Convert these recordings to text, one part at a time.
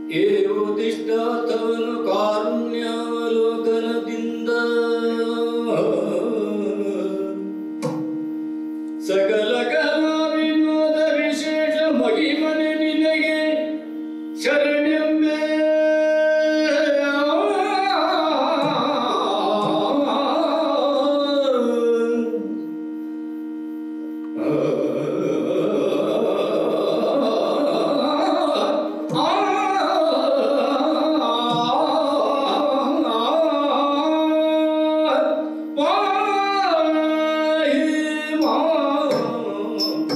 ಏವೋದಿಷ್ಟಾತವನು ಕಾರುಣ್ಯಾವಲೋಕನದಿಂದ ಸಕಲ ಕಲಾ ವಿನೋದ ವಿಶೇಷ ಮಹಿಮನೆ ನಿನಗೆ ಶರಣ್ಯಂಬೆ ಆ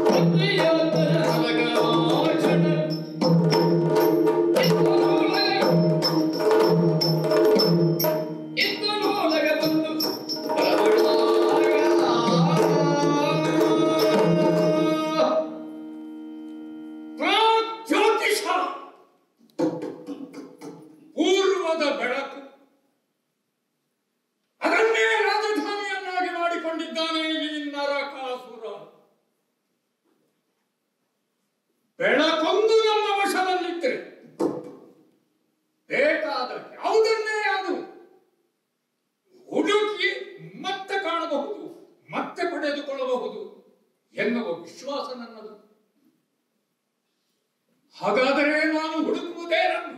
ಜ್ಯೋತಿಷ ಪೂರ್ವದ ಬೆಳಕು ಅದನ್ನೇ ರಾಜಧಾನಿಯನ್ನಾಗಿ ಮಾಡಿಕೊಂಡಿದ್ದಾನೆ ಈ ನರಕಾಸುರ ಬೆಳಕೊಂದು ನಮ್ಮ ವಶದಲ್ಲಿದ್ದರೆ ಬೇಕಾದ ಯಾವುದನ್ನೇ ಅದು ಹುಡುಕಿ ಮತ್ತೆ ಕಾಣಬಹುದು ಮತ್ತೆ ಪಡೆದುಕೊಳ್ಳಬಹುದು ಎನ್ನುವ ವಿಶ್ವಾಸ ನನ್ನದು ಹಾಗಾದರೆ ನಾನು ಹುಡುಕುವುದೇ ನನ್ನ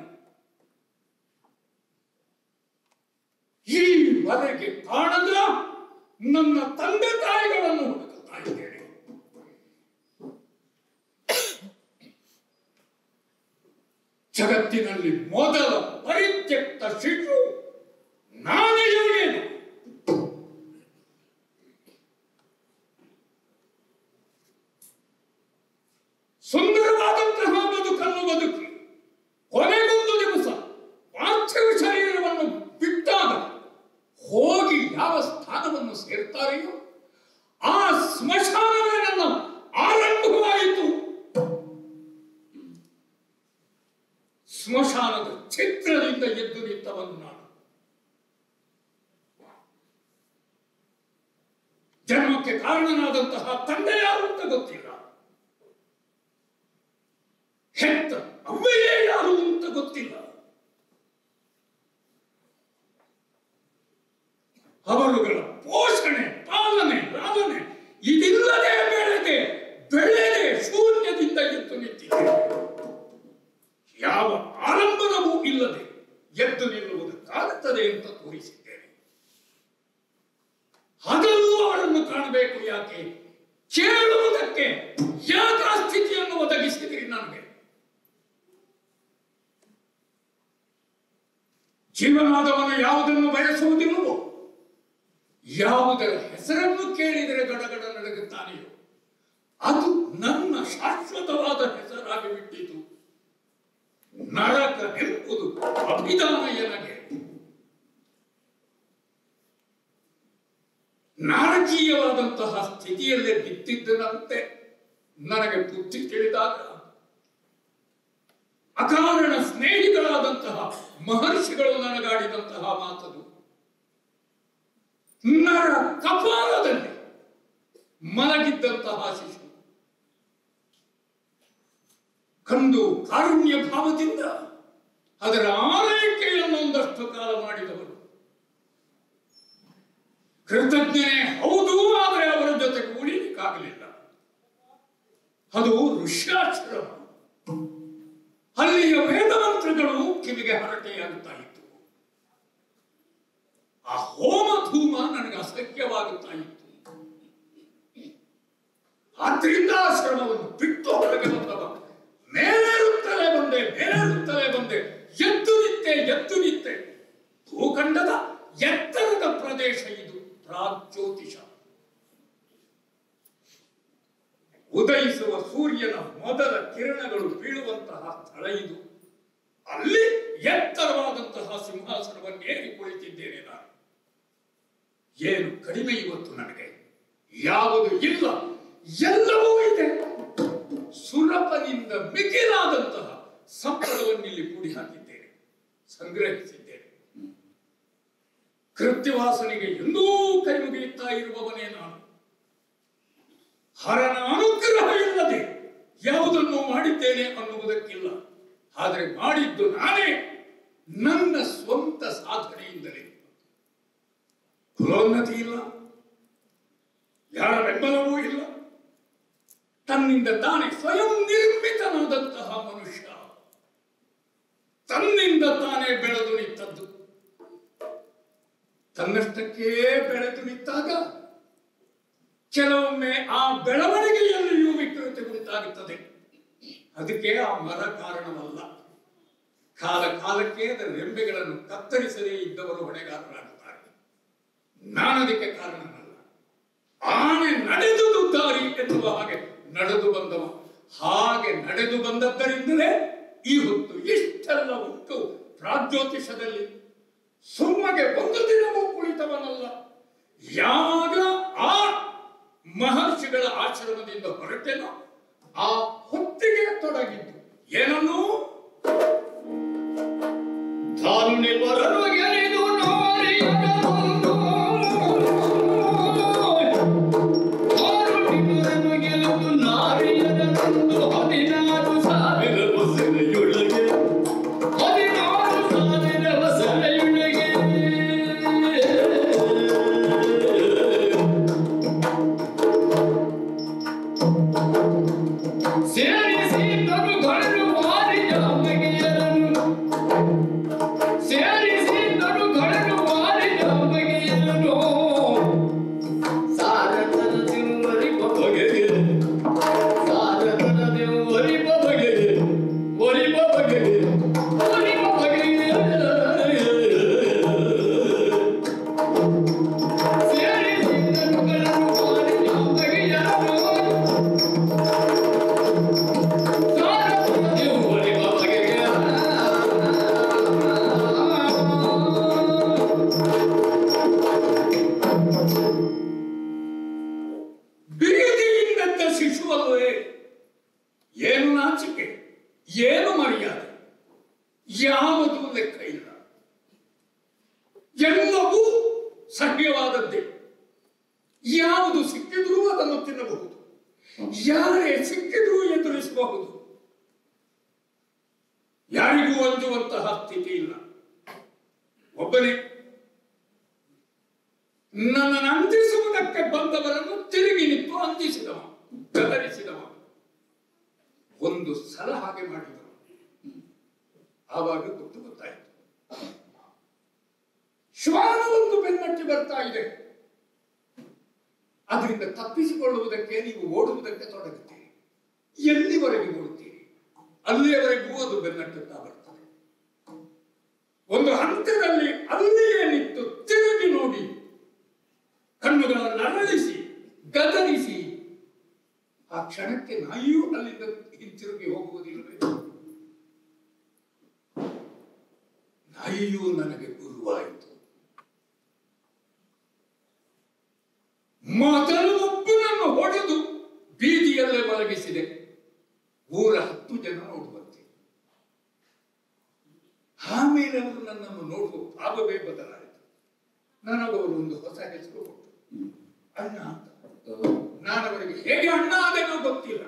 ಈವರೆಗೆ ಕಾಣದ ನನ್ನ ತಂದೆ ತಾಯಿಗಳನ್ನು ಹುಡುಕುತ್ತಾ ಇದ್ದೇನೆ ಜಗತ್ತಿನಲ್ಲಿ ಮೊದಲ ಪರಿತ್ಯಕ್ತ ಶಿಶು ನಾನೇ ಇವನೇನು ಸುಂದರವಾದಂತಹ ಬದುಕನ್ನು ಬದುಕಿ ಕೊನೆಗೊಂದು ದಿವಸ ಪಾರ್ಥಿವ ಶರೀರವನ್ನು ಬಿಟ್ಟಾಗ ಹೋಗಿ ಯಾವ ಸ್ಥಾನವನ್ನು ಸೇರ್ತಾರೆಯೋ ಆ ಸ್ಮಶಾನವೇ ನನ್ನ ಆರಂಭವಾಯಿತು ಸ್ಮಶಾನದ ಚಿತ್ರದಿಂದ ಎದ್ದು ನಿಂತವನು ನಾನು ಜನ್ಮಕ್ಕೆ ಕಾರಣನಾದಂತಹ ತಂದೆ ಯಾರು ಅಂತ ಗೊತ್ತಿಲ್ಲ ಹೆತ್ತ ಅವ್ವೆಯೇ ಯಾರು ಅಂತ ಗೊತ್ತಿಲ್ಲ ಅವರುಗಳ ಪೋಷಣೆ ಪಾಲನೆ ಲಾಲನೆ ಇದಿಲ್ಲದೆ ಬೆಳೆದೆ ಬೆಳೆದೆ ಶೂನ್ಯದಿಂದ ಎದ್ದು ನಿಂತಿದೆ ಯಾವ ಆರಂಭನವೂ ಇಲ್ಲದೆ ಎದ್ದು ನಿಲ್ಲುವುದಕ್ಕಾಗುತ್ತದೆ ಅಂತ ತೋರಿಸಿದ್ದೇನೆ ಹಗಲು ಅವಳನ್ನು ಕಾಣಬೇಕು ಯಾಕೆ ಕೇಳುವುದಕ್ಕೆ ಯಾಕ ಸ್ಥಿತಿಯನ್ನು ಒದಗಿಸಿದಿರಿ ನನಗೆ ಜೀವನಾದವನು ಯಾವುದನ್ನು ಬಯಸುವುದಿಲ್ಲವೋ ಯಾವುದರ ಹೆಸರನ್ನು ಕೇಳಿದರೆ ಗಡಗಡ ನಡಗುತ್ತಾನೆಯೋ ಅದು ನನ್ನ ಶಾಶ್ವತವಾದ ಹೆಸರಾಗಿ ಬಿಟ್ಟಿತು ನರಕ ಎಂಬುದು ಅಭಿಧಾನ ಎನಗೆ ನಾರಕೀಯವಾದಂತಹ ಸ್ಥಿತಿಯಲ್ಲೇ ಬಿತ್ತಿದ್ದನಂತೆ ನನಗೆ ಬುದ್ಧಿ ತಿಳಿದಾಗ ಅಕಾರಣ ಸ್ನೇಹಿತರಾದಂತಹ ಮಹರ್ಷಿಗಳು ನನಗಾಡಿದಂತಹ ಮಾತದು ನರ ಕಪಾಲದಲ್ಲಿ ಮಲಗಿದ್ದಂತಹ ಶಿಶು ಕಂದು ಕಾರುಣ್ಯ ಭಾವದಿಂದ ಅದರ ಆರೈಕೆಯನ್ನು ಒಂದಷ್ಟು ಕಾಲ ಮಾಡಿದವರು ಕೃತಜ್ಞನೇ ಹೌದು ಆದರೆ ಅವರ ಜೊತೆಗೆ ಉಳಿಲಿಕ್ಕಾಗಲಿಲ್ಲ ಅದು ಋಷ್ಯಾಶ್ರಮ ಅಲ್ಲಿಯ ವೇದಮಂತ್ರಗಳು ಕಿವಿಗೆ ಹರಟೆಯಾಗುತ್ತಾ ಇತ್ತು ಆ ಹೋಮ ಧೂಮ ನನಗೆ ಅಸಹ್ಯವಾಗುತ್ತಾ ಇತ್ತು ಆದ್ರಿಂದ ಆಶ್ರಮವನ್ನು ಬಿಟ್ಟು ಹೊರಗೆ ಬಂದವ ಮೇಲೇರುತ್ತಲೇ ಬಂದೆ ಮೇಲೇರುತ್ತಲೇ ಬಂದೆ ಎದ್ದು ನಿತ್ತೆ ಎದ್ದು ನಿತ್ತೆ ಭೂಖಂಡದ ಎತ್ತರದ ಪ್ರದೇಶ ಇದು ಪ್ರಾಗ್ಜ್ಯೋತಿಷ ಉದಯಿಸುವ ಸೂರ್ಯನ ಮೊದಲ ಕಿರಣಗಳು ಬೀಳುವಂತಹ ಸ್ಥಳ ಇದು ಅಲ್ಲಿ ಎತ್ತರವಾದಂತಹ ಸಿಂಹಾಸನವನ್ನೇರಿ ಕುಳಿತಿದ್ದೇನೆ ನಾನು ಏನು ಕಡಿಮೆ ಇವತ್ತು ನನಗೆ ಯಾವುದು ಇಲ್ಲ ಎಲ್ಲವೂ ಇದೆ ಸುಲಭನಿಂದ ಮಿಗಿಲಾದಂತಹ ಸಂಪದವನ್ನಿಲ್ಲಿ ಕೂಡಿ ಹಾಕಿದ್ದೇನೆ ಸಂಗ್ರಹಿಸಿದ್ದೇನೆ ಕೃತ್ಯವಾಸನಿಗೆ ಎಂದೂ ಕೈ ಮುಗಿಯುತ್ತಾ ಇರುವವನೇ ನಾನು ಹರನ ಅನುಗ್ರಹ ಇಲ್ಲದೆ ಯಾವುದನ್ನು ಮಾಡಿದ್ದೇನೆ ಅನ್ನುವುದಕ್ಕಿಲ್ಲ ಆದರೆ ಮಾಡಿದ್ದು ನಾನೇ ನನ್ನ ಸ್ವಂತ ಸಾಧನೆಯಿಂದಲೇ ಕುಲೋನ್ನತಿ ಇಲ್ಲ ಯಾರ ಬೆಂಬಲವೂ ಇಲ್ಲ ತನ್ನಿಂದ ತಾನೇ ಸ್ವಯಂ ನಿರ್ಮಿತನಾದಂತಹ ಮನುಷ್ಯ ತನ್ನಿಂದ ತಾನೇ ಬೆಳೆದು ನಿಂತದ್ದು ತನ್ನಷ್ಟಕ್ಕೇ ಬೆಳೆದು ನಿಂತಾಗ ಕೆಲವೊಮ್ಮೆ ಆ ಬೆಳವಣಿಗೆಯಲ್ಲಿಯೂ ವಿಕೃತಿ ಉಂಟಾಗುತ್ತದೆ ಅದಕ್ಕೆ ಆ ಮರ ಕಾರಣವಲ್ಲ ಕಾಲ ಕಾಲಕ್ಕೆ ಅದರ ರೆಂಬೆಗಳನ್ನು ಕತ್ತರಿಸದೇ ಇದ್ದವರು ಹೊಣೆಗಾರರಾಗುತ್ತಾರೆ ನಾನದಕ್ಕೆ ಕಾರಣನಲ್ಲ ಆನೆ ನಡೆದುದು ದಾರಿ ಎನ್ನುವ ಹಾಗೆ ನಡೆದು ಬಂದವ ಹಾಗೆ ನಡೆದು ಬಂದದ್ದರಿಂದಲೇ ಈ ಹೊತ್ತು ಇಷ್ಟೆಲ್ಲ ಉಂಟು ಪ್ರಾಗ್ಜ್ಯೋತಿಷದಲ್ಲಿ ಸುಮ್ಮಗೆ ಒಂದು ದಿನವೂ ಕುಳಿತವನಲ್ಲ ಯಾವಾಗ ಆ ಮಹರ್ಷಿಗಳ ಆಶ್ರಮದಿಂದ ಹೊರಟೆನೋ ಆ ಹೊತ್ತಿಗೆ ತೊಡಗಿದ್ದು ಏನನ್ನು ತಾನು ನಿವರನು ಗೆಲಿದು ನಾರಿಯರೊಂದು. ತಾನು ನಿವರನು ಗೆಲಿದು ನಾರಿಯರೊಂದು ಹದಿನಾರು ಸಾವಿರ ವಸರೆಯೊಳಗೆ. ಹದಿನಾರು ಸಾವಿರ ವಸರೆಯೊಳಗೆ. ಸೇರಿಸಿ ತರುಗಳನ್ನು ಮಾರಿದ ಬಗೆಯರನ್ನು ಸೇರಿಸಿ ನಡುಗಳನ್ನು ಮಾರಿದ ಬಗೆಯರನ್ನು ಸಾರಥನ ತಿರುವರಿಪ ಬಗೆಗೆ ಸಾರಥನ ತಿರುವರಿಪ ಬಗೆಗೆ ಒರಿಪ ಬಗೆಗೆ ಒರಿಪ ಬಗೆಗೆ ಸೇರಿಸಿ ನಡುಗಳನ್ನು ಮಾರಿದ ಬಗೆಯರನ್ನು ಸಾರಥನ ತಿರುವರಿಪ ಬಗೆಗೆ ಬೀದಿಯಿಂದದ್ದ ಶಿಶುವಲ್ವೇ ಏನು ನಾಚಿಕೆ ಏನು ಮರ್ಯಾದೆ ಯಾವುದೂ ಲೆಕ್ಕ ಇಲ್ಲ ಎಲ್ಲವೂ ಸಹ್ಯವಾದದ್ದೇ ಯಾವುದು ಸಿಕ್ಕಿದ್ರೂ ಅದನ್ನು ತಿನ್ನಬಹುದು ಯಾರೇ ಸಿಕ್ಕಿದ್ರೂ ಎದುರಿಸಬಹುದು ಯಾರಿಗೂ ಅಂಜುವಂತಹ ಸ್ಥಿತಿ ಇಲ್ಲ ಒಬ್ಬನೇ ನನ್ನನ್ನು ಅಂಜಿಸುವುದಕ್ಕೆ ಬಂದವರನ್ನು ತಿರುಗಿ ನಿಂತು ಅಂಜಿಸಿದವ ಗದರಿಸಿದವ ಒಂದು ಸಲ ಹಾಗೆ ಮಾಡಿದವ ಆವಾಗ ಗೊತ್ತು ಗೊತ್ತಾಯಿತು ಶ್ವಾನವೊಂದು ಬೆನ್ನಟ್ಟಿ ಬರ್ತಾ ಇದೆ ಅದರಿಂದ ತಪ್ಪಿಸಿಕೊಳ್ಳುವುದಕ್ಕೆ ನೀವು ಓಡುವುದಕ್ಕೆ ತೊಡಗುತ್ತೀರಿ ಎಲ್ಲಿವರೆಗೆ ಓಡುತ್ತೀರಿ ಅಲ್ಲಿಯವರೆಗೂ ಅದು ಬೆನ್ನಟ್ಟುತ್ತಾ ಬರ್ತದೆ ಒಂದು ಹಂತದಲ್ಲಿ ಅಲ್ಲಿಯೇ ನಿಂತು ತಿರುಗಿ ನೋಡಿ ಕಣ್ಣುಗಳನ್ನು ಅರಳಿಸಿ ಗದರಿಸಿ ಆ ಕ್ಷಣಕ್ಕೆ ನಾಯಿಯೂ ಅಲ್ಲಿಂದ ಹಿಂತಿರುಗಿ ಹೋಗುವುದಿಲ್ಲವೇ ನಾಯಿಯೂ ನನಗೆ ಗುರುವಾಯಿತು ಮೊದಲೊಬ್ಬನನ್ನು ಹೊಡೆದು ಬೀದಿಯಲ್ಲೇ ಮಲಗಿಸಿದೆ ಊರ ಹತ್ತು ಜನ ನೋಡುವಂತೆ ಆಮೇಲೆ ಅವರು ನನ್ನನ್ನು ನೋಡುವ ಭಾವವೇ ಬದಲಾಯಿತು ನನಗವರು ಒಂದು ಹೊಸ ಹೆಸರು ಕೊಟ್ಟು ಅಣ್ಣ ಅಂತ ನಾನು ಅವರಿಗೆ ಹೇಗೆ ಅಣ್ಣ ಆದೇನೋ ಗೊತ್ತಿಲ್ಲ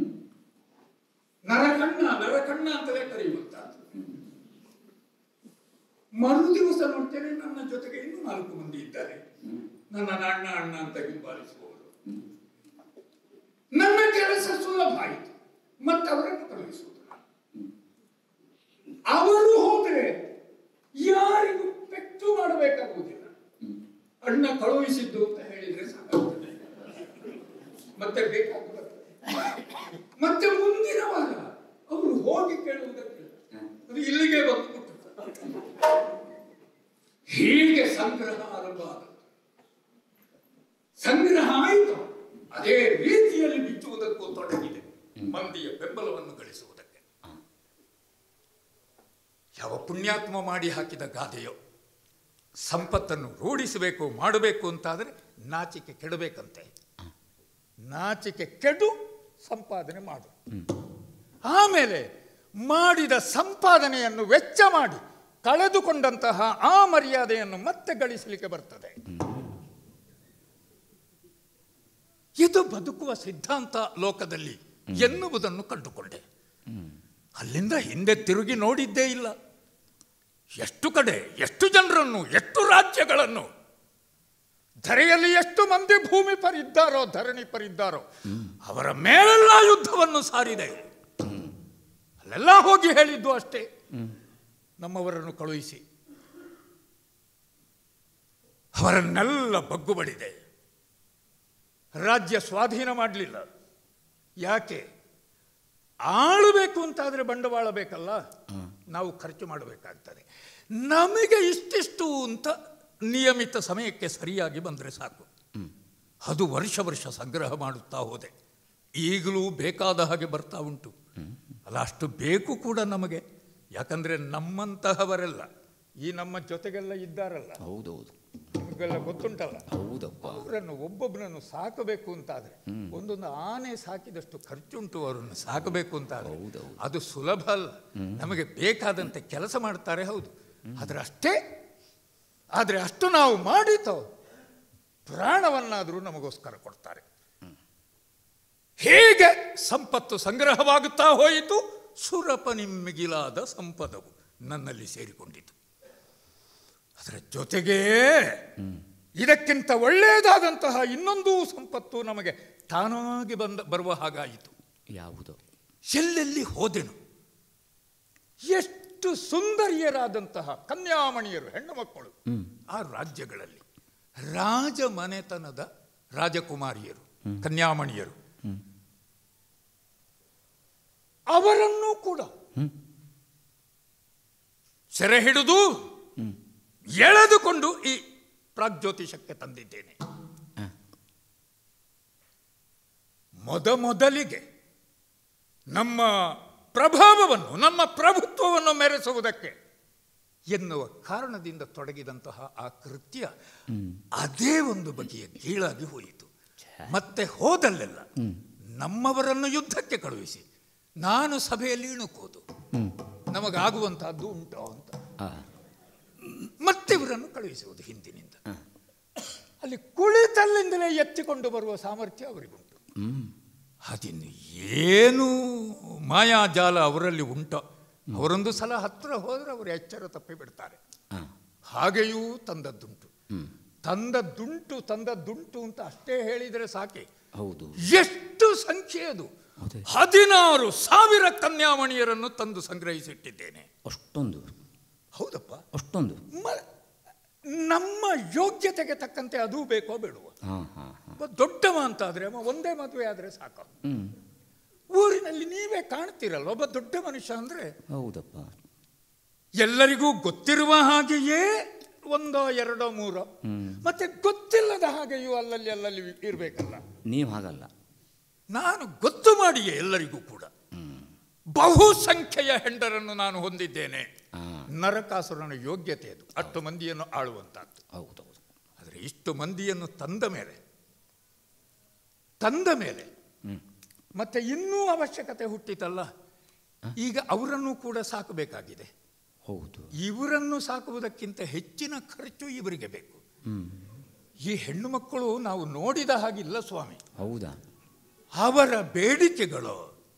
ನರಕಣ್ಣ ನರಕಣ್ಣ ಅಂತಲೇ ಕರೆಯುವಂತಹದ್ದು ಮರು ದಿವಸ ನೋಡ್ತೇನೆ ನನ್ನ ಜೊತೆಗೆ ಇನ್ನೂ ನಾಲ್ಕು ಮಂದಿ ಇದ್ದಾರೆ ನನ್ನ ಅಣ್ಣ ಅಣ್ಣ ಅಂತ ಹಿಂಬಾಲಿಸುವವರು ನನ್ನ ಕೆಲಸ ಸುಲಭ ಆಯಿತು ಮತ್ತೆ ಅವರನ್ನು ಕಳುಹಿಸುವುದು ಅವರು ಹೋದರೆ ಯಾರಿಗೂ ಪೆಟ್ಟು ಮಾಡಬೇಕಾಗುವುದಿಲ್ಲ ಅಣ್ಣ ಕಳುಹಿಸಿದ್ದು ಅಂತ ಹೇಳಿದ್ರೆ ಸಾಕಾಗ್ತದೆ ಮತ್ತೆ ಬೇಕಾಗಿ ಬರ್ತದೆ ಮತ್ತೆ ಮುಂದಿನ ವಾರ ಅವರು ಹೋಗಿ ಕೇಳುವುದಕ್ಕೆ ಅದು ಇಲ್ಲಿಗೆ ಬಂದು ಮುಟ್ಟುತ್ತದೆ ಹೀಗೆ ಸಂಗ್ರಹ ಆರಂಭ ಆಗುತ್ತೆ ಸಂಗ್ರಹ ಆಯಿತು ಅದೇ ರೀತಿಯಲ್ಲಿ ಬಿಚ್ಚುವುದಕ್ಕೂ ತೊಡಗಿದೆ ಮಂದಿಯ ಬೆಂಬಲವನ್ನು ಗಳಿಸುವುದಕ್ಕೆ ಯಾವ ಪುಣ್ಯಾತ್ಮ ಮಾಡಿ ಹಾಕಿದ ಗಾದೆಯೋ ಸಂಪತ್ತನ್ನು ರೂಢಿಸಬೇಕು ಮಾಡಬೇಕು ಅಂತಾದರೆ ನಾಚಿಕೆ ಕೆಡಬೇಕಂತೆ ನಾಚಿಕೆ ಕೆಡು ಸಂಪಾದನೆ ಮಾಡು ಆಮೇಲೆ ಮಾಡಿದ ಸಂಪಾದನೆಯನ್ನು ವೆಚ್ಚ ಮಾಡಿ ಕಳೆದುಕೊಂಡಂತಹ ಆ ಮರ್ಯಾದೆಯನ್ನು ಮತ್ತೆ ಗಳಿಸಲಿಕ್ಕೆ ಬರ್ತದೆ ಇದು ಬದುಕುವ ಸಿದ್ಧಾಂತ ಲೋಕದಲ್ಲಿ ಎನ್ನುವುದನ್ನು ಕಂಡುಕೊಂಡೆ ಅಲ್ಲಿಂದ ಹಿಂದೆ ತಿರುಗಿ ನೋಡಿದ್ದೇ ಇಲ್ಲ ಎಷ್ಟು ಕಡೆ ಎಷ್ಟು ಜನರನ್ನು ಎಷ್ಟು ರಾಜ್ಯಗಳನ್ನು ಧರೆಯಲ್ಲಿ ಎಷ್ಟು ಮಂದಿ ಭೂಮಿ ಪರಿದ್ದಾರೋ ಧರಣಿ ಪರಿದ್ದಾರೋ ಅವರ ಮೇಲೆಲ್ಲ ಯುದ್ಧವನ್ನು ಸಾರಿದೆ ಅಲ್ಲೆಲ್ಲ ಹೋಗಿ ಹೇಳಿದ್ದು ಅಷ್ಟೇ ನಮ್ಮವರನ್ನು ಕಳುಹಿಸಿ ಅವರನ್ನೆಲ್ಲ ಬಗ್ಗುಬಡಿದೆ ರಾಜ್ಯ ಸ್ವಾಧೀನ ಮಾಡಲಿಲ್ಲ ಯಾಕೆ ಆಳಬೇಕು ಅಂತಾದರೆ ಬಂಡವಾಳ ಬೇಕಲ್ಲ ನಾವು ಖರ್ಚು ಮಾಡಬೇಕಾಗ್ತದೆ ನಮಗೆ ಇಷ್ಟಿಷ್ಟು ಅಂತ ನಿಯಮಿತ ಸಮಯಕ್ಕೆ ಸರಿಯಾಗಿ ಬಂದರೆ ಸಾಕು ಅದು ವರ್ಷ ವರ್ಷ ಸಂಗ್ರಹ ಮಾಡುತ್ತಾ ಹೋದೆ ಈಗಲೂ ಬೇಕಾದ ಹಾಗೆ ಬರ್ತಾ ಉಂಟು ಅಲ್ಲ ಅಷ್ಟು ಬೇಕು ಕೂಡ ನಮಗೆ ಯಾಕಂದರೆ ನಮ್ಮಂತಹವರೆಲ್ಲ ಈ ನಮ್ಮ ಜೊತೆಗೆಲ್ಲ ಇದ್ದಾರಲ್ಲ ಹೌದೌದು ನಿಮಗೆಲ್ಲ ಗೊತ್ತುಂಟಲ್ಲ ಹೌದಪ್ಪ ಅವರನ್ನು ಒಬ್ಬೊಬ್ಬರನ್ನು ಸಾಕಬೇಕು ಅಂತಾದ್ರೆ ಒಂದೊಂದು ಆನೆ ಸಾಕಿದಷ್ಟು ಖರ್ಚುಂಟು ಅವರನ್ನು ಸಾಕಬೇಕು ಅಂತಾದ್ರೆ ಹೌದೌದು. ಅದು ಸುಲಭ ಅಲ್ಲ ನಮಗೆ ಬೇಕಾದಂತೆ ಕೆಲಸ ಮಾಡ್ತಾರೆ ಹೌದು ಆದರೆ ಅಷ್ಟೇ ಆದರೆ ಅಷ್ಟು ನಾವು ಮಾಡಿತೋ ಪ್ರಾಣವನ್ನಾದರೂ ನಮಗೋಸ್ಕರ ಕೊಡ್ತಾರೆ ಹೇಗೆ ಸಂಪತ್ತು ಸಂಗ್ರಹವಾಗುತ್ತಾ ಹೋಯಿತು ಸುರಪನಿಮ್ಮಿಗಿಲಾದ ಸಂಪದವು ನನ್ನಲ್ಲಿ ಸೇರಿಕೊಂಡಿತು ಅದರ ಜೊತೆಗೇ ಇದಕ್ಕಿಂತ ಒಳ್ಳೆಯದಾದಂತಹ ಇನ್ನೊಂದು ಸಂಪತ್ತು ನಮಗೆ ತಾನಾಗಿ ಬಂದ ಬರುವ ಹಾಗಾಯಿತು ಯಾವುದು ಎಲ್ಲೆಲ್ಲಿ ಹೋದೆನು ಎಷ್ಟು ಸುಂದರಿಯರಾದಂತಹ ಕನ್ಯಾಮಣಿಯರು ಹೆಣ್ಣು ಮಕ್ಕಳು ಆ ರಾಜ್ಯಗಳಲ್ಲಿ ರಾಜ ಮನೆತನದ ರಾಜಕುಮಾರಿಯರು ಕನ್ಯಾಮಣಿಯರು ಅವರನ್ನೂ ಕೂಡ ಸೆರೆ ಹಿಡಿದು ಎಳೆದುಕೊಂಡು ಈ ಪ್ರಾಗ್ಜ್ಯೋತಿಷಕ್ಕೆ ತಂದಿದ್ದೇನೆ ಹ. ಮೊದಮೊದಲಿಗೆ ನಮ್ಮ ಪ್ರಭಾವವನ್ನು ನಮ್ಮ ಪ್ರಭುತ್ವವನ್ನು ಮೆರೆಸುವುದಕ್ಕೆ ಎನ್ನುವ ಕಾರಣದಿಂದ ತೊಡಗಿದಂತಹ ಆ ಕೃತ್ಯ ಅದೇ ಒಂದು ಬಗೆಯ ಗೀಳಾಗಿ ಹೋಯಿತು ಮತ್ತೆ ಹೋದಲ್ಲೆಲ್ಲ ನಮ್ಮವರನ್ನು ಯುದ್ಧಕ್ಕೆ ಕಳುಹಿಸಿ ನಾನು ಸಭೆಯಲ್ಲಿ ಇಣುಕೋದು ನಮಗಾಗುವಂತಹದ್ದು ಉಂಟು ಅಂತ ಆ, ಮತ್ತೆ ಇವರನ್ನು ಕಳುಹಿಸುವುದು ಹಿಂದಿನಿಂದ ಅಲ್ಲಿ ಕುಳಿತಲ್ಲಿಂದಲೇ ಎತ್ತಿಕೊಂಡು ಬರುವ ಸಾಮರ್ಥ್ಯ ಅವರಿಗುಂಟು ಹ್ಮ್ ಅದಿನ್ನು ಏನು ಮಾಯಾಜಾಲ ಅವರಲ್ಲಿ ಉಂಟೋ ಅವರೊಂದು ಸಲ ಹತ್ರ ಹೋದ್ರೆ ಅವರು ಎಚ್ಚರ ತಪ್ಪಿ ಬಿಡ್ತಾರೆ ಆ, ಹಾಗೆಯೂ ತಂದದ್ದುಂಟು ಹ್ಮ್ ತಂದದ್ದುಂಟು ತಂದದ್ದುಂಟು ಅಂತ ಅಷ್ಟೇ ಹೇಳಿದರೆ ಸಾಕೆ ಹೌದು ಎಷ್ಟು ಸಂಖ್ಯೆ ಅದು ಹೌದೇ? ಹದಿನಾರು ಸಾವಿರ ಕನ್ಯಾಮಣಿಯರನ್ನು ತಂದು ಸಂಗ್ರಹಿಸಿಟ್ಟಿದ್ದೇನೆ ಅಷ್ಟೊಂದು ಹೌದಪ್ಪ ಅಷ್ಟೊಂದು ಮ- ನಮ್ಮ ಯೋಗ್ಯತೆಗೆ ತಕ್ಕಂತೆ ಅದು ಬೇಕೋ ಬೇಡುವ ಹಾ ಹಾ ಹಾ ಒಬ್ಬ ದೊಡ್ಡವ ಅಂತಾದ್ರೆ ಅವ ಒಂದೇ ಮದುವೆ ಆದರೆ ಸಾಕು ಹ್ಮ್ ಊರಿನಲ್ಲಿ ನೀವೇ ಕಾಣ್ತೀರಲ್ಲ ಒಬ್ಬ ದೊಡ್ಡ ಮನುಷ್ಯ ಅಂದ್ರೆ ಹೌದಪ್ಪ ಎಲ್ಲರಿಗೂ ಗೊತ್ತಿರುವ ಹಾಗೆಯೇ ಒಂದೋ ಎರಡೋ ಮೂರೋ ಮತ್ತೆ ಗೊತ್ತಿಲ್ಲದ ಹಾಗೆಯೂ ಅಲ್ಲಲ್ಲಿ ಅಲ್ಲಲ್ಲಿ ಇರಬೇಕಲ್ಲ ನೀವು ಹಾಗಲ್ಲ ನಾನು ಗೊತ್ತು ಮಾಡಿಯೇ ಎಲ್ಲರಿಗೂ ಕೂಡ ಬಹುಸಂಖ್ಯೆಯ ಹೆಂಡರನ್ನು ನಾನು ಹೊಂದಿದ್ದೇನೆ ಆ, ನರಕಾಸುರನ ಯೋಗ್ಯತೆ ಅದು ಅಷ್ಟು ಮಂದಿಯನ್ನು ಆಳುವಂತಹದ್ದು ಹೌದೌದು ಆದರೆ ಇಷ್ಟು ಮಂದಿಯನ್ನು ತಂದ ಮೇಲೆ ತಂದ ಮೇಲೆ ಹ್ಮ್ ಮತ್ತೆ ಇನ್ನೂ ಅವಶ್ಯಕತೆ ಹುಟ್ಟಿತಲ್ಲ ಈಗ ಅವರನ್ನು ಕೂಡ ಸಾಕಬೇಕಾಗಿದೆ ಹೌದು ಇವರನ್ನು ಸಾಕುವುದಕ್ಕಿಂತ ಹೆಚ್ಚಿನ ಖರ್ಚು ಇವರಿಗೆ ಬೇಕು ಹ್ಮ್ ಈ ಹೆಣ್ಣು ಮಕ್ಕಳು ನಾವು ನೋಡಿದ ಹಾಗಿಲ್ಲ ಸ್ವಾಮಿ ಹೌದಾ ಅವರ ಬೇಡಿಕೆಗಳು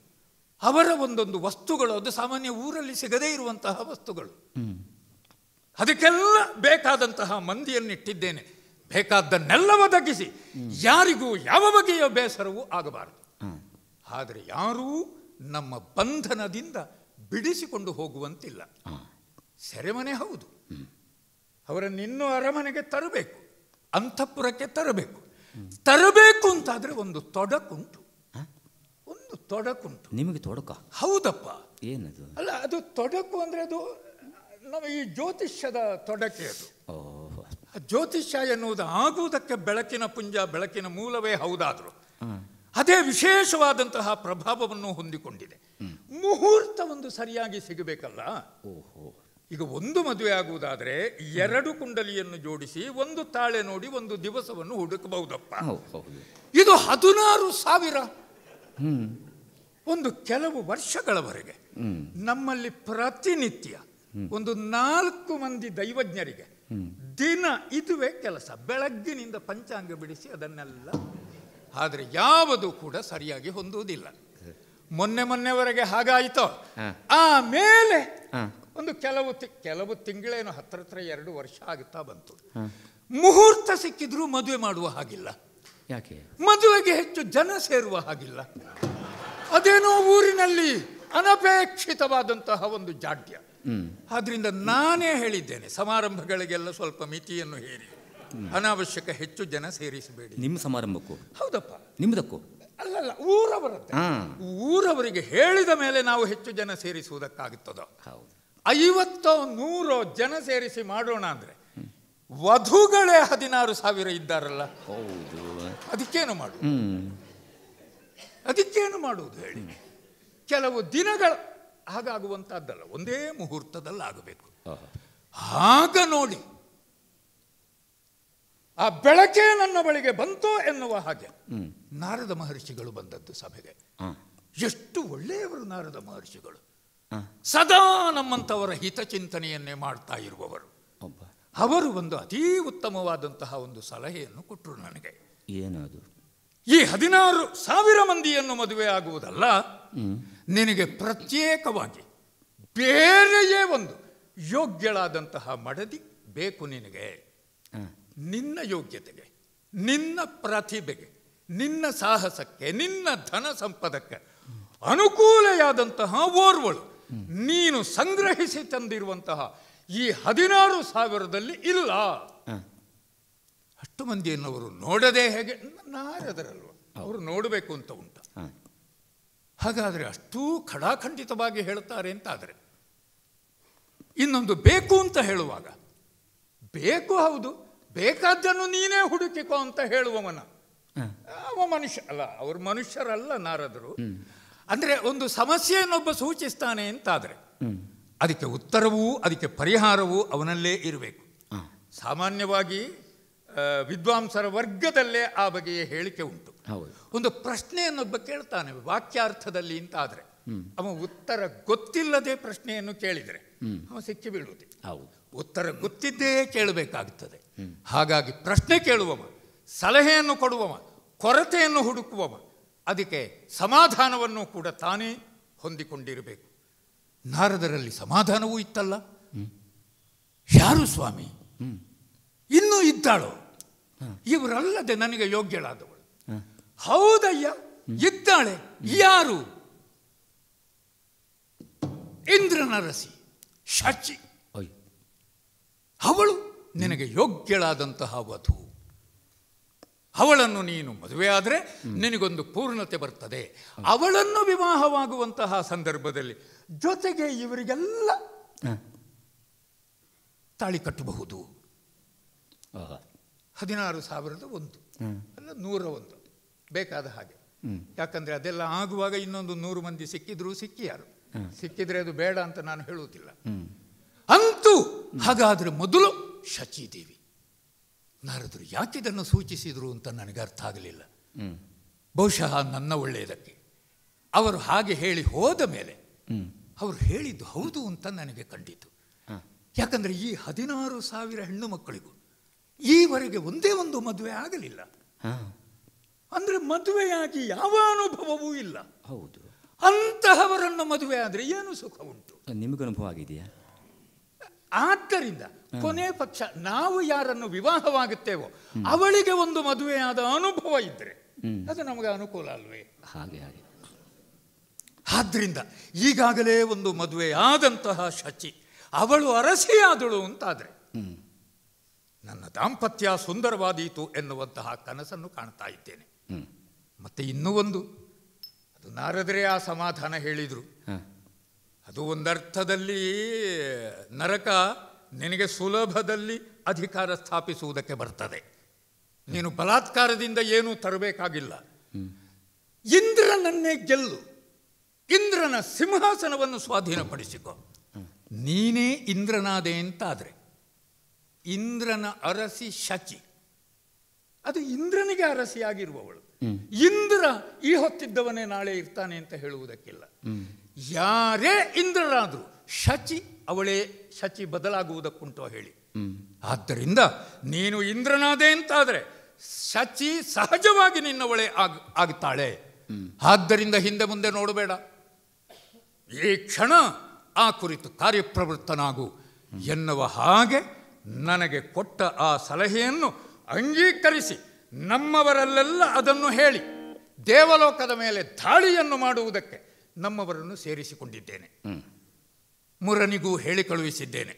ಅವರ ಒಂದೊಂದು ವಸ್ತುಗಳು ಅದು ಸಾಮಾನ್ಯ ಊರಲ್ಲಿ ಸಿಗದೇ ಇರುವಂತಹ ವಸ್ತುಗಳು ಹ್ಮ್ ಅದಕ್ಕೆಲ್ಲ ಬೇಕಾದಂತಹ ಮಂದಿಯನ್ನಿಟ್ಟಿದ್ದೇನೆ ಬೇಕಾದ್ದನ್ನೆಲ್ಲ ಒದಗಿಸಿ ಯಾರಿಗೂ ಯಾವ ಬಗೆಯ ಬೇಸರವೂ ಆಗಬಾರದು ಹಾ ಆದರೆ ಯಾರೂ ನಮ್ಮ ಬಂಧನದಿಂದ ಬಿಡಿಸಿಕೊಂಡು ಹೋಗುವಂತಿಲ್ಲ ಹಾ ಸೆರೆಮನೆ ಹೌದು ಅವರನ್ನು ಇನ್ನೂ ಅರಮನೆಗೆ ತರಬೇಕು ಅಂತಃಪುರಕ್ಕೆ ತರಬೇಕು ತರಬೇಕು ಅಂತಾದ್ರೆ ಒಂದು ತೊಡಕುಂಟು ಹ? ಒಂದು ತೊಡಕುಂಟು ನಿಮಗೆ ತೊಡಕ ಹೌದಪ್ಪ ಏನದು ಅಲ್ಲ ಅದು ತೊಡಕು ಅಂದ್ರೆ ಅದು ನಮ್ಮ ಈ ಜ್ಯೋತಿಷ್ಯದ ತೊಡಕೆ ಅದು ಓ ಆ ಜ್ಯೋತಿಷ್ಯ ಎನ್ನುವುದು ಆಗುವುದಕ್ಕೆ ಬೆಳಕಿನ ಪುಂಜ ಬೆಳಕಿನ ಮೂಲವೇ ಹೌದಾದ್ರು ಹಾಂ ಅದೇ ವಿಶೇಷವಾದಂತಹ ಪ್ರಭಾವವನ್ನು ಹೊಂದಿಕೊಂಡಿದೆ ಮುಹೂರ್ತ ಒಂದು ಸರಿಯಾಗಿ ಸಿಗಬೇಕಲ್ಲ ಓಹೋ ಈಗ ಒಂದು ಮದುವೆ ಆಗುವುದಾದರೆ ಎರಡು ಕುಂಡಲಿಯನ್ನು ಜೋಡಿಸಿ ಒಂದು ತಾಳೆ ನೋಡಿ ಒಂದು ದಿವಸವನ್ನು ಹುಡುಕಬಹುದಪ್ಪ ಹೌದು ಹೌದು ಇದು ಹದಿನಾರು ಸಾವಿರ ಹ್ಮ್ ಒಂದು ಕೆಲವು ವರ್ಷಗಳವರೆಗೆ ಹ್ಮ್ ನಮ್ಮಲ್ಲಿ ಪ್ರತಿನಿತ್ಯ ಒಂದು ನಾಲ್ಕು ಮಂದಿ ದೈವಜ್ಞರಿಗೆ ದಿನ ಇದುವೇ ಕೆಲಸ ಬೆಳಗ್ಗಿನಿಂದ ಪಂಚಾಂಗ ಬಿಡಿಸಿ ಅದನ್ನೆಲ್ಲ ಆದರೆ ಯಾವುದು ಕೂಡ ಸರಿಯಾಗಿ ಹೊಂದುವುದಿಲ್ಲ ಮೊನ್ನೆ ಮೊನ್ನೆವರೆಗೆ ಹಾಗಾಯಿತೋ ಹಾ. ಆಮೇಲೆ ಹಾ. ಒಂದು ಕೆಲವು ತಿ- ಕೆಲವು ತಿಂಗಳೇನು ಹತ್ರ ಹತ್ರ ಎರಡು ವರ್ಷ ಆಗುತ್ತಾ ಬಂತು ಹಾ. ಮುಹೂರ್ತ ಸಿಕ್ಕಿದ್ರೂ ಮದುವೆ ಮಾಡುವ ಹಾಗಿಲ್ಲ ಯಾಕೆ ಮದುವೆಗೆ ಹೆಚ್ಚು ಜನ ಸೇರುವ ಹಾಗಿಲ್ಲ ಅದೇನೋ ಊರಿನಲ್ಲಿ ಅನಪೇಕ್ಷಿತವಾದಂತಹ ಒಂದು ಜಾಡ್ಯ ಹ್ಮ್ ಆದ್ರಿಂದ ನಾನೇ ಹೇಳಿದ್ದೇನೆ ಸಮಾರಂಭಗಳಿಗೆಲ್ಲ ಸ್ವಲ್ಪ ಮಿತಿಯನ್ನು ಹೇರಿ ಅನಾವಶ್ಯಕ ಹೆಚ್ಚು ಜನ ಸೇರಿಸಬೇಡಿ ನಿಮ್ಮ ಸಮಾರಂಭಕ್ಕೂ ಹೌದಪ್ಪ ನಿಮ್ಮದಕ್ಕೂ ಅಲ್ಲಲ್ಲ ಊರವರದ್ದೇ ಹಾ ಊರವರಿಗೆ ಹೇಳಿದ ಮೇಲೆ ನಾವು ಹೆಚ್ಚು ಜನ ಸೇರಿಸುವುದಕ್ಕಾಗುತ್ತದೋ ಹೌದು ಐವತ್ತೋ ನೂರೋ ಜನ ಸೇರಿಸಿ ಮಾಡೋಣ ಅಂದ್ರೆ ವಧುಗಳೇ ಹದಿನಾರು ಸಾವಿರ ಇದ್ದಾರಲ್ಲ ಹೌದು ಅದಕ್ಕೇನು ಮಾಡು ಹ್ಮ್ ಅದಕ್ಕೇನು ಮಾಡುವುದು ಹೇಳಿ ಕೆಲವು ದಿನಗಳ ಹಾಗಾಗುವಂಥದ್ದಲ್ಲ ಒಂದೇ ಮುಹೂರ್ತದಲ್ಲಿ ಆಗಬೇಕು ಆಹಾ. ಆಗ ನೋಡಿ ಆ ಬೆಳಕೇ ನನ್ನ ಬಳಿಗೆ ಬಂತು ಎನ್ನುವ ಹಾಗೆ ಹ್ಮ್. ನಾರದ ಮಹರ್ಷಿಗಳು ಬಂದದ್ದು ಸಭೆಗೆ ಆ, ಎಷ್ಟು ಒಳ್ಳೆಯವರು ನಾರದ ಮಹರ್ಷಿಗಳು ಆ, ಸದಾ ನಮ್ಮಂಥವರ ಹಿತಚಿಂತನೆಯನ್ನೇ ಮಾಡ್ತಾ ಇರುವವರು ಒಬ್ಬ ಅವರು ಒಂದು ಅತೀ ಉತ್ತಮವಾದಂತಹ ಒಂದು ಸಲಹೆಯನ್ನು ಕೊಟ್ಟರು ನನಗೆ ಏನದು ಈ ಹದಿನಾರು ಸಾವಿರ ಮಂದಿಯನ್ನು ಮದುವೆ ಆಗುವುದಲ್ಲ ಹ್ಮ್. ನಿನಗೆ ಪ್ರತ್ಯೇಕವಾಗಿ ಬೇರೆಯೇ ಒಂದು ಯೋಗ್ಯಳಾದಂತಹ ಮಡದಿ ಬೇಕು ನಿನಗೆ ಆ, ನಿನ್ನ ಯೋಗ್ಯತೆಗೆ ನಿನ್ನ ಪ್ರತಿಭೆಗೆ ನಿನ್ನ ಸಾಹಸಕ್ಕೆ ನಿನ್ನ ಧನ ಸಂಪದಕ್ಕೆ ಅನುಕೂಲೆಯಾದಂತಹ ಓರ್ವಳು ನೀನು ಸಂಗ್ರಹಿಸಿ ತಂದಿರುವಂತಹ ಈ ಹದಿನಾರು ಸಾವಿರದಲ್ಲಿ ಇಲ್ಲ ಆ, ಅಷ್ಟು ಮಂದಿಯನ್ನು ಅವರು ನೋಡದೆ ಹೇಗೆ ನಾರದರಲ್ವ ಅವರು ನೋಡಬೇಕು ಅಂತ ಉಂಟು ಆ, ಹಾಗಾದರೆ ಅಷ್ಟೂ ಖಡಾಖಂಡಿತವಾಗಿ ಹೇಳ್ತಾರೆ ಅಂತಾದರೆ ಇನ್ನೊಂದು ಬೇಕು ಅಂತ ಹೇಳುವಾಗ ಬೇಕು ಹೌದು ಬೇಕಾದ್ದನ್ನು ನೀನೇ ಹುಡುಕಿಕೋ ಅಂತ ಹೇಳುವವನ ಆ, ಅವ ಮನುಷ್ಯ ಅಲ್ಲ ಅವರು ಮನುಷ್ಯರಲ್ಲ ನಾರದರು ಅಂದರೆ ಒಂದು ಸಮಸ್ಯೆಯನ್ನೊಬ್ಬ ಸೂಚಿಸ್ತಾನೆ ಅಂತಾದರೆ ಹ್ಮ್. ಅದಕ್ಕೆ ಉತ್ತರವೂ ಅದಕ್ಕೆ ಪರಿಹಾರವೂ ಅವನಲ್ಲೇ ಇರಬೇಕು ಆ, ಸಾಮಾನ್ಯವಾಗಿ ಆ, ವಿದ್ವಾಂಸರ ವರ್ಗದಲ್ಲೇ ಆ ಬಗೆಯ ಹೇಳಿಕೆ ಉಂಟು ಹೌದು ಒಂದು ಪ್ರಶ್ನೆಯನ್ನೊಬ್ಬ ಕೇಳ್ತಾನೆ ವಾಕ್ಯಾರ್ಥದಲ್ಲಿ ಅಂತಾದರೆ ಅವ ಉತ್ತರ ಗೊತ್ತಿಲ್ಲದೆ ಪ್ರಶ್ನೆಯನ್ನು ಕೇಳಿದರೆ ಅವ ಸಿಕ್ಕಿ ಬೀಳುವುದಿಲ್ಲ ಹೌದು ಉತ್ತರ ಗೊತ್ತಿದ್ದೇ ಕೇಳಬೇಕಾಗುತ್ತದೆ ಹಾಗಾಗಿ ಪ್ರಶ್ನೆ ಕೇಳುವವ ಸಲಹೆಯನ್ನು ಕೊಡುವವ ಕೊರತೆಯನ್ನು ಹುಡುಕುವವ ಅದಕ್ಕೆ ಸಮಾಧಾನವನ್ನು ಕೂಡ ತಾನೇ ಹೊಂದಿಕೊಂಡಿರಬೇಕು ನಾರದರಲ್ಲಿ ಸಮಾಧಾನವೂ ಇತ್ತಲ್ಲ ಯಾರು ಸ್ವಾಮಿ ಇನ್ನೂ ಇದ್ದಾಳೋ ಇವರಲ್ಲದೆ ನನಗೆ ಯೋಗ್ಯಳಾದವಳು ಹ. ಹೌದಯ್ಯ ಇದ್ದಾಳೆ ಯಾರು ಇಂದ್ರನರಸಿ ಶಚಿ ಅಯ್ಯೋ ಅವಳು ನಿನಗೆ ಯೋಗ್ಯಳಾದಂತಹ ವಧು ಅವಳನ್ನು ನೀನು ಮದುವೆಯಾದರೆ ನಿನಗೊಂದು ಪೂರ್ಣತೆ ಬರ್ತದೆ ಅವಳನ್ನು ವಿವಾಹವಾಗುವಂತಹ ಸಂದರ್ಭದಲ್ಲಿ ಜೊತೆಗೆ ಇವರಿಗೆಲ್ಲ ಆ, ತಾಳಿ ಕಟ್ಟಬಹುದು ಆಹಾ. ಹದಿನಾರು ಸಾವಿರದ ಒಂದು ಹ್ಮ್. ಅಲ್ಲ ನೂರ ಒಂದು ಬೇಕಾದ ಹಾಗೆ ಹ್ಮ್. ಯಾಕಂದ್ರೆ ಅದೆಲ್ಲ ಆಗುವಾಗ ಇನ್ನೊಂದು ನೂರು ಮಂದಿ ಸಿಕ್ಕಿದ್ರು ಸಿಕ್ಕಿಯಾರು ಹ್ಮ್. ಸಿಕ್ಕಿದ್ರೆ ಅದು ಬೇಡ ಅಂತ ನಾನು ಹೇಳುವುದಿಲ್ಲ ಹ್ಮ್. ಅಂತೂ ಹಾಗಾದ್ರೆ ಮೊದಲು ಶಚಿದೇವಿ ನಾರದರು ಯಾಕಿದನ್ನು ಸೂಚಿಸಿದರು ಅಂತ ನನಗೆ ಅರ್ಥ ಆಗಲಿಲ್ಲ ಹ್ಮ್. ಬಹುಶಃ ನನ್ನ ಒಳ್ಳೆಯದಕ್ಕೆ ಅವರು ಹಾಗೆ ಹೇಳಿ ಹೋದ ಮೇಲೆ ಹ್ಮ್. ಅವರು ಹೇಳಿದ್ದು ಹೌದು ಅಂತ ನನಗೆ ಕಂಡಿತು ಆ, ಯಾಕಂದ್ರೆ ಈ ಹದಿನಾರು ಸಾವಿರ ಹೆಣ್ಣು ಮಕ್ಕಳಿಗೂ ಈವರೆಗೆ ಒಂದೇ ಒಂದು ಮದುವೆ ಆಗಲಿಲ್ಲ ಹಾ, ಅಂದ್ರೆ ಮದುವೆಯಾಗಿ ಯಾವ ಅನುಭವವೂ ಇಲ್ಲ ಹೌದು ಅಂತಹವರನ್ನು ಮದುವೆ ಆದರೆ ಏನು ಸುಖ ಉಂಟು ನಿಮಗೂ ಅನುಭವ ಆಗಿದೆಯಾ ಆದ್ದರಿಂದ ಕೊನೆ ಪಕ್ಷ ನಾವು ಯಾರನ್ನು ವಿವಾಹವಾಗುತ್ತೇವೋ ಅವಳಿಗೆ ಒಂದು ಮದುವೆಯಾದ ಅನುಭವ ಇದ್ರೆ ಹ್ಮ್. ಅದು ನಮಗೆ ಅನುಕೂಲ ಅಲ್ವೇ ಹಾಗೆ ಹಾಗೆ ಆದ್ರಿಂದ ಈಗಾಗಲೇ ಒಂದು ಮದುವೆಯಾದಂತಹ ಶಚಿ ಅವಳು ಅರಸಿಯಾದಳು ಅಂತಾದ್ರೆ ಹ್ಮ್. ನನ್ನ ದಾಂಪತ್ಯ ಸುಂದರವಾದೀತು ಎನ್ನುವಂತಹ ಕನಸನ್ನು ಕಾಣ್ತಾ ಇದ್ದೇನೆ ಹ್ಮ್. ಮತ್ತೆ ಇನ್ನೂ ಒಂದು ಅದು ನಾರದರೆ ಆ ಸಮಾಧಾನ ಹೇಳಿದರು ಹಾ, ಅದು ಒಂದರ್ಥದಲ್ಲಿ ನರಕ ನಿನಗೆ ಸುಲಭದಲ್ಲಿ ಅಧಿಕಾರ ಸ್ಥಾಪಿಸುವುದಕ್ಕೆ ಬರ್ತದೆ ನೀನು ಬಲಾತ್ಕಾರದಿಂದ ಏನೂ ತರಬೇಕಾಗಿಲ್ಲ ಇಂದ್ರನನ್ನೇ ಗೆಲ್ಲು ಇಂದ್ರನ ಸಿಂಹಾಸನವನ್ನು ಸ್ವಾಧೀನಪಡಿಸಿಕೊ ನೀನೇ ಇಂದ್ರನಾದೆ ಅಂತಾದ್ರೆ ಇಂದ್ರನ ಅರಸಿ ಶಚಿ ಅದು ಇಂದ್ರನಿಗೆ ಅರಸಿಯಾಗಿರುವವಳು ಹ್ಮ್. ಇಂದ್ರ ಈ ಹೊತ್ತಿದ್ದವನೇ ನಾಳೆ ಇರ್ತಾನೆ ಅಂತ ಹೇಳುವುದಕ್ಕಿಲ್ಲ ಯಾರೇ ಇಂದ್ರರಾದ್ರು ಶಚಿ ಅವಳೇ ಶಚಿ ಬದಲಾಗುವುದಕ್ಕುಂಟೋ ಹೇಳಿ ಹ್ಮ್. ಆದ್ದರಿಂದ ನೀನು ಇಂದ್ರನಾದೆ ಅಂತಾದರೆ ಶಚಿ ಸಹಜವಾಗಿ ನಿನ್ನವಳೇ ಆಗ್ ಆಗ್ತಾಳೆ ಆದ್ದರಿಂದ ಹಿಂದೆ ಮುಂದೆ ನೋಡಬೇಡ ಈ ಕ್ಷಣ ಆ ಕುರಿತು ಕಾರ್ಯಪ್ರವೃತ್ತನಾಗು ಎನ್ನುವ ಹಾಗೆ ನನಗೆ ಕೊಟ್ಟ ಆ ಸಲಹೆಯನ್ನು ಅಂಗೀಕರಿಸಿ ನಮ್ಮವರಲ್ಲೆಲ್ಲ ಅದನ್ನು ಹೇಳಿ ದೇವಲೋಕದ ಮೇಲೆ ದಾಳಿಯನ್ನು ಮಾಡುವುದಕ್ಕೆ ನಮ್ಮವರನ್ನು ಸೇರಿಸಿಕೊಂಡಿದ್ದೇನೆ ಹ್ಮ್. ಮುರನಿಗೂ ಹೇಳಿ ಕಳುಹಿಸಿದ್ದೇನೆ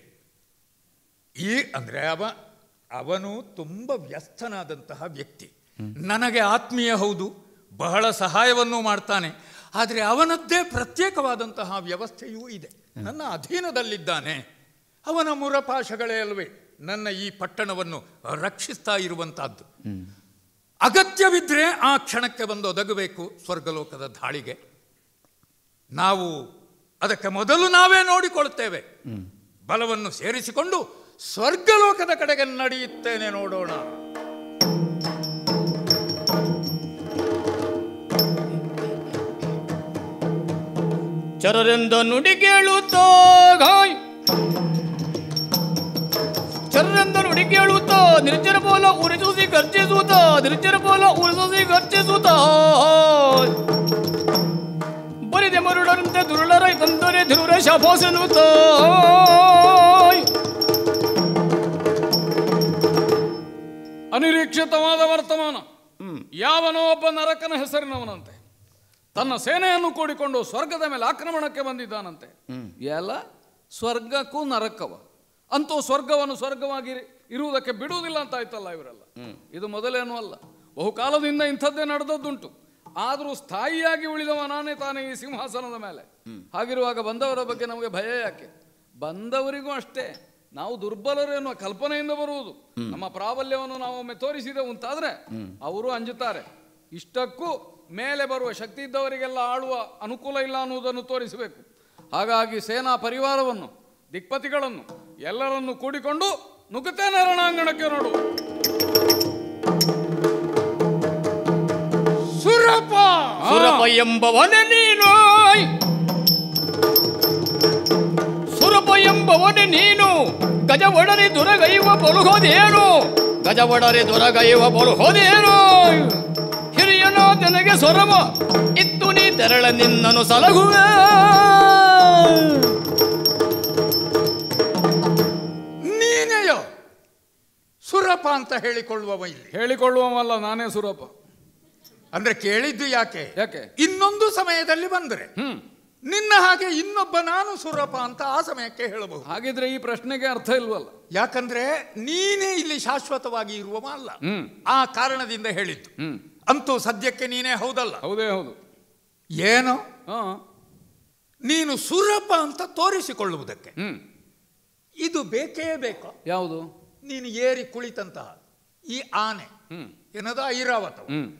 ಈ ಅಂದರೆ ಅವ ಅವನು ತುಂಬ ವ್ಯಸ್ತನಾದಂತಹ ವ್ಯಕ್ತಿ ನನಗೆ ಆತ್ಮೀಯ ಹೌದು ಬಹಳ ಸಹಾಯವನ್ನು ಮಾಡ್ತಾನೆ ಆದರೆ ಅವನದ್ದೇ ಪ್ರತ್ಯೇಕವಾದಂತಹ ವ್ಯವಸ್ಥೆಯೂ ಇದೆ ನನ್ನ ಅಧೀನದಲ್ಲಿದ್ದಾನೆ ಅವನ ಮುರಪಾಶಗಳೇ ಅಲ್ವೇ ನನ್ನ ಈ ಪಟ್ಟಣವನ್ನು ರಕ್ಷಿಸ್ತಾ ಇರುವಂತಹದ್ದು ಅಗತ್ಯವಿದ್ದರೆ ಆ ಕ್ಷಣಕ್ಕೆ ಬಂದು ಒದಗಬೇಕು ಸ್ವರ್ಗಲೋಕದ ದಾಳಿಗೆ ನಾವು ಅದಕ್ಕೆ ಮೊದಲು ನಾವೇ ನೋಡಿಕೊಳ್ತೇವೆ ಬಲವನ್ನು ಸೇರಿಸಿಕೊಂಡು ಸ್ವರ್ಗಲೋಕದ ಕಡೆಗೆ ನಡೆಯುತ್ತೇನೆ ನೋಡೋಣ ಚರರೆಂದ ನುಡಿ ಕೇಳುತ್ತೋ ಗಾಯ್ ಚರರೆಂದ ನುಡಿ ಕೇಳುತ್ತಾ ನಿರ್ಜರ ಪೋಲ ಉರಿಸೂಸಿ ಗರ್ಜಿಸೂತ ನಿರ್ಜರ ಪೋಲ ಉರಿಸೂಸಿ ಗರ್ಜಿಸೂತ ಬರಿದೆ ಮರುಳರಂತೆ ದುರುಳರ ತಂದರೆ ಧ್ರುರ ಶಪೋಸನುತ್ತ ಅನಿರೀಕ್ಷಿತವಾದ ವರ್ತಮಾನ ಯಾವನೋ ಒಬ್ಬ ನರಕನ ಹೆಸರಿನವನಂತೆ ತನ್ನ ಸೇನೆಯನ್ನು ಕೂಡಿಕೊಂಡು ಸ್ವರ್ಗದ ಮೇಲೆ ಆಕ್ರಮಣಕ್ಕೆ ಬಂದಿದ್ದಾನಂತೆ ಎಲ್ಲ ಸ್ವರ್ಗಕ್ಕೂ ನರಕವ ಅಂತೂ ಸ್ವರ್ಗವನ್ನು ಸ್ವರ್ಗವಾಗಿ ಇರುವುದಕ್ಕೆ ಬಿಡುವುದಿಲ್ಲ ಅಂತ ಆಯ್ತಲ್ಲ ಇವರೆಲ್ಲ ಇದು ಮೊದಲೇನೂ ಅಲ್ಲ ಬಹುಕಾಲದಿಂದ ಇಂಥದ್ದೇ ನಡೆದದ್ದುಂಟು ಆದರೂ ಸ್ಥಾಯಿಯಾಗಿ ಉಳಿದವ ನಾನೇ ತಾನೇ ಈ ಸಿಂಹಾಸನದ ಮೇಲೆ ಹಾಗಿರುವಾಗ ಬಂದವರ ಬಗ್ಗೆ ನಮಗೆ ಭಯ ಯಾಕೆ ಬಂದವರಿಗೂ ಅಷ್ಟೇ ನಾವು ದುರ್ಬಲರು ಎನ್ನುವ ಕಲ್ಪನೆಯಿಂದ ಬರುವುದು ನಮ್ಮ ಪ್ರಾಬಲ್ಯವನ್ನು ನಾವು ಒಮ್ಮೆ ತೋರಿಸಿದೆವು ಅಂತಾದ್ರೆ ಅವರು ಅಂಜುತ್ತಾರೆ ಇಷ್ಟಕ್ಕೂ ಮೇಲೆ ಬರುವ ಶಕ್ತಿ ಇದ್ದವರಿಗೆಲ್ಲ ಆಳುವ ಅನುಕೂಲ ಇಲ್ಲ ಅನ್ನುವುದನ್ನು ತೋರಿಸಬೇಕು ಹಾಗಾಗಿ ಸೇನಾ ಪರಿವಾರವನ್ನು ದಿಕ್ಪತಿಗಳನ್ನು ಎಲ್ಲರನ್ನು ಕೂಡಿಕೊಂಡು ನುಗ್ಗುತ್ತೇನೆ ರಣಾಂಗಣಕ್ಕೆ ನೋಡು ಸುರಪ ಸುರಪ ಎಂಬವನೇ ನೀನು ಸುರಪ ಎಂಬವನೇ ನೀನು ಗಜ ಒಡನೆ ದುರಗೈವ ಬಲುಹೋದೇನು ಗಜ ಒಡರೆ ದುರಗೈವ ಬಲುಹೋದೇನು ಹಿರಿಯನೋ ನನಗೆ ಸೊರವ ಇತ್ತು ನೀ ತೆರಳ ನಿನ್ನನು ಸಲಹುವೆ ನೀನೆಯೋ ಸುರಪ ಅಂತ ಹೇಳಿಕೊಳ್ಳುವವ ಇಲ್ಲಿ ಹೇಳಿಕೊಳ್ಳುವವಲ್ಲ ನಾನೇ ಸುರಪ ಅಂದ್ರೆ ಕೇಳಿದ್ದು ಯಾಕೆ ಯಾಕೆ ಇನ್ನೊಂದು ಸಮಯದಲ್ಲಿ ಬಂದರೆ ನಿನ್ನ ಹಾಗೆ ಇನ್ನೊಬ್ಬ ನಾನು ಸುರಪ ಅಂತ ಆ ಸಮಯಕ್ಕೆ ಹೇಳಬಹುದು ಹಾಗಿದ್ರೆ ಈ ಪ್ರಶ್ನೆಗೆ ಅರ್ಥ ಇಲ್ವಲ್ಲ ಯಾಕಂದ್ರೆ ನೀನೇ ಇಲ್ಲಿ ಶಾಶ್ವತವಾಗಿ ಇರುವವ ಅಲ್ಲ ಆ ಕಾರಣದಿಂದ ಹೇಳಿದ್ದು ಅಂತೂ ಸದ್ಯಕ್ಕೆ ನೀನೇ ಹೌದಲ್ಲ ಹೌದೇ ಹೌದು ಏನು ಹಾ ನೀನು ಸುರಪ ಅಂತ ತೋರಿಸಿಕೊಳ್ಳುವುದಕ್ಕೆ ಹ್ಮ್ ಇದು ಬೇಕೇ ಬೇಕೋ ಯಾವುದು ನೀನು ಏರಿ ಕುಳಿತಂತಹ ಈ ಆನೆ ಹ್ಮ್ ಏನದ ಐರಾವತ ಹ್ಮ್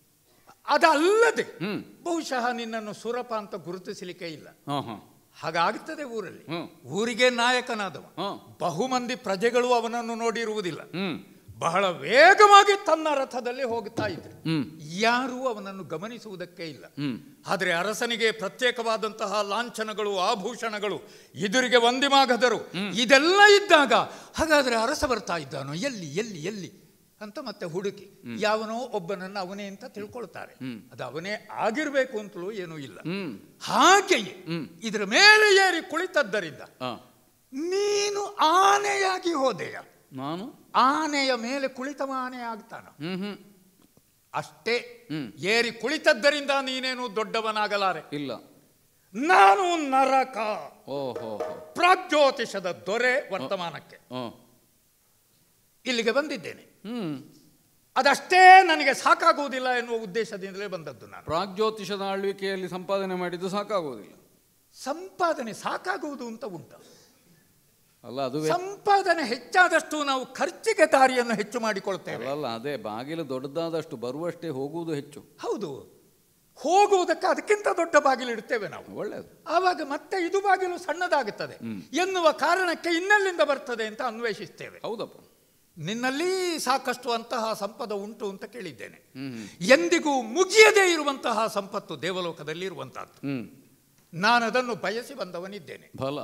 ಅದಲ್ಲದೆ ಹ್ಮ್. ಬಹುಶಃ ನಿನ್ನನ್ನು ಸುರಪ ಅಂತ ಗುರುತಿಸಲಿಕ್ಕೆ ಇಲ್ಲ ಹಾ ಹಾ ಹಾಗಾಗ್ತದೆ ಊರಲ್ಲಿ ಹ್ಮ್. ಊರಿಗೆ ನಾಯಕನಾದವ ಹಾ. ಬಹುಮಂದಿ ಪ್ರಜೆಗಳು ಅವನನ್ನು ನೋಡಿರುವುದಿಲ್ಲ ಹ್ಮ್ ಬಹಳ ವೇಗವಾಗಿ ತನ್ನ ರಥದಲ್ಲಿ ಹೋಗ್ತಾ ಇದ್ರು ಹ್ಮ್ ಯಾರೂ ಅವನನ್ನು ಗಮನಿಸುವುದಕ್ಕೆ ಇಲ್ಲ ಹ್ಮ್ ಆದರೆ ಅರಸನಿಗೆ ಪ್ರತ್ಯೇಕವಾದಂತಹ ಲಾಂಛನಗಳು ಆಭೂಷಣಗಳು ಎದುರಿಗೆ ವಂದಿಮಾಗದರು ಇದೆಲ್ಲ ಇದ್ದಾಗ ಹಾಗಾದ್ರೆ ಅರಸ ಬರ್ತಾ ಇದ್ದಾನೋ ಎಲ್ಲಿ ಎಲ್ಲಿ ಎಲ್ಲಿ ಅಂತ ಮತ್ತೆ ಹುಡುಕಿ ಯಾವನೋ ಒಬ್ಬನನ್ನು ಅವನೇ ಅಂತ ತಿಳ್ಕೊಳ್ತಾರೆ ಅದು ಅವನೇ ಆಗಿರ್ಬೇಕು ಅಂತಲೂ ಏನೂ ಇಲ್ಲ ಹ್ಮ್ ಹಾಗೆಯೇ ಇದರ ಮೇಲೆ ಏರಿ ಕುಳಿತದ್ದರಿಂದ ಆ ನೀನು ಆನೆಯಾಗಿ ಹೋದೆಯ ನಾನು ಆನೆಯ ಮೇಲೆ ಕುಳಿತವ ಆನೆ ಆಗ್ತಾನ ಹ್ಮ್ ಹ್ಮ್ ಅಷ್ಟೇ ಹ್ಮ್. ಏರಿ ಕುಳಿತದ್ದರಿಂದ ನೀನೇನು ದೊಡ್ಡವನಾಗಲಾರೆ ಇಲ್ಲ ನಾನು ನರಕ ಓಹೋ ಪ್ರಾಗ್ಜ್ಯೋತಿಷದ ದೊರೆ ವರ್ತಮಾನಕ್ಕೆ ಹ್ಮ್ ಇಲ್ಲಿಗೆ ಬಂದಿದ್ದೇನೆ ಹ್ಮ್ ಅದಷ್ಟೇ ನನಗೆ ಸಾಕಾಗುವುದಿಲ್ಲ ಎನ್ನುವ ಉದ್ದೇಶದಿಂದಲೇ ಬಂದದ್ದು ನಾನು ಪ್ರಾಗ್ಜ್ಯೋತಿಷದ ಆಳ್ವಿಕೆಯಲ್ಲಿ ಸಂಪಾದನೆ ಮಾಡಿದ್ದು ಸಾಕಾಗುವುದಿಲ್ಲ ಸಂಪಾದನೆ ಸಾಕಾಗುವುದು ಅಂತ ಉಂಟು ಅಲ್ಲ ಅದು ಸಂಪಾದನೆ ಹೆಚ್ಚಾದಷ್ಟು ನಾವು ಖರ್ಚಿಗೆ ದಾರಿಯನ್ನು ಹೆಚ್ಚು ಮಾಡಿಕೊಳ್ತೇವೆ ಅಲ್ಲ ಅದೇ ಬಾಗಿಲು ದೊಡ್ಡದಾದಷ್ಟು ಬರುವಷ್ಟೇ ಹೋಗುವುದು ಹೆಚ್ಚು ಹೌದು ಹೋಗುವುದಕ್ಕೆ ಅದಕ್ಕಿಂತ ದೊಡ್ಡ ಬಾಗಿಲು ಇಡ್ತೇವೆ ನಾವು ಒಳ್ಳೆಯದು ಆವಾಗ ಮತ್ತೆ ಇದು ಬಾಗಿಲು ಸಣ್ಣದಾಗುತ್ತದೆ ಎನ್ನುವ ಕಾರಣಕ್ಕೆ ಇನ್ನೆಲ್ಲಿಂದ ಬರ್ತದೆ ಅಂತ ಅನ್ವೇಷಿಸ್ತೇವೆ ಹೌದಪ್ಪ ನಿನ್ನಲ್ಲಿ ಸಾಕಷ್ಟು ಅಂತಹ ಸಂಪದ ಉಂಟು ಅಂತ ಕೇಳಿದ್ದೇನೆ ಎಂದಿಗೂ ಮುಗಿಯದೇ ಇರುವಂತಹ ಸಂಪತ್ತು ದೇವಲೋಕದಲ್ಲಿ ಇರುವಂತಹದ್ದು ಹ್ಮ್ ನಾನು ಅದನ್ನು ಬಯಸಿ ಬಂದವನಿದ್ದೇನೆ ಫಲ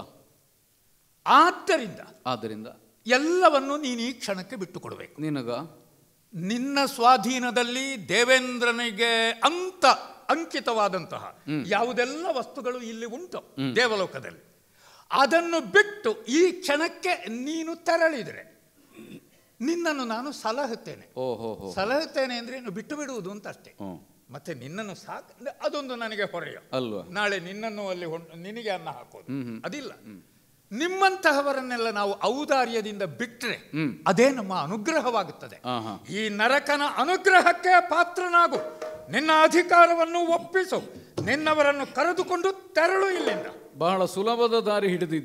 ಆದ್ದರಿಂದ ಆದ್ದರಿಂದ ಎಲ್ಲವನ್ನು ನೀನು ಈ ಕ್ಷಣಕ್ಕೆ ಬಿಟ್ಟು ಕೊಡಬೇಕು ನಿನಗ ನಿನ್ನ ಸ್ವಾಧೀನದಲ್ಲಿ ದೇವೇಂದ್ರನಿಗೆ ಅಂತ ಅಂಕಿತವಾದಂತಹ ಯಾವುದೆಲ್ಲ ವಸ್ತುಗಳು ಇಲ್ಲಿ ಉಂಟು ದೇವಲೋಕದಲ್ಲಿ ಅದನ್ನು ಬಿಟ್ಟು ಈ ಕ್ಷಣಕ್ಕೆ ನೀನು ತೆರಳಿದರೆ ನಿನ್ನನ್ನು ನಾನು ಸಲಹುತ್ತೇನೆ ಓಹೋ ಹೋ ಸಲಹುತ್ತೇನೆ ಅಂದ್ರೆ ಇನ್ನು ಬಿಟ್ಟು ಬಿಡುವುದು ಅಂತ ಅಷ್ಟೇ ಹ್ಮ್ ಮತ್ತೆ ನಿನ್ನನ್ನು ಸಾಕ ಅದೊಂದು ನನಗೆ ಹೊರೆಯ ಅಲ್ವಾ ನಾಳೆ ನಿನ್ನನ್ನು ಅಲ್ಲಿ ಹೊಂಡ್- ನಿನಗೆ ಅನ್ನ ಹಾಕೋದು ಅದಿಲ್ಲ ನಿಮ್ಮಂತಹವರನ್ನೆಲ್ಲ ನಾವು ಔದಾರ್ಯದಿಂದ ಬಿಟ್ಟರೆ ಅದೇ ನಮ್ಮ ಅನುಗ್ರಹವಾಗುತ್ತದೆ ಹಾ ಹಾ ಈ ನರಕನ ಅನುಗ್ರಹಕ್ಕೆ ಪಾತ್ರನಾಗು ನಿನ್ನ ಅಧಿಕಾರವನ್ನು ಒಪ್ಪಿಸು ನಿನ್ನವರನ್ನು ಕರೆದುಕೊಂಡು ತೆರಳು ಇಲ್ಲಿಂದ ಬಹಳ ಸುಲಭದ ದಾರಿ ಹಿಡಿದಿದ್ದಿ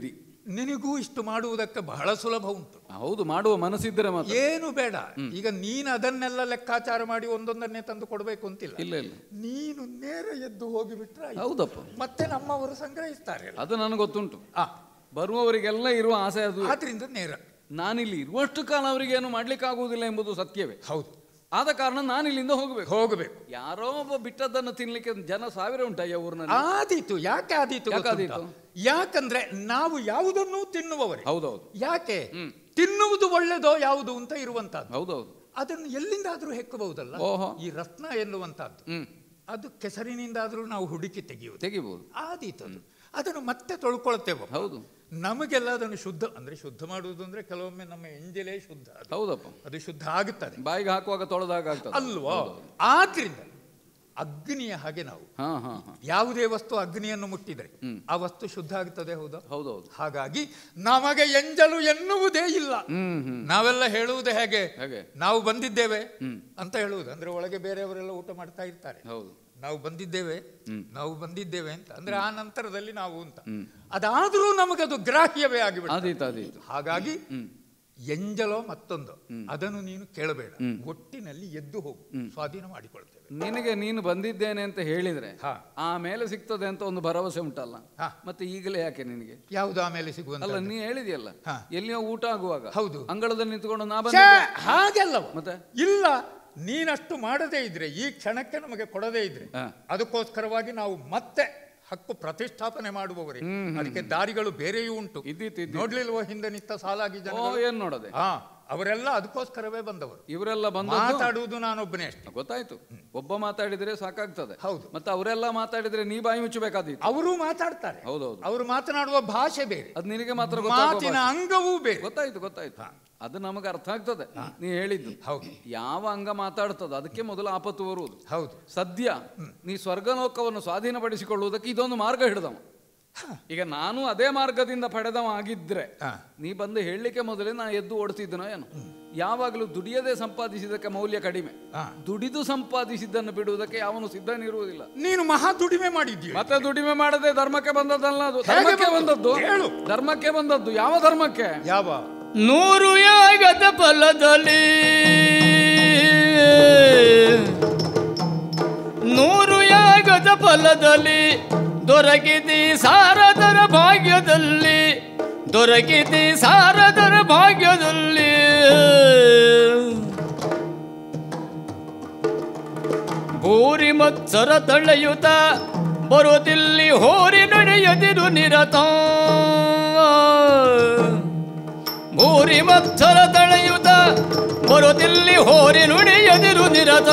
ನಿನಗೂ ಇಷ್ಟು ಮಾಡುವುದಕ್ಕೆ ಬಹಳ ಸುಲಭ ಉಂಟು ಹೌದು ಮಾಡುವ ಮನಸ್ಸಿದ್ದರೆ ಮಾತ್ರ ಏನು ಬೇಡ ಈಗ ನೀನು ಅದನ್ನೆಲ್ಲ ಲೆಕ್ಕಾಚಾರ ಮಾಡಿ ಒಂದೊಂದನ್ನೇ ತಂದು ಕೊಡಬೇಕು ಅಂತಿಲ್ಲ ಇಲ್ಲ ಇಲ್ಲ ನೀನು ನೇರ ಎದ್ದು ಹೋಗಿಬಿಟ್ರೆ ಆಯ್ತು. ಹೌದಪ್ಪ ಮತ್ತೆ ನಮ್ಮವರು ಸಂಗ್ರಹಿಸ್ತಾರೆ ಅದು ನನಗೆ ಗೊತ್ತುಂಟು ಆ, ಬರುವವರಿಗೆಲ್ಲ ಇರುವ ಆಸೆ ಅದು ಆದ್ರಿಂದ ನೇರ ನಾನಿಲ್ಲಿ ಇರುವಷ್ಟು ಕಾಲ ಅವರಿಗೆ ಏನು ಮಾಡ್ಲಿಕ್ಕೆ ಆಗುವುದಿಲ್ಲ ಎಂಬುದು ಸತ್ಯವೇ ಹೌದು ಆದ ಕಾರಣ ನಾನು ಇಲ್ಲಿಂದ ಹೋಗಬೇಕು ಹೋಗಬೇಕು ಯಾರೋ ಒಬ್ಬ ಬಿಟ್ಟದ್ದನ್ನು ತಿನ್ಲಿಕ್ಕೆ ಜನ ಸಾವಿರ ಉಂಟಯ್ಯ ಊರಿನಲ್ಲಿ ಆದೀತು ಯಾಕೆ ಆದೀತು ಯಾಕೆ ಗೊತ್ತುಂಟಾ? ಆದೀತು? ಯಾಕಂದ್ರೆ ನಾವು ಯಾವುದನ್ನೂ ತಿನ್ನುವವರೇ ಹೌದೌದು ಯಾಕೆ ತಿನ್ನುವುದು ಒಳ್ಳೆದೋ ಯಾವುದು ಅಂತ ಇರುವಂತಹದ್ದು ಹೌದೌದು ಅದನ್ನು ಎಲ್ಲಿಂದಾದ್ರೂ ಹೆಕ್ಕಬಹುದಲ್ಲ ಓಹೋ. ಈ ರತ್ನ ಎನ್ನುವಂತಹದ್ದು ಹ್ಮ್ ಅದು ಕೆಸರಿನಿಂದಾದ್ರೂ ನಾವು ಹುಡುಕಿ ತೆಗೆಯುವುದು ತೆಗಿಬಹುದು ಆದೀತು ಅದು ಅದನ್ನು ಮತ್ತೆ ತೊಳ್ಕೊಳ್ತೇವೆ ಹೌದು ನಮಗೆಲ್ಲ ಅದನ್ನು ಶುದ್ಧ ಅಂದ್ರೆ ಶುದ್ಧ ಮಾಡುವುದು ಅಂದ್ರೆ ಕೆಲವೊಮ್ಮೆ ನಮ್ಮ ಎಂಜಲೇ ಶುದ್ಧ ಅದು. ಹೌದಪ್ಪ ಅದು ಶುದ್ಧ ಆಗುತ್ತದೆ ಬಾಯಿಗೆ ಹಾಕುವಾಗ ತೊಳೆದಾಗ ಆಗ್ತದೆ ಅಲ್ವಾ ಆದ್ರಿಂದ ಅಗ್ನಿಯ ಹಾಗೆ ನಾವು ಹಾ ಹಾ ಹಾ ಯಾವುದೇ ವಸ್ತು ಅಗ್ನಿಯನ್ನು ಮುಟ್ಟಿದರೆ ಆ ವಸ್ತು ಶುದ್ಧ ಆಗುತ್ತದೆ ಹೌದಾ ಹೌದೌದು ಹಾಗಾಗಿ ನಮಗೆ ಎಂಜಲು ಎನ್ನುವುದೇ ಇಲ್ಲ ಹ್ಮ್ ಹ್ಮ್ ನಾವೆಲ್ಲ ಹೇಳುವುದು ಹೇಗೆ ಹೇಗೆ ನಾವು ಬಂದಿದ್ದೇವೆ ಅಂತ ಹೇಳುವುದು ಅಂದ್ರೆ ಒಳಗೆ ಬೇರೆಯವರೆಲ್ಲ ಊಟ ಮಾಡ್ತಾ ಇರ್ತಾರೆ ಹೌದು ನಾವು ಬಂದಿದ್ದೇವೆ ನಾವು ಬಂದಿದ್ದೇವೆ ಅಂತ ಅಂದ್ರೆ ಆ ನಂತರದಲ್ಲಿ ನಾವು ಅಂತ ಅದಾದ್ರೂ ನಮಗದು ಗ್ರಾಹ್ಯವೇ ಆಗಿಬಿಡ ಆದೀತು ಆದೀತು ಹಾಗಾಗಿ ಎಂಜಲೋ ಮತ್ತೊಂದು ಅದನ್ನು ನೀನು ಕೇಳಬೇಡ ಒಟ್ಟಿನಲ್ಲಿ ಎದ್ದು ಹೋಗು ಸ್ವಾಧೀನ ಮಾಡಿಕೊಳ್ತೇವೆ ನಿನಗೆ ನೀನು ಬಂದಿದ್ದೇನೆ ಅಂತ ಹೇಳಿದ್ರೆ ಹಾ. ಆಮೇಲೆ ಸಿಗ್ತದೆ ಅಂತ ಒಂದು ಭರವಸೆ ಉಂಟಲ್ಲ ಹಾ. ಮತ್ತೆ ಈಗಲೇ ಯಾಕೆ ನಿನಗೆ ಯಾವುದು ಆಮೇಲೆ ಸಿಗುವಂತ ಅಲ್ಲ ನೀ ಹೇಳಿದೆಯಲ್ಲ ಹಾ. ಎಲ್ಲಿಯೋ ಊಟ ಆಗುವಾಗ ಹೌದು. ಅಂಗಳದಲ್ಲಿ ನಿಂತ್ಕೊಂಡು ನಾ ಛೇ, ಬಂದಿದ್ದೆ ಹಾಗೆಲ್ಲವ ಮತ್ತೆ? ಇಲ್ಲ ನೀನಷ್ಟು ಮಾಡದೇ ಇದ್ರೆ ಈ ಕ್ಷಣಕ್ಕೆ ನಮಗೆ ಕೊಡದೇ ಇದ್ರೆ ಹಾ. ಅದಕ್ಕೋಸ್ಕರವಾಗಿ ನಾವು ಮತ್ತೆ ಹಕ್ಕು ಪ್ರತಿಷ್ಠಾಪನೆ ಮಾಡುವವರೇ ಅದಕ್ಕೆ ದಾರಿಗಳು ಬೇರೆಯೂ ಉಂಟು ಇದ್ದಿತ್ತು, ಇದ್ದಿತ್ತು. ನೋಡ್ಲಿಲ್ವ ಹಿಂದೆ ನಿತ್ತ ಸಾಲಾಗಿ ಓ ಜನ ಏನ್ ನೋಡದೆ ಹಾ ಅವರೆಲ್ಲ ಅದಕ್ಕೋಸ್ಕರವೇ ಬಂದವರು ಇವರೆಲ್ಲ ಬಂದ ಮಾತಾಡುವುದು ನಾನೊಬ್ಬನೇ ಅಷ್ಟೇ ಗೊತ್ತಾಯ್ತು ಒಬ್ಬ ಮಾತಾಡಿದ್ರೆ ಸಾಕಾಗ್ತದೆ ಹೌದು. ಮತ್ತೆ ಅವರೆಲ್ಲ ಮಾತಾಡಿದ್ರೆ ನೀ ಬಾಯಿ ಮುಚ್ಚಬೇಕಾದೀತು ಅವರು ಮಾತಾಡ್ತಾರೆ ಹೌದೌದು ಅವರು ಮಾತನಾಡುವ ಭಾಷೆ ಬೇರೆ ಅದು ನಿನಗೆ ಮಾತ್ರ ಗೊತ್ತಾಗುವ ಮಾತಿನ ಭಾಷೆ. ಅಂಗವೂ ಬೇರೆ ಗೊತ್ತಾಯ್ತು ಗೊತ್ತಾಯ್ತು ಅದು ನಮಗೆ ಅರ್ಥ ಆಗ್ತದೆ ನೀ ಹೇಳಿದ್ದು ಹೌದು. ಯಾವ ಅಂಗ ಮಾತಾಡ್ತದ ಅದಕ್ಕೆ ಮೊದಲು ಆಪತ್ತು ಬರುವುದು ಹೌದು ಸದ್ಯ ನೀ ಸ್ವರ್ಗಲೋಕವನ್ನು ಸ್ವಾಧೀನಪಡಿಸಿಕೊಳ್ಳುವುದಕ್ಕೆ ಇದೊಂದು ಮಾರ್ಗ ಹಿಡಿದವ ಈಗ ನಾನು ಅದೇ ಮಾರ್ಗದಿಂದ ಪಡೆದವ ಆಗಿದ್ರೆ ಹಾ. ನೀ ಬಂದು ಹೇಳಲಿಕ್ಕೆ ಮೊದಲೇ ನಾ ಎದ್ದು ಓಡಿಸಿದ್ದನೋ ಏನೋ ಯಾವಾಗಲೂ ದುಡಿಯದೆ ಸಂಪಾದಿಸಿದಕ್ಕೆ ಮೌಲ್ಯ ಕಡಿಮೆ ಹಾ. ದುಡಿದು ಸಂಪಾದಿಸಿದ್ದನ್ನು ಬಿಡುವುದಕ್ಕೆ ಯಾವನು ಸಿದ್ಧನಿರುವುದಿಲ್ಲ ನೀನು ಮಹಾ ದುಡಿಮೆ ಮಾಡಿದ್ದೀಯ ಮತ್ತೆ ದುಡಿಮೆ ಮಾಡದೆ ಧರ್ಮಕ್ಕೆ ಬಂದದ್ದಲ್ಲ ಅದು ಹೇಗೆ ಧರ್ಮಕ್ಕೆ ಬಂದದ್ದು? ಬಂದದ್ದು ಹೇಳು. ಧರ್ಮಕ್ಕೆ ಬಂದದ್ದು ಯಾವ ಧರ್ಮಕ್ಕೆ ಯಾವ ನೂರು ಯಾಗದ ಫಲದಲ್ಲಿ ನೂರು ಯಾಗದ ಫಲದಲ್ಲಿ ದೊರಕಿತಿ ಸಾರದರ ಭಾಗ್ಯದಲ್ಲಿ ದೊರಕಿತಿ ಸಾರದರ ಭಾಗ್ಯದಲ್ಲಿ ಭೂರಿ ಮತ್ಸರ ತಳೆಯುತ್ತ ಬರುತ್ತಿಲ್ಲಿ ಹೋರಿ ನಡೆಯದಿರು ನಿರತ ಭೂರಿ ಮತ್ಸರ ತಳೆಯುತ್ತ ಬರುತ್ತಿಲ್ಲಿ ಹೋರಿ ನುಡಿಯದಿರು ನಿರತ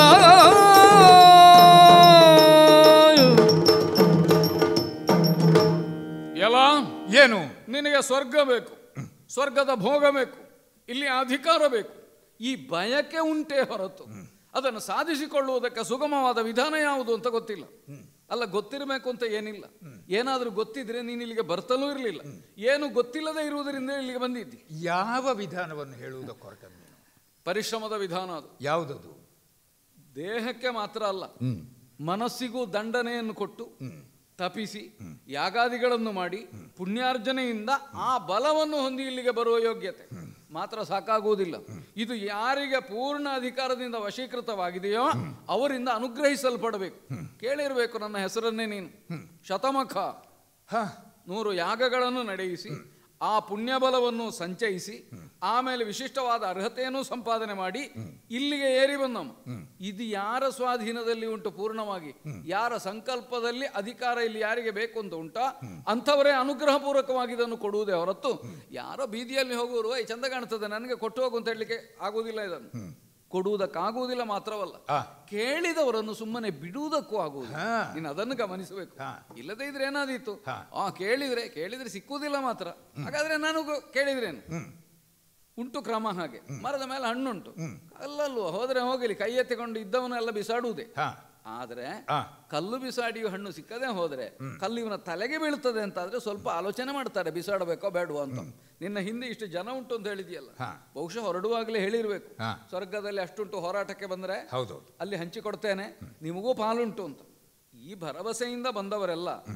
ಎಲ್ಲ ಏನು ನಿನಗೆ ಸ್ವರ್ಗ ಬೇಕು ಸ್ವರ್ಗದ ಭೋಗ ಬೇಕು ಇಲ್ಲಿ ಅಧಿಕಾರ ಬೇಕು ಈ ಬಯಕೆ ಉಂಟೇ ಹೊರತು ಅದನ್ನು ಸಾಧಿಸಿಕೊಳ್ಳುವುದಕ್ಕೆ ಸುಗಮವಾದ ವಿಧಾನ ಯಾವುದು ಅಂತ ಗೊತ್ತಿಲ್ಲ ಅಲ್ಲ ಗೊತ್ತಿರಬೇಕು ಅಂತ ಏನಿಲ್ಲ ಏನಾದರೂ ಗೊತ್ತಿದ್ರೆ ನೀನು ಇಲ್ಲಿಗೆ ಬರ್ತಲೂ ಇರಲಿಲ್ಲ ಏನು ಗೊತ್ತಿಲ್ಲದೆ ಇರುವುದರಿಂದ ಇಲ್ಲಿಗೆ ಬಂದಿದ್ದಿ ಯಾವ ವಿಧಾನವನ್ನು ಹೇಳುವುದಕ್ಕೆ ಹೊರಟ ನೀನು ಪರಿಶ್ರಮದ ವಿಧಾನ ಅದು ಯಾವುದದು ದೇಹಕ್ಕೆ ಮಾತ್ರ ಅಲ್ಲ ಮನಸ್ಸಿಗೂ ದಂಡನೆಯನ್ನು ಕೊಟ್ಟು ತಪಿಸಿ ಯಾಗಾದಿಗಳನ್ನು ಮಾಡಿ ಪುಣ್ಯಾರ್ಜನೆಯಿಂದ ಆ ಬಲವನ್ನು ಹೊಂದಿ ಇಲ್ಲಿಗೆ ಬರುವ ಯೋಗ್ಯತೆ ಮಾತ್ರ ಸಾಕಾಗುವುದಿಲ್ಲ ಇದು ಯಾರಿಗೆ ಪೂರ್ಣ ಅಧಿಕಾರದಿಂದ ವಶೀಕೃತವಾಗಿದೆಯೋ ಅವರಿಂದ ಅನುಗ್ರಹಿಸಲ್ಪಡಬೇಕು ಕೇಳಿರಬೇಕು ನನ್ನ ಹೆಸರನ್ನೇ ನೀನು ಶತಮಖ ಹ ನೂರು ಯಾಗಗಳನ್ನು ನಡೆಯಿಸಿ ಆ ಪುಣ್ಯಬಲವನ್ನು ಸಂಚಯಿಸಿ ಆಮೇಲೆ ವಿಶಿಷ್ಟವಾದ ಅರ್ಹತೆಯನ್ನು ಸಂಪಾದನೆ ಮಾಡಿ ಇಲ್ಲಿಗೆ ಏರಿ ಬಂದಮ್ಮ ಇದು ಯಾರ ಸ್ವಾಧೀನದಲ್ಲಿ ಉಂಟು ಪೂರ್ಣವಾಗಿ ಯಾರ ಸಂಕಲ್ಪದಲ್ಲಿ ಅಧಿಕಾರ ಇಲ್ಲಿ ಯಾರಿಗೆ ಬೇಕು ಅಂತ ಉಂಟಾ ಅಂಥವರೇ ಅನುಗ್ರಹ ಪೂರ್ವಕವಾಗಿ ಇದನ್ನು ಕೊಡುವುದೇ ಹೊರತು ಯಾರೋ ಬೀದಿಯಲ್ಲಿ ಹೋಗುವರು "ಏ, ಚಂದ ಕಾಣ್ತದೆ ನನಗೆ ಕೊಟ್ಟು ಹೋಗು ಅಂತ ಹೇಳಲಿಕ್ಕೆ ಆಗುವುದಿಲ್ಲ ಇದನ್ನು ಕೊಡುವುದಕ್ಕಾಗುವುದಿಲ್ಲ ಮಾತ್ರವಲ್ಲ ಆ. ಕೇಳಿದವರನ್ನು ಸುಮ್ಮನೆ ಬಿಡುವುದಕ್ಕೂ ಆಗುವುದಿಲ್ಲ ಹಾ. ನೀನು ಅದನ್ನು ಗಮನಿಸಬೇಕು ಹಾ. ಇಲ್ಲದೆ ಇದ್ರೆ ಏನಾದೀತು ಹಾ. ಆ ಕೇಳಿದ್ರೆ ಕೇಳಿದ್ರೆ ಸಿಕ್ಕುವುದಿಲ್ಲ ಮಾತ್ರ ಹಾಗಾದ್ರೆ ನಾನು ಗೊ- ಕೇಳಿದ್ರೇನು ಉಂಟು ಕ್ರಮ ಹಾಗೆ ಮರದ ಮೇಲೆ ಹಣ್ಣುಂಟು ಅಲ್ಲಲ್ವ ಹೋದ್ರೆ ಹೋಗಲಿ ಕೈ ಎತ್ತಿಕೊಂಡು ಇದ್ದವನ್ನೆಲ್ಲ ಬಿಸಾಡುವುದೇ ಹ ಆದ್ರೆ ಆ. ಕಲ್ಲು ಬಿಸಾಡಿಯು ಹಣ್ಣು ಸಿಕ್ಕದೆ ಹೋದ್ರೆ ಕಲ್ಲು ಇವನ ತಲೆಗೆ ಬೀಳ್ತದೆ ಅಂತಾದ್ರೆ ಸ್ವಲ್ಪ ಆಲೋಚನೆ ಮಾಡ್ತಾರೆ ಬಿಸಾಡಬೇಕೋ ಬೇಡವೋ ಅಂತ ನಿನ್ನ ಹಿಂದೆ ಇಷ್ಟು ಜನ ಉಂಟು ಅಂತ ಹೇಳಿದ್ಯಲ್ಲ ಹಾ. ಬಹುಶಃ ಹೊರಡುವಾಗಲೇ ಹೇಳಿರ್ಬೇಕು ಹಾ. ಸ್ವರ್ಗದಲ್ಲಿ ಅಷ್ಟುಂಟು ಹೋರಾಟಕ್ಕೆ ಬಂದ್ರೆ ಹೌದೌದು ಅಲ್ಲಿ ಹಂಚಿಕೊಡ್ತೇನೆ ನಿಮಗೂ ಪಾಲುಂಟು ಅಂತ ಈ ಭರವಸೆಯಿಂದ ಬಂದವರೆಲ್ಲ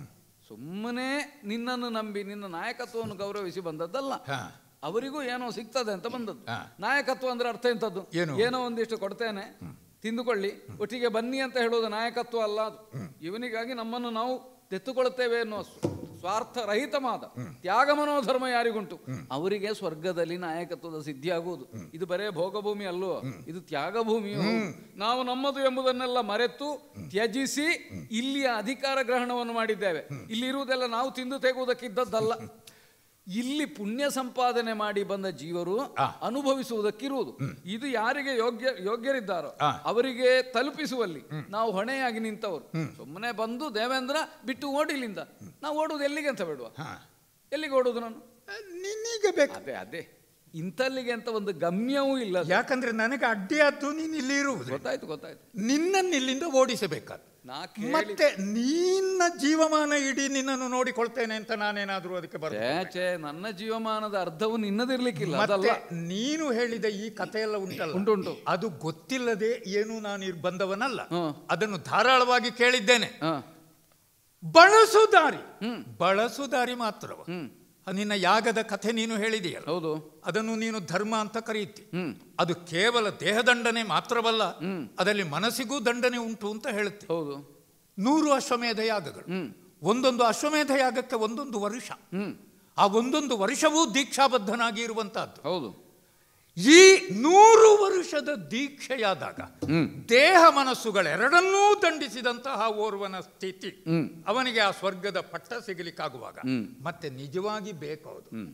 ಸುಮ್ಮನೆ ನಿನ್ನನ್ನು ನಂಬಿ ನಿನ್ನ ನಾಯಕತ್ವವನ್ನು ಗೌರವಿಸಿ ಬಂದದ್ದಲ್ಲ ಹಾ. ಅವರಿಗೂ ಏನೋ ಸಿಗ್ತದೆ ಅಂತ ಬಂದದ್ದು ಹಾ. ನಾಯಕತ್ವ ಅಂದ್ರೆ ಅರ್ಥ ಎಂತದ್ದು ಏನು? ಏನೋ ಒಂದಿಷ್ಟು ಕೊಡ್ತೇನೆ ತಿಂದುಕೊಳ್ಳಿ ಒಟ್ಟಿಗೆ ಬನ್ನಿ ಅಂತ ಹೇಳೋದು ನಾಯಕತ್ವ ಅಲ್ಲ ಅದು ಇವನಿಗಾಗಿ ನಮ್ಮನ್ನು ನಾವು ತೆತ್ತುಕೊಳ್ಳುತ್ತೇವೆ ಅನ್ನೋ ಸ್ವ- ಸ್ವಾರ್ಥ ರಹಿತವಾದ ತ್ಯಾಗ ಮನೋಧರ್ಮ ಯಾರಿಗುಂಟು ಅವರಿಗೆ ಸ್ವರ್ಗದಲ್ಲಿ ನಾಯಕತ್ವದ ಸಿದ್ಧಿ ಆಗುವುದು ಇದು ಬರೇ ಭೋಗಭೂಮಿ ಅಲ್ಲೋ ಇದು ತ್ಯಾಗ ಭೂಮಿಯು ನಾವು ನಮ್ಮದು ಎಂಬುದನ್ನೆಲ್ಲ ಮರೆತು ತ್ಯಜಿಸಿ ಇಲ್ಲಿಯ ಅಧಿಕಾರ ಗ್ರಹಣವನ್ನು ಮಾಡಿದ್ದೇವೆ ಇಲ್ಲಿ ಇರುವುದೆಲ್ಲ ನಾವು ತಿಂದು ತೆಗುವುದಕ್ಕಿದ್ದದ್ದಲ್ಲ ಇಲ್ಲಿ ಪುಣ್ಯ ಸಂಪಾದನೆ ಮಾಡಿ ಬಂದ ಜೀವರು ಅನುಭವಿಸುವುದಕ್ಕಿರುವುದು ಇದು ಯಾರಿಗೆ ಯೋಗ್ಯ ಯೋಗ್ಯರಿದ್ದಾರೋ ಆ. ಅವರಿಗೆ ತಲುಪಿಸುವಲ್ಲಿ ನಾವು ಹೊಣೆಯಾಗಿ ನಿಂತವರು ಸುಮ್ಮನೆ ಬಂದು ದೇವೇಂದ್ರ ಬಿಟ್ಟು ಓಡಿಲಿಂದ ನಾವು ಓಡುವುದು ಎಲ್ಲಿಗೆ ಅಂತ ಬಿಡುವ ಹಾ. ಎಲ್ಲಿಗೆ ಓಡುದು ನಾನು ನಿನಗೆ ಬೇಕು ಅದೇ ಅದೇ ಇಂಥಲ್ಲಿಗೆ ಅಂತ ಒಂದು ಗಮ್ಯವೂ ಇಲ್ಲ ಅದು. ಯಾಕಂದ್ರೆ ನನಗೆ ಅಡ್ಡಿಯಾದ್ದು ನೀನು ಇಲ್ಲಿ ಇರುವುದು ಗೊತ್ತಾಯ್ತು ಗೊತ್ತಾಯ್ತು ನಿನ್ನನ್ನು ಇಲ್ಲಿಂದ ಓಡಿಸಬೇಕಾದ ನಾ ಕೇಳಿ ಮತ್ತೆ ನಿನ್ನ ಜೀವಮಾನ ಇಡೀ ನಿನ್ನನ್ನು ನೋಡಿಕೊಳ್ತೇನೆ ಅಂತ ನಾನೇನಾದ್ರೂ ಅದಕ್ಕೆ ಛೇ ಬರ್ತೇನೆ ಛೇ ನನ್ನ ಜೀವಮಾನದ ಅರ್ಧವು ನಿನ್ನದಿರ್ಲಿಕ್ಕಿಲ್ಲ ಮತ್ತೆ ಅದಲ್ಲ ನೀನು ಹೇಳಿದ ಈ ಕಥೆ ಎಲ್ಲ ಉಂಟಲ್ಲ ಉಂಟು, ಉಂಟು. ಅದು ಗೊತ್ತಿಲ್ಲದೆ ಏನು ನಾನು ಇರ್ ಬಂದವನಲ್ಲ ಹ್ಮ್. ಅದನ್ನು ಧಾರಾಳವಾಗಿ ಕೇಳಿದ್ದೇನೆ ಹಾ ಬಳಸು ದಾರಿ ಹ್ಮ್. ಬಳಸು ದಾರಿ ಮಾತ್ರವ ಹ್ಮ್ ನಿನ್ನ ಯಾಗದ ಕಥೆ ನೀನು ಹೇಳಿದೆಯಲ್ಲ ಹೌದು ಅದನ್ನು ನೀನು ಧರ್ಮ ಅಂತ ಕರೆಯುತ್ತಿ ಹ್ಮ್ ಅದು ಕೇವಲ ದೇಹದಂಡನೆ ಮಾತ್ರವಲ್ಲ ಅದರಲ್ಲಿ ಮನಸ್ಸಿಗೂ ದಂಡನೆ ಉಂಟು ಅಂತ ಹೇಳುತ್ತೆ ಹೌದು ನೂರು ಅಶ್ವಮೇಧ ಯಾಗಗಳು ಹ್ಮ್ ಒಂದೊಂದು ಅಶ್ವಮೇಧ ಯಾಗಕ್ಕೆ ಒಂದೊಂದು ವರ್ಷ ಹ್ಮ್ ಆ ಒಂದೊಂದು ವರ್ಷವೂ ದೀಕ್ಷಾಬದ್ಧನಾಗಿ ಇರುವಂತಹದ್ದು ಹೌದು ಈ ನೂರು ವರ್ಷದ ದೀಕ್ಷೆಯಾದಾಗ ಹ್ಮ್ ದೇಹ ಮನಸ್ಸುಗಳೆರಡನ್ನೂ ದಂಡಿಸಿದಂತಹ ಓರ್ವನ ಸ್ಥಿತಿ ಹ್ಮ್ ಅವನಿಗೆ ಆ ಸ್ವರ್ಗದ ಪಟ್ಟ ಸಿಗಲಿಕ್ಕಾಗುವಾಗ ಹ್ಮ್. ಮತ್ತೆ ನಿಜವಾಗಿ ಬೇಕೌದು ಹ್ಮ್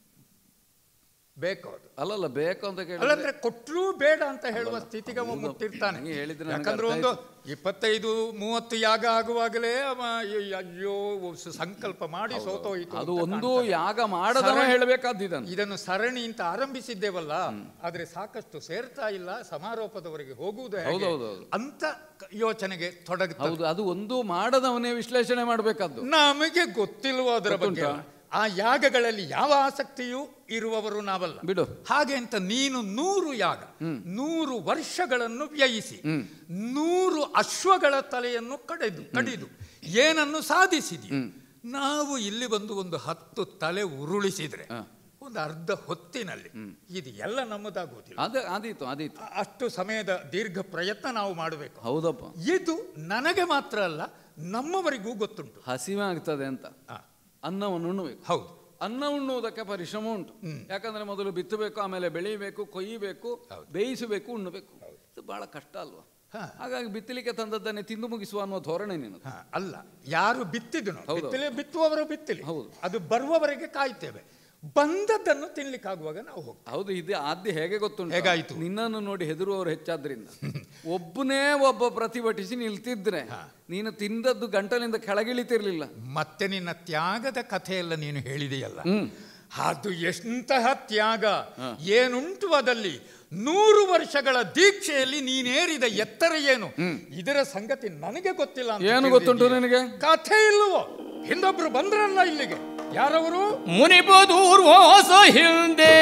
ಬೇಕೌದು ಅಲ್ಲಲ್ಲ ಬೇಕು ಅಂತ ಕೇಳಿದ್ರೆ ಅಲ್ಲಂದ್ರೆ ಕೊಟ್ಟರೂ ಬೇಡ ಅಂತ ಹೇಳುವ ಸ್ಥಿತಿಗೆ ಅವ ಮುಟ್ಟಿರ್ತಾನೆ ನಂಗೆ ಹೇಳಿದ್ರೆ ನಂಗೆ ಯಾಕಂದ್ರೆ ಅರ್ಥ ಒಂದು ಇಪ್ಪತ್ತೈದು ಮೂವತ್ತು ಯಾಗ ಆಗುವಾಗಲೇ ಅವ ಅಯ್ಯೋ ಸ- ಸಂಕಲ್ಪ ಮಾಡಿ ಸೋತೋಯಿತು ಅದು ಅಂತ ಒಂದು ಕಾಣ್ತಾನೆ. ಯಾಗ ಮಾಡದವ ಸರಣಿ- ಹೇಳಬೇಕಾದಿದ್ದನ್ನು ಇದನ್ನು ಸರಣಿ ಅಂತ ಆರಂಭಿಸಿದ್ದೇವಲ್ಲ ಆದ್ರೆ ಸಾಕಷ್ಟು ಸೇರ್ತಾ ಇಲ್ಲ ಸಮಾರೋಪದವರೆಗೆ ಹೋಗುವುದು ಹೇಗೆ? ಹೌದು, ಹೌದು, ಹೌದು. ಅಂತ ಕ- ಯೋಚನೆಗೆ ತೊಡಗುತ್ತದೆ ಹೌದು ಅದು ಒಂದು ಮಾಡದವನೇ ವಿಶ್ಲೇಷಣೆ ಮಾಡಬೇಕಾದ್ದು ನಮಗೆ ಗೊತ್ತಿಲ್ವೋ ಅದರ ಬಗ್ಗೆ ಗೊತ್ತುಂಟಾ? ಆ ಯಾಗಗಳಲ್ಲಿ ಯಾವ ಆಸಕ್ತಿಯೂ ಇರುವವರು ನಾವಲ್ಲ ಬಿಡು. ಹಾಗೆ ಅಂತ ನೀನು ನೂರು ಯಾಗ ನೂರು ವರ್ಷಗಳನ್ನು ವ್ಯಯಿಸಿ ನೂರು ಅಶ್ವಗಳ ತಲೆಯನ್ನು ಕಡೆದು ಕಡಿದು ಏನನ್ನು ಸಾಧಿಸಿದಿ ನಾವು ಇಲ್ಲಿ ಬಂದು ಒಂದು ಹತ್ತು ತಲೆ ಉರುಳಿಸಿದ್ರೆ ಒಂದು ಅರ್ಧ ಹೊತ್ತಿನಲ್ಲಿ ಇದು ಎಲ್ಲ ನಮ್ಮದಾಗುವುದಿಲ್ಲ ಅದೇ ಆದೀತು ಆದೀತು ಅಷ್ಟು ಸಮಯದ ದೀರ್ಘ ಪ್ರಯತ್ನ ನಾವು ಮಾಡಬೇಕು ಹೌದಪ್ಪ ಇದು ನನಗೆ ಮಾತ್ರ ಅಲ್ಲ ನಮ್ಮವರಿಗೂ ಗೊತ್ತುಂಟು ಹಸಿವೆ ಆಗ್ತದೆ ಅಂತ ಆ, ಅನ್ನವನ್ನು ಉಣ್ಣಬೇಕು ಹೌದು ಅನ್ನ ಉಣ್ಣುವುದಕ್ಕೆ ಪರಿಶ್ರಮ ಉಂಟು ಯಾಕಂದ್ರೆ ಮೊದಲು ಬಿತ್ತಬೇಕು ಆಮೇಲೆ ಬೆಳೆಯಬೇಕು ಕೊಯ್ಯಬೇಕು ಹೌದು. ಬೇಯಿಸಬೇಕು ಉಣ್ಣಬೇಕು ಇದು ಬಹಳ ಕಷ್ಟ ಅಲ್ವಾ ಹಾ. ಹಾಗಾಗಿ ಬಿತ್ತಲಿಕ್ಕೆ ತಂದದ್ದನ್ನೇ ತಿಂದು ಮುಗಿಸುವ ಅನ್ನುವ ಧೋರಣೆ ನಿನ್ನದು ಹಾ, ಅಲ್ಲ ಯಾರು ಬಿತ್ತಿದನು ಹೌದು. ಬಿತ್ತಲೆ ಬಿತ್ತುವವರು ಬಿತ್ತಲಿ ಹೌದು. ಅದು ಬರುವವರೆಗೆ ಕಾಯ್ತೇವೆ ಬಂದದ್ದನ್ನು ತಿನ್ಲಿಕ್ಕಾಗುವಾಗ ನಾವು ಹೋಗ್ತೇವೆ ಹೌದು ಇದು ಆದ್ಯ ಹೇಗೆ ಗೊತ್ತುಂಟು ಹೇಗಾಯ್ತು? ನಿನ್ನನ್ನು ನೋಡಿ ಹೆದರುವವರು ಹೆಚ್ಚಾದ್ರಿಂದ ಒಬ್ಬನೇ ಒಬ್ಬ ಪ್ರತಿಭಟಿಸಿ ನಿಲ್ತಿದ್ರೆ ನೀನು ತಿಂದದ್ದು ಗಂಟಲಿಂದ ಕೆಳಗಿಳಿತಿರ್ಲಿಲ್ಲ ಮತ್ತೆ ನಿನ್ನ ತ್ಯಾಗದ ಕಥೆಯೆಲ್ಲ ನೀನು ಹೇಳಿದೆಯಲ್ಲ ಅದು ಎಂತಹ ತ್ಯಾಗ ಏನುಂಟು ಅದಲ್ಲಿ ನೂರು ವರ್ಷಗಳ ದೀಕ್ಷೆಯಲ್ಲಿ ನೀನೇರಿದ ಎತ್ತರ ಏನು ಇದರ ಸಂಗತಿ ನನಗೆ ಗೊತ್ತಿಲ್ಲ ಅಂತ ಏನು ತಿಳಿದಿದ್ದೀಯ. ಗೊತ್ತುಂಟು ನಿನಗೆ? ಕಥೆ ಇಲ್ಲವೋ ಹಿಂದೊಬ್ರು ಬಂದ್ರಲ್ಲ ಇಲ್ಲಿಗೆ ಯಾರವರು ಮುನಿಪದೂರ್ವಾಸ ಹಿಂದೆ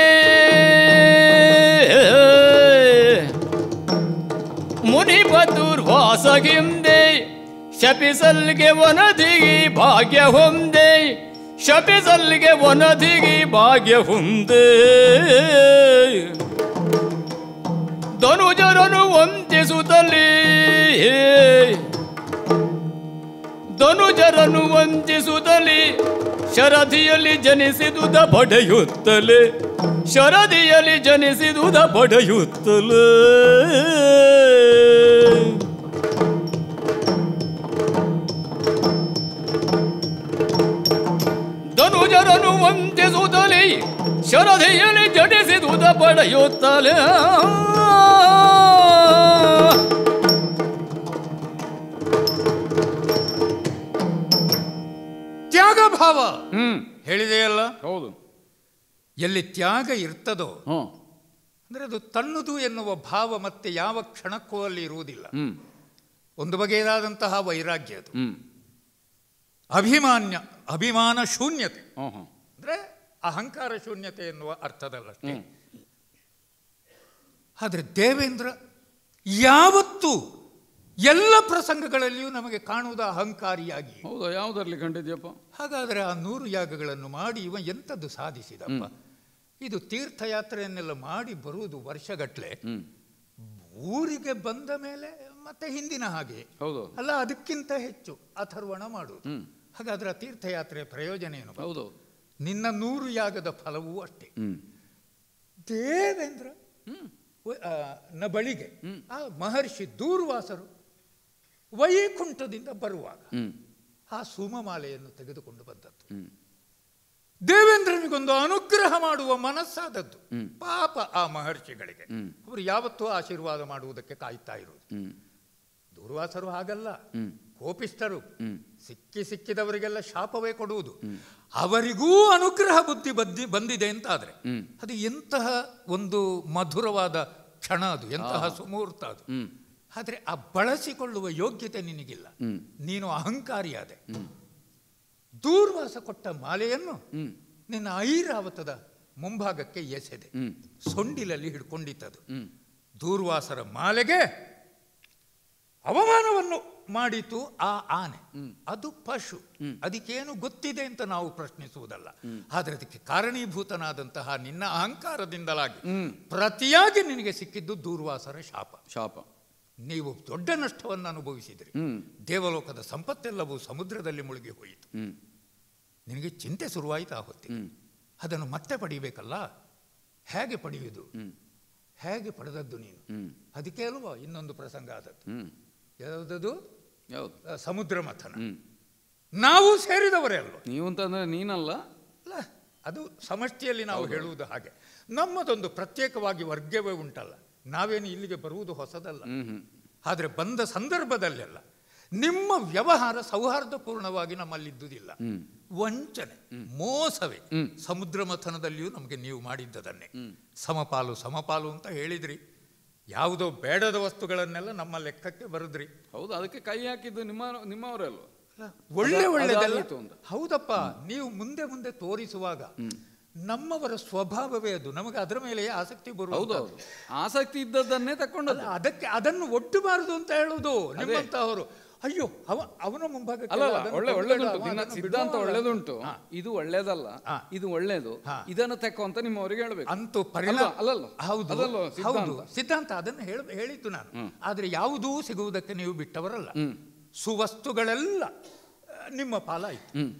ಮುನಿಪದೂರ್ವಾಸ ಹಿಂದೆ ಶಪಿಸಲ್ಗೆ ವನದಿಗಿ ಭಾಗ್ಯ ಹೊಂದೆ ಶಪಿಸಲ್ಗೆ ವನದಿಗಿ ಭಾಗ್ಯ ಹೊಂದೆ ಧನುಜರನು ವಂದಿಸುತ್ತಲೇ ಧನುಜರನು ವಂದಿಸುತ್ತಲೇ ಶರದಿಯಲ್ಲಿ ಜನಿಸಿದುದ ಪಡೆಯುತ್ತಲೇ ಶರದಿಯಲ್ಲಿ ಜನಿಸಿದುದ ಪಡೆಯುತ್ತಲೇ ಧನುಜರನು ವಂದಿಸುತ್ತಲೇ ಶರದಿಯಲ್ಲಿ ಜನಿಸಿದುದ ಪಡೆಯುತ್ತಲೇ ತ್ಯಾಗ ಭಾವ ಹ್ಮ್ ಹೇಳಿದೆಯಲ್ಲ ಹೌದು ಎಲ್ಲಿ ತ್ಯಾಗ ಇರ್ತದೋ ಹ್ಮ್ ಅಂದ್ರೆ ಅದು ತನ್ನದು ಎನ್ನುವ ಭಾವ ಮತ್ತೆ ಯಾವ ಕ್ಷಣಕ್ಕೂ ಅಲ್ಲಿ ಇರುವುದಿಲ್ಲ ಹ್ಮ್ ಒಂದು ಬಗೆಯದಾದಂತಹ ವೈರಾಗ್ಯ ಅದು ಹ್ಮ್ ಅಭಿಮಾನ್ಯ ಅಭಿಮಾನ ಶೂನ್ಯತೆ ಹ್ಮ್ ಹ್ಮ್ ಅಂದ್ರೆ ಅಹಂಕಾರ ಶೂನ್ಯತೆ ಎನ್ನುವ ಅರ್ಥದಲ್ಲಷ್ಟೇ ಆದರೆ ದೇವೇಂದ್ರ ಯಾವತ್ತೂ ಎಲ್ಲ ಪ್ರಸಂಗಗಳಲ್ಲಿಯೂ ನಮಗೆ ಕಾಣುವುದು ಅಹಂಕಾರಿಯಾಗಿ ಹೌದಾ ಯಾವುದರಲ್ಲಿ ಕಂಡಿದ್ಯಪ್ಪ ಹಾಗಾದರೆ ಆ ನೂರು ಯಾಗಗಳನ್ನು ಮಾಡಿ ಇವ ಎಂಥದ್ದು ಸಾಧಿಸಿದಪ್ಪ ಇದು ತೀರ್ಥಯಾತ್ರೆಯನ್ನೆಲ್ಲ ಮಾಡಿ ಬರುವುದು ವರ್ಷಗಟ್ಟಲೆ ಹ್ಮ್ ಊರಿಗೆ ಬಂದ ಮೇಲೆ ಮತ್ತೆ ಹಿಂದಿನ ಹಾಗೆ ಹೌದು ಅಲ್ಲ ಅದಕ್ಕಿಂತ ಹೆಚ್ಚು ಅಥರ್ವಣ ಮಾಡುವುದು ಹ್ಮ್ ಹಾಗಾದ್ರೆ ಆ ತೀರ್ಥಯಾತ್ರೆಯ ಪ್ರಯೋಜನ ಏನು ಹೌದು ನಿನ್ನ ನೂರು ಯಾಗದ ಫಲವೂ ಅಷ್ಟೇ ಹ್ಮ್ ದೇವೇಂದ್ರ ಹ್ಮ್ ವ- ಆ, ನ ಬಳಿಗೆ ಹ್ಮ್. ಆ ಮಹರ್ಷಿ ದೂರ್ವಾಸರು ವೈಕುಂಠದಿಂದ ಬರುವಾಗ ಹ್ಮ್ ಆ ಸುಮಮಾಲೆಯನ್ನು ತೆಗೆದುಕೊಂಡು ಬಂದದ್ದು ಹ್ಮ್ ದೇವೇಂದ್ರನಿಗೊಂದು ಅನುಗ್ರಹ ಮಾಡುವ ಮನಸ್ಸಾದದ್ದು ಹ್ಮ್. ಪಾಪ ಆ ಮಹರ್ಷಿಗಳಿಗೆ ಹ್ಮ್. ಅವರು ಯಾವತ್ತೂ ಆಶೀರ್ವಾದ ಮಾಡುವುದಕ್ಕೆ ಕಾಯ್ತಾ ಇರುವುದು ಹ್ಮ್ ದೂರ್ವಾಸರು ಹಾಗಲ್ಲ ಹ್ಮ್ ಕೋಪಿಸ್ತರು ಹ್ಮ್ ಸಿಕ್ಕಿ ಸಿಕ್ಕಿದವರಿಗೆಲ್ಲ ಶಾಪವೇ ಕೊಡುವುದು ಅವರಿಗೂ ಅನುಗ್ರಹ ಬುದ್ಧಿ ಬದ್ದಿ ಬಂದಿದೆ ಅಂತಾದ್ರೆ ಹ್ಮ್. ಅದು ಎಂತಹ ಒಂದು ಮಧುರವಾದ ಕ್ಷಣ ಅದು ಎಂತಹ ಸುಮುಹೂರ್ತ ಅದು ಹ್ಮ್ ಆದರೆ ಆ ಬಳಸಿಕೊಳ್ಳುವ ಯೋಗ್ಯತೆ ನಿನಗಿಲ್ಲ ಹ್ಮ್ ನೀನು ಅಹಂಕಾರಿಯಾದೆ ದೂರ್ವಾಸ ಕೊಟ್ಟ ಮಾಲೆಯನ್ನು ಹ್ಮ್ ನಿನ್ನ ಐರಾವತದ ಮುಂಭಾಗಕ್ಕೆ ಎಸೆದೆ ಹ್ಮ್ ಸೊಂಡಿಲಲ್ಲಿ ಹಿಡ್ಕೊಂಡಿತ್ತದು ಹ್ಮ್ ದೂರ್ವಾಸರ ಮಾಲೆಗೆ ಅವಮಾನವನ್ನು ಮಾಡಿತು ಆ ಆನೆ ಅದು ಪಶು ಅದಕ್ಕೇನು ಗೊತ್ತಿದೆ ಅಂತ ನಾವು ಪ್ರಶ್ನಿಸುವುದಲ್ಲ ಆದರೆ ಅದಕ್ಕೆ ಕಾರಣೀಭೂತನಾದಂತಹ ನಿನ್ನ ಅಹಂಕಾರದಿಂದಲಾಗಿ ಪ್ರತಿಯಾಗಿ ನಿನಗೆ ಸಿಕ್ಕಿದ್ದು ದೂರ್ವಾಸರ ಶಾಪ ಶಾಪ ನೀವು ದೊಡ್ಡ ನಷ್ಟವನ್ನು ಅನುಭವಿಸಿದ್ರಿ ಹ್ಮ್ ದೇವಲೋಕದ ಸಂಪತ್ತೆಲ್ಲವೂ ಸಮುದ್ರದಲ್ಲಿ ಮುಳುಗಿ ಹೋಯಿತು ಹ್ಮ್ ನಿನಗೆ ಚಿಂತೆ ಶುರುವಾಯಿತು ಆ ಹೊತ್ತಿಗೆ ಹ್ಮ್ ಅದನ್ನು ಮತ್ತೆ ಪಡೆಯಬೇಕಲ್ಲ ಹೇಗೆ ಪಡೆಯುವುದು ಹ್ಮ್ ಹೇಗೆ ಪಡೆದದ್ದು ನೀನು ಹ್ಮ್ ಅದಕ್ಕೆ ಅಲ್ವಾ ಇನ್ನೊಂದು ಪ್ರಸಂಗ ಆದದ್ದು ಹ್ಮ್ ಯಾವುದದು ಯಾವುದು ಆ, ಸಮುದ್ರ ಮಥನ ಹ್ಮ್ ನಾವು ಸೇರಿದವರೇ ಅಲ್ವಾ ನೀವು ಅಂತಂದ್ರೆ ನೀನಲ್ಲ ಅಲ್ಲ ಅದು ಸಮಷ್ಟಿಯಲ್ಲಿ ನಾವು ಹೇಳುವುದು ಹಾಗೆ ನಮ್ಮದೊಂದು ಪ್ರತ್ಯೇಕವಾಗಿ ವರ್ಗವೇ ಉಂಟಲ್ಲ ನಾವೇನು ಇಲ್ಲಿಗೆ ಬರುವುದು ಹೊಸದಲ್ಲ ಹ್ಮ್ ಹ್ಮ್ ಆದರೆ ಬಂದ ಸಂದರ್ಭದಲ್ಲೆಲ್ಲ ನಿಮ್ಮ ವ್ಯವಹಾರ ಸೌಹಾರ್ದಪೂರ್ಣವಾಗಿ ನಮ್ಮಲ್ಲಿದ್ದುದಿಲ್ಲ ಹ್ಮ್ ವಂಚನೆ ಮೋಸವೇ ಹ್ಮ್. ಸಮುದ್ರ ಮಥನದಲ್ಲಿಯೂ ನಮಗೆ ನೀವು ಮಾಡಿದ್ದದನ್ನೇ ಸಮಪಾಲು ಸಮಪಾಲು ಅಂತ ಹೇಳಿದ್ರಿ ಯಾವುದೋ ಬೇಡದ ವಸ್ತುಗಳನ್ನೆಲ್ಲ ನಮ್ಮ ಲೆಕ್ಕಕ್ಕೆ ಬರೆದ್ರಿ ಹೌದು ಅದಕ್ಕೆ ಕೈ ಹಾಕಿದ್ದು ನಿಮ್ಮ ನಿಮ್ಮವರೇ ಅಲ್ವಾ ಒಳ್ಳೆ ಅದ- ಒಳ್ಳೆದೆಲ್ಲ ಅದಾದೀತು ಅಂತ. ಹೌದಪ್ಪ ನೀವು ಮುಂದೆ ಮುಂದೆ ತೋರಿಸುವಾಗ ನಮ್ಮವರ ಸ್ವಭಾವವೇ ಅದು ನಮಗೆ ಅದರ ಮೇಲೆ ಆಸಕ್ತಿ ಹೌದು ಬರುವುದು ಹೌದು ಆಸಕ್ತಿ ಇದ್ದದ್ದನ್ನೇ ತಕೊಂಡದ್ದು ಅಲ್ಲ, ಅದಕ್ಕೆ ಅದನ್ನು ಒಟ್ಟುಬಾರದು ಅಂತ ಹೇಳುವುದು ನಿಮ್ಮಂತಹವರು ಅಯ್ಯೋ ಅವ ಅವನ ಮುಂಭಾಗಕ್ಕೆ ಅಲ್ಲ ಅದನ್ನು ಒಳ್ಳೆ ಕೊಂಡಾಗ ಒಳ್ಳೇದುಂಟು ಅವ ದಿನ ಅದನ್ನು ಸಿದ್ಧಾಂತ ಬಿಡುವವಲ್ಲ. ಒಳ್ಳೇದುಂಟು ಹಾ. ಇದು ಒಳ್ಳೇದಲ್ಲ ಹಾ. ಇದು ಒಳ್ಳೇದು ಹಾ. ಇದನ್ನು ತೆಕ್ಕೋ ಅಂತ ನಿಮ್ಮವರಿಗೆ ಹೇಳ್ಬೇಕು ಅಂತೂ ಪರಿಣಾಮ ಅಲ್ವಾ? ಅಲ್ಲಲ್ಲ ಹೌದು ಅದಲ್ವಾ ಸಿದ್ಧಾಂತ? ಹೌದು ಸಿದ್ಧಾಂತ ಅದನ್ನು ಹೇಳ ಹೇಳಿದ್ದು ನಾನು ಆದರೆ ಯಾವುದೂ ಸಿಗುವುದಕ್ಕೆ ನೀವು ಬಿಟ್ಟವರಲ್ಲ ಹ್ಮ್. ಸುವಸ್ತುಗಳೆಲ್ಲ ಆ, ನಿಮ್ಮ ಪಾಲಾಯಿತು ಹ್ಮ್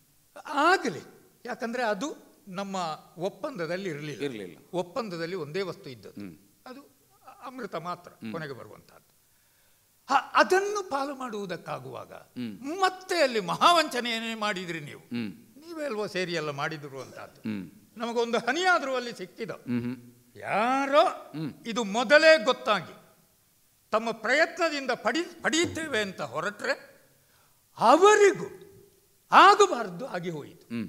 ಆಗಲಿ ಯಾಕಂದ್ರೆ ಅದು ನಮ್ಮ ಒಪ್ಪಂದದಲ್ಲಿ ಇರಲಿಲ್ಲ ಇರ್ಲಿಲ್ಲ. ಒಪ್ಪಂದದಲ್ಲಿ ಒಂದೇ ವಸ್ತು ಇದ್ದದ್ದು ಹ್ಮ್. ಅದು ಅಮೃತ ಮಾತ್ರ ಕೊನೆಗೆ ಬರುವಂತಹದ್ದು ಹ, ಅದನ್ನು ಪಾಲು ಮಾಡುವುದಕ್ಕಾಗುವಾಗ ಮತ್ತೆ ಅಲ್ಲಿ ಮಹಾವಂಚನೆಯನ್ನೇ ಮಾಡಿದ್ರಿ ನೀವು ಹ್ಮ್ ನೀವೇ ಅಲ್ವೋ ಸೇರಿ ಎಲ್ಲ ಮಾಡಿದ್ರು ಅಂತಹದ್ದು ಹ್ಮ್ ನಮಗೊಂದು ಹನಿಯಾದರೂ ಅಲ್ಲಿ ಸಿಕ್ಕಿದ ಹ್ಮ್ ಹ್ಮ್ ಯಾರೋ ಇದು ಮೊದಲೇ ಗೊತ್ತಾಗಿ ತಮ್ಮ ಪ್ರಯತ್ನದಿಂದ ಪಡಿ ಪಡೆಯುತ್ತೇವೆ ಅಂತ ಹೊರಟ್ರೆ ಅವರಿಗೂ ಆಗಬಾರದು ಆಗಿ ಹೋಯಿತು ಹ್ಮ್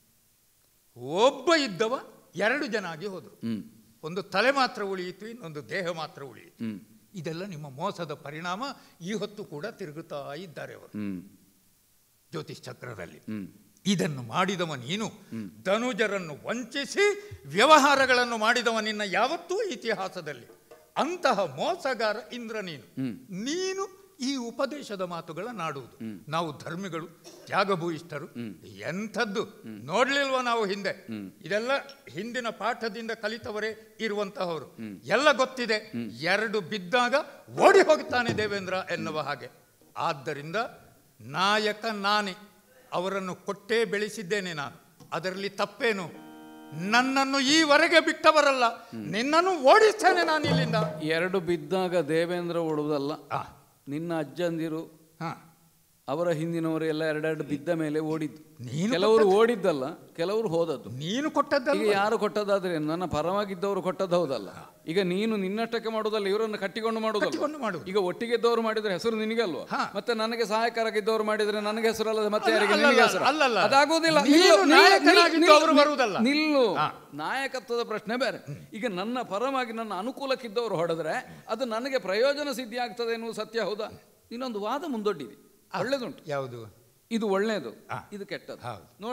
ಒಬ್ಬ ಇದ್ದವ ಎರಡು ಜನ ಆಗಿ ಹೋದರು ಹ್ಮ್ ಒಂದು ತಲೆ ಮಾತ್ರ ಉಳಿಯಿತು ಇನ್ನೊಂದು ದೇಹ ಮಾತ್ರ ಉಳಿಯಿತು ಹ್ಮ್ ಇದೆಲ್ಲ ನಿಮ್ಮ ಮೋಸದ ಪರಿಣಾಮ ಈ ಹೊತ್ತು ಕೂಡ ತಿರುಗುತ್ತಾ ಇದ್ದಾರೆ ಅವರು ಹ್ಮ್ ಜ್ಯೋತಿಷ್ ಚಕ್ರದಲ್ಲಿ ಹ್ಮ್ ಇದನ್ನು ಮಾಡಿದವ ನೀನು ಧನುಜರನ್ನು ವಂಚಿಸಿ ವ್ಯವಹಾರಗಳನ್ನು ಮಾಡಿದವ ನಿನ್ನ ಯಾವತ್ತೂ ಇತಿಹಾಸದಲ್ಲಿ ಅಂತಹ ಮೋಸಗಾರ ಇಂದ್ರ ನೀನು ನೀನು ಈ ಉಪದೇಶದ ಮಾತುಗಳ ನಾಡುವುದು ನಾವು ಧರ್ಮಿಗಳು ತ್ಯಾಗಭೂಯಿಷ್ಠರು ಎಂಥದ್ದು ನೋಡ್ಲಿಲ್ವ ನಾವು ಹಿಂದೆ ಇದೆಲ್ಲ ಹಿಂದಿನ ಪಾಠದಿಂದ ಕಲಿತವರೇ ಇರುವಂತಹವರು ಎಲ್ಲ ಗೊತ್ತಿದೆ ಎರಡು ಬಿದ್ದಾಗ ಓಡಿ ಹೋಗ್ತಾನೆ ದೇವೇಂದ್ರ ಎನ್ನುವ ಹಾಗೆ ಆದ್ದರಿಂದ ನಾಯಕ ನಾನೇ ಅವರನ್ನು ಕೊಟ್ಟೇ ಬೆಳೆಸಿದ್ದೇನೆ ನಾನು ಅದರಲ್ಲಿ ತಪ್ಪೇನು ನನ್ನನ್ನು ಈವರೆಗೆ ಬಿಟ್ಟವರಲ್ಲ ನಿನ್ನನ್ನು ಓಡಿಸ್ತೇನೆ ನಾನು ಇಲ್ಲಿಂದ ಎರಡು ಬಿದ್ದಾಗ ದೇವೇಂದ್ರ ಓಡುವುದಲ್ಲ ಆ, ನಿನ್ನ ಅಜ್ಜಂದಿರು ಹಾ. ಅವರ ಹಿಂದಿನವರು ಎಲ್ಲ ಎರಡೆರಡು ಬಿದ್ದ ಮೇಲೆ ಓಡಿದ್ದು ನೀನು ಕೆಲವರು ಓಡಿದ್ದಲ್ಲ ಕೆಲವರು ಹೋದದ್ದು ನೀನು ಈಗ ಕೊಟ್ಟದ್ದಲ್ಲ ಯಾರು ಕೊಟ್ಟದಾದ್ರೆ ನನ್ನ ಪರವಾಗಿದ್ದವರು ಕೊಟ್ಟದ್ದು ಹೌದಲ್ಲ ಈಗ ನೀನು ನಿನ್ನಷ್ಟಕ್ಕೆ ಮಾಡುವುದಲ್ಲ ಇವರನ್ನು ಕಟ್ಟಿಕೊಂಡು ಮಾಡುವುದಲ್ಲ ಕಟ್ಟಿಕೊಂಡು ಮಾಡುವುದು. ಈಗ ಒಟ್ಟಿಗೆ ಇದ್ದವರು ಮಾಡಿದ್ರೆ ಹೆಸರು ನಿನಗೆ ಅಲ್ವಾ ಹಾ. ಮತ್ತೆ ನನಗೆ ಸಹಾಯಕರಾಗಿದ್ದವರು ಮಾಡಿದ್ರೆ ನನಗೆ ಹೆಸರು ಅಲ್ಲದೆ ಮತ್ತೆ ಯಾರಿಗೆ ಅಲ್ಲ, ನಿನಗೆ ಅಲ್ಲ, ಹೆಸರು ಅಲ್ಲಲ್ಲ. ಅದಾಗುವುದಿಲ್ಲ ನೀನು ನಿಲ್ಲು, ನಿಲ್ಲು, ನಾಯಕನಾಗಿದ್ದು ನಿಲ್ಲು, ಅವರು ಬರುವುದಲ್ಲ. ನಿಲ್ಲು ಹಾ. ನಾಯಕತ್ವದ ಪ್ರಶ್ನೆ ಬೇರೆ ಈಗ ನನ್ನ ಪರವಾಗಿ ನನ್ನ ಅನುಕೂಲಕ್ಕಿದ್ದವರು ಹೊಡೆದ್ರೆ ಅದು ನನಗೆ ಪ್ರಯೋಜನ ಸಿದ್ಧಿ ಆಗ್ತದೆ ಎನ್ನುವುದು ಸತ್ಯ ಹೌದಾ ಇನ್ನೊಂದು ವಾದ ಮುಂದೊಡ್ಡಿದೆ ಒಳ್ಳೇದುಂಟು ಯಾವುದು ಇದು ಒಳ್ಳೆಯದು ಹಾ. ಇದು ಕೆಟ್ಟದ್ದು ಹೌದು. ನೋಡಿ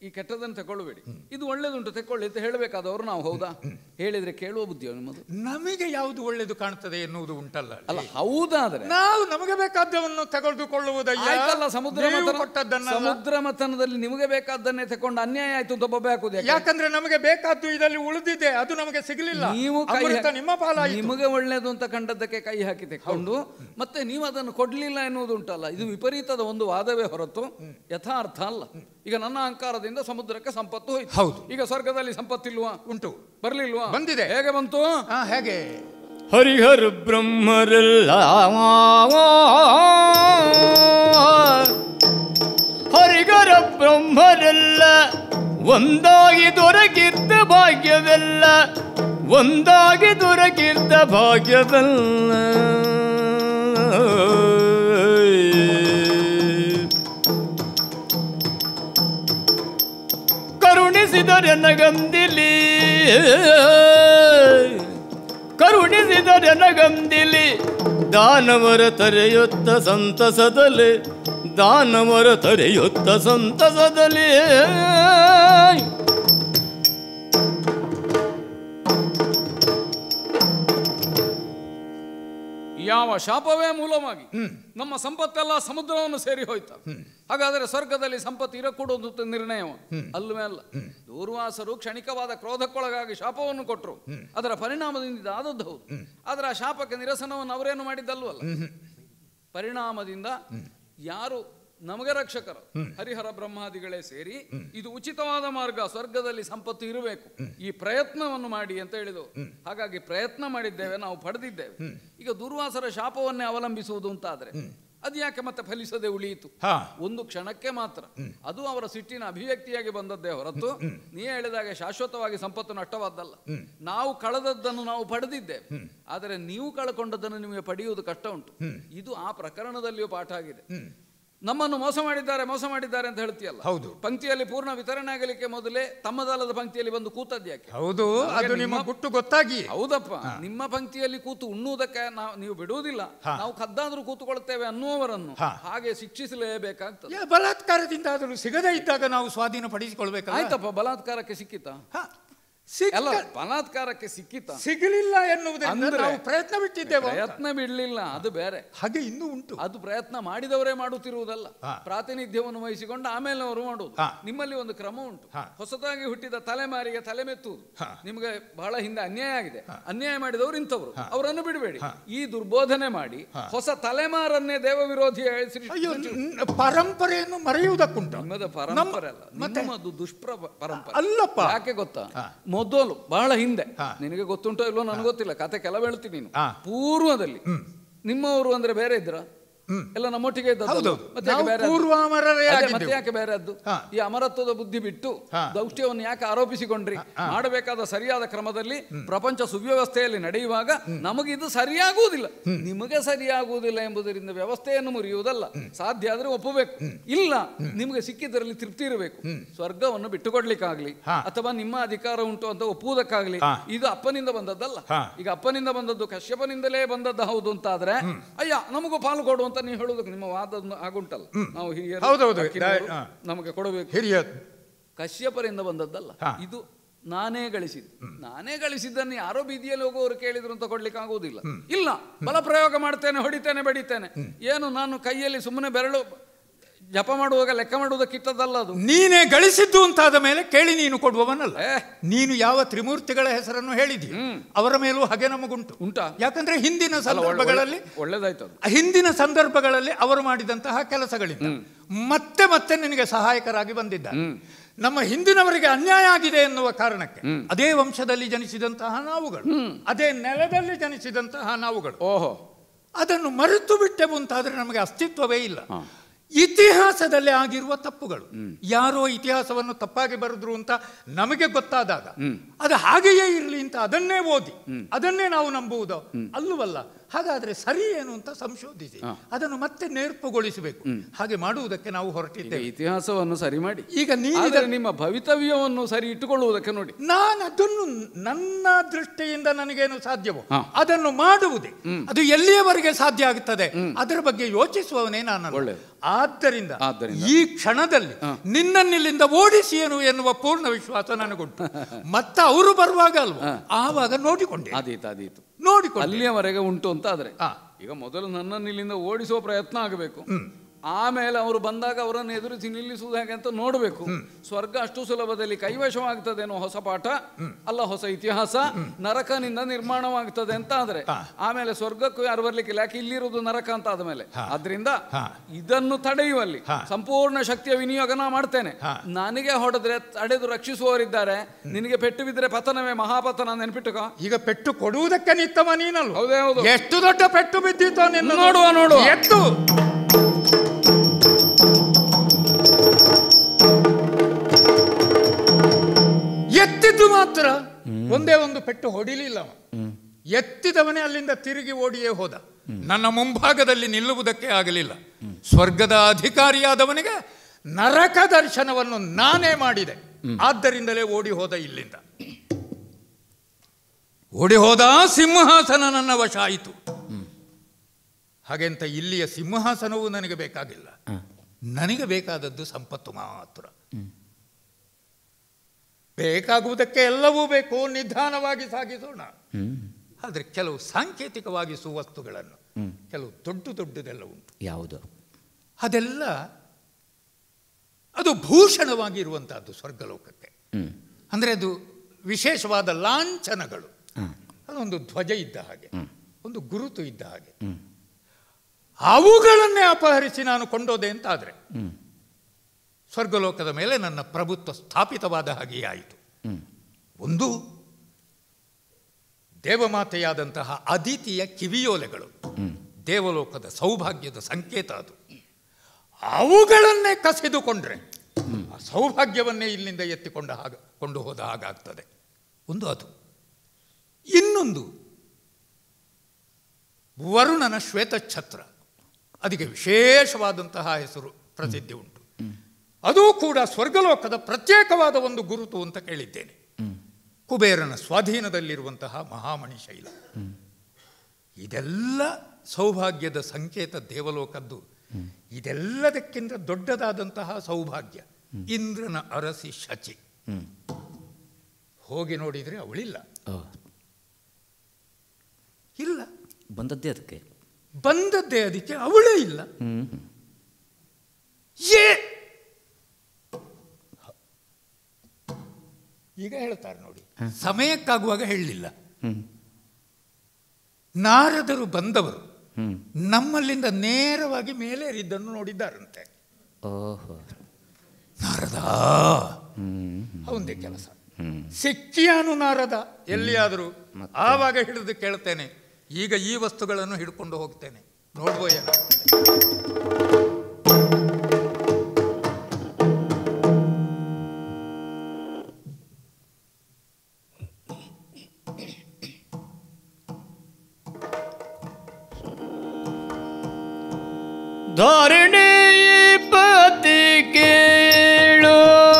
ಈ ಕೆಟ್ಟದನ್ನು ತಗೊಳ್ಬೇಡಿ ಇದು ಒಳ್ಳೇದುಂಟು ತಕೊಳ್ಳಿ ಅಂತ ಹೇಳಬೇಕಾದವರು ನಾವು ಹೌದಾ ಹೇಳಿದ್ರೆ ಕೇಳುವ ಬುದ್ಧಿಯೋ ನಿಮ್ಮದು ನಮಗೆ ಯಾವುದು ಒಳ್ಳೆಯದು ಕಾಣ್ತದೆ ಎನ್ನುವುದು ಉಂಟಲ್ಲ ಅಲ್ಲ ಹೌದಾದ್ರೆ ನಾವು ನಮಗೆ ಬೇಕಾದ್ದವನ್ನು ತೆಗೆದುಕೊಳ್ಳುವುದಯ್ಯ ಆಯ್ತಲ್ಲ ಸಮುದ್ರ ನೀವು ಮಥನ- ಕೊಟ್ಟದ್ದನ್ನಲ್ಲ. ಸಮುದ್ರ ಮಥನದಲ್ಲಿ ನಿಮಗೆ ಬೇಕಾದ್ದನ್ನೇ ತಕೊಂಡು ಅನ್ಯಾಯ ಆಯ್ತು ಅಂತ ಬೊಬ್ಬೆ ಹಾಕುದು ಯಾಕೆ? ಯಾಕಂದ್ರೆ ನಮಗೆ ಬೇಕಾದ್ದು ಇದರಲ್ಲಿ ಉಳಿದಿದೆ ಅದು ನಮಗೆ ಸಿಗಲಿಲ್ಲ ನೀವು ಕೈ ಅಮೃತ ಹಾಕಿ- ನಿಮ್ಮ ಪಾಲಾಯಿತು ನಿಮಗೆ ಒಳ್ಳೇದು ಅಂತ ಕಂಡದ್ದಕ್ಕೆ ಕೈ ಹಾಕಿ ತೆಕ್ಕೊಂಡು ಮತ್ತೆ ನೀವು ಅದನ್ನು ಕೊಡ್ಲಿಲ್ಲ ಎನ್ನುವುದುಂಟಲ್ಲ ಇದು ವಿಪರೀತದ ಒಂದು ವಾದವೇ ಹೊರತು ಯಥಾರ್ಥ ಅಲ್ಲ ಈಗ ನನ್ನ ಅಹಂಕಾರದಿಂದ ಸಮುದ್ರಕ್ಕೆ ಸಂಪತ್ತು ಹೋಯ್ತು ಹೌದು. ಈಗ ಸ್ವರ್ಗದಲ್ಲಿ ಸಂಪತ್ತಿಲ್ವಾ ಉಂಟು ಬರ್ಲಿಲ್ವಾ ಬಂದಿದೆ. ಹೇಗೆ ಬಂತು ಹಾ ಹೇಗೆ ಹರಿಹರ ಬ್ರಹ್ಮರೆಲ್ಲ ಹರಿಹರ ಬ್ರಹ್ಮರೆಲ್ಲ ಒಂದಾಗಿ ದೊರಕಿದ್ದ ಭಾಗ್ಯವೆಲ್ಲ ಒಂದಾಗಿ ದೊರಕಿದ್ದ ಭಾಗ್ಯವೆಲ್ಲ ಕರುಣಿಸಿದರೆ ನಗಂದಿಲಿ ಕರುಣಿಸಿದರೆ ನಗಂದಿಲಿ ದಾನವರ ತರೆಯುತ್ತ ಸಂತಸದಲ್ಲಿ ದಾನವರ ತರೆಯುತ್ತ ಸಂತಸದಲ್ಲಿ ಯಾವ ಶಾಪವೇ ಮೂಲವಾಗಿ ನಮ್ಮ ಸಂಪತ್ತೆಲ್ಲ ಸಮುದ್ರವನ್ನು ಸೇರಿ ಹೋಯ್ತ ಹಾಗಾದರೆ ಸ್ವರ್ಗದಲ್ಲಿ ಸಂಪತ್ತು ಇರಕೂಡದು ಅಂತ ನಿರ್ಣಯವ ಅಲ್ವೇ ಅಲ್ಲ ದೂರ್ವಾಸರು ಕ್ಷಣಿಕವಾದ ಕ್ರೋಧಕ್ಕೊಳಗಾಗಿ ಶಾಪವನ್ನು ಕೊಟ್ಟರು ಅದರ ಪರಿಣಾಮದಿಂದ ಇದು ಆದದ್ದು ಹೌದು ಆದರೆ ಆ ಶಾಪಕ್ಕೆ ನಿರಸನವನ್ನು ಅವರೇನು ಮಾಡಿದ್ದಲ್ವಲ್ಲ ಪರಿಣಾಮದಿಂದ ಯಾರು ನಮಗೆ ರಕ್ಷಕರು ಹರಿಹರ ಬ್ರಹ್ಮಾದಿಗಳೇ ಸೇರಿ ಇದು ಉಚಿತವಾದ ಮಾರ್ಗ ಸ್ವರ್ಗದಲ್ಲಿ ಸಂಪತ್ತು ಇರಬೇಕು ಈ ಪ್ರಯತ್ನವನ್ನು ಮಾಡಿ ಅಂತ ಹೇಳಿದವು ಹಾಗಾಗಿ ಪ್ರಯತ್ನ ಮಾಡಿದ್ದೇವೆ ನಾವು ಪಡೆದಿದ್ದೇವೆ ಈಗ ದುರ್ವಾಸರ ಶಾಪವನ್ನೇ ಅವಲಂಬಿಸುವುದು ಅಂತಾದ್ರೆ ಅದು ಯಾಕೆ ಮತ್ತೆ ಫಲಿಸದೆ ಉಳಿಯಿತು ಹಾ ಒಂದು ಕ್ಷಣಕ್ಕೆ ಮಾತ್ರ ಅದು ಅವರ ಸಿಟ್ಟಿನ ಅಭಿವ್ಯಕ್ತಿಯಾಗಿ ಬಂದದ್ದೇ ಹೊರತು ನೀ ಹೇಳಿದಾಗೆ ಶಾಶ್ವತವಾಗಿ ಸಂಪತ್ತು ನಷ್ಟವಾದ್ದಲ್ಲ ನಾವು ಕಳೆದದ್ದನ್ನು ನಾವು ಪಡೆದಿದ್ದೇವೆ ಆದರೆ ನೀವು ಕಳ್ಕೊಂಡದ್ದನ್ನು ನಿಮಗೆ ಪಡೆಯುವುದು ಕಷ್ಟ ಉಂಟು ಇದು ಆ ಪ್ರಕರಣದಲ್ಲಿಯೂ ಪಾಠ ಆಗಿದೆ ನಮ್ಮನ್ನು ಮೋಸ ಮಾಡಿದ್ದಾರೆ ಮೋಸ ಮಾಡಿದ್ದಾರೆ ಅಂತ ಹೇಳ್ತೀಯಲ್ಲ ಹೌದು. ಪಂಕ್ತಿಯಲ್ಲಿ ಪೂರ್ಣ ವಿತರಣೆ ಆಗಲಿಕ್ಕೆ ಮೊದಲೇ ತಮ್ಮದಲ್ಲದ ಪಂಕ್ತಿಯಲ್ಲಿ ಬಂದು ಕೂತದ್ದು ಯಾಕೆ ಹೌದು ಅದು ನಿಮ್ಮ ನಿಮ್ಮ- ಗುಟ್ಟು ಗೊತ್ತಾಗಿ ಹೌದಪ್ಪ ನಿಮ್ಮ ಪಂಕ್ತಿಯಲ್ಲಿ ಕೂತು ಉಣ್ಣುವುದಕ್ಕೆ ನಾವು ನೀವು ಬಿಡುವುದಿಲ್ಲ ನಾವು ಕದ್ದಾದ್ರೂ ಕೂತುಕೊಳ್ತೇವೆ ಅನ್ನುವವರನ್ನು ಹಾ. ಹಾಗೆ ಶಿಕ್ಷಿಸಲೇಬೇಕಾಗ್ತದೆ ಯಾ, ಬಲಾತ್ಕಾರದಿಂದ ಆದರೂ ಸಿಗದೇ ಇದ್ದಾಗ ನಾವು ಸ್ವಾಧೀನಪಡಿಸಿಕೊಳ್ಬೇಕಲ್ಲ ಆಯ್ತಪ್ಪ ಬಲಾತ್ಕಾರಕ್ಕೆ ಸಿಕ್ಕಿತಾ ಹಾ, ಸಿಕ್ಕ- ಅಲ್ಲ ಬಲಾತ್ಕಾರಕ್ಕೆ ಸಿಕ್ಕಿತಾ ಸಿಗಲಿಲ್ಲ ಎನ್ನುವುದರಿಂದ ಅಂದ್ರೆ- ನಾವು ಪ್ರಯತ್ನ ಬಿಟ್ಟಿದ್ದೇವೆ ಅಂತ. ಪ್ರಯತ್ನ ಬಿಡ್ಲಿಲ್ಲ ಅದು ಬೇರೆ ಹಾಗೆ ಇನ್ನೂ ಉಂಟು ಅದು ಪ್ರಯತ್ನ ಮಾಡಿದವರೇ ಮಾಡುತ್ತಿರುವುದಲ್ಲ ಹಾ. ಪ್ರಾತಿನಿಧ್ಯವನ್ನು ವಹಿಸಿಕೊಂಡು ಆಮೇಲೆ ಅವರು ಮಾಡುವುದು ಹಾ. ನಿಮ್ಮಲ್ಲಿ ಒಂದು ಕ್ರಮ ಉಂಟು ಹಾ. ಹೊಸದಾಗಿ ಹುಟ್ಟಿದ ತಲೆಮಾರಿಗೆ ತಲೆ ಮೆತ್ತುವುದು ಹಾ. ನಿಮಗೆ ಬಹಳ ಹಿಂದೆ ಅನ್ಯಾಯ ಆಗಿದೆ ಅನ್ಯಾಯ ಮಾಡಿದವರು ಇಂಥವರು ಅವರನ್ನು ಬಿಡಬೇಡಿ ಈ ದುರ್ಬೋಧನೆ ಮಾಡಿ ಹೊಸ ತಲೆಮಾರನ್ನೇ ದೇವ ವಿರೋಧಿ ಅಯ್ಯೋ ನ್- ಪರಂಪರೆಯನ್ನು ಮರೆಯುವುದಕ್ಕುಂಟು ನಿಮ್ಮದ ಪರಂಪರೆ ಅಲ್ಲ ಮತ್ತೆ? ನಿಮ್ಮದು ದುಷ್ಪ್ರ ಪರಂಪರೆ ಅಲ್ಲಪ್ಪ ಯಾಕೆ ಗೊತ್ತಾ ಹಾ. ಮೊದಲು ಬಹಳ ಹಿಂದೆ ಹಾ. ನಿನಗೆ ಗೊತ್ತುಂಟೋ ಇಲ್ವೋ ನನಗೆ ಗೊತ್ತಿಲ್ಲ ಕತೆ ಕೆಲವು ಹೇಳ್ತೀನಿ ನೀನು ಹಾ. ಪೂರ್ವದಲ್ಲಿ ನಿಮ್ಮವರು ಅಂದ್ರೆ ಬೇರೆ ಇದ್ರ ಎಲ್ಲ ನಮ್ಮೊಟ್ಟಿಗೆ ಇದ್ದದ್ದಲ್ಲ? ಹೌದೌದು. ಮತ್ತೆ ಯಾಕೆ ನಾವು ಬೇರೆ ಆದ್ದು? ಪೂರ್ವಾಮರರೇ ಅದೇ, ಆಗಿದ್ದೆವು. ಮತ್ತೆ ಯಾಕೆ ಬೇರೆ ಅದ್ದು ಹಾ. ಈ ಅಮರತ್ವದ ಬುದ್ಧಿ ಬಿಟ್ಟು ಹಾ. ದೌಷ್ಟ್ಯವನ್ನು ಯಾಕೆ ಆರೋಪಿಸಿಕೊಂಡ್ರಿ ಮಾಡಬೇಕಾದ ಸರಿಯಾದ ಕ್ರಮದಲ್ಲಿ ಪ್ರಪಂಚ ಸುವ್ಯವಸ್ಥೆಯಲ್ಲಿ ನಡೆಯುವಾಗ ನಮಗಿದು ಸರಿಯಾಗುವುದಿಲ್ಲ ನಿಮಗೆ ಸರಿಯಾಗುವುದಿಲ್ಲ ಎಂಬುದರಿಂದ ವ್ಯವಸ್ಥೆಯನ್ನು ಮುರಿಯುವುದಲ್ಲ ಸಾಧ್ಯ ಆದ್ರೆ ಒಪ್ಪಬೇಕು ಇಲ್ಲ ನಿಮಗೆ ಸಿಕ್ಕಿದ್ದರಲ್ಲಿ ತೃಪ್ತಿ ಇರಬೇಕು ಸ್ವರ್ಗವನ್ನು ಬಿಟ್ಟುಕೊಡ್ಲಿಕ್ಕಾಗ್ಲಿ ಹಾ. ಅಥವಾ ನಿಮ್ಮ ಅಧಿಕಾರ ಉಂಟು ಅಂತ ಒಪ್ಪುವುದಕ್ಕಾಗ್ಲಿ ಹಾ. ಇದು ಅಪ್ಪನಿಂದ ಬಂದದ್ದಲ್ಲ ಹಾ. ಈಗ ಅಪ್ಪನಿಂದ ಬಂದದ್ದು ಕಶ್ಯಪನಿಂದಲೇ ಬಂದದ್ದು ಹೌದು ಅಂತಾದ್ರೆ ಅಯ್ಯ ನಮಗೂ ಪಾಲು ಕೊಡು ಅಂತ ನೀವು ಹೇಳುವುದಕ್ಕೆ ನಿಮ್ಮ ವಾದ ಆಗುಂಟಲ್ಲ ನಾವು ಹಿರಿಯರು ಹೌದೌದು. ಅಕ್ಕಿನವರು ಹಾ. ನಮಗೆ ಕೊಡಬೇಕು ಹಿರಿಯ ಕಶ್ಯಪರಿಂದ ಬಂದದ್ದಲ್ಲ ಹಾ. ಇದು ನಾನೇ ಗಳಿಸಿದ್ದು ನಾನೇ ಗಳಿಸಿದ್ದನ್ನು ಯಾರೋ ಬೀದಿಯಲ್ಲಿ ಹೋಗುವವರು ಕೇಳಿದ್ರು ಅಂತ ಕೊಡ್ಲಿಕ್ಕೆ ಆಗುವುದಿಲ್ಲ ಇಲ್ಲ ಬಲ ಪ್ರಯೋಗ ಮಾಡ್ತೇನೆ ಹೊಡಿತೇನೆ ಬಡಿತೇನೆ ಏನು ನಾನು ಕೈಯಲ್ಲಿ ಸುಮ್ಮನೆ ಬೆರಳು ಜಪ ಮಾಡುವಾಗ ಲೆಕ್ಕ ಮಾಡುವುದಕ್ಕಿಟ್ಟದಲ್ಲ ಅದು ನೀನೇ ಗಳಿಸಿದ್ದು ಅಂತಾದ ಮೇಲೆ ಕೇಳಿ ನೀನು ಕೊಡುವವನಲ್ಲ ಏ. ನೀನು ಯಾವ ತ್ರಿಮೂರ್ತಿಗಳ ಹೆಸರನ್ನು ಹೇಳಿದ್ಯೋ ಅವರ ಮೇಲೂ ಹಾಗೆ ನಮಗುಂಟು ಉಂಟಾ ಯಾಕಂದ್ರೆ ಹಿಂದಿನ ಅಲ್ಲ, ಒಳ್ಳೆ- ಸಂದರ್ಭಗಳಲ್ಲಿ ಒಳ್ಳೆದಾಯ್ತು ಅದು ಹಿಂದಿನ ಸಂದರ್ಭಗಳಲ್ಲಿ ಅವರು ಮಾಡಿದಂತಹ ಕೆಲಸಗಳಿಂದ ಮತ್ತೆ ಮತ್ತೆ ನಿನಗೆ ಸಹಾಯಕರಾಗಿ ಬಂದಿದ್ದಾರೆ ನಮ್ಮ ಹಿಂದಿನವರಿಗೆ ಅನ್ಯಾಯ ಆಗಿದೆ ಎನ್ನುವ ಕಾರಣಕ್ಕೆ ಅದೇ ವಂಶದಲ್ಲಿ ಜನಿಸಿದಂತಹ ನಾವುಗಳು ಅದೇ ನೆಲದಲ್ಲಿ ಜನಿಸಿದಂತಹ ನಾವುಗಳು ಓಹೋ ಅದನ್ನು ಮರೆತು ಬಿಟ್ಟೆವು ಅಂತಾದ್ರೆ ನಮಗೆ ಅಸ್ತಿತ್ವವೇ ಇಲ್ಲ ಇತಿಹಾಸದಲ್ಲಿ ಆಗಿರುವ ತಪ್ಪುಗಳು ಯಾರೋ ಇತಿಹಾಸವನ್ನು ತಪ್ಪಾಗಿ ಬರೆದ್ರು ಅಂತ ನಮಗೆ ಗೊತ್ತಾದಾಗ ಅದು ಹಾಗೆಯೇ ಇರಲಿ ಅಂತ ಅದನ್ನೇ ಓದಿ ಅದನ್ನೇ ನಾವು ನಂಬುವುದು ಅಲ್ಲವಲ್ಲ ಹಾಗಾದ್ರೆ ಸರಿ ಏನು ಅಂತ ಸಂಶೋಧಿಸಿ ಅದನ್ನು ಮತ್ತೆ ನೇರ್ಪುಗೊಳಿಸಬೇಕು ಹಾಗೆ ಮಾಡುವುದಕ್ಕೆ ನಾವು ಈಗ ಹೊರಟಿದ್ದೇವೆ ಇತಿಹಾಸವನ್ನು ಸರಿ ಮಾಡಿ ಈಗ ನೀವು ಆದರೆ ಇದನ್ನು- ನಿಮ್ಮ ಭವಿತವ್ಯವನ್ನು ಸರಿ ಇಟ್ಟುಕೊಳ್ಳುವುದಕ್ಕೆ ನೋಡಿ ನಾನು ಅದನ್ನು ನನ್ನ ದೃಷ್ಟಿಯಿಂದ ನನಗೇನು ಸಾಧ್ಯವೋ ಹಾ. ಅದನ್ನು ಮಾಡುವುದೇ ಅದು ಎಲ್ಲಿಯವರೆಗೆ ಸಾಧ್ಯ ಆಗುತ್ತದೆ ಅದರ ಬಗ್ಗೆ ಯೋಚಿಸುವವನೇ ನಾನು ಒಳ್ಳೆಯದು. ಆದ್ದರಿಂದ ಆದ್ದರಿಂದ. ಈ ಕ್ಷಣದಲ್ಲಿ ನಿನ್ನನ್ನಿಲ್ಲಿಂದ ಓಡಿಸಿ ಏನು ಎನ್ನುವ ಪೂರ್ಣ ವಿಶ್ವಾಸ ನನಗುಂಟು ಮತ್ತೆ ಅವರು ಬರುವಾಗ ಅಲ್ವಾ ಆವಾಗ ನೋಡಿಕೊಂಡೆ ಆದೀತು ಆದೀತು ನೋಡಿಕೊಂಡೆ ಅಲ್ಲಿಯವರೆಗೆ ಉಂಟು ಅಂತ ಆದ್ರೆ ಹಾ. ಈಗ ಮೊದಲು ನನ್ನನ್ನು ಇಲ್ಲಿಂದ ಓಡಿಸುವ ಪ್ರಯತ್ನ ಆಗಬೇಕು ಆಮೇಲೆ ಅವರು ಬಂದಾಗ ಅವರನ್ನು ಎದುರಿಸಿ ನಿಲ್ಲಿಸುವುದು ಹೇಗೆ ಅಂತ ನೋಡಬೇಕು ಸ್ವರ್ಗ ಅಷ್ಟು ಸುಲಭದಲ್ಲಿ ಕೈವಶವಾಗ್ತದೇನೋ ಹೊಸ ಪಾಠ ಅಲ್ಲ ಹೊಸ ಇತಿಹಾಸ ನರಕನಿಂದ ನಿರ್ಮಾಣವಾಗ್ತದೆ ಅಂತ ಆದ್ರೆ ಆಮೇಲೆ ಸ್ವರ್ಗಕ್ಕೂ ಯಾರು ಬರ್ಲಿಕ್ಕಿಲ್ಲ ಯಾಕೆ ಇಲ್ಲಿರುವುದು ನರಕ ಅಂತ ಆದ್ಮೇಲೆ ಆದ್ರಿಂದ ಇದನ್ನು ತಡೆಯುವಲ್ಲಿ ಸಂಪೂರ್ಣ ಶಕ್ತಿಯ ವಿನಿಯೋಗ ನಾ ಮಾಡ್ತೇನೆ ನನಗೆ ಹೊಡೆದ್ರೆ ತಡೆದು ರಕ್ಷಿಸುವವರಿದ್ದಾರೆ ನಿನಗೆ ಪೆಟ್ಟು ಬಿದ್ದರೆ ಪತನವೇ ಮಹಾಪತನ ನೆನ್ಪಿಟ್ಟುಕೋ ಈಗ ಪೆಟ್ಟು ಕೊಡುವುದಕ್ಕೆ ನಿತ್ತವ ನೀನಲ್ವ ಹೌದೇ ಹೌದು ಎಷ್ಟು ದೊಡ್ಡ ಪೆಟ್ಟು ಬಿದ್ದಿತ್ತೋ ನಿನ್ನ ನೋಡುವ, ನೋಡುವ. ಎತ್ತು ಎತ್ತಿದ್ದು ಮಾತ್ರ ಒಂದೇ ಒಂದು ಪೆಟ್ಟು ಹೊಡಿಲಿಲ್ಲ ಅವ. ಎತ್ತಿದವನೇ ಅಲ್ಲಿಂದ ತಿರುಗಿ ಓಡಿಯೇ ಹೋದ ನನ್ನ ಮುಂಭಾಗದಲ್ಲಿ ನಿಲ್ಲುವುದಕ್ಕೆ ಆಗಲಿಲ್ಲ ಸ್ವರ್ಗದ ಅಧಿಕಾರಿಯಾದವನಿಗೆ ನರಕ ದರ್ಶನವನ್ನು ನಾನೇ ಮಾಡಿದೆ ಆದ್ದರಿಂದಲೇ ಓಡಿ ಹೋದ ಇಲ್ಲಿಂದ ಓಡಿ ಹೋದ ಸಿಂಹಾಸನ ನನ್ನ ವಶ ಆಯಿತು ಹಾಗೆಂತ ಇಲ್ಲಿಯ ಸಿಂಹಾಸನವೂ ನನಗೆ ಬೇಕಾಗಿಲ್ಲ ನನಗೆ ಬೇಕಾದದ್ದು ಸಂಪತ್ತು ಮಾತ್ರ ಬೇಕಾಗುವುದಕ್ಕೆ ಎಲ್ಲವೂ ಬೇಕು ನಿಧಾನವಾಗಿ ಸಾಗಿಸೋಣ ಆದರೆ ಕೆಲವು ಸಾಂಕೇತಿಕವಾಗಿ ಸುವಸ್ತುಗಳನ್ನು ಕೆಲವು ದೊಡ್ಡ ದೊಡ್ಡದೆಲ್ಲ ಉಂಟು ಯಾವುದು ಅದೆಲ್ಲ ಅದು ಭೂಷಣವಾಗಿ ಇರುವಂತಹದ್ದು ಸ್ವರ್ಗಲೋಕಕ್ಕೆ ಹ್ಮ್ ಅಂದರೆ ಅದು ವಿಶೇಷವಾದ ಲಾಂಛನಗಳು ಹಾಂ ಅದೊಂದು ಧ್ವಜ ಇದ್ದ ಹಾಗೆ ಒಂದು ಗುರುತು ಇದ್ದ ಹಾಗೆ ಅವುಗಳನ್ನೇ ಅಪಹರಿಸಿ ನಾನು ಕೊಂಡೋದೆ ಅಂತ ಆದರೆ ಸ್ವರ್ಗಲೋಕದ ಮೇಲೆ ನನ್ನ ಪ್ರಭುತ್ವ ಸ್ಥಾಪಿತವಾದ ಹಾಗೆಯೇ ಆಯಿತು ಒಂದು ದೇವಮಾತೆಯಾದಂತಹ ಅದಿತಿಯ ಕಿವಿಯೋಲೆಗಳು ದೇವಲೋಕದ ಸೌಭಾಗ್ಯದ ಸಂಕೇತ ಅದು ಅವುಗಳನ್ನೇ ಕಸಿದುಕೊಂಡ್ರೆ ಆ ಸೌಭಾಗ್ಯವನ್ನೇ ಇಲ್ಲಿಂದ ಎತ್ತಿಕೊಂಡ ಹಾಗ ಕೊಂಡು ಹೋದ ಹಾಗಾಗ್ತದೆ ಒಂದು ಅದು ಇನ್ನೊಂದು ವರುಣನ ಶ್ವೇತಛತ್ರ ಅದಕ್ಕೆ ವಿಶೇಷವಾದಂತಹ ಹೆಸರು ಪ್ರಸಿದ್ಧಿ ಉಂಟು ಅದೂ ಕೂಡ ಸ್ವರ್ಗಲೋಕದ ಪ್ರತ್ಯೇಕವಾದ ಒಂದು ಗುರುತು ಅಂತ ಕೇಳಿದ್ದೇನೆ ಕುಬೇರನ ಸ್ವಾಧೀನದಲ್ಲಿರುವಂತಹ ಮಹಾಮಣಿ ಶೈಲ ಇದೆಲ್ಲ ಸೌಭಾಗ್ಯದ ಸಂಕೇತ ದೇವಲೋಕದ್ದು ಇದೆಲ್ಲದಕ್ಕಿಂತ ದೊಡ್ಡದಾದಂತಹ ಸೌಭಾಗ್ಯ ಇಂದ್ರನ ಅರಸಿ ಶಚಿ ಹೋಗಿ ನೋಡಿದರೆ ಅವಳಿಲ್ಲ ಓ ಇಲ್ಲ ಬಂದದ್ದೇ ಅದಕ್ಕೆ ಬಂದದ್ದೇ ಅದಕ್ಕೆ ಅವಳೇ ಇಲ್ಲ ಹ್ಮ್ ಏ ಈಗ ಹೇಳ್ತಾರೆ ನೋಡಿ ಸಮಯಕ್ಕಾಗುವಾಗ ಹೇಳಲಿಲ್ಲ ನಾರದರು ಬಂದವರು ಹ್ಮ್ ನಮ್ಮಲ್ಲಿಂದ ನೇರವಾಗಿ ಮೇಲೇರಿದ್ದನ್ನು ನೋಡಿದ್ದಾರಂತೆ ಓಹೋ ನಾರದ ಹ್ಮ್ ಅವಂದೇ ಕೆಲಸ ಹ್ಮ್ ಸಿಕ್ಕಿಯಾನು ನಾರದ ಎಲ್ಲಿಯಾದರೂ ಆವಾಗ ಹಿಡಿದು ಕೇಳ್ತೇನೆ ಈಗ ಈ ವಸ್ತುಗಳನ್ನು ಹಿಡ್ಕೊಂಡು ಹೋಗ್ತೇನೆ ನೋಡ್ಬೋ ಏನು ಧರಣಿ ಪತಿ ಕೇಳು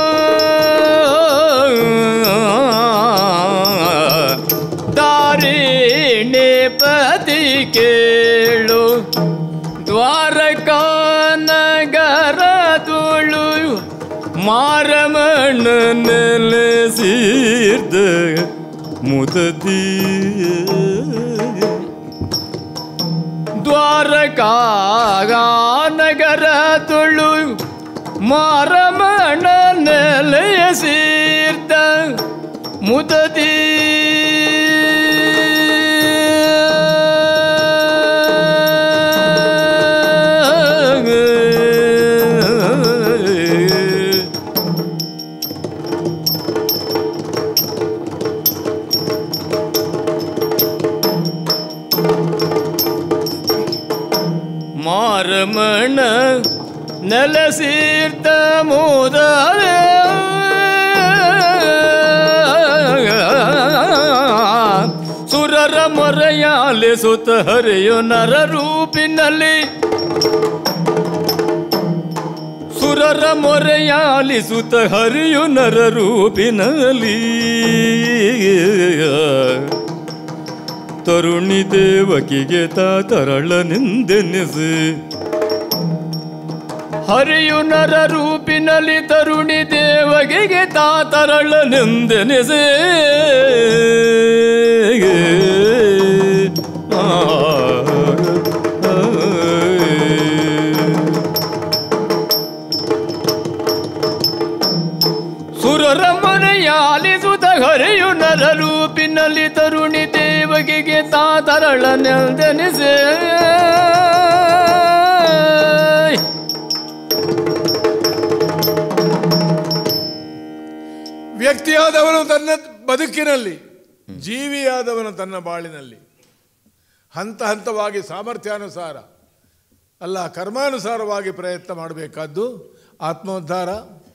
ಧಾರಿಣಿ ಪತಿ ಕೇಳು ದ್ವಾರಕಾ ನಗರ ತುಳು ಮಾರಮಣ ನೆಲೆಸೀರ್ದ ಮುದದಿ ದ್ವಾರಕಾ ನಗರ ತುಳು ಮಾರಮಣ ನೆಲೆಯ ಸೀರ್ತ ಮುದದಿ ಮಾರಮಣ ನೆಲಸೀರ್ತ ಮುದದ ಸುರ ಸುರರ ಮೊರೆಯಾಲಿಸುತ್ತ ಹರಿಯು ನರ ರೂಪಿನಲ್ಲಿ ಸುರರ ಮೊರೆಯಾಲಿಸುತ್ತ ಹರಿಯು ನರ ರೂಪಿನಲ್ಲಿ ತರುಣಿ ದೇವಕಿಗೆ ತಾ ತರಳನೆಂದೆನಿಸಿ ಹರಿಯು ನರ ರೂಪಿನಲ್ಲಿ ತರುಣಿ ದೇವಗಿಗೆ ತಾ ತರಳನೆಂದೆನಿಸೆ ಆ, ಆ, ಸುರರ ಮನೆಯಾಲಿಸುತ್ತ ಹರಿಯು ನರ ರೂಪಿನಲ್ಲಿ ತರುಣಿ ದೇವಗಿಗೆ ತಾ ತರಳನೆಂದೆನಿಸೆ ವ್ಯಕ್ತಿಯಾದವನು ತನ್ನ ಬದುಕಿನಲ್ಲಿ ಜೀವಿಯಾದವನು ತನ್ನ ಬಾಳಿನಲ್ಲಿ ಹಂತ ಹಂತವಾಗಿ ಸಾಮರ್ಥ್ಯಾನುಸಾರ ಅಲ್ಲ ಕರ್ಮಾನುಸಾರವಾಗಿ ಪ್ರಯತ್ನ ಮಾಡಬೇಕಾದ್ದು ಆತ್ಮೋದ್ಧಾರ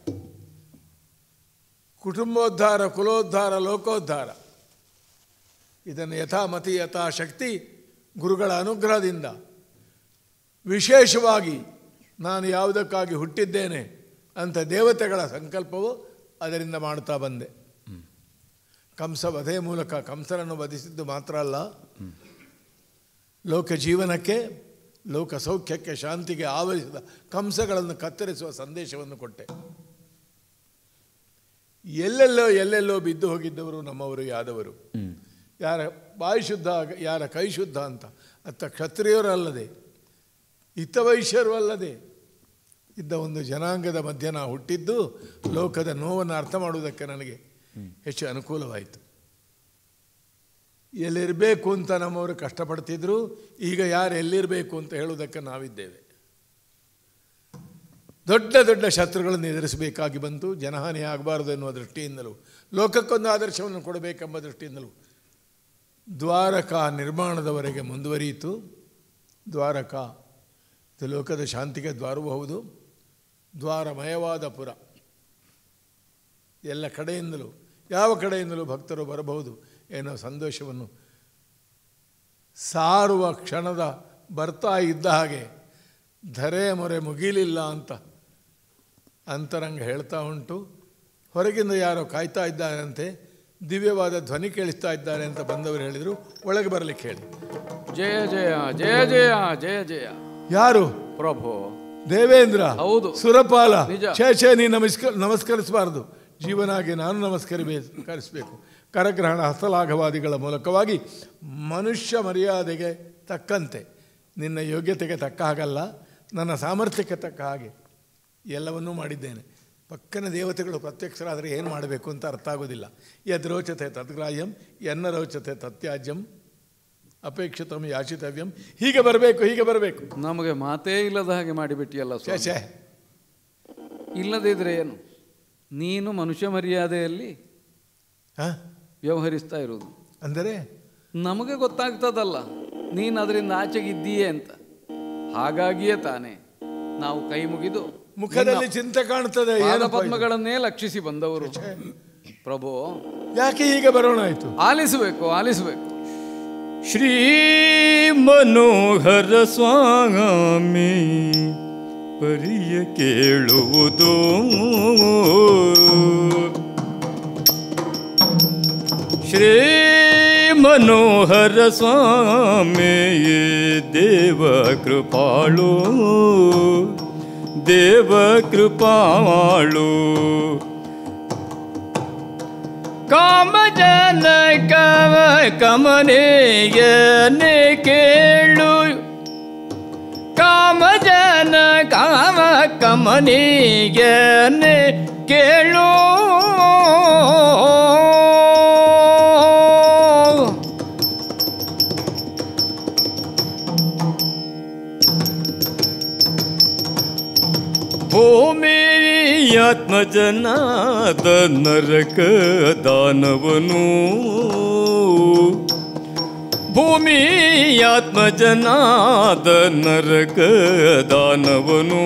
ಕುಟುಂಬೋದ್ಧಾರ ಕುಲೋದ್ಧಾರ ಲೋಕೋದ್ಧಾರ ಇದನ್ನು ಯಥಾಮತಿ ಯಥಾಶಕ್ತಿ ಗುರುಗಳ ಅನುಗ್ರಹದಿಂದ ವಿಶೇಷವಾಗಿ ನಾನು ಯಾವುದಕ್ಕಾಗಿ ಹುಟ್ಟಿದ್ದೇನೆ ಅಂತ ದೇವತೆಗಳ ಸಂಕಲ್ಪವು ಅದರಿಂದ ಮಾಡ್ತಾ ಬಂದೆ ಕಂಸ ವಧೆ ಮೂಲಕ ಕಂಸನನ್ನು ವಧಿಸಿದ್ದು ಮಾತ್ರ ಅಲ್ಲ ಲೋಕ ಜೀವನಕ್ಕೆ ಲೋಕ ಸೌಖ್ಯಕ್ಕೆ ಶಾಂತಿಗೆ ಆವರಿಸಿದ ಕಂಸಗಳನ್ನು ಕತ್ತರಿಸುವ ಸಂದೇಶವನ್ನು ಕೊಟ್ಟೆ ಎಲ್ಲೆಲ್ಲೋ ಎಲ್ಲೆಲ್ಲೋ ಬಿದ್ದು ಹೋಗಿದ್ದವರು ನಮ್ಮವರು ಯಾದವರು ಯಾರ ಬಾಯಿ ಶುದ್ಧ ಯಾರ ಕೈ ಶುದ್ಧ ಅಂತ ಅತ್ತ ಕ್ಷತ್ರಿಯರಲ್ಲದೆ ಹಿತವೈಶ್ಯರು ಅಲ್ಲದೆ ಇದ್ದ ಒಂದು ಜನಾಂಗದ ಮಧ್ಯೆ ನಾವು ಹುಟ್ಟಿದ್ದು ಲೋಕದ ನೋವನ್ನು ಅರ್ಥ ಮಾಡುವುದಕ್ಕೆ ನನಗೆ ಹೆಚ್ಚು ಅನುಕೂಲವಾಯಿತು ಎಲ್ಲಿರಬೇಕು ಅಂತ ನಮ್ಮವರು ಕಷ್ಟಪಡ್ತಿದ್ರು ಈಗ ಯಾರು ಎಲ್ಲಿರಬೇಕು ಅಂತ ಹೇಳುವುದಕ್ಕೆ ನಾವಿದ್ದೇವೆ ದೊಡ್ಡ ದೊಡ್ಡ ಶತ್ರುಗಳನ್ನು ಎದುರಿಸಬೇಕಾಗಿ ಬಂತು ಜನಹಾನಿ ಆಗಬಾರದು ಎನ್ನುವ ದೃಷ್ಟಿಯಿಂದಲೂ ಲೋಕಕ್ಕೊಂದು ಆದರ್ಶವನ್ನು ಕೊಡಬೇಕೆಂಬ ದೃಷ್ಟಿಯಿಂದಲೂ ದ್ವಾರಕಾ ನಿರ್ಮಾಣದವರೆಗೆ ಮುಂದುವರಿಯಿತು ದ್ವಾರಕಾ ಇದು ಲೋಕದ ಶಾಂತಿಗೆ ದ್ವಾರವೂ ಹೌದು ದ್ವಾರಮಯವಾದ ಪುರ ಎಲ್ಲ ಕಡೆಯಿಂದಲೂ ಯಾವ ಕಡೆಯಿಂದಲೂ ಭಕ್ತರು ಬರಬಹುದು ಏನೋ ಸಂತೋಷವನ್ನು ಸಾರುವ ಕ್ಷಣದ ಬರ್ತಾ ಇದ್ದ ಹಾಗೆ ಧರೆ ಮೊರೆ ಮುಗಿಲಿಲ್ಲ ಅಂತ ಅಂತರಂಗ ಹೇಳ್ತಾ ಉಂಟು ಹೊರಗಿಂದ ಯಾರೋ ಕಾಯ್ತಾ ಇದ್ದಾರಂತೆ ದಿವ್ಯವಾದ ಧ್ವನಿ ಕೇಳಿಸ್ತಾ ಇದ್ದಾರೆ ಅಂತ ಬಂದವರು ಹೇಳಿದರು ಒಳಗೆ ಬರಲಿಕ್ಕೆ ಹೇಳಿ ಜಯ ಜಯ ಜಯ ಜಯ ಜಯ ಜಯ ಯಾರು ಪ್ರಭು ದೇವೇಂದ್ರ ಹೌದು. ಸುರಪಾಲ ನಿಜ. ಛೇ ಛೇ ನೀ ನಮಸ್ಕ ನಮಸ್ಕರಿಸಬಾರದು ಜೀವನಾಗಿ ನಾನು ನಮಸ್ಕರಿಬೇಕು ಕರೆಸಬೇಕು ಕರಗ್ರಹಣ ಹಸ್ತಲಾಘವಾದಿಗಳ ಮೂಲಕವಾಗಿ ಮನುಷ್ಯ ಮರ್ಯಾದೆಗೆ ತಕ್ಕಂತೆ ನಿನ್ನ ಯೋಗ್ಯತೆಗೆ ತಕ್ಕ ಹಾಗಲ್ಲ ನನ್ನ ಸಾಮರ್ಥ್ಯಕ್ಕೆ ತಕ್ಕ ಹಾಗೆ ಎಲ್ಲವನ್ನೂ ಮಾಡಿದ್ದೇನೆ ಪಕ್ಕನ ದೇವತೆಗಳು ಪ್ರತ್ಯಕ್ಷರಾದರೆ ಏನು ಮಾಡಬೇಕು ಅಂತ ಅರ್ಥ ಆಗೋದಿಲ್ಲ ಯದ್ ರೋಚತೆ ತದ್ಗ್ರಾಹ್ಯಂ ಎನ್ನ ರೋಚತೆ ತತ್ಯಾಜ್ಯಂ ಅಪೇಕ್ಷಿತಂ ಯಾಚಿತವ್ಯಂ ಹೀಗೆ ಬರಬೇಕು ಹೀಗೆ ಬರಬೇಕು ನಮಗೆ ಮಾತೇ ಇಲ್ಲದ ಹಾಗೆ ಮಾಡಿಬಿಟ್ಟಿಯಲ್ಲ ಛೇ ಸ್ವಾಮಿ. ಛೇ ಇಲ್ಲದಿದ್ರೆ ಏನು ನೀನು ಮನುಷ್ಯ ಮರ್ಯಾದೆಯಲ್ಲಿ ಹಾಂ ವ್ಯವಹರಿಸ್ತಾ ಇರುವುದು ಅಂದರೆ ನಮಗೆ ಗೊತ್ತಾಗ್ತದಲ್ಲ ನೀನು ಅದರಿಂದ ಆಚೆಗಿದ್ದೀಯೇ ಅಂತ ಹಾಗಾಗಿಯೇ ತಾನೇ ನಾವು ಕೈ ಮುಗಿದು ಮುಖದಲ್ಲಿ ಚಿಂತೆ ಕಾಣ್ತದೆ ಪಾದ ಏನಪ್ಪ ಇದು? ಪದ್ಮಗಳನ್ನೇ ಲಕ್ಷಿಸಿ ಬಂದವರು ಪ್ರಭು ಯಾಕೆ ಹೀಗೆ ಬರೋಣ ಆಯ್ತು ಆಲಿಸಬೇಕು ಆಲಿಸಬೇಕು ಶ್ರೀ ಮನೋಹರ ಸ್ವಾಮಿ ಪರಿಯ ಕೇಳುವುದು ಶ್ರೀ ಮನೋಹರ ಸ್ವಾಮಿ ದೇವ ಕೃಪಾಳು ದೇವ ಕೃಪಾಳು ಕಾಮಜನ ಕವ ಕಮನೆಯನೆ ಕೇಳು ಕಾಮಜನ ಕಾಮ ಕಮನೆಯನೆ ಕೇಳು ಭೂಮಿಯಾತ್ಮಜನಾದ ನರಕ ದಾನವನು ಭೂಮಿಯಾತ್ಮಜನಾದ ನರಕ ದಾನವನು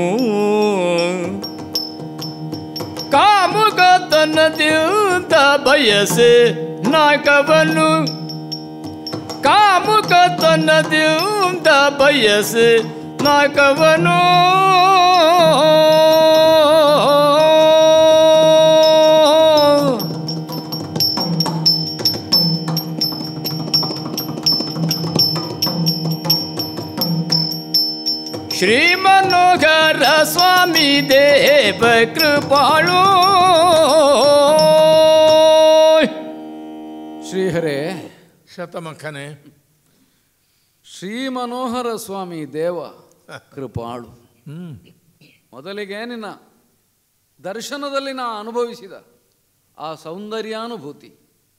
ಕಾಮುಗತನದಿಂದ ಬಯಸೆ ನಾಕವನು ಕಾಮುಕ ತನ್ನದಿಂದ ಬಯಸಿ ನಾಕವನು ಶ್ರೀ ಮನೋಹರ ಸ್ವಾಮಿ ದೇವ ಕೃಪಾಳು ಶ್ರೀಹರೇ ಶತಮಖನೆ ಶ್ರೀ ಮನೋಹರ ಸ್ವಾಮಿ ದೇವ ಕೃಪಾಳು ಹ್ಮ್ ಮೊದಲಿಗೆ ನಿನ್ನ ದರ್ಶನದಲ್ಲಿ ನಾ ಅನುಭವಿಸಿದ ಆ ಸೌಂದರ್ಯಾನುಭೂತಿ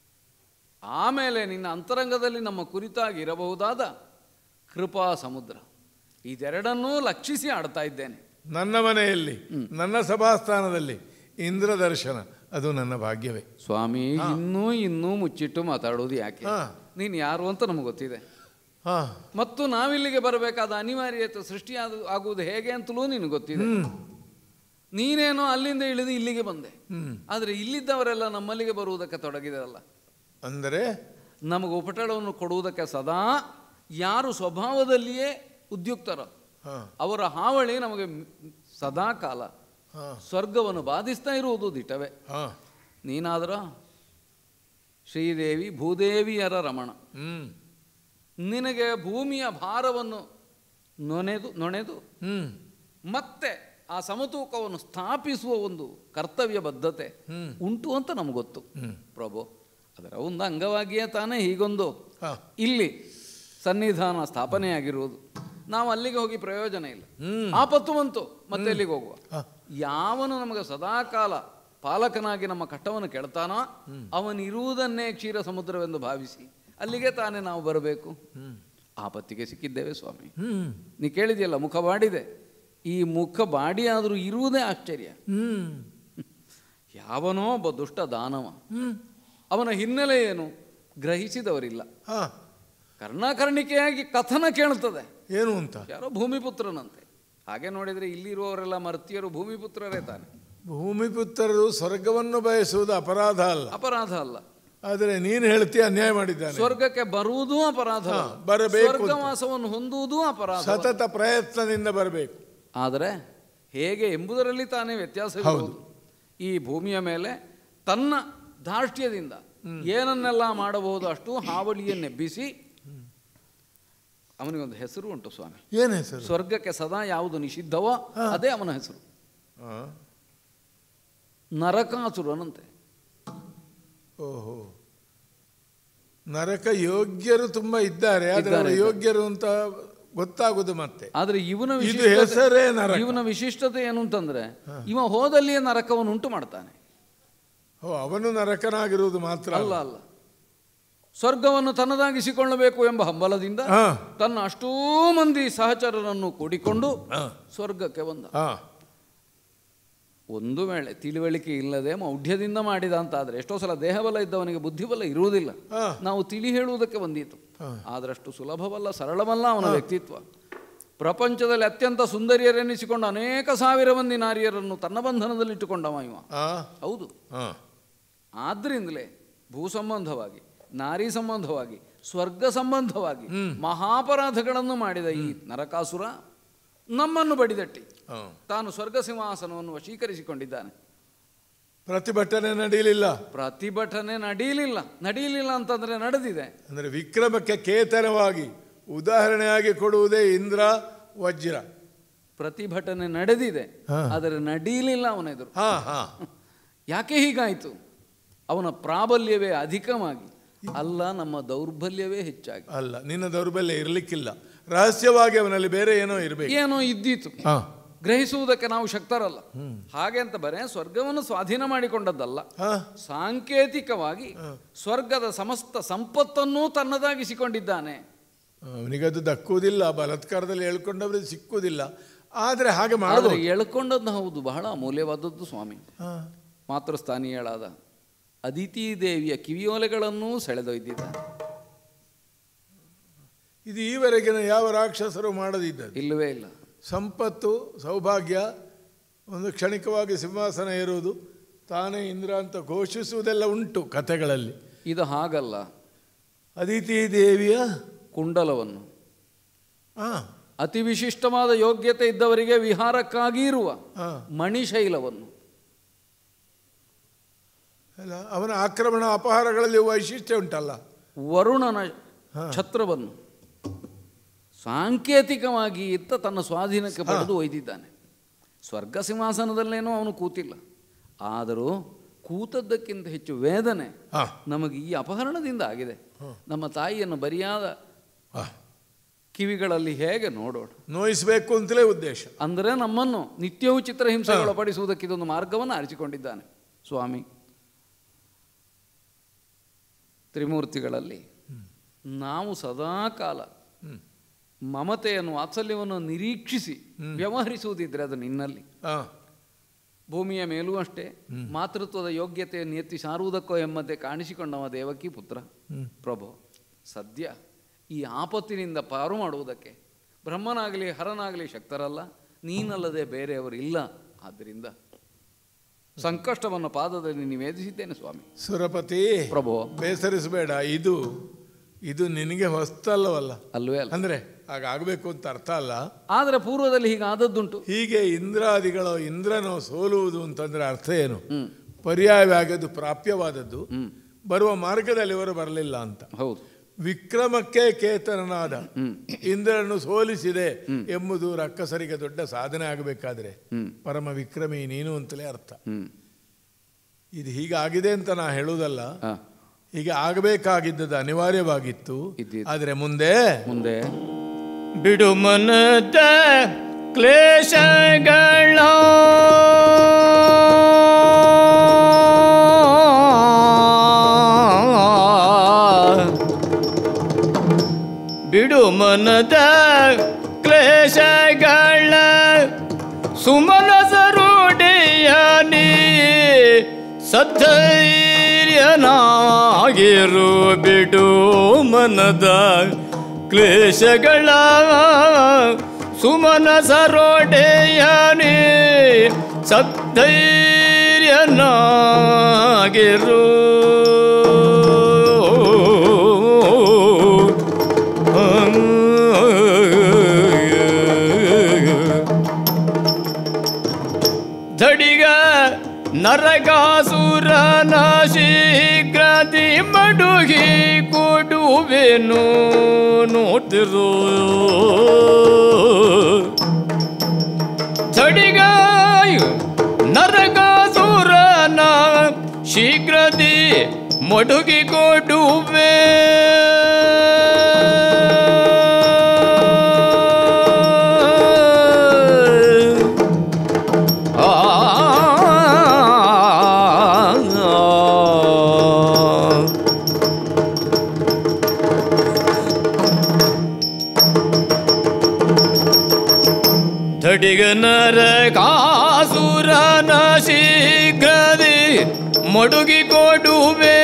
ಆಮೇಲೆ ನಿನ್ನ ಅಂತರಂಗದಲ್ಲಿ ನಮ್ಮ ಕುರಿತಾಗಿ ಇರಬಹುದಾದ ಕೃಪಾ ಸಮುದ್ರ ಇದೆರಡನ್ನೂ ಲಕ್ಷಿಸಿ ಆಡ್ತಾ ಇದ್ದೇನೆ ನನ್ನ ಮನೆಯಲ್ಲಿ ನನ್ನ ಸಭಾಸ್ಥಾನದಲ್ಲಿ ಇಂದ್ರ ದರ್ಶನ ಅದು ನನ್ನ ಭಾಗ್ಯವೇ ಸ್ವಾಮಿ ಇನ್ನೂ ಇನ್ನೂ ಮುಚ್ಚಿಟ್ಟು ಮಾತಾಡೋದು ಯಾಕೆ ಹಾ. ನೀನು ಯಾರು ಅಂತ ನಮಗೆ ಗೊತ್ತಿದೆ ಹಾ ಮತ್ತು ನಾವಿಲ್ಲಿಗೆ ಬರಬೇಕಾದ ಅನಿವಾರ್ಯತೆ ಸೃಷ್ಟಿಯಾದ ಆಗುವುದು ಹೇಗೆ ಅಂತಲೂ ನಿನಗೆ ಗೊತ್ತಿದೆ ನೀನೇನೋ ಅಲ್ಲಿಂದ ಇಳಿದು ಇಲ್ಲಿಗೆ ಬಂದೆ ಆದರೆ ಇಲ್ಲಿದ್ದವರೆಲ್ಲ ನಮ್ಮಲ್ಲಿಗೆ ಬರುವುದಕ್ಕೆ ತೊಡಗಿದರಲ್ಲ ಅಂದರೆ ನಮಗೆ ಉಪಟಳವನ್ನು ಕೊಡುವುದಕ್ಕೆ ಸದಾ ಯಾರು ಸ್ವಭಾವದಲ್ಲಿಯೇ ಉದ್ಯುಕ್ತರೋ ಹಾ ಅವರ ಹಾವಳಿ ನಮಗೆ ಸದಾ ಕಾಲ ಹಾ ಸ್ವರ್ಗವನ್ನು ಬಾಧಿಸ್ತಾ ಇರುವುದು ದಿಟವೇ ಹಾ ನೀನಾದ್ರ ಶ್ರೀದೇವಿ ಭೂದೇವಿಯರ ರಮಣ ಹ್ಮ್ ನಿನಗೆ ಭೂಮಿಯ ಭಾರವನ್ನು ನೊನೆದು ನೊಣೆದು ಹ್ಮ್ ಮತ್ತೆ ಆ ಸಮತೂಕವನ್ನು ಸ್ಥಾಪಿಸುವ ಒಂದು ಕರ್ತವ್ಯ ಬದ್ಧತೆ ಉಂಟು ಅಂತ ನಮ್ಗೆ ಗೊತ್ತು ಪ್ರಭು ಅದರ ಒಂದು ಅಂಗವಾಗಿಯೇ ತಾನೇ ಹೀಗೊಂದು ಹಾ ಇಲ್ಲಿ ಸನ್ನಿಧಾನ ಸ್ಥಾಪನೆಯಾಗಿರುವುದು ನಾವು ಅಲ್ಲಿಗೆ ಹೋಗಿ ಪ್ರಯೋಜನ ಇಲ್ಲ ಹ್ಮ್. ಆಪತ್ತು ಬಂತು ಮತ್ತೆ ಎಲ್ಲಿಗೆ ಹೋಗುವ ಹಾ. ಯಾವನು ನಮಗೆ ಸದಾಕಾಲ ಪಾಲಕನಾಗಿ ನಮ್ಮ ಕಟ್ಟವನ್ನು ಕೆಡ್ತಾನೋ ಅವನಿರುವುದನ್ನೇ ಕ್ಷೀರ ಸಮುದ್ರವೆಂದು ಭಾವಿಸಿ ಅಲ್ಲಿಗೆ ತಾನೇ ನಾವು ಬರಬೇಕು ಆಪತ್ತಿಗೆ ಸಿಕ್ಕಿದ್ದೇವೆ ಸ್ವಾಮಿ ಹ್ಮ್ ನೀ ಕೇಳಿದೆಯಲ್ಲ ಮುಖ ಬಾಡಿದೆ ಈ ಮುಖ ಬಾಡಿ ಆದರೂ ಇರುವುದೇ ಆಶ್ಚರ್ಯ ಹ್ಮ್ ಯಾವನೋ ಒಬ್ಬ ದುಷ್ಟ ದಾನವ ಹ್ಮ್ ಅವನ ಹಿನ್ನೆಲೆ ಏನು ಗ್ರಹಿಸಿದವರಿಲ್ಲ ಹಾ ಕರ್ಣಾಕರ್ಣಿಕೆಯಾಗಿ ಕಥನ ಕೇಳ್ತದೆ ಏನು ಅಂತ ಯಾರೋ ಭೂಮಿಪುತ್ರನಂತೆ ಹಾಗೆ ನೋಡಿದರೆ ಇಲ್ಲಿರುವವರೆಲ್ಲ ಮರ್ತಿಯರು ಭೂಮಿಪುತ್ರರೇ ತಾನೆ ಭೂಮಿಪುತ್ರರು ಸ್ವರ್ಗವನ್ನು ಬಯಸುವುದು ಅಪರಾಧ ಅಲ್ಲ ಅಪರಾಧ ಅಲ್ಲ ಆದರೆ ನೀನು ಹೇಳ್ತೀಯ ಅನ್ಯಾಯ ಮಾಡಿದ್ದಾನೆ ಸ್ವರ್ಗಕ್ಕೆ ಬರುವುದೂ ಅಪರಾಧ ಹಾ, ಬರಬೇಕು ಅಂತ. ಸ್ವರ್ಗವಾಸವನ್ನು ಹೊಂದುವುದೂ ಅಪರಾಧ ಸತತ ಪ್ರಯತ್ನದಿಂದ ಬರಬೇಕು ಆದರೆ ಹೇಗೆ ಎಂಬುದರಲ್ಲಿ ತಾನೇ ವ್ಯತ್ಯಾಸವಿರುವುದು ಈ ಭೂಮಿಯ ಮೇಲೆ ತನ್ನ ಧಾರ್ಷ್ಟ್ಯದಿಂದ ಏನನ್ನೆಲ್ಲ ಮಾಡಬಹುದು ಅಷ್ಟು ಹಾವಳಿಯನ್ನೆಬ್ಬಿಸಿ ಅವನಿಗೊಂದು ಹೆಸರು ಉಂಟು ಸ್ವಾಮಿ ಏನು ಹೆಸರು ಸ್ವರ್ಗಕ್ಕೆ ಸದಾ ಯಾವುದು ನಿಷಿದ್ಧವೋ ಅದೇ ಅವನ ಹೆಸರು ಹಾ. ನರಕಾಸುರನಂತೆ ಓಹೋ ನರಕ ಯೋಗ್ಯರು ತುಂಬಾ ಇದ್ದಾರೆ ಆದರೆ ಇದ್ದಾರೆ, ಅವರು ಇದ್ದಾರೆ. ಯೋಗ್ಯರು ಅಂತ ಗೊತ್ತಾಗುದು ಮತ್ತೆ ಆದ್ರೆ ಇವನ ಇದು ವಿಶಿಷ್ಟತೆ- ಹೆಸರೇ ನರಕ. ಇವನ ವಿಶಿಷ್ಟತೆ ಏನು ಅಂತಂದ್ರೆ ಇವ ಹೋದಲ್ಲಿಯೇ ನರಕವನ್ನು ಉಂಟು ಮಾಡ್ತಾನೆ ಓ ಅವನು ನರಕನಾಗಿರುವುದು ಮಾತ್ರ ಅಲ್ಲ ಅಲ್ಲ ಸ್ವರ್ಗವನ್ನು ತನ್ನದಾಗಿಸಿಕೊಳ್ಳಬೇಕು ಎಂಬ ಹಂಬಲದಿಂದ ಹಾ. ತನ್ನ ಅಷ್ಟೂ ಮಂದಿ ಸಹಚರರನ್ನು ಕೂಡಿಕೊಂಡು ಹಾ. ಸ್ವರ್ಗಕ್ಕೆ ಬಂದ ಹಾ ಒಂದು ವೇಳೆ ತಿಳುವಳಿಕೆ ಇಲ್ಲದೆ ಮೌಢ್ಯದಿಂದ ಮಾಡಿದ ಅಂತ ಆದ್ರೆ ಎಷ್ಟೋ ಸಲ ದೇಹಬಲ ಇದ್ದವನಿಗೆ ಬುದ್ಧಿಬಲ ಇರುವುದಿಲ್ಲ ಹಾ. ನಾವು ತಿಳಿ ಹೇಳುವುದಕ್ಕೆ ಬಂದೀತು ಆದಷ್ಟು ಸುಲಭವಲ್ಲ ಸರಳವಲ್ಲ ಅವನ ವ್ಯಕ್ತಿತ್ವ ಪ್ರಪಂಚದಲ್ಲಿ ಅತ್ಯಂತ ಸುಂದರಿಯರೆನಿಸಿಕೊಂಡು ಅನೇಕ ಸಾವಿರ ಮಂದಿ ನಾರಿಯರನ್ನು ತನ್ನ ಬಂಧನದಲ್ಲಿಟ್ಟುಕೊಂಡವ ಇವ ಹಾ ಹೌದು ಹಾ ಆದ್ರಿಂದಲೇ ಭೂ ಸಂಬಂಧವಾಗಿ ನಾರಿ ಸಂಬಂಧವಾಗಿ ಸ್ವರ್ಗ ಸಂಬಂಧವಾಗಿ ಮಹಾಪರಾಧಗಳನ್ನು ಮಾಡಿದ ಈ ನರಕಾಸುರ ನಮ್ಮನ್ನು ಬಡಿದಟ್ಟಿ ಹಾ. ತಾನು ಸ್ವರ್ಗ ಸಿಂಹಾಸನವನ್ನು ವಶೀಕರಿಸಿಕೊಂಡಿದ್ದಾನೆ ಪ್ರತಿಭಟನೆ ನಡೆಯಲಿಲ್ಲ ಪ್ರತಿಭಟನೆ ನಡೀಲಿಲ್ಲ ನಡೀಲಿಲ್ಲ ಅಂತಂದ್ರೆ ನಡೆದಿದೆ ಅಂದರೆ ವಿಕ್ರಮಕ್ಕೆ ಕೇತನವಾಗಿ ಉದಾಹರಣೆಯಾಗಿ ಕೊಡುವುದೇ ಇಂದ್ರ ವಜ್ರ ಪ್ರತಿಭಟನೆ ನಡೆದಿದೆ ಹಾ. ಆದರೆ ನಡೀಲಿಲ್ಲ ಅವನ ಎದುರು ಹಾ ಹಾ ಯಾಕೆ ಹೀಗಾಯಿತು ಅವನ ಪ್ರಾಬಲ್ಯವೇ ಅಧಿಕವಾಗಿ ಅಲ್ಲ ನಮ್ಮ ದೌರ್ಬಲ್ಯವೇ ಹೆಚ್ಚಾಗಿ ಅಲ್ಲ ನಿನ್ನ ದೌರ್ಬಲ್ಯ ಇರಲಿಕ್ಕಿಲ್ಲ ರಹಸ್ಯವಾಗಿ ಅವನಲ್ಲಿ ಬೇರೆ ಏನೋ ಇರಬೇಕು ಏನೋ ಇದ್ದೀತು ಹಾ ಗ್ರಹಿಸುವುದಕ್ಕೆ ನಾವು ಶಕ್ತರಲ್ಲ ಹಾಗೆ ಅಂತ ಬರೇ ಸ್ವರ್ಗವನ್ನು ಸ್ವಾಧೀನ ಮಾಡಿಕೊಂಡದ್ದಲ್ಲ ಹಾ ಸಾಂಕೇತಿಕವಾಗಿ ಸ್ವರ್ಗದ ಸಮಸ್ತ ಸಂಪತ್ತನ್ನೂ ತನ್ನದಾಗಿಸಿಕೊಂಡಿದ್ದಾನೆ ಅವನಿಗದು ದಕ್ಕುವುದಿಲ್ಲ ಬಲಾತ್ಕಾರದಲ್ಲಿ ಹೇಳ್ಕೊಂಡವ್ರಿಗೆ ಸಿಕ್ಕುವುದಿಲ್ಲ ಆದರೆ ಹಾಗೆ ಆದರೆ ಮಾಡಬಹುದು ಎಳ್ಕೊಂಡದ್ದು ಹೌದು ಬಹಳ ಅಮೂಲ್ಯವಾದದ್ದು ಸ್ವಾಮಿ ಮಾತೃಸ್ಥಾನೀಯಳಾದ ಅದಿತಿ ದೇವಿಯ ಕಿವಿಯೋಲೆಗಳನ್ನೂ ಸೆಳೆದೊಯ್ದಿದ್ದಾನೆ ಇದು ಈವರೆಗಿನ ಯಾವ ರಾಕ್ಷಸರು ಮಾಡದಿದ್ದದು ಇಲ್ಲವೇ ಇಲ್ಲ ಸಂಪತ್ತು ಸೌಭಾಗ್ಯ ಒಂದು ಕ್ಷಣಿಕವಾಗಿ ಸಿಂಹಾಸನ ಏರುವುದು ತಾನೇ ಇಂದ್ರ ಅಂತ ಘೋಷಿಸುವುದೆಲ್ಲ ಉಂಟು ಕಥೆಗಳಲ್ಲಿ ಇದು ಹಾಗಲ್ಲ ಅದಿತಿ ದೇವಿಯ ಕುಂಡಲವನ್ನು ಹಾಂ ಅತಿ ವಿಶಿಷ್ಟವಾದ ಯೋಗ್ಯತೆ ಇದ್ದವರಿಗೆ ವಿಹಾರಕ್ಕಾಗಿ ಇರುವ ಹಾಂ ಮಣಿಶೈಲವನ್ನು ಅಲ್ಲ ಅವನ ಆಕ್ರಮಣ ಅಪಹಾರಗಳಲ್ಲಿ ವೈಶಿಷ್ಟ್ಯ ಉಂಟಲ್ಲ ವರುಣನ ಛತ್ರವನ್ನು ಸಾಂಕೇತಿಕವಾಗಿ ಇತ್ತ ತನ್ನ ಸ್ವಾಧೀನಕ್ಕೆ ಪಡೆದು ಒಯ್ದಿದ್ದಾನೆ ಸ್ವರ್ಗ ಸಿಂಹಾಸನದಲ್ಲೇನೋ ಅವನು ಕೂತಿಲ್ಲ ಆದರೂ ಕೂತದ್ದಕ್ಕಿಂತ ಹೆಚ್ಚು ವೇದನೆ ಹಾಂ ನಮಗೆ ಈ ಅಪಹರಣದಿಂದ ಆಗಿದೆ ನಮ್ಮ ತಾಯಿಯನ್ನು ಬರಿಯಾದ ಹಾಂ ಕಿವಿಗಳಲ್ಲಿ ಹೇಗೆ ನೋಡೋಣ ನೋಯಿಸಬೇಕು ಅಂತಲೇ ಉದ್ದೇಶ ಅಂದರೆ ನಮ್ಮನ್ನು ನಿತ್ಯವೂ ಚಿತ್ರಹಿಂಸೆಗೊಳಪಡಿಸುವುದಕ್ಕೆ ಇದೊಂದು ಮಾರ್ಗವನ್ನು ಆರಿಸಿಕೊಂಡಿದ್ದಾನೆ ಸ್ವಾಮಿ ತ್ರಿಮೂರ್ತಿಗಳಲ್ಲಿ ನಾವು ಸದಾಕಾಲ ಮಮತೆಯನ್ನು ವಾತ್ಸಲ್ಯವನ್ನು ನಿರೀಕ್ಷಿಸಿ ವ್ಯವಹರಿಸುವುದಿದ್ರೆ ಅದು ನಿನ್ನಲ್ಲಿ ಹಾಂ ಭೂಮಿಯ ಮೇಲೂ ಅಷ್ಟೇ ಮಾತೃತ್ವದ ಯೋಗ್ಯತೆಯನ್ನು ಎತ್ತಿ ಸಾರುವುದಕ್ಕೋ ಎಂಬಂತೆ ಕಾಣಿಸಿಕೊಂಡವ ದೇವಕಿ ಪುತ್ರ ಪ್ರಭು ಸದ್ಯ ಈ ಆಪತ್ತಿನಿಂದ ಪಾರು ಮಾಡುವುದಕ್ಕೆ ಬ್ರಹ್ಮನಾಗಲಿ ಹರನಾಗಲಿ ಶಕ್ತರಲ್ಲ ನೀನಲ್ಲದೆ ಬೇರೆಯವರು ಇಲ್ಲ ಆದ್ದರಿಂದ ಸಂಕಷ್ಟವನ್ನು ಪಾದದಲ್ಲಿ ನಿವೇದಿಸಿದ್ದೇನೆ ಸ್ವಾಮಿ ಸುರಪತಿ ಪ್ರಭು ಬೇಸರಿಸಬೇಡ ಇದು ಇದು ನಿನಗೆ ಹೊಸ್ತಲ್ಲವಲ್ಲ ಅಲ್ವೇ ಅಲ್ಲ ಅಂದರೆ ಹಾಗಾಗಬೇಕು ಅಂತ ಅರ್ಥ ಅಲ್ಲ ಆದರೆ ಪೂರ್ವದಲ್ಲಿ ಹೀಗೆ ಆದದ್ದುಂಟು ಹೀಗೆ ಇಂದ್ರಾದಿಗಳು ಇಂದ್ರನೋ ಸೋಲುವುದು ಅಂತಂದ್ರೆ ಅರ್ಥ ಏನು ಪರ್ಯಾಯವಾಗಿ ಅದು ಪ್ರಾಪ್ಯವಾದದ್ದು ಬರುವ ಮಾರ್ಗದಲ್ಲಿ ಇವರು ಬರಲಿಲ್ಲ ಅಂತ ಹೌದು ವಿಕ್ರಮಕ್ಕೆ ಕೇತನನಾದ ಇಂದ್ರನು ಸೋಲಿಸಿದೆ ಎಂಬುದು ರಕ್ಕಸರಿಗೆ ದೊಡ್ಡ ಸಾಧನೆ ಆಗಬೇಕಾದ್ರೆ ಪರಮ ವಿಕ್ರಮಿ ನೀನು ಅಂತಲೇ ಅರ್ಥ ಹ್ಮ್ ಇದು ಹೀಗಾಗಿದೆ ಅಂತ ನಾ ಹೇಳುವುದಲ್ಲ ಹಾ. ಹೀಗೆ ಆಗಬೇಕಾಗಿದ್ದದ್ದು ಅನಿವಾರ್ಯವಾಗಿತ್ತು ಇದ್ದಿದ್ದು. ಆದರೆ ಮುಂದೆ ಮುಂದೆ ಬಿಡು ಮನದ ಕ್ಲೇಶಗಳ ಬಿಡು ಮನದ ಕ್ಲೇಶಗಳ ಸುಮನಸರುಡೆಯನಿ ಸದ್ಧೈರ್ಯನಾಗಿರು ಬಿಡು ಮನದ ಕ್ಲೇಶಗಳ ಸುಮನಸರೊಡೆಯನಿ ಸದ್ಧೈರ್ಯನಾಗಿರು ಧಡಿಗ ನರಗಾಸುರನ ಶೀಘ್ರದಿ ಮಡುಗಿ ಕೊಡುವೆನು ನೋಡ್ತಿರು ಧಡಿಗ ನರಗಾಸುರನ ಶೀಘ್ರದಿ ಮಡುಗಿ ಕೊಡುವೆ ಧಡಿಗ ನರಕಾಸುರನ ಶೀಘ್ರದಿ ಮಡುಗಿ ಕೊಡುವೆ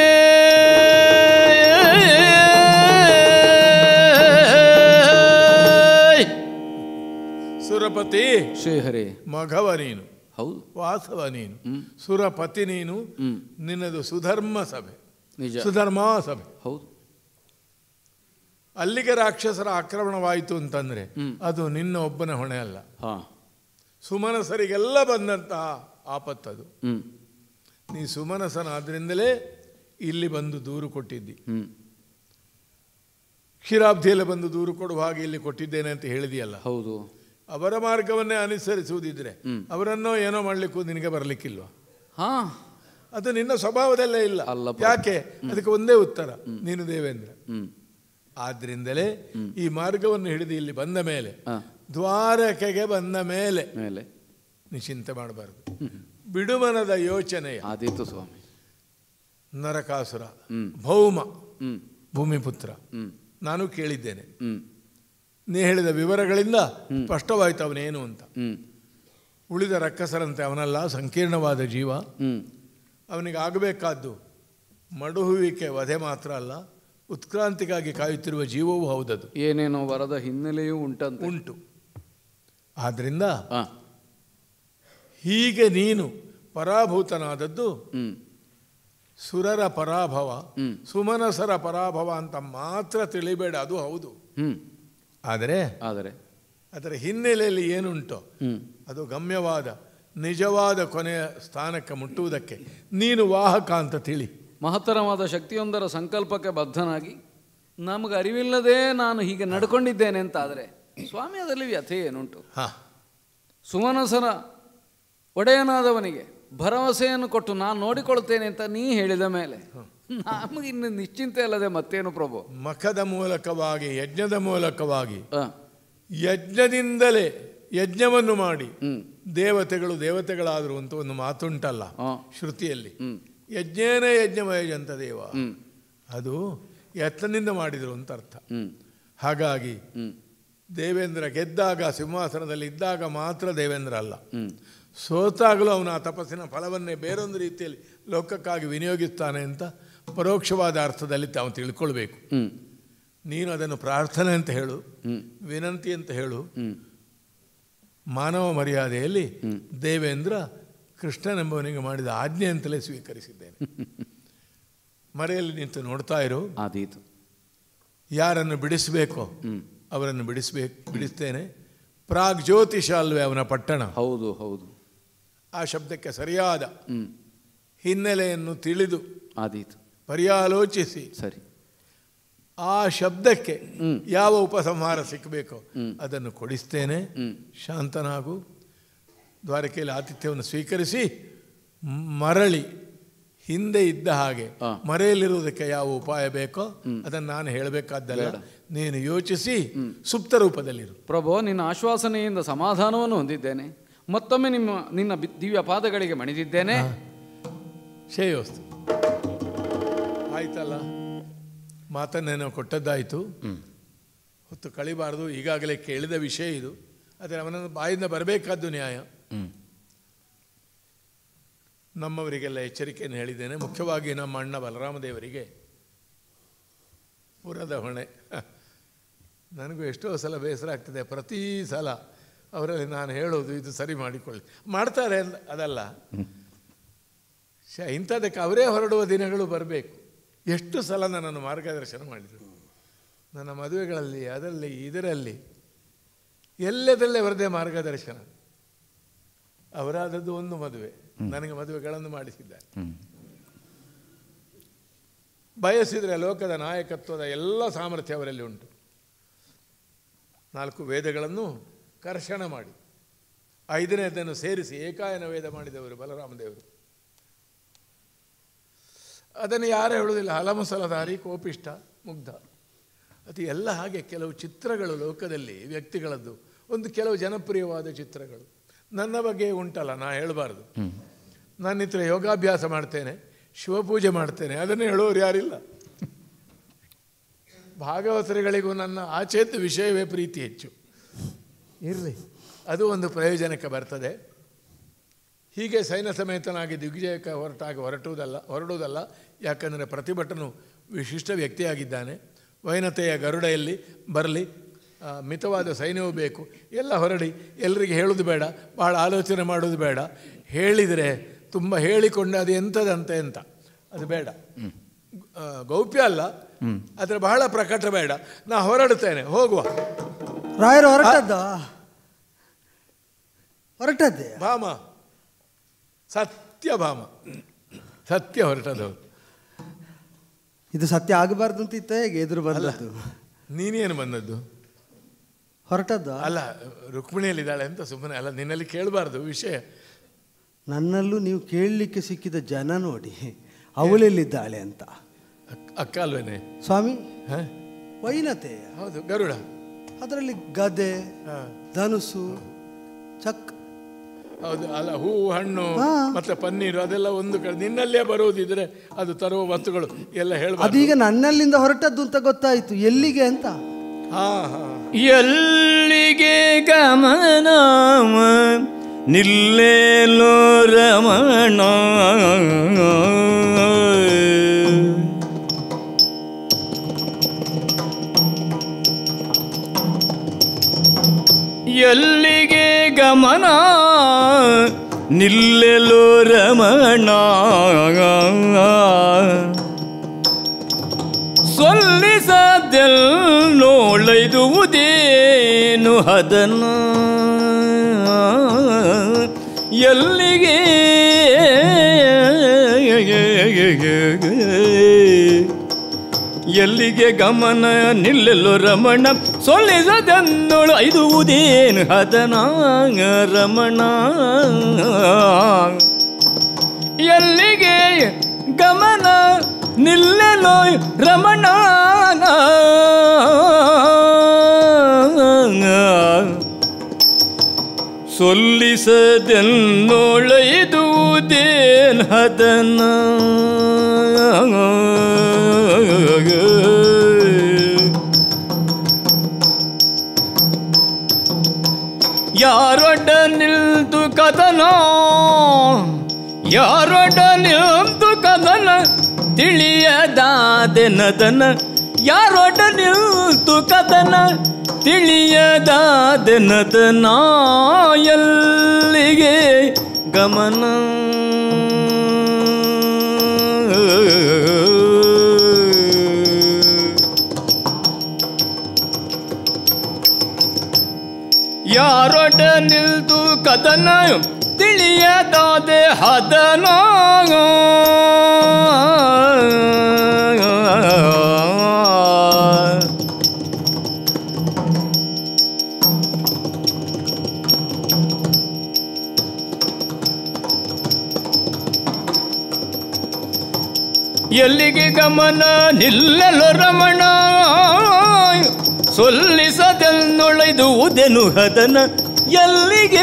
ಸುರಪತಿ ಶ್ರೀಹರಿ ಮಘವ ನೀನು ಹೌದು ವಾಸವ ನೀನು ಸುರಪತಿ ನೀನು ನಿನ್ನದು ಸುಧರ್ಮ ಸಭೆ ನಿಜ ಸುಧರ್ಮ ಸಭೆ ಹೌದು ಅಲ್ಲಿಗೆ ರಾಕ್ಷಸರ ಆಕ್ರಮಣವಾಯಿತು ಅಂತಂದ್ರೆ ಅದು ನಿನ್ನ ಒಬ್ಬನ ಹೊಣೆ ಅಲ್ಲ ಹಾ ಸುಮನಸರಿಗೆಲ್ಲ ಬಂದಂತಹ ಆಪತ್ತದು ಹ್ಮ್ ನೀ ಸುಮನಸನಾದ್ರಿಂದಲೇ ಇಲ್ಲಿ ಬಂದು ದೂರು ಕೊಟ್ಟಿದ್ದಿ ಹ್ಮ್ ಕ್ಷೀರಾಬ್ಧಿಯಲ್ಲಿ ಬಂದು ದೂರು ಕೊಡುವ ಹಾಗೆ ಇಲ್ಲಿ ಕೊಟ್ಟಿದ್ದೇನೆ ಅಂತ ಹೇಳಿದೆಯಲ್ಲ ಹೌದು ಅವರ ಮಾರ್ಗವನ್ನೇ ಅನುಸರಿಸುವುದಿದ್ರೆ ಅವರನ್ನೋ ಏನೋ ಮಾಡ್ಲಿಕ್ಕೂ ನಿನಗೆ ಬರಲಿಕ್ಕಿಲ್ವಾ ಹಾ ಅದು ನಿನ್ನ ಸ್ವಭಾವದಲ್ಲೇ ಇಲ್ಲ ಅಲ್ಲ ಯಾಕೆ ಅದಕ್ಕೆ ಒಂದೇ ಉತ್ತರ ನೀನು ದೇವೇಂದ್ರ ಹ್ಮ್ ಆದ್ರಿಂದಲೇ ಈ ಮಾರ್ಗವನ್ನು ಹಿಡಿದು ಇಲ್ಲಿ ಬಂದ ಮೇಲೆ ಹಾ. ದ್ವಾರಕೆಗೆ ಬಂದ ಮೇಲೆ ಮೇಲೆ ನೀ ಚಿಂತೆ ಮಾಡಬಾರದು ಬಿಡುಮನದ ಯೋಚನೆಯ ಆದೀತು ಸ್ವಾಮಿ ನರಕಾಸುರ ಹ್ಮ್. ಭೌಮ ಹ್ಮ್ ಭೂಮಿಪುತ್ರ ಹ್ಮ್ ನಾನು ಕೇಳಿದ್ದೇನೆ ಹ್ಮ್ ನೀ ಹೇಳಿದ ವಿವರಗಳಿಂದ ಸ್ಪಷ್ಟವಾಯಿತು ಅವನೇನು ಅಂತ ಹ್ಮ್ ಉಳಿದ ರಕ್ಕಸರಂತೆ ಅವನಲ್ಲ ಸಂಕೀರ್ಣವಾದ ಜೀವ ಹ್ಮ್ ಅವನಿಗೆ ಆಗಬೇಕಾದ್ದು ಮಡುಹುವಿಕೆ ವಧೆ ಮಾತ್ರ ಅಲ್ಲ ಉತ್ಕ್ರಾಂತಿಗಾಗಿ ಕಾಯುತ್ತಿರುವ ಜೀವವೂ ಹೌದದು ಏನೇನೋ ವರದ ಹಿನ್ನೆಲೆಯೂ ಉಂಟಂತೆ ಉಂಟು ಆದ್ದರಿಂದ ಹಾ ಹೀಗೆ ನೀನು ಪರಾಭೂತನಾದದ್ದು ಹ್ಮ್ ಸುರರ ಪರಾಭವ ಸುಮನಸರ ಪರಾಭವ ಅಂತ ಮಾತ್ರ ತಿಳಿಬೇಡ ಅದು ಹೌದು ಹ್ಮ್ ಆದರೆ ಆದರೆ ಅದರ ಹಿನ್ನೆಲೆಯಲ್ಲಿ ಏನುಂಟೋ ಅದು ಗಮ್ಯವಾದ ನಿಜವಾದ ಕೊನೆಯ ಸ್ಥಾನಕ್ಕೆ ಮುಟ್ಟುವುದಕ್ಕೆ ನೀನು ವಾಹಕ ಅಂತ ತಿಳಿ ಮಹತ್ತರವಾದ ಶಕ್ತಿಯೊಂದರ ಸಂಕಲ್ಪಕ್ಕೆ ಬದ್ಧನಾಗಿ ನಮಗೆ ಅರಿವಿಲ್ಲದೆ ನಾನು ಹೀಗೆ ನಡ್ಕೊಂಡಿದ್ದೇನೆ ಅಂತ ಆದರೆ ಸ್ವಾಮಿ ಅದರಲ್ಲಿ ವ್ಯಥೆ ಏನುಂಟು ಹಾ ಸುಮನಸರ ಒಡೆಯನಾದವನಿಗೆ ಭರವಸೆಯನ್ನು ಕೊಟ್ಟು ನಾನು ನೋಡಿಕೊಳ್ತೇನೆ ಅಂತ ನೀ ಹೇಳಿದ ಮೇಲೆ ನಮಗಿನ್ನು ನಿಶ್ಚಿಂತೆ ಅಲ್ಲದೆ ಮತ್ತೇನು ಪ್ರಭು ಮಖದ ಮೂಲಕವಾಗಿ ಯಜ್ಞದ ಮೂಲಕವಾಗಿ ಆ, ಯಜ್ಞದಿಂದಲೇ ಯಜ್ಞವನ್ನು ಮಾಡಿ ಹ್ಮ್. ದೇವತೆಗಳು ದೇವತೆಗಳಾದರು ಅಂತ ಒಂದು ಮಾತುಂಟಲ್ಲ ಆ. ಶ್ರುತಿಯಲ್ಲಿ ಹ್ಮ್. ಯಜ್ಞೇನ ಯಜ್ಞಮಯಜಂತ ದೇವ ಹ್ಮ್. ಅದು ಯತ್ನದಿಂದ ಮಾಡಿದರು ಅಂತ ಅರ್ಥ ಹ್ಮ್ ಹಾಗಾಗಿ ಹ್ಮ್ ದೇವೇಂದ್ರ ಗೆದ್ದಾಗ ಸಿಂಹಾಸನದಲ್ಲಿ ಇದ್ದಾಗ ಮಾತ್ರ ದೇವೇಂದ್ರ ಅಲ್ಲ ಹ್ಮ್ ಸೋತಾಗಲೂ ಅವನ ಆ ತಪಸ್ಸಿನ ಫಲವನ್ನೇ ಬೇರೊಂದು ರೀತಿಯಲ್ಲಿ ಲೋಕಕ್ಕಾಗಿ ವಿನಿಯೋಗಿಸ್ತಾನೆ ಅಂತ ಪರೋಕ್ಷವಾದ ಅರ್ಥದಲ್ಲಿ ತಾವು ತಿಳ್ಕೊಳ್ಬೇಕು ಹ್ಮ್ ನೀನು ಅದನ್ನು ಪ್ರಾರ್ಥನೆ ಅಂತ ಹೇಳು ಹ್ಮ್. ವಿನಂತಿ ಅಂತ ಹೇಳು ಹ್ಮ್ ಮಾನವ ಮರ್ಯಾದೆಯಲ್ಲಿ ದೇವೇಂದ್ರ ಕೃಷ್ಣನೆಂಬವನಿಗೆ ಮಾಡಿದ ಆಜ್ಞೆ ಅಂತಲೇ ಸ್ವೀಕರಿಸಿದ್ದೇನೆ ಮರೆಯಲ್ಲಿ ನಿಂತು ನೋಡ್ತಾ ಇರು ಆದೀತು ಯಾರನ್ನು ಬಿಡಿಸಬೇಕೋ ಅವರನ್ನು ಬಿಡಿಸ್ಬೇಕು ಬಿಡಿಸ್ತೇನೆ ಪ್ರಾಗ್ ಜ್ಯೋತಿಷ ಅಲ್ವೇ ಅವನ ಪಟ್ಟಣ ಹೌದು ಹೌದು ಆ ಶಬ್ದಕ್ಕೆ ಸರಿಯಾದ ಹ್ಮ್ ಹಿನ್ನೆಲೆಯನ್ನು ತಿಳಿದು ಆದೀತು ಪರ್ಯಾಲೋಚಿಸಿ ಸರಿ ಆ ಶಬ್ದಕ್ಕೆ ಯಾವ ಉಪಸಂಹಾರ ಸಿಕ್ಕಬೇಕೋ ಅದನ್ನು ಕೊಡಿಸ್ತೇನೆ ಶಾಂತನಾಗು ದ್ವಾರಕೆಯಲ್ಲಿ ಆತಿಥ್ಯವನ್ನು ಸ್ವೀಕರಿಸಿ ಮ್- ಮರಳಿ ಹಿಂದೆ ಇದ್ದ ಹಾಗೆ ಆ. ಮರೆಯಲ್ಲಿರುವುದಕ್ಕೆ ಯಾವ ಉಪಾಯ ಬೇಕೋ ಅದನ್ನು ನಾನು ಹೇಳಬೇಕಾದ್ದಲ್ಲ ನೀನು ಯೋಚಿಸಿ ಸುಪ್ತ ರೂಪದಲ್ಲಿರು ಪ್ರಭು ನಿನ್ನ ಆಶ್ವಾಸನೆಯಿಂದ ಸಮಾಧಾನವನ್ನು ಹೊಂದಿದ್ದೇನೆ ಮತ್ತೊಮ್ಮೆ ನಿಮ್ಮ ನಿನ್ನ ಬಿ- ದಿವ್ಯ ಪಾದಗಳಿಗೆ ಮಣಿದಿದ್ದೇನೆ ಶ್ರೇಯೋಸ್ತು ಆಯ್ತಲ್ಲ ಮಾತನ್ನೇನೋ ಕೊಟ್ಟದ್ದಾಯಿತು ಹೊತ್ತು ಕಳಿಬಾರದು ಈಗಾಗಲೇ ಕೇಳಿದ ವಿಷಯ ಇದು ಆದರೆ ಅವನನ್ನು ಬಾಯಿಂದ ಬರಬೇಕಾದ್ದು ನ್ಯಾಯ ನಮ್ಮವರಿಗೆಲ್ಲ ಎಚ್ಚರಿಕೆಯನ್ನು ಹೇಳಿದ್ದೇನೆ ಮುಖ್ಯವಾಗಿ ನಮ್ಮ ಅಣ್ಣ ಬಲರಾಮದೇವರಿಗೆ ಪುರದ ಹೊಣೆ ನನಗೂ ಎಷ್ಟೋ ಸಲ ಬೇಸರ ಆಗ್ತದೆ ಪ್ರತಿ ಸಲ ಅವರಲ್ಲಿ ನಾನು ಹೇಳೋದು ಇದು ಸರಿ ಮಾಡಿಕೊಳ್ಳಿ ಮಾಡ್ತಾರೆ ಅಂದ- ಅದಲ್ಲ ಶ ಇಂಥದಕ್ಕೆ ಅವರೇ ಹೊರಡುವ ದಿನಗಳು ಬರಬೇಕು ಎಷ್ಟು ಸಲ ನನ್ನನ್ನು ಮಾರ್ಗದರ್ಶನ ಮಾಡಿದರು ನನ್ನ ಮದುವೆಗಳಲ್ಲಿ ಅದರಲ್ಲಿ ಇದರಲ್ಲಿ ಎಲ್ಲದಲ್ಲೇ ಅವರದೇ ಮಾರ್ಗದರ್ಶನ ಅವರಾದದ್ದು ಒಂದು ಮದುವೆ ನನಗೆ ಮದುವೆಗಳನ್ನು ಮಾಡಿಸಿದ್ದಾರೆ ಬಯಸಿದರೆ ಲೋಕದ ನಾಯಕತ್ವದ ಎಲ್ಲ ಸಾಮರ್ಥ್ಯ ಅವರಲ್ಲಿ ಉಂಟು ನಾಲ್ಕು ವೇದಗಳನ್ನು ಕರ್ಷಣ ಮಾಡಿ ಐದನೇದನ್ನು ಸೇರಿಸಿ ಏಕಾಯನ ವೇದ ಮಾಡಿದವರು ಬಲರಾಮದೇವರು ಅದನ್ನು ಯಾರು ಹೇಳುವುದಿಲ್ಲ ಹಲಮಸಲಧಾರಿ ಕೋಪಿಷ್ಟ ಮುಗ್ಧ ಅದು ಎಲ್ಲ ಹಾಗೆ ಕೆಲವು ಚಿತ್ರಗಳು ಲೋಕದಲ್ಲಿ ವ್ಯಕ್ತಿಗಳದ್ದು ಒಂದು ಕೆಲವು ಜನಪ್ರಿಯವಾದ ಚಿತ್ರಗಳು ನನ್ನ ಬಗ್ಗೆ ಉಂಟಲ್ಲ ನಾ ಹೇಳಬಾರ್ದು ನಾನು ಇತರ ಯೋಗಾಭ್ಯಾಸ ಮಾಡ್ತೇನೆ ಶಿವಪೂಜೆ ಮಾಡ್ತೇನೆ ಅದನ್ನು ಹೇಳೋರು ಯಾರಿಲ್ಲ ಭಾಗವತರಿಗಳಿಗೂ ನನ್ನ ಆಚೆದ್ದು ವಿಷಯವೇ ಪ್ರೀತಿ ಹೆಚ್ಚು ಇರಲಿ ಅದು ಒಂದು ಪ್ರಯೋಜನಕ್ಕೆ ಬರ್ತದೆ ಹೀಗೆ ಸೈನ್ಯ ಸಮೇತನಾಗಿ ದಿಗ್ವಿಜಯಕ್ಕೆ ಹೊರಟಾಗಿ ಹೊರಟುವುದಲ್ಲ ಹೊರಡುವುದಲ್ಲ ಯಾಕಂದರೆ ಪ್ರತಿಭಟನು ವಿಶಿಷ್ಟ ವ್ಯಕ್ತಿಯಾಗಿದ್ದಾನೆ ವೈನತೆಯ ಗರುಡೆಯಲ್ಲಿ ಬರಲಿ ಆ, ಮಿತವಾದ ಸೈನ್ಯವೂ ಬೇಕು ಎಲ್ಲ ಹೊರಡಿ ಎಲ್ಲರಿಗೆ ಹೇಳೋದು ಬೇಡ ಭಾಳ ಆಲೋಚನೆ ಮಾಡೋದು ಬೇಡ ಹೇಳಿದರೆ ತುಂಬ ಹೇಳಿಕೊಂಡು ಅದು ಎಂಥದಂತೆ ಅಂತ ಅದು ಬೇಡ ಆ, ಗೌಪ್ಯ ಅಲ್ಲ ಅದರ ಬಹಳ ಪ್ರಕಟ ಬೇಡ ನಾ ಹೊರಡುತ್ತೇನೆ ಹೋಗುವ ರಾಯರು ಹೊರಟದ್ದ ಹೊರಟದ್ದೆ ಭಾಮ ಸತ್ಯ ಭಾಮ ಸತ್ಯ ಹೊರಟದವರು ಇದು ಸತ್ಯ ಆಗಬಾರ್ದು ಅಂತ ಇತ್ತ ಹೇಗೆ ಎದುರು ಬಂದದ್ದು ನೀನೇನು ಬಂದದ್ದು ಹೊರಟದ್ದ ಅಲ್ಲ ರುಕ್ಮಿಣಿಯಲ್ಲಿದ್ದಾಳೆ ಅಂತ ಸುಮ್ಮನೆ ಅಲ್ಲ ನಿನ್ನಲ್ಲಿ ಕೇಳಬಾರ್ದು ವಿಷಯ ನನ್ನಲ್ಲೂ ನೀವು ಕೇಳಲಿಕ್ಕೆ ಸಿಕ್ಕಿದ ಜನ ನೋಡಿ ಅವಳೆಲ್ಲಿದ್ದಾಳೆ ಅಂತ ಅಕ್- ಅಕ್ಕ ಅಲ್ವೇನೆ ಸ್ವಾಮಿ ಹ? ವೈನತೆ ಹೌದು ಗರುಡ ಅದರಲ್ಲಿ ಗದೆ ಹ. ಧನುಸು ಚಕ್ ಹೌದು ಅಲ್ಲ ಹೂ ಹಣ್ಣು ಹಾ. ಮತ್ತೆ ಪನ್ನೀರು ಅದೆಲ್ಲ ಒಂದು ಕಡೆ ನಿನ್ನಲ್ಲೇ ಬರುವುದಿದ್ರೆ ಅದು ತರುವ ವಸ್ತುಗಳು ಎಲ್ಲ ಹೇಳ್ಬಾರ್ದು ಅದೀಗ ನನ್ನಲ್ಲಿಂದ ಹೊರಟದ್ದು ಅಂತ ಗೊತ್ತಾಯ್ತು ಎಲ್ಲಿಗೆ ಅಂತ ಹಾ ಹಾ ಎಲ್ಲಿಗೆ ಗಮನ ನಿಲ್ಲೇಲೋ ರಮಣ ಎಲ್ಲಿಗೆ ಗಮನ ನಿಲ್ಲೆಲೋ ರಮಣ ಹದನ ಎಲ್ಲಿಗೆ ಎಲ್ಲಿಗೆ ಗಮನ ನಿಲ್ಲಲು ರಮಣ ಸೊಳ್ಳಿಸದನ್ನೋಳು ಐದುವುದೇನು ಹದನ ರಮಣ ಎಲ್ಲಿಗೆ ಗಮನ ನಿಲ್ಲಲು ರಮಣ ಸೊಲ್ಲಿಸದೆನ್ನೊಳೆಯುವುದೇನ್ ಹದನ ಯಾರೊಡ್ಡ ನಿಲ್ತು ಕದನ ಯಾರೊಡ್ಡ ನಿಲ್ತು ಕದನ ತಿಳಿಯದಾದೆನದನ ಯಾರೊಡ್ಡ ನಿಲ್ತು ಕದನ ತಿಳಿಯದಾದೆನದನ ಎಲ್ಲಿಗೆ ಗಮನ ಯಾರೊಡ ನಿಲ್ದು ಕದನ ತಿಳಿಯದಾದೆ ಹದನ ಎಲ್ಲಿಗೆ ಗಮನ ನಿಲ್ಲಲು ರಮಣ ಸೊಲ್ಲಿಸದೆನ್ನೊಳೆದುವುದೆನು ಹದನ ಎಲ್ಲಿಗೆ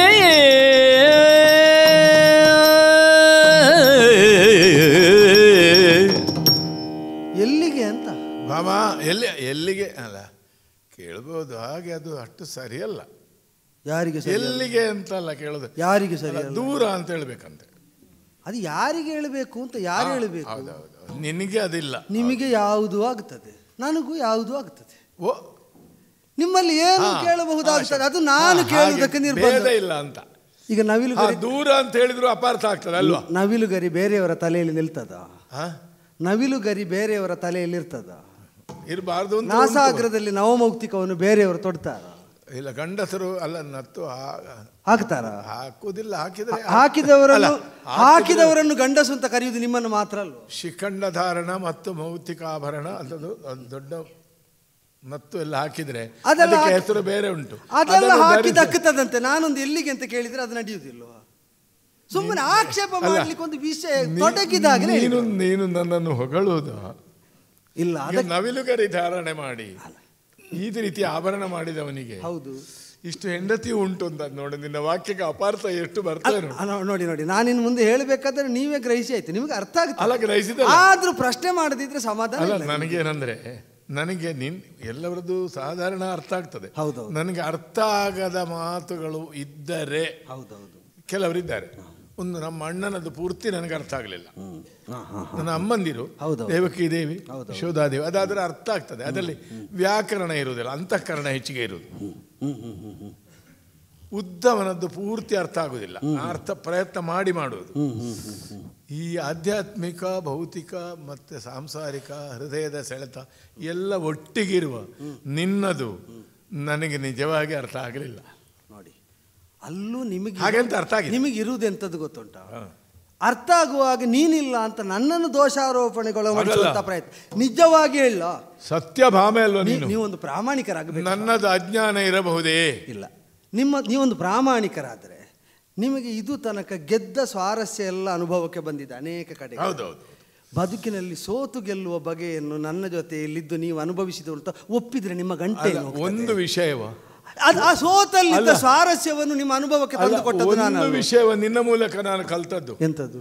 ಎಲ್ಲಿಗೆ ಅಂತ ಮಾಮ ಎಲ್ಲಿ ಎಲ್ಲಿಗೆ ಅಲ್ಲ ಕೇಳ್ಬೋದು ಹಾಗೆ ಅದು ಅಷ್ಟು ಸರಿಯಲ್ಲ ಯಾರಿಗೆ ಸರಿ ಅಲ್ಲ? ಎಲ್ಲಿಗೆ ಅಂತಲ್ಲ ಕೇಳೋದು ಯಾರಿಗೆ ಸರಿ ಅಲ್ಲ, ಅಲ್ಲ? ದೂರ ಅಂತ ಹೇಳ್ಬೇಕಂತೆ ಅದು ಯಾರಿಗೆ ಹೇಳಬೇಕು ಅಂತ ಯಾರು ಹೇಳಬೇಕು ಹೌದೌದು ನಿನಗೆ ಅದಿಲ್ಲ ನಿಮಗೆ ಯಾವುದು ಆಗ್ತದೆ ನನಗೂ ಯಾವುದು ಆಗ್ತದೆ ಓ ನಿಮ್ಮಲ್ಲಿ ಏನು ಹಾ, ಕೇಳಬಹುದಾಗ್ತದೆ ಅದು ಹಾ, ನಾನು ಹಾಗೆ ಕೇಳುವುದಕ್ಕೆ ನಿರ್ಬಂಧ ಭೇದ ಇಲ್ಲ ಅಂತ ಈಗ ನವಿಲು ಹಾ, ಗರಿ ದೂರ ಅಂತ ಹೇಳಿದ್ರು ಅಪಾರ್ಥ ಆಗ್ತದೆ ಅಲ್ವಾ ನವಿಲು ಗರಿ ಬೇರೆಯವರ ತಲೆಯಲ್ಲಿ ನಿಲ್ತದ ಹಾ ನವಿಲು ಗರಿ ಬೇರೆಯವರ ತಲೆಯಲ್ಲಿ ಇರ್ತದ ಇರಬಾರ್ದು ಅಂತ ಉಂಟು. ನಾಸಾಗ್ರದಲ್ಲಿ ನವಮೌಕ್ತಿಕವನ್ನು ಬೇರೆಯವರು ತೊಡ್ತಾರ ಇಲ್ಲ ಗಂಡಸರು ಅಲ್ಲ ನತ್ತು ಹಾ- ಹಾಕ್ತಾರ ಹಾಕುದಿಲ್ಲ ಹಾಕಿದ್ರೆ ಹಾಕಿದವರನ್ನು ಅಲ್ಲ, ಹಾಕಿದವರನ್ನು ಗಂಡಸು ಅಂತ ಕರೆಯುವುದು ನಿಮ್ಮನ್ನು ಮಾತ್ರ ಅಲ್ವ ಶಿಖಂಡ ಧಾರಣ ಮತ್ತು ಮೌತಿಕಾಭರಣ ಅಂತದ್ದು ಒಂದು ದೊಡ್ಡ ಮತ್ತು ಎಲ್ಲ ಹಾಕಿದ್ರೆ ಅದೆಲ್ಲ ಅದಕ್ಕೆ ಹಾಕಿ- ಹೆಸರು ಬೇರೆ ಉಂಟು ಅದೆಲ್ಲ ಅದನ್ನು ಹಾಕಿ ಧರಿಸಿ- ದಕ್ಕುತ್ತದಂತೆ ನಾನೊಂದು ಎಲ್ಲಿಗೆ ಅಂತ ಕೇಳಿದ್ರೆ ಅದು ನಡೆಯುವುದಿಲ್ವ ಸುಮ್ಮನೆ ಆಕ್ಷೇಪ ಮಾಡ್ಲಿಕ್ಕೆ ಒಂದು ವಿಷಯ ನೀ- ತೊಡಗಿದಾಗ ನೀನು ನೀನು ನನ್ನನ್ನು ಹೊಗಳುವುದು ಇಲ್ಲ ಈಗ ಅದಕ್ಕೆ ನವಿಲುಗರಿ ಧಾರಣೆ ಮಾಡಿ ಈ ರೀತಿ ಆಭರಣ ಮಾಡಿದವನಿಗೆ ಹೌದು ಇಷ್ಟು ಹೆಂಡತಿ ಉಂಟು ಅಂತ ನೋಡಿ ನಿನ್ನ ವಾಕ್ಯಕ್ಕೆ ಅಪಾರ್ಥ ಎಷ್ಟು ಬರ್ತದೆ ನೋಡಿ. ಅಲ್ಲ, ನೋಡಿ ನೋಡಿ ನಾನಿನ್ ಮುಂದೆ ಹೇಳಬೇಕಾದ್ರೆ ನೀವೇ ಗ್ರಹಿಸಿ ಆಯ್ತು ನಿಮಗೆ ಅರ್ಥ ಅಲ್ಲ ಆಗುತ್ತೆ ಗ್ರಹಿಸಿದ ಆದ್ರೂ ಪ್ರಶ್ನೆ ಮಾಡದಿದ್ರೆ ಸಮಾಧಾನ ಅಲ್ಲ ಇಲ್ಲ. ನನಗೇನಂದ್ರೆ ನನಗೆ ನಿನ್ ಎಲ್ಲರದ್ದು ಸಾಧಾರಣ ಅರ್ಥ ಆಗ್ತದೆ ಹೌದೌದು. ನನಗೆ ಅರ್ಥ ಆಗದ ಮಾತುಗಳು ಇದ್ದರೆ ಹೌದೌದು ಕೆಲವರಿದ್ದಾರೆ ಒಂದು ನಮ್ಮ ಅಣ್ಣನದ್ದು ಪೂರ್ತಿ ನನಗೆ ಅರ್ಥ ಆಗಲಿಲ್ಲ ಹಾ, ಹಾ, ಹಾ. ನನ್ನ ಅಮ್ಮಂದಿರು ಹೌದೌದು. ದೇವಕಿ ದೇವಿ ಹೌದೌದು. ಯಶೋಧಾದೇವಿ ಅದಾದ್ರೆ ಅರ್ಥ ಆಗ್ತದೆ ಅದರಲ್ಲಿ ವ್ಯಾಕರಣ ಇರುವುದಿಲ್ಲ ಅಂತಃಕರಣ ಹೆಚ್ಚಿಗೆ ಇರುವುದು ಹ್ಮ್, ಹ್ಮ್, ಹ್ಮ್, ಹ್ಮ್. ಉದ್ದವನದ್ದು ಪೂರ್ತಿ ಅರ್ಥ ಆಗುದಿಲ್ಲ ಆ ಅರ್ಥ ಪ್ರಯತ್ನ ಮಾಡಿ ಮಾಡುವುದು ಹ್ಮ್, ಹ್ಮ್, ಹ್ಮ್, ಹ್ಮ್. ಈ ಆಧ್ಯಾತ್ಮಿಕ ಭೌತಿಕ ಮತ್ತು ಸಾಂಸಾರಿಕ ಹೃದಯದ ಸೆಳೆತ ಎಲ್ಲ ಒಟ್ಟಿಗಿರುವ ನಿನ್ನದು ನನಗೆ ನಿಜವಾಗಿ ಅರ್ಥ ಆಗಲಿಲ್ಲ ನೋಡಿ ಅಲ್ಲೂ ನಿಮಗೆ ಹಾಗೆಂತ ಅರ್ಥ ಆಗಿದೆ. ನಿಮಗೆ ಇರುವುದು ಎಂತದ್ದು ಗೊತ್ತುಂಟ ಅರ್ಥ ಆಗುವಾಗ ನೀನಿಲ್ಲ ಅಂತ ನನ್ನನ್ನು ದೋಷಾರೋಪಣೆಗೊಳಪಡಿಸುವಂತ ಹಾಗಲ್ಲ. ಪ್ರಯತ್ನ ನಿಜವಾಗಿ ಹೇಳ ಸತ್ಯ ಭಾಮೆ ಅಲ್ವ ನೀನು ನೀವೊಂದು ಪ್ರಾಮಾಣಿಕರಾಗಬೇಕು ನನ್ನದು ಅಜ್ಞಾನ ಇರಬಹುದೇ ಇಲ್ಲ ನಿಮ್ಮ ನೀವೊಂದು ಪ್ರಾಮಾಣಿಕರಾದರೆ ನಿಮಗೆ ಇದು ತನಕ ಗೆದ್ದ ಸ್ವಾರಸ್ಯ ಎಲ್ಲ ಅನುಭವಕ್ಕೆ ಬಂದಿದೆ ಅನೇಕ ಕಡೆ ಹೌದೌದು ಬದುಕಿನಲ್ಲಿ ಸೋತು ಗೆಲ್ಲುವ ಬಗೆಯನ್ನು ನನ್ನ ಜೊತೆಯಲ್ಲಿದ್ದು ನೀವು ಅನುಭವಿಸಿದರು ಅಂತ ಒಪ್ಪಿದ್ರೆ ನಿಮ್ಮ ಗಂಟೆ ಅಲ್ಲ, ಒಂದು ವಿಷಯವ ಅದು ಆ ಸೋತಲ್ಲಿದ್ದ ಅಲ್ಲ. ಸ್ವಾರಸ್ಯವನ್ನು ನಿಮ್ಮ ಅನುಭವಕ್ಕೆ ಅಲ್ಲ, ತಂದು ಕೊಟ್ಟದ್ದು ನಾನು ಒಂದು ಅಲ್ವಾ? ವಿಷಯವ ನಿನ್ನ ಮೂಲಕ ನಾನು ಕಲ್ತದ್ದು ಎಂತದ್ದು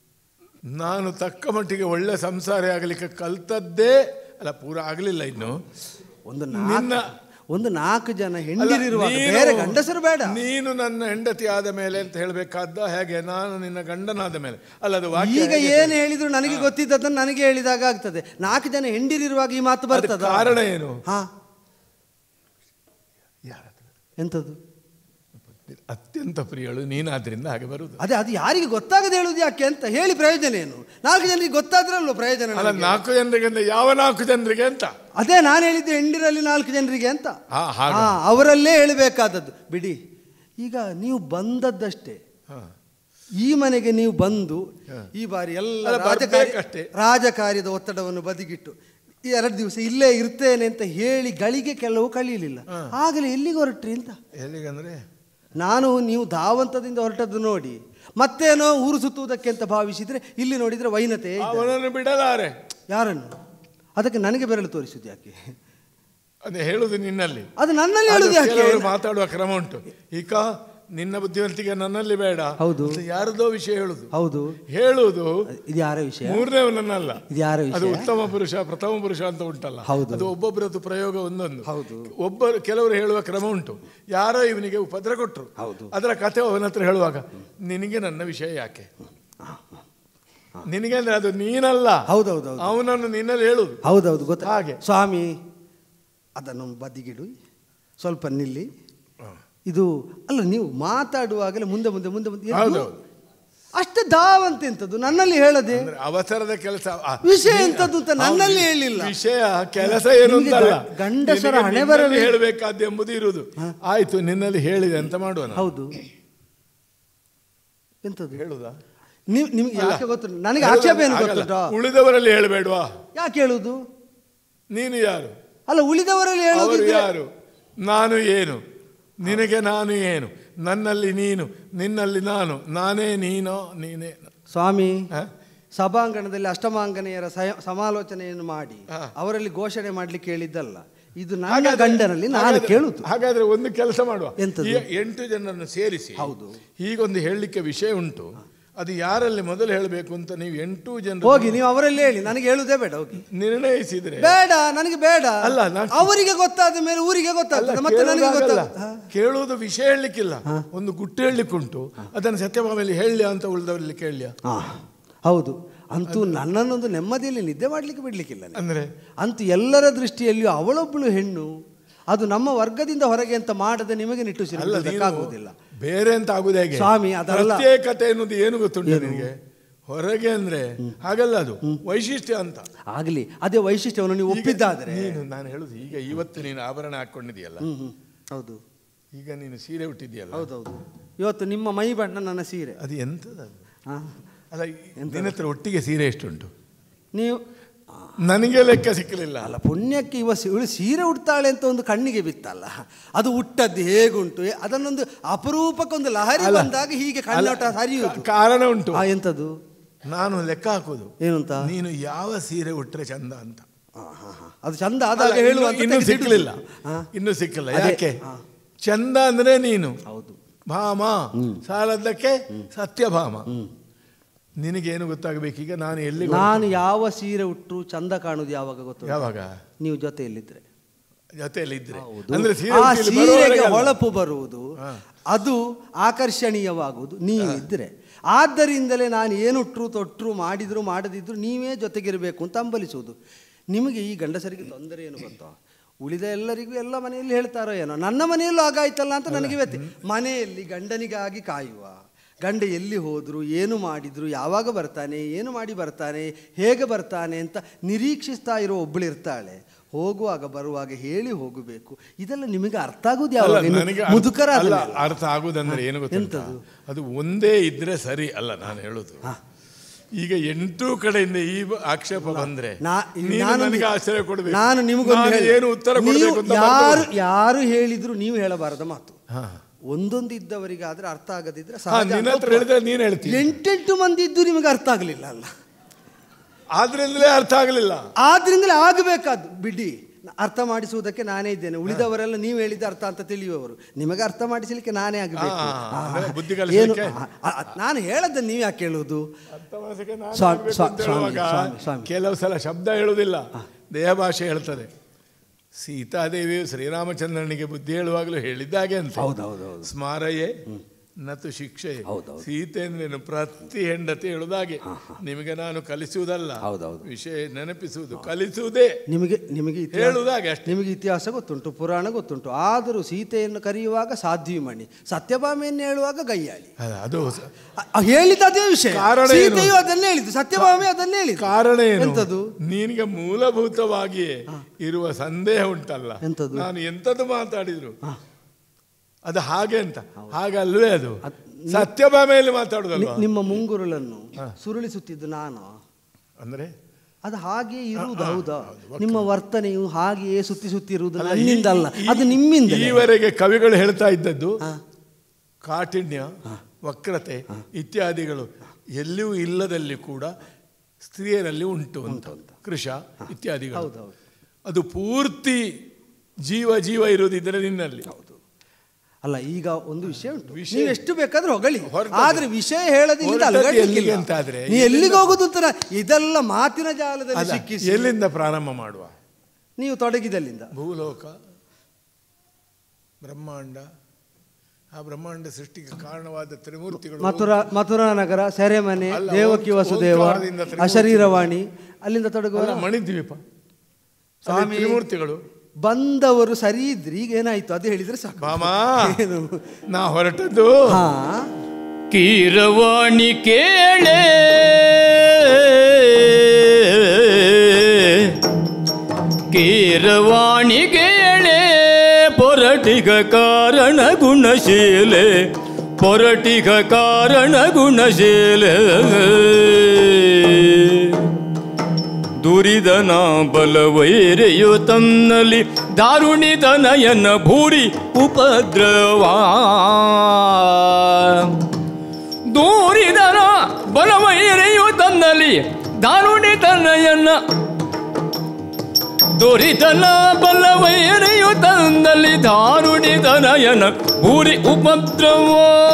ನಾನು ತಕ್ಕ ಮಟ್ಟಿಗೆ ಒಳ್ಳೆ ಸಂಸಾರ ಆಗಲಿಕ್ಕೆ ಕಲ್ತದ್ದೇ ಅಲ್ಲ ಪೂರ ಆಗಲಿಲ್ಲ ಇನ್ನು ಒಂದು ನಿನ್ನ ನಾಲ್ಕು ಒಂದು ನಾಲ್ಕು ಜನ ಅಲ್ಲ, ಹೆಂಡಿರಿರುವಾಗ ನೀನು- ಬೇರೆ ಗಂಡಸರು ಬೇಡ ನೀನು ನನ್ನ ಹೆಂಡತಿ ಆದ ಮೇಲೆ ಅಂತ ಹೇಳಬೇಕಾದ ಹೇಗೆ ನಾನು ನಿನ್ನ ಗಂಡನಾದ ಮೇಲೆ ಅಲ್ಲ ಅದು ವಾಕ್ಯ ಈಗ ಹೇಗೆ? ಏನು ಹೇಳಿದ್ರು ನನಗೆ ಗೊತ್ತಿದ್ದದನ್ನು ನನಗೆ ಹೇಳಿದಾಗ ಆಗ್ತದೆ ನಾಲ್ಕು ಜನ ಹೆಂಡಿರಿರುವಾಗ ಈ ಮಾತು ಅದಕ್ಕೆ ಬರ್ತದ ಕಾರಣ ಏನು ಹಾ ಯಾರ ಹತ್ರ? ಎಂತದ್ದು ಅತ್ಯಂತ ಪ್ರಿಯಳು ನೀನಾದ್ರಿಂದ ಹಾಗೆ ಬರುವುದು ಅದೇ ಅದು ಯಾರಿಗೆ ಗೊತ್ತಾಗದೆ ಹೇಳುದು ಯಾಕೆ ಅಂತ ಹೇಳಿ ಪ್ರಯೋಜನ ಏನು ನಾಲ್ಕು ಜನರಿಗೆ ಗೊತ್ತಾದ್ರಲ್ವ ಪ್ರಯೋಜನ ಅಲ್ಲ ನನಗೆ. ನಾಲ್ಕು ಜನರಿಗೆ ಅಂದ್ರೆ ಯಾವ ನಾಲ್ಕು ಜನರಿಗೆ ಅಂತ ಅದೇ ನಾನು ಹೇಳಿದ್ದೆ ಹೆಂಡಿರಲ್ಲಿ ನಾಲ್ಕು ಜನರಿಗೆ ಅಂತ ಹಾ, ಹಾಗೆ. ಹಾ ಅವರಲ್ಲೇ ಹೇಳಬೇಕಾದದ್ದು ಬಿಡಿ ಈಗ ನೀವು ಬಂದದ್ದಷ್ಟೇ ಹಾ. ಈ ಮನೆಗೆ ನೀವು ಬಂದು ಈ ಬಾರಿ ಎಲ್ಲ ಅಲ್ಲ, ರಾಜಕಾರ್ಯ ಬರ್ಬೇಕಷ್ಟೇ. ರಾಜಕಾರ್ಯದ ಒತ್ತಡವನ್ನು ಬದಿಗಿಟ್ಟು ಈ ಎರಡು ದಿವಸ ಇಲ್ಲೇ ಇರ್ತೇನೆ ಅಂತ ಹೇಳಿ ಗಳಿಗೆ ಕೆಲವು ಕಳೀಲಿಲ್ಲ ಆಗಲೇ ಎಲ್ಲಿಗೆ ಹೊರಟ್ರಿ ಅಂತ ಎಲ್ಲಿಗಂದ್ರೆ ನಾನು ನೀವು ಧಾವಂತದಿಂದ ಹೊರಟದ್ದು ನೋಡಿ ಮತ್ತೇನೋ ಊರು ಸುತ್ತುವುದಕ್ಕೆ ಅಂತ ಭಾವಿಸಿದ್ರೆ ಇಲ್ಲಿ ನೋಡಿದ್ರೆ ವೈನತೆ ಇದ್ದಾರೆ. ಅವನನ್ನು ಬಿಡಲಾರೆ ಯಾರನ್ನು ಅದಕ್ಕೆ ನನಗೆ ಬೆರಳು ತೋರಿಸುದು ಯಾಕೆ ಅದೇ ಹೇಳುದು ನಿನ್ನಲ್ಲಿ ಅದು ನನ್ನಲ್ಲಿ ಅದು ಹೇಳುದು ಯಾಕೆ ಕೆಲವರು ಮಾತಾಡುವ ಕ್ರಮ ಉಂಟು ಈಗ ನಿನ್ನ ಬುದ್ಧಿವಂತಿಕೆ ನನ್ನಲ್ಲಿ ಬೇಡ ಹೌದು. ಅದು ಯಾರದೋ ವಿಷಯ ಹೇಳುದು ಹೌದು ಹೇಳುವುದು ಇದು ಯಾರ ವಿಷಯ ಮೂರನೇವನನ್ನಲ್ಲ ಇದು ಯಾರ ಅದು ವಿಷಯ ಉತ್ತಮ ಪುರುಷ ಪ್ರಥಮ ಪುರುಷ ಅಂತ ಉಂಟಲ್ಲ ಹೌದು. ಅದು ಒಬ್ಬೊಬ್ಬರದ್ದು ಪ್ರಯೋಗ ಒಂದೊಂದು ಹೌದು. ಒಬ್ಬರು ಕೆಲವರು ಹೇಳುವ ಕ್ರಮ ಉಂಟು ಯಾರೋ ಇವನಿಗೆ ಉಪದ್ರ ಕೊಟ್ಟರು ಹೌದು. ಅದರ ಕಥೆ ಅವನ ಹತ್ರ ಹೇಳುವಾಗ ನಿನಗೆ ನನ್ನ ವಿಷಯ ಯಾಕೆ ನಿನಗೆ ಅಂದ್ರೆ ಅದು ನೀನಲ್ಲ ಹೌದೌದು ಅವನನ್ನು ನಿನ್ನಲ್ಲಿ ಹೇಳುದು ಹೌದೌದು ಗೊತ್ತ ಹಾಗೆ. ಸ್ವಾಮಿ ಅದನ್ನು ಬದಿಗಿಡು ಸ್ವಲ್ಪ ನಿಲ್ಲಿ ಇದು ಅಲ್ಲ ನೀವು ಮಾತಾಡುವಾಗಲೇ ಮುಂದೆ ಮುಂದೆ ಮುಂದೆ ಮುಂದೆ ಎದ್ದು ಹೌದೌದು. ಅಷ್ಟೇ ದಾವಂತ ಎಂತದ್ದು ನನ್ನಲ್ಲಿ ಹೇಳದೆ ಅಂದ್ರೆ ಅವಸರದ ಕೆಲಸ ಆ, ವಿಷಯ ನೀ- ಎಂತದ್ದು ಅಂತ ಹೌದು. ನನ್ನಲ್ಲಿ ಹೇಳಿಲ್ಲ. ವಿಷಯ ಕೆಲಸ ಏನು ನಿಮಗೆ ಅಂತಲ್ಲ ಗ- ಗಂಡಸರ ನಿನಗೆ ಹಣೆ ನಿನ್ನಲ್ಲಿ ಬರಲಿ. ಹೇಳಬೇಕಾದ್ದು ಎಂಬುದು ಇರುವುದು ಆಯ್ತು ನಿನ್ನಲ್ಲಿ ಹೇಳಿದೆ ಅಂತ ಮಾಡುವ ನಾನು. ಹೌದು ಎಂತದ್ದು ಹೇಳುದಾ ನೀವು ನಿಮ್ಗೆ ಯಾಕೆ ಗೊತ್ತು ನನಗೆ ಹೇಳುದು ಆಕ್ಷೇಪ ಏನು ಆಗಲ್ಲ. ಗೊತ್ತುಂಟಾ ಉಳಿದವರಲ್ಲಿ ಹೇಳಬೇಡ್ವಾ ಯಾಕೆ ಹೇಳುದು ನೀನು ಯಾರು ಅಲ್ಲ ಉಳಿದವರಲ್ಲಿ ಅವರು ಹೇಳೋದಿದ್ರೆ ಯಾರು ನಾನು ಏನು ನಿನಗೆ ನಾನು ಏನು ನನ್ನಲ್ಲಿ ನೀನು ನಿನ್ನಲ್ಲಿ ನಾನು ನಾನೇ ನೀನೋ ನೀನೇ ಸ್ವಾಮಿ ಹ? ಸಭಾಂಗಣದಲ್ಲಿ ಅಷ್ಟಮಾಂಗನೆಯರ ಸಯ- ಸಮಾಲೋಚನೆಯನ್ನು ಮಾಡಿ ಹಾ. ಅವರಲ್ಲಿ ಘೋಷಣೆ ಮಾಡ್ಲಿಕ್ಕೆ ಹೇಳಿದ್ದಲ್ಲ ಇದು ನನ್ನ ಹಾಗಾದ್ರೆ- ಗಂಡನಲ್ಲಿ ನಾನು ಹಾಗಾದ್ರೆ- ಕೇಳುದು ಹಾಗಾದ್ರೆ ಒಂದು ಕೆಲಸ ಮಾಡುವ ಎಂತದು? ಈ ಎಂಟು ಜನರನ್ನು ಸೇರಿಸಿ ಹೌದು. ಹೀಗೊಂದು ಹೇಳಲಿಕ್ಕೆ ವಿಷಯ ಉಂಟು ಅದು ಯಾರಲ್ಲಿ ಮೊದಲು ಹೇಳಬೇಕು ಅಂತ ನೀವು ಎಂಟು ಜನರು ಹೋಗಿ ನೀವು ಅವರಲ್ಲಿ ಹೇಳಿ ನನಗೆ ಹೇಳುದೇ ಬೇಡ ಹೋಗಿ ನಿರ್ಣಯಿಸಿದ್ರೆ ಬೇಡ ನನಗೆ ಬೇಡ ಅಲ್ಲ, ನಾನ್- ಅವರಿಗೆ ಗೊತ್ತಾದ ಮೇಲೆ ಊರಿಗೆ ಅಲ್ಲ, ಗೊತ್ತಾಗ್ತದೆ ಮತ್ತೆ ನನಗೆ ಕೇಳುವುದಾಗಲ್ಲ. ಗೊತ್ತಾಗ ಕೇಳುವುದು ವಿಷಯ ಹೇಳಲಿಕ್ಕಿಲ್ಲ ಒಂದು ಗುಟ್ಟು ಹೇಳಲಿಕ್ಕುಂಟು ಅದನ್ನು ಸತ್ಯಭಾಮೆಯಲ್ಲಿ ಹೇಳಲಿ ಅಂತ ಉಳಿದವರಲ್ಲಿ ಕೇಳಲಿಯ ಹಾ ಹೌದು ಅಂತೂ ನನ್ನನ್ನೊಂದು ನೆಮ್ಮದಿಯಲ್ಲಿ ನಿದ್ದೆ ಮಾಡ್ಲಿಕ್ಕೆ ಬಿಡ್ಲಿಕ್ಕಿಲ್ಲ ನೀವು. ಅಂದ್ರೆ ಅಂತೂ ಎಲ್ಲರ ದೃಷ್ಟಿಯಲ್ಲಿಯೂ ಅವಳೊಬ್ಬಳು ಹೆಣ್ಣು ಅದು ನಮ್ಮ ವರ್ಗದಿಂದ ಹೊರಗೆ ಅಂತ ಮಾಡದೆ ನಿಮಗೆ ಅಲ್ಲ ನೀನು ನಿಟ್ಟುಸಿರುವುದಕ್ಕಾಗುವುದಿಲ್ಲ ಬೇರೆ ಅಂತ ಆಗುದು ಹೇಗೆ ಸ್ವಾಮಿ, ಅದಲ್ಲ. ಪ್ರತ್ಯೇಕತೆ ಎನ್ನುವುದು ಏನು ಗೊತ್ತುಂಟು ನಿನಗೆ ಹೊರಗೆ ಅಂದ್ರೆ ಹಾಗಲ್ಲ ಅದು ವೈಶಿಷ್ಟ್ಯ ಅಂತ ಆಗಲಿ ಅದೇ ವೈಶಿಷ್ಟ್ಯವನ್ನು ನೀವು ಈಗ ಒಪ್ಪಿದ್ದಾದರೆ ನೀನು ನಾನು ಹೇಳುದು ಈಗ ಇವತ್ತು ನೀನು ಆಭರಣ ಹಾಕೊಂಡಿದೆಯಲ್ಲ ಹ್ಮ್ ಹ್ಮ್ ಹೌದು ಈಗ ನೀನು ಸೀರೆ ಉಟ್ಟಿದ್ಯಲ್ಲ ಹೌದೌದು ಇವತ್ತು ನಿಮ್ಮ ಮೈ ಬಣ್ಣ ನನ್ನ ಸೀರೆ ಅದು ಎಂತದದು ಹಾ. ಅಲ್ಲ ನಿನ್ನ ಹತ್ರ ಒಟ್ಟಿಗೆ ಸೀರೆ ಎಷ್ಟುಂಟು ನೀವು ನನಗೆ ಲೆಕ್ಕ ಸಿಕ್ಕಲಿಲ್ಲ ಅಲ್ಲ ಪುಣ್ಯಕ್ಕೆ ಇವ ಸಿ- ಇವಳು ಸೀರೆ ಉಡ್ತಾಳೆ ಅಂತ ಒಂದು ಕಣ್ಣಿಗೆ ಬಿತ್ತಲ್ಲ ಅದು ಉಟ್ಟದ್ದು ಹೇಗುಂಟು ಏ- ಅದನ್ನೊಂದು ಅಪರೂಪಕ್ಕೊಂದು ಲಹರಿ ಅಲ್ಲ. ಬಂದಾಗ ಹೀಗೆ ಕಣ್ಣೋಟ ಹರಿಯುವುದು ಕಾ- ಕಾರಣ ಉಂಟು ಆ ಎಂತದ್ದು ನಾನು ಲೆಕ್ಕ ಹಾಕುದು ಏನು ಅಂತ ನೀನು ಯಾವ ಸೀರೆ ಉಟ್ರೆ ಚಂದ ಅಂತ ಆ, ಹಾ, ಹಾ. ಅದು ಚಂದ ಅಲ್ಲ, ಆದಾಗ ಇನ್ನು- ಹೇಳುವಂತ ಇನ್ನು ತೆಗೆದು ಸಿಕ್ಕಲಿಲ್ಲ ಹಾ. ಇನ್ನು ಸಿಕ್ಕಿಲ್ಲ ಅದೇ, ಯಾಕೆ ಹಾ. ಚಂದ ಅಂದ್ರೆ ನೀನು ಹೌದು ಭಾಮ ಸಾಲದ್ದಕ್ಕೆ ಸತ್ಯಭಾಮ ನಿನಗೇನು ಗೊತ್ತಾಗಬೇಕೀಗ ನಾನು ಎಲ್ಲಿ ನಾನು ಯಾವ ಸೀರೆ ಉಟ್ಟರು ಚಂದ ಕಾಣುದು ಯಾವಾಗ ಗೊತ್ತು ಯಾವಾಗ ನೀವು ಜೊತೆಯಲ್ಲಿದ್ರೆ ಜೊತೆಯಲ್ಲಿ ಇದ್ರೆ ಹೌದು. ಅಂದ್ರೆ ಸೀರೆ ಆ ಉಟ್ಟಿ ಇಲ್ಲಿ ಸೀರೆಗೆ ಬರುವವರೆಗೆ ಅಲ್ಲ. ಹೊಳಪು ಬರುವುದು ಅದು ಆಕರ್ಷಣೀಯವಾಗುವುದು ನೀವಿದ್ರೆ ಆದ್ದರಿಂದಲೇ ನಾನು ಏನುಟ್ರು ತೊಟ್ರು ಮಾಡಿದ್ರು ಮಾಡದಿದ್ರು ನೀವೇ ಜೊತೆಗಿರಬೇಕು ಅಂತ ಹಂಬಲಿಸುವುದು ನಿಮಗೆ ಈ ಗಂಡಸರಿಗೆ ತೊಂದರೆ ಏನು ಗೊತ್ತಾ ಉಳಿದ ಎಲ್ಲರಿಗೂ ಎಲ್ಲ ಮನೆಯಲ್ಲಿ ಹೇಳ್ತಾರೋ ಏನೋ ನನ್ನ ಮನೆಯಲ್ಲೂ ಹಾಗಾಯ್ತಲ್ಲ ಅಂತ ನನಗೆ ವ್ಯತ್ಯ ಮನೆಯಲ್ಲಿ ಗಂಡನಿಗಾಗಿ ಕಾಯುವ ಗಂಡ ಎಲ್ಲಿ ಹೋದ್ರು ಏನು ಮಾಡಿದ್ರು ಯಾವಾಗ ಬರ್ತಾನೆ ಏನು ಮಾಡಿ ಬರ್ತಾನೆ ಹೇಗೆ ಬರ್ತಾನೆ ಅಂತ ನಿರೀಕ್ಷಿಸ್ತಾ ಇರೋ ಒಬ್ಬಳಿರ್ತಾಳೆ ಹೋಗುವಾಗ ಬರುವಾಗ ಹೇಳಿ ಹೋಗಬೇಕು ಇದೆಲ್ಲ ನಿಮಗೆ ಅರ್ಥ ಆಗುದು ಅಲ್ಲ, ಯಾವಾಗ ಇನ್ನು ನನಗೆ ಅರ್ಥ- ಮುದುಕರಾದ ಅಲ್ಲ, ಮೇಲೆ. ಅರ್ಥ ಆಗುದಂದ್ರೆ ಏನು ಗೊತ್ತುಂಟಾ ಎಂತದು? ಅದು ಒಂದೇ ಇದ್ರೆ ಸರಿ ಅಲ್ಲ ನಾನು ಹೇಳುದು ಈಗ ಎಂಟು ಕಡೆಯಿಂದ ಈ ಬ- ಆಕ್ಷೇಪ ಬಂದ್ರೆ ನಾ- ನೀನು ನಾನು ನನಗೆ ಆಶ್ರಯ ಕೊಡಬೇಕು ನಾನು ನಿಮಗೊಂದು ನಾನು ಹೇಳಿ- ಏನು ಉತ್ತರ ನೀವು ಕೊಡಬೇಕು ಅಂತ ಯಾರು ಬರ್ತದೆ. ಯಾರು ಹೇಳಿದ್ರು ನೀವು ಹೇಳಬಾರದ ಮಾತು ಹಾ. ಒಂದೊಂದು ಇದ್ದವರಿಗಾದ್ರೆ ಅರ್ಥ ಆಗದಿದ್ರೆ ಹಾ, ಸಹಜ ನಿನ್ನ ಅಂತ ಹತ್ರ ಹೇಳಿದ್ರೆ ನೀನು ಹೇಳ್ತೀನಿ ಎಂಟೆಂಟು ಮಂದಿ ಇದ್ದು ನಿಮಗೆ ಅರ್ಥ ಆಗಲಿಲ್ಲ ಅಲ್ಲ ಆದ್ರಿಂದಲೇ ಅರ್ಥ ಆಗಲಿಲ್ಲ ಆದ್ರಿಂದಲೇ ಆಗಬೇಕಾದ್ದು ಬಿಡಿ ನ- ಅರ್ಥ ಮಾಡಿಸುವುದಕ್ಕೆ ನಾನೇ ಇದ್ದೇನೆ ಉಳಿದವರೆಲ್ಲ ನೀವು ಹೇಳಿದ ಅರ್ಥ ಅಂತ ತಿಳಿಯುವವರು ನಿಮಗೆ ಅರ್ಥ ಮಾಡಿಸಲಿಕ್ಕೆ ನಾನೇ ಆಗಬೇಕು ಆ, ಆ, ಅಂದ್ರೆ ಬುದ್ಧಿ ಏನು ಕಲಿಸ್ಲಿಕ್ಕೆ? ಆ, ಆ, ನಾನು ಹೇಳದ್ದನ್ನು ನೀವು ಯಾಕೆ ಹೇಳುವುದು ಅರ್ಥ ಮಾಡ್ಸಕ್ಕೆ ನಾನು ಸ್ವಾಮಿ, ಆಗ್ಬೇಕು ಸ್ವಾಮಿ, ಅಂತ ಹೇಳುವಾಗ ಸ್ವಾಮಿ, ಸ್ವಾಮಿ. ಕೆಲವು ಸಲ ಶಬ್ದ ಹೇಳುವುದಿಲ್ಲ ದೇಹ ಭಾಷೆ ಹೇಳ್ತದೆ ಸೀತಾದೇವಿಯು ಶ್ರೀರಾಮಚಂದ್ರನಿಗೆ ಬುದ್ಧಿ ಹೇಳುವಾಗಲೂ ಹೇಳಿದ್ದಾಗೆ ಅಂತ ಹೌದು, ಹೌದು, ಹೌದು. ಸ್ಮಾರಯೇ ನತು ಶಿಕ್ಷೆ ಹೌದೌದು. ಸೀತೆ ಅಂದ್ರೇನು ಪ್ರತಿ ಹೆಂಡತಿ ಹೇಳುದಾಗೆ ನಿಮಗೆ ನಾನು ಕಲಿಸುವುದಲ್ಲ ಹೌದೌದು. ವಿಷಯ ನೆನಪಿಸುವುದು ಕಲಿಸುವುದೇ ನಿಮಗೆ ನಿಮಗೆ ಇತಿಹಾಸ- ಹೇಳುವುದಾಗೆ ಅಷ್ಟೇ. ನಿಮಗೆ ಇತಿಹಾಸ ಗೊತ್ತುಂಟು ಪುರಾಣ ಗೊತ್ತುಂಟು ಆದರೂ ಸೀತೆಯನ್ನು ಕರೆಯುವಾಗ ಸಾಧ್ವಿಮಣಿ ಸತ್ಯಭಾಮೆಯನ್ನು ಹೇಳುವಾಗ ಗಯ್ಯಾಳಿ ಅದ- ಅದು ಸ- ಅ- ಅ- ಹೇಳಿದ್ದು ಅದೇ ವಿಷಯ ಕಾರಣ ಏನು? ಸೀತೆಯು ಅದನ್ನೇ ಹೇಳಿದ್ದು ಸತ್ಯಭಾಮೆ ಅದನ್ನೇ ಹೇಳಿದ್ದು ಕಾರಣ ಏನು ಎಂತದು ನಿನಗೆ ಮೂಲಭೂತವಾಗಿಯೇ ಇರುವ ಸಂದೇಹ ಉಂಟಲ್ಲ ಎಂತದು? ನಾನು ಎಂತದ್ದು ಮಾತಾಡಿದ್ರು ಅದು ಹಾಗೆ ಅಂತ ಹಾಗಲ್ವೇ ಅದು ಸತ್ಯಭಾಮೆಯಲ್ಲಿ ಮಾತಾಡುದಲ್ವಾ ನಿ- ನಿಮ್ಮ ಮುಂಗುರುಳನ್ನು ಸುರುಳಿಸುತ್ತಿದ್ದು ನಾನು ಅಂದ್ರೆ ಅದು ಹಾಗೆಯೇ ಇರುವುದು ಹೌದಾ ನಿಮ್ಮ ವರ್ತನೆಯು ಹಾಗೆಯೇ ಸುತ್ತಿ ಸುತ್ತಿ ಇರುವುದು ಅಲ್ಲ, ನನ್ನಿಂದ ಅಲ್ಲ ಈ- ಅದು ನಿಮ್ಮಿಂದ ಈವರೆಗೆ ಕವಿಗಳು ಹೇಳ್ತಾ ಇದ್ದದ್ದು ಕಾಠಿಣ್ಯ ವಕ್ರತೆ ಇತ್ಯಾದಿಗಳು ಎಲ್ಲಿಯೂ ಇಲ್ಲದಲ್ಲಿ ಕೂಡ ಸ್ತ್ರೀಯರಲ್ಲಿ ಉಂಟು ಅಂತ ಕೃಷ ಇತ್ಯಾದಿಗಳು ಹೌದೌದು. ಅದು ಪೂರ್ತಿ ಜೀವ ಜೀವ ಇರುವುದಿದ್ರೆ ನಿನ್ನಲ್ಲಿ ಅಲ್ಲ ಈಗ ಒಂದು ವಿಷಯ ಉಂಟು ವಿಷಯ- ನೀವು ಎಷ್ಟು ಬೇಕಾದ್ರೂ ಹೊಗಳಿ ಹೊರಟದ್ದು. ಆದ್ರೆ ವಿಷಯ ಹೇಳೋದ್ರಿಂದ ಹೊರಟದ್ದು ಅಲುಗಾಡ್ಲಿಕ್ಕಿಲ್ಲ. ಎಲ್ಲಿಗೆ ಅಂತ ಆದ್ರೆ ನೀ ಎಲ್ಲಿಗೆ ಹೋಗುದು ಅಂತ ನಾ- ಇದೆಲ್ಲ ಮಾತಿನ ಜಾಲದಲ್ಲಿ ಅಲ್ಲ, ಸಿಕ್ಕಿಸಿ ಎಲ್ಲಿಂದ ಪ್ರಾರಂಭ ಮಾಡುವ ನೀವು ತೊಡಗಿದಲ್ಲಿಂದ ಭೂಲೋಕ ಬ್ರಹ್ಮಾಂಡ ಆ ಬ್ರಹ್ಮಾಂಡ ಸೃಷ್ಟಿಗೆ ಕಾರಣವಾದ ತ್ರಿಮೂರ್ತಿಗಳು ಮಥುರಾ ಮಥುರಾ ನಗರ ಸೆರೆಮನೆ ಅಲ್ಲ, ದೇವಕಿ ಓಂ- ವಸುದೇವ ಓಂಕಾರದಿಂದ ತ್ರಿಮೂರ್ತಿ. ಅಶರೀರವಾಣಿ ಅಲ್ಲಿಂದ ತೊಡಗುವ ಅಲ್ಲ, ಮಣಿದ್ವೀಪ ಅಲ್ಲಿ ಸ್ವಾಮಿ ತ್ರಿಮೂರ್ತಿಗಳು ಬಂದವರು ಸರಿ ಇದ್ರಿ ಈಗ ಏನಾಯ್ತು ಅದು ಹೇಳಿದ್ರೆ ಸಾಕು ಬಾಮಾ ಏನು? ನಾ ಹೊರಟದ್ದು ಹಾ ಕೀರವಾಣಿ ಕೇಳೆ ಕೀರವಾಣಿ ಕೇಳೆ ಪೊರಟಿಗ ಕಾರಣ ಗುಣಶೀಲೆ ಪೊರಟಿಗ ಕಾರಣ ಗುಣಶೀಲೆ ದುರಿದನ ಬಲವೈರೆಯು ತನ್ನಲಿ ದಾರುಣಿತನಯನ ಭೂರಿ ಉಪದ್ರವಾ ದೂರಿದನ ಬಲವೈರೆಯು ತನ್ನಲಿ ದಾರುಣಿತನಯನ ದುರಿತನ ಬಲವೈರೆಯು ತನ್ನಲ್ಲಿ ದಾರುಣಿತನಯನ ಭೂರಿ ಉಪದ್ರವ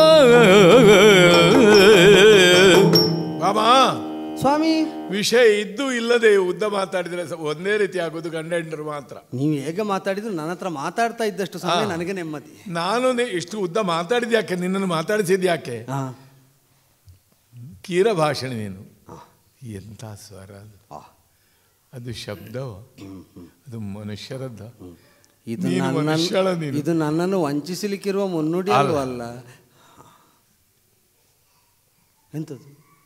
ಬಾಮಾ ಸ್ವಾಮಿ ವಿಷಯ ಇದ್ದು ಇಲ್ಲದೆ ಉದ್ದ ಮಾತಾಡಿದ್ರೆ ಸ- ಒಂದೇ ರೀತಿ ಆಗೋದು ಗಂಡ ಹೆಂಡರು ಮಾತ್ರ ನೀವು ಹೇಗೆ ಮಾತಾಡಿದ್ರು ನನ್ನ ಹತ್ರ ಮಾತಾಡ್ತಾ ಇದ್ದಷ್ಟು ಸಮಯ ನನಗೆ ನೆಮ್ಮದಿ ನಾನು ನಿ- ಇಷ್ಟು ಉದ್ದ ಮಾತಾಡಿದ ಯಾಕೆ ನಿನ್ನನ್ನು ಮಾತಾಡಿಸಿದ ಯಾಕೆ ಹಾ ಕೀರ ಭಾಷಣ ನೀನು ಎಂಥ ಸ್ವರ ಅದು ಆ. ಅದು ಶಬ್ದವ ಅದು ಮನುಷ್ಯರದ್ದ ಇದು ನೀನು ಮನುಷ್ಯಳ ನನ್ನನ್ನು ನೀನು. ಇದು ನನ್ನನ್ನು ವಂಚಿಸಲಿಕ್ಕಿರುವ ಮುನ್ನುಡಿ ಅಲ್ಲ. ಅಲ್ವಲ್ಲ ಎಂಥದ್ದು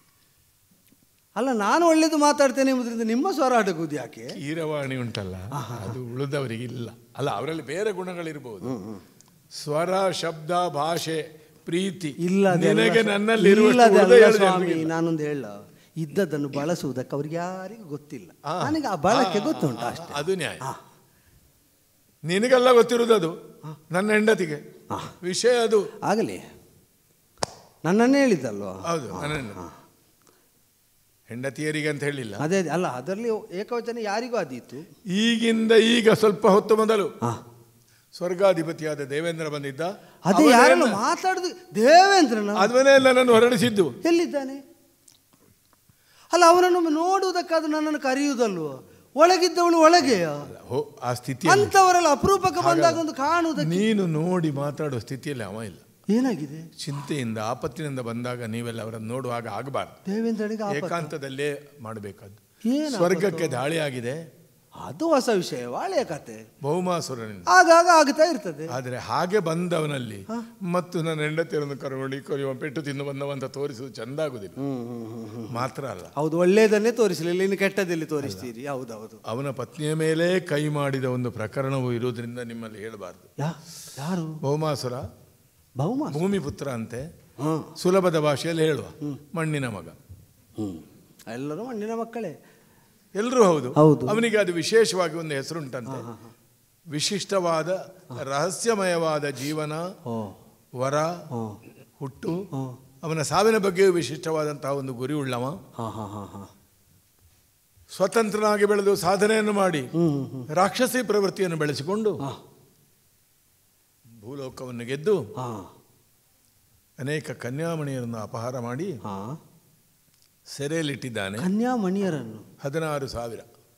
ಅಲ್ಲ ನಾನು ಒಳ್ಳೇದು ಮಾತಾಡ್ತೇನೆ ಎಂಬುದರಿಂದ ನಿಮ್ಮ ಸ್ವರ ಅಡಗುವುದು ಯಾಕೆ ಕೀರವಾಣಿ ಉಂಟಲ್ಲ ಅದು ಉಳಿದವರಿಗೆ ಇಲ್ಲ ಅಲ್ಲ ಅವರಲ್ಲಿ ಬೇರೆ ಗುಣಗಳಿರ್ಬೋದು ಸ್ವರ ಶಬ್ದ ಭಾಷೆ ಪ್ರೀತಿ ಇಲ್ಲ ಅದೆಲ್ಲ ನಿನಗೆ ಸ್ವ- ನನ್ನಲ್ಲಿ ಇಲ್ಲ ಅದೆಲ್ಲ ಸ್ವಾಮಿ ನಾನೊಂದು ಹೇಳ ಇದ್ದದನ್ನು ಬಳಸುವುದಕ್ಕೆ ಅವ್ರಿಗೆ ಯಾರಿಗೂ ಗೊತ್ತಿಲ್ಲ ಆ. ನನಗೆ ಆ ಬಳಕೆ ಗೊತ್ತುಂಟು ಅಷ್ಟೇ ಅದು ನ್ಯಾಯ ಆ. ನಿನಗೆಲ್ಲ ಗೊತ್ತಿರುವುದು ಅದು ನನ್ನ ಹೆಂಡತಿಗೆ ವಿಷಯ ಅದು ಆಗಲಿ ನನ್ನನ್ನೇ ಹೇಳಿದ್ದಲ್ವಾ ಹೌದು ನನ್ನ ಹೆಂಡತಿ. ಹೆಂಡತಿಯರಿಗೆ ಅಂತ ಹೇಳಿಲ್ಲ ಅದೇ ಅದೇ. ಅಲ್ಲ ಅದರಲ್ಲಿ ಏಕವಚನ ಯಾರಿಗೂ ಆದೀತು ಈಗಿಂದ ಈಗ ಸ್ವಲ್ಪ ಹೊತ್ತು ಮೊದಲು ಹಾ ಸ್ವರ್ಗಾಧಿಪತಿಯಾದ ದೇವೇಂದ್ರ ಬಂದಿದ್ದ ಅದೇ ಅವನೇ ಯಾರನ್ನು ನ- ಮಾತಾಡುದು ದೇವೇಂದ್ರನ ಅದನ್ನೇ ನನ್ನನ್ನು ಹೊರಡಿಸಿದ್ದು ಎಲ್ಲಿದ್ದಾನೆ ಅಲ್ಲ ಅವನನ್ನು ನೋಡುವುದಕ್ಕಾದ್ರೂ ನನ್ನನ್ನು ಕರೆಯುವುದಲ್ವೋ ಒಳಗಿದ್ದವಳು ಒಳಗೆಯ ಹೋ ಆ ಸ್ಥಿತಿ ಅಂತವರೆಲ್ಲ ಅಪರೂಪಕ್ಕೆ ಬಂದಾಗ ಒಂದು ಕಾಣುವುದಕ್ಕೆ ನೀನು ನೋಡಿ ಮಾತಾಡೋ ಸ್ಥಿತಿಯಲ್ಲಿ ಅವ ಇಲ್ಲ ಏನಾಗಿದೆ ಚಿಂತೆಯಿಂದ ಆಪತ್ತಿನಿಂದ ಬಂದಾಗ ನೀವೆಲ್ಲ ಅವರನ್ನು ನೋಡುವಾಗ ಆಗಬಾರ್ದು ದೇವೇಂದ್ರನಿಗೆ ಆಪತ್ತು. ಏಕಾಂತದಲ್ಲೇ ಮಾಡಬೇಕಾದ್ದು ಏನು ಸ್ವರ್ಗಕ್ಕೆ ದಾಳಿಯಾಗಿದೆ ಅದು ಹೊಸ ವಿಷಯ ಒಳ್ಳೆಯ ಕತೆ ಬಹುಮಾಸುರನಿಂದ ಆಗಾಗ ಆಗ್ತಾ ಇರ್ತದೆ ಆದರೆ ಹಾಗೆ ಬಂದವನಲ್ಲಿ ಮತ್ತು ನನ್ನ ಹೆಂಡತಿಯರನ್ನು ಕರುವಳಿ ಕೊರಿಯುವ ಪೆಟ್ಟು ತಿಂದು ಬಂದವಂತ ತೋರಿಸುವುದು ಚೆಂದ ಆಗುದಿಲ್ಲ ಮಾತ್ರ ಅಲ್ಲ ಹೌದು ಒಳ್ಳೆಯದನ್ನೇ ತೋರಿಸಲಿಲ್ಲ ಇನ್ನು ಕೆಟ್ಟದಲ್ಲಿ ತೋರಿಸ್ತೀರಿ ಹೌದೌದು ಅವನ ಪತ್ನಿಯ ಮೇಲೆ ಕೈ ಮಾಡಿದ ಒಂದು ಪ್ರಕರಣವು ಇರುವುದರಿಂದ ನಿಮ್ಮಲ್ಲಿ ಹೇಳಬಾರ್ದು ಯಾ ಯಾರು ಬಹುಮಾಸುರ ಬಹುಮ ಭೂಮಿ ಪುತ್ರ ಅಂತೆ ಹಾಂ ಸುಲಭದ ಭಾಷೆಯಲ್ಲಿ ಹೇಳುವ ಮಣ್ಣಿನ ಮಗ ಹ್ಞೂ ಎಲ್ಲರೂ ಮಣ್ಣಿನ ಮಕ್ಕಳೇ ಎಲ್ಲರೂ ಹೌದು ಹೌದು. ಅವನಿಗೆ ಅದು ವಿಶೇಷವಾಗಿ ಒಂದು ಹೆಸರುಂಟಂತೆ ವಿಶಿಷ್ಟವಾದ ರಹಸ್ಯಮಯವಾದ ಜೀವನ ಓ ವರ ಹಾಂ ಹುಟ್ಟು ಹಾಂ ಅವನ ಸಾವಿನ ಬಗ್ಗೆಯೂ ವಿಶಿಷ್ಟವಾದಂತಹ ಒಂದು ಗುರಿ ಉಳ್ಳವ ಹಾಂ ಹಾಂ ಹಾಂ ಹಾಂ ಸ್ವತಂತ್ರನಾಗಿ ಬೆಳೆದು ಸಾಧನೆಯನ್ನು ಮಾಡಿ ಹ್ಞೂ ಹ್ಞೂ ರಾಕ್ಷಸಿ ಪ್ರವೃತ್ತಿಯನ್ನು ಬೆಳೆಸಿಕೊಂಡು ಹಾಂ ಭೂಲೋಕವನ್ನು ಗೆದ್ದು ಹಾಂ ಅನೇಕ ಕನ್ಯಾಮಣಿಯರನ್ನು ಅಪಹಾರ ಮಾಡಿ ಹಾಂ ಸೆರೆಯಲ್ಲಿಟ್ಟಿದ್ದಾನೆ ಕನ್ಯಾಮಣಿಯರನ್ನು ಹದಿನಾರು ಸಾವಿರ